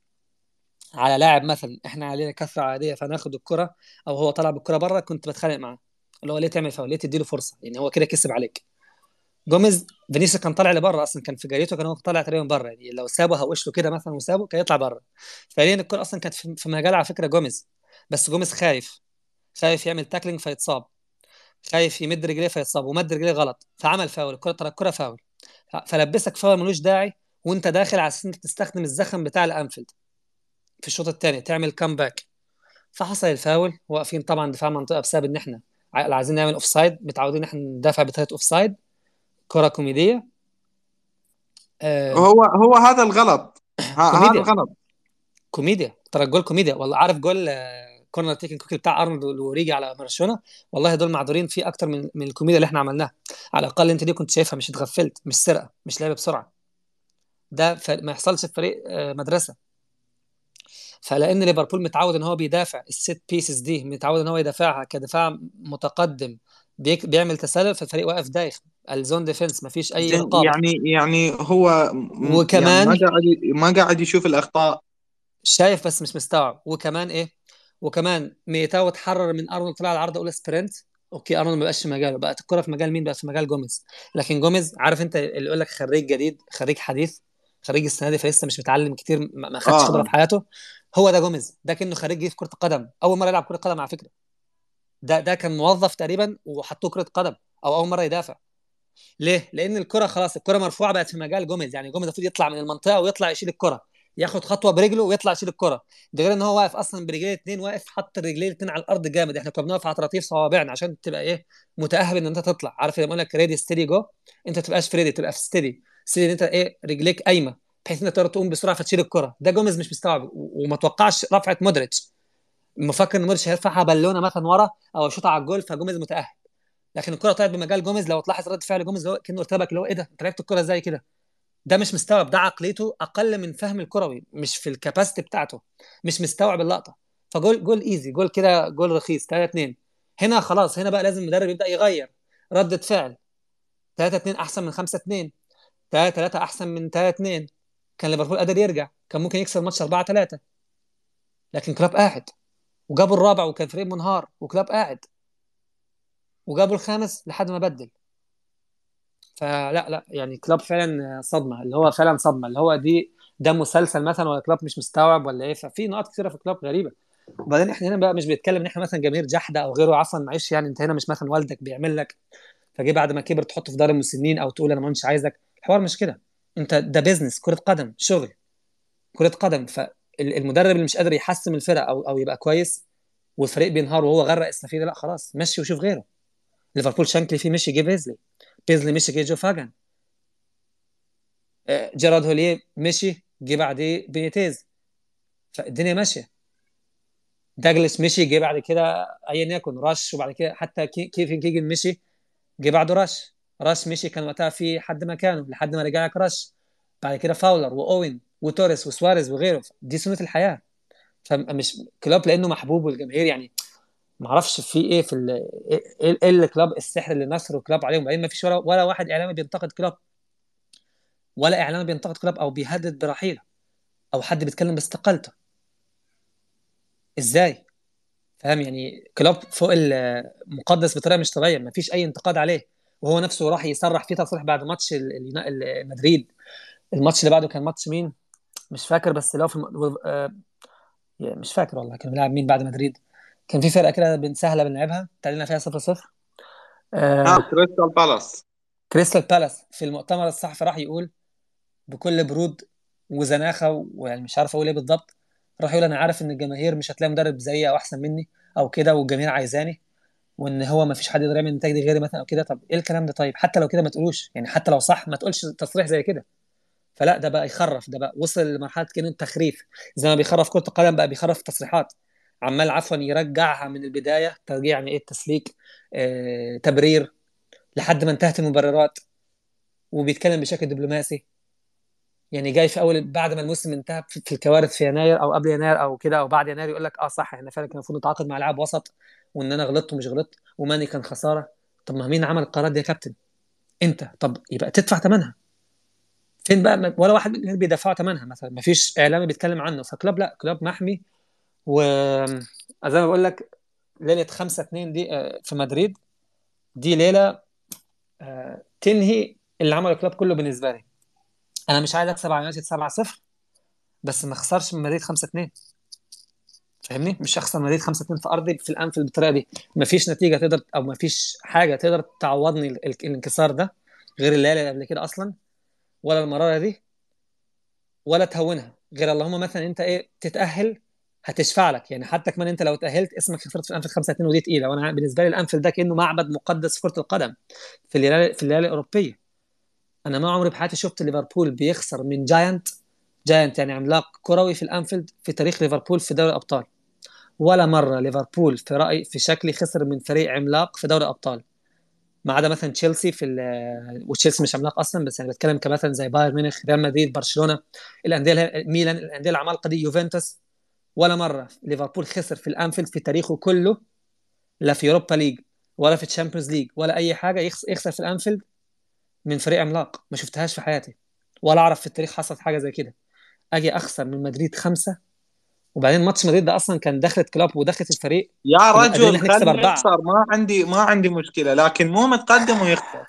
على لاعب مثلا احنا علينا كثره عاديه فناخد الكره او هو طلع بالكره بره كنت بتخانق معاه اللي هو ليه تعمل فاول ليه تديله فرصه يعني هو كده كسب عليك جوميز فينيسيوس كان طالع لبره اصلا كان في جريته كان هو طالع تقريبا بره يعني لو سابه هوش له كده مثلا وسابه كان يطلع بره فعليا الكره اصلا كانت في في مجال على فكره جوميز بس جوميز خايف خايف يعمل تاكلينج فيتصاب خايف يمد رجليه فيتصاب ومد رجليه غلط فعمل فاول الكره ترى الكره فاول ف- فلبسك فاول ملوش داعي وانت داخل على اساس انك تستخدم الزخم بتاع الانفيلد في الشوط الثاني تعمل كامباك فحصل الفاول واقفين طبعا دفاع منطقه بسبب ان احنا ع- عايزين نعمل اوف سايد متعودين ان احنا ندافع بطريقه اوف سايد كره كوميديه آه هو هو هذا الغلط ه- هذا كوميديا الغلط كوميديا ترى الجول كوميديا والله عارف جول آه، كورنر تيكن كوكي بتاع ارنولد واوريجي على برشلونه والله دول معذورين فيه اكتر من من الكوميديا اللي احنا عملناها على الاقل انت دي كنت شايفها مش اتغفلت مش سرقه مش لعب بسرعه ده ف- ما يحصلش في فريق آه، مدرسه فلان ليفربول متعود ان هو بيدافع الست بيسز دي متعود ان هو يدافعها كدفاع متقدم بيك بيعمل تسلل فالفريق واقف دايخ الزون ديفنس مفيش اي زين رقابه يعني يعني هو م- يعني ما وكمان قاعد ما قاعد يشوف الاخطاء شايف بس مش مستوعب وكمان ايه وكمان ميتاو اتحرر من ارنولد طلع العرض اولى سبرنت اوكي ارنولد ما بقاش في مجاله بقت الكره في مجال مين بقت في مجال جوميز لكن جوميز عارف انت اللي يقول لك خريج جديد خريج حديث خريج السنه دي فلسه مش متعلم كتير ما ما خدش خبره اه في حياته هو ده جوميز ده كانه خريج جديد في كره القدم اول مره يلعب كره قدم على فكره ده ده كان موظف تقريبا وحطوه كره قدم او اول مره يدافع ليه؟ لان الكره خلاص الكره مرفوعه بقت في مجال جوميز يعني جوميز المفروض يطلع من المنطقه ويطلع يشيل الكره ياخد خطوه برجله ويطلع يشيل الكره ده غير ان هو واقف اصلا برجليه الاثنين واقف حط الرجلين الاثنين على الارض جامد احنا كنا بنقف على طراطيف صوابعنا عشان تبقى ايه متاهب ان انت تطلع عارف لما اقول لك ريدي ستيدي جو انت ما تبقاش في ريدي تبقى في ستيدي ستيدي ان انت ايه رجليك قايمه بحيث ان انت تقدر تقوم بسرعه فتشيل الكره ده جوميز مش مستوعب و- وما توقعش رفعه مودريتش مفكر ان مودريتش هيرفعها بالونه مثلا ورا او يشوطها على الجول فجوميز متاهب لكن الكره طلعت بمجال جوميز لو تلاحظ رد فعل جوميز اللي هو كانه ارتبك اللي هو ايه ده انت لعبت الكره ازاي كده ده مش مستوعب ده عقليته اقل من فهم الكروي مش في الكاباسيتي بتاعته مش مستوعب اللقطه فجول جول ايزي جول كده جول رخيص 3 2 هنا خلاص هنا بقى لازم المدرب يبدا يغير ردة فعل 3 2 احسن من 5 2 3 3 احسن من 3 2 كان ليفربول قادر يرجع كان ممكن يكسب الماتش 4 3 لكن كلاب قاعد وجابوا الرابع وكان فريق منهار وكلاب قاعد وجابوا الخامس لحد ما بدل فلا لا يعني كلاب فعلا صدمه اللي هو فعلا صدمه اللي هو دي ده مسلسل مثلا ولا كلاب مش مستوعب ولا ايه ففي نقط كثيره في كلاب غريبه وبعدين احنا هنا بقى مش بنتكلم ان احنا مثلا جماهير جحده او غيره عفوا معلش يعني انت هنا مش مثلا والدك بيعمل لك فجي بعد ما كبر تحطه في دار المسنين او تقول انا ما مش عايزك الحوار مش كده انت ده بيزنس كره قدم شغل كره قدم فالمدرب اللي مش قادر يحسن الفرقه او او يبقى كويس والفريق بينهار وهو غرق السفينه لا خلاص مشي وشوف غيره ليفربول شانكلي فيه مشي جه بيزلي بيزلي مشي جه جو فاجان آه، جيرارد هوليه مشي جه بعديه بينيتيز فالدنيا ماشيه داجلس مشي جه بعد كده ايا يكن راش وبعد كده حتى كي- كيفن كيجن مشي جه بعده راش راش مشي كان وقتها في حد مكانه لحد ما رجع لك راش بعد كده فاولر واوين وتوريس وسواريز وغيره دي سنه الحياه فمش كلوب لانه محبوب والجماهير يعني ما اعرفش في ايه في ال- ايه إيه- إيه الكلاب السحر اللي نصره كلاب عليهم بعدين ما فيش ولا ولا واحد اعلامي بينتقد كلاب ولا اعلامي بينتقد كلاب او بيهدد برحيله او حد بيتكلم باستقالته ازاي فاهم يعني كلوب فوق المقدس بطريقه مش طبيعيه ما فيش اي انتقاد عليه وهو نفسه راح يصرح فيه تصريح بعد ماتش ال- ال- ال- مدريد الماتش اللي بعده كان ماتش مين مش فاكر بس لو في الم... آه، يعني مش فاكر والله كان بيلعب مين بعد مدريد كان في فرقه كده بن سهله بنلعبها تعادلنا فيها 0 0 اه آه كريستال بالاس كريستال بالاس في المؤتمر الصحفي راح يقول بكل برود وزناخه ويعني مش عارف اقول ايه بالضبط راح يقول انا عارف ان الجماهير مش هتلاقي مدرب زيي او احسن مني او كده والجماهير عايزاني وان هو ما فيش حد يقدر يعمل النتائج دي غيري مثلا او كده طب ايه الكلام ده طيب حتى لو كده ما تقولوش يعني حتى لو صح ما تقولش تصريح زي كده فلا ده بقى يخرف ده بقى وصل لمرحله كانه تخريف زي ما بيخرف كره القدم بقى بيخرف تصريحات عمال عفوا يرجعها من البدايه ترجيع يعني ايه التسليك آه، تبرير لحد ما انتهت المبررات وبيتكلم بشكل دبلوماسي يعني جاي في اول بعد ما الموسم انتهى في في الكوارث في يناير او قبل يناير او كده او بعد يناير يقول لك اه صح احنا فعلا كان المفروض نتعاقد مع لاعب وسط وان انا غلطت ومش غلطت وماني كان خساره طب ما مين عمل القرارات دي يا كابتن؟ انت طب يبقى تدفع ثمنها فين بقى ولا واحد من الجماهير بيدفعوا ثمنها مثلا ما فيش اعلامي بيتكلم عنه فكلوب لا كلوب محمي و زي ما بقول لك ليله 5 2 دي آه، في مدريد دي ليله آه، تنهي اللي عمله كلوب كله بالنسبه لي انا مش عايز اكسب على يونايتد 7 0 بس ما اخسرش من مدريد 5 2 فاهمني مش اخسر مدريد 5 2 في ارضي في الانفيلد بالطريقه دي ما فيش نتيجه تقدر او ما فيش حاجه تقدر تعوضني ال- ال- الانكسار ده غير الليالي اللي قبل كده اصلا ولا المراره دي ولا تهونها غير اللهم مثلا انت ايه تتاهل هتشفع لك يعني حتى كمان انت لو تاهلت اسمك خسرت في الانفيلد 5 2 ودي تقيله وانا بالنسبه لي الانفيلد ده كانه معبد مقدس في كره القدم في الليالي في الليالي الاوروبيه انا ما عمري بحياتي شفت ليفربول بيخسر من جاينت جاينت يعني عملاق كروي في الانفيلد في تاريخ ليفربول في دوري الابطال ولا مره ليفربول في رايي في شكلي خسر من فريق عملاق في دوري الابطال ما عدا مثلا تشيلسي في ال- وتشيلسي مش عملاق اصلا بس يعني بتكلم كمثلا زي بايرن ميونخ ريال مدريد برشلونه الانديه اللي هي- ميلان الانديه العمالقه دي يوفنتوس ولا مره ليفربول خسر في الانفيلد في تاريخه كله لا في يوروبا ليج ولا في تشامبيونز ليج ولا اي حاجه يخس- يخسر في الانفيلد من فريق عملاق ما شفتهاش في حياتي ولا اعرف في التاريخ حصلت حاجه زي كده اجي اخسر من مدريد خمسه وبعدين ماتش مدريد ده اصلا كان دخلة كلوب ودخلة الفريق يا كنا قادرين رجل احنا نكسب خليه اربعه يخسر ما عندي ما عندي مشكله لكن مو متقدم ويخسر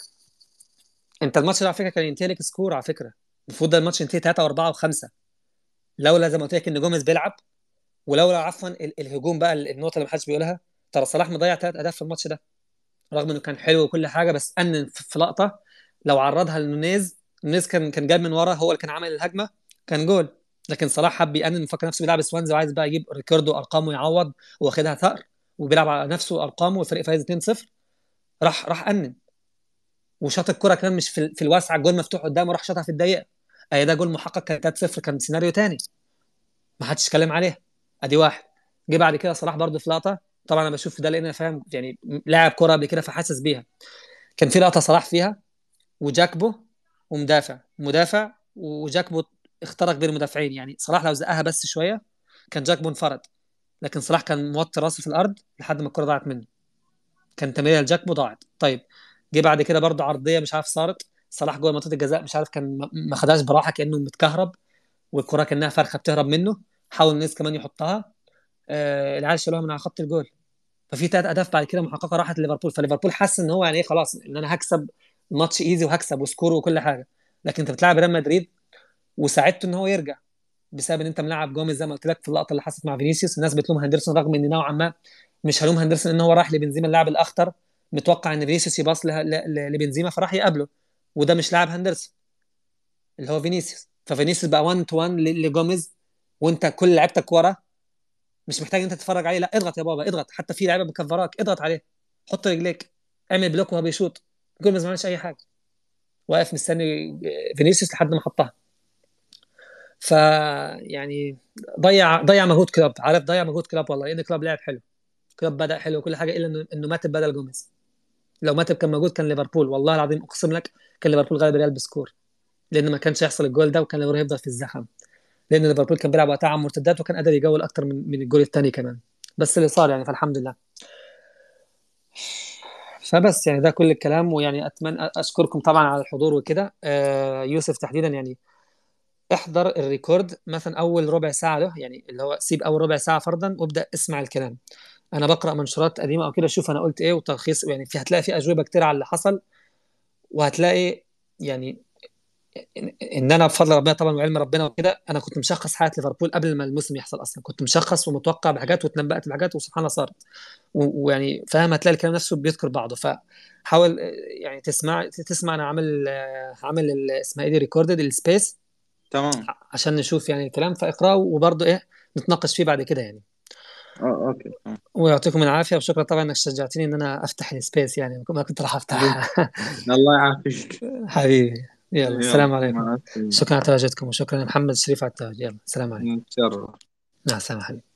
انت الماتش ده على فكره كان ينتهي لك سكور على فكره المفروض ده الماتش ينتهي 3 و4 و5 لولا زي ما قلت لك ان جوميز بيلعب ولولا عفوا ال- الهجوم بقى ال- النقطه اللي محدش بيقولها ترى صلاح مضيع ثلاث اهداف في الماتش ده رغم انه كان حلو وكل حاجه بس انن في في لقطه لو عرضها لنونيز نونيز كان كان جايب من ورا هو اللي كان عامل الهجمه كان جول لكن صلاح حب يأنن فكر نفسه بيلعب سوانزي وعايز بقى يجيب ريكاردو ارقامه يعوض واخدها ثأر وبيلعب على نفسه ارقامه والفريق فايز 2-0 راح راح أنن وشاط الكرة كمان مش في, في الواسعة الجول مفتوح قدامه راح شاطها في الضيقة اي ده جول محقق كان 3-0 كان سيناريو تاني ما حدش اتكلم عليها ادي واحد جه بعد كده صلاح برضه في لقطة طبعا انا بشوف ده لان انا فاهم يعني لاعب كرة قبل كده فحاسس بيها كان في لقطة صلاح فيها وجاكبو ومدافع مدافع وجاكبو اخترق بين المدافعين يعني صلاح لو زقها بس شوية كان جاكبو انفرد لكن صلاح كان موطي راسه في الارض لحد ما الكرة ضاعت منه كان تمريره لجاكبو ضاعت طيب جه بعد كده برضه عرضيه مش عارف صارت صلاح جوه منطقه الجزاء مش عارف كان ما- ما خدهاش براحه كانه متكهرب والكره كانها فرخه بتهرب منه حاول الناس كمان يحطها آه العيال شالوها من على خط الجول ففي ثلاث اهداف بعد كده محققه راحت ليفربول فليفربول حس ان هو يعني ايه خلاص ان انا هكسب الماتش ايزي وهكسب وسكور وكل حاجه لكن انت بتلعب ريال مدريد وساعدته ان هو يرجع بسبب ان انت ملاعب جوميز زي ما قلت لك في اللقطه اللي حصلت مع فينيسيوس الناس بتلوم هندرسون رغم ان نوعا ما مش هلوم هندرسون ان هو راح لبنزيما اللاعب الاخطر متوقع ان فينيسيوس يباص له- ل- ل- لبنزيما فراح يقابله وده مش لاعب هندرسون اللي هو فينيسيوس ففينيسيوس بقى 1 تو 1 لجوميز وانت كل لعيبتك ورا مش محتاج انت تتفرج عليه لا اضغط يا بابا اضغط حتى في لعيبه مكفراك اضغط عليه حط رجليك اعمل بلوك وهو بيشوط جوميز ما عملش اي حاجه واقف مستني فينيسيوس لحد ما حطها ف يعني ضيع ضيع مجهود كلوب عارف ضيع مجهود كلوب والله لان كلوب لعب حلو كلوب بدا حلو وكل حاجه الا انه انه ماتب بدل جوميز لو ماتب كان موجود كان ليفربول والله العظيم اقسم لك كان ليفربول غلب ريال بسكور لان ما كانش يحصل الجول ده وكان ليفربول هيفضل في الزخم لان ليفربول كان بيلعب وقتها على مرتدات وكان قادر يجول اكتر من من الجول الثاني كمان بس اللي صار يعني فالحمد لله فبس يعني ده كل الكلام ويعني اتمنى اشكركم طبعا على الحضور وكده آه يوسف تحديدا يعني احضر الريكورد مثلا اول ربع ساعه له يعني اللي هو سيب اول ربع ساعه فرضا وابدا اسمع الكلام انا بقرا منشورات قديمه او كده اشوف انا قلت ايه وتلخيص يعني في هتلاقي في اجوبه كتير على اللي حصل وهتلاقي يعني ان إن انا بفضل ربنا طبعا وعلم ربنا وكده انا كنت مشخص حاله ليفربول قبل ما الموسم يحصل اصلا كنت مشخص ومتوقع بحاجات وتنبأت بحاجات وسبحان الله صارت و- ويعني فاهم هتلاقي الكلام نفسه بيذكر بعضه فحاول آه، يعني تسمع تسمع انا عامل آه، عامل ال- اسمها ايه دي ريكوردد السبيس تمام عشان نشوف يعني الكلام فاقراه وبرضه ايه نتناقش فيه بعد كده يعني آه، اوكي تمام. ويعطيكم العافيه وشكرا طبعا انك شجعتني ان انا افتح السبيس يعني ما كنت راح افتحها الله يعافيك حبيبي يلا يلا السلام عليكم مع السلامة شكرا على تواجدكم وشكرا محمد شريف على التواجد يلا السلام عليكم نتشرف مع السلامة حبيبي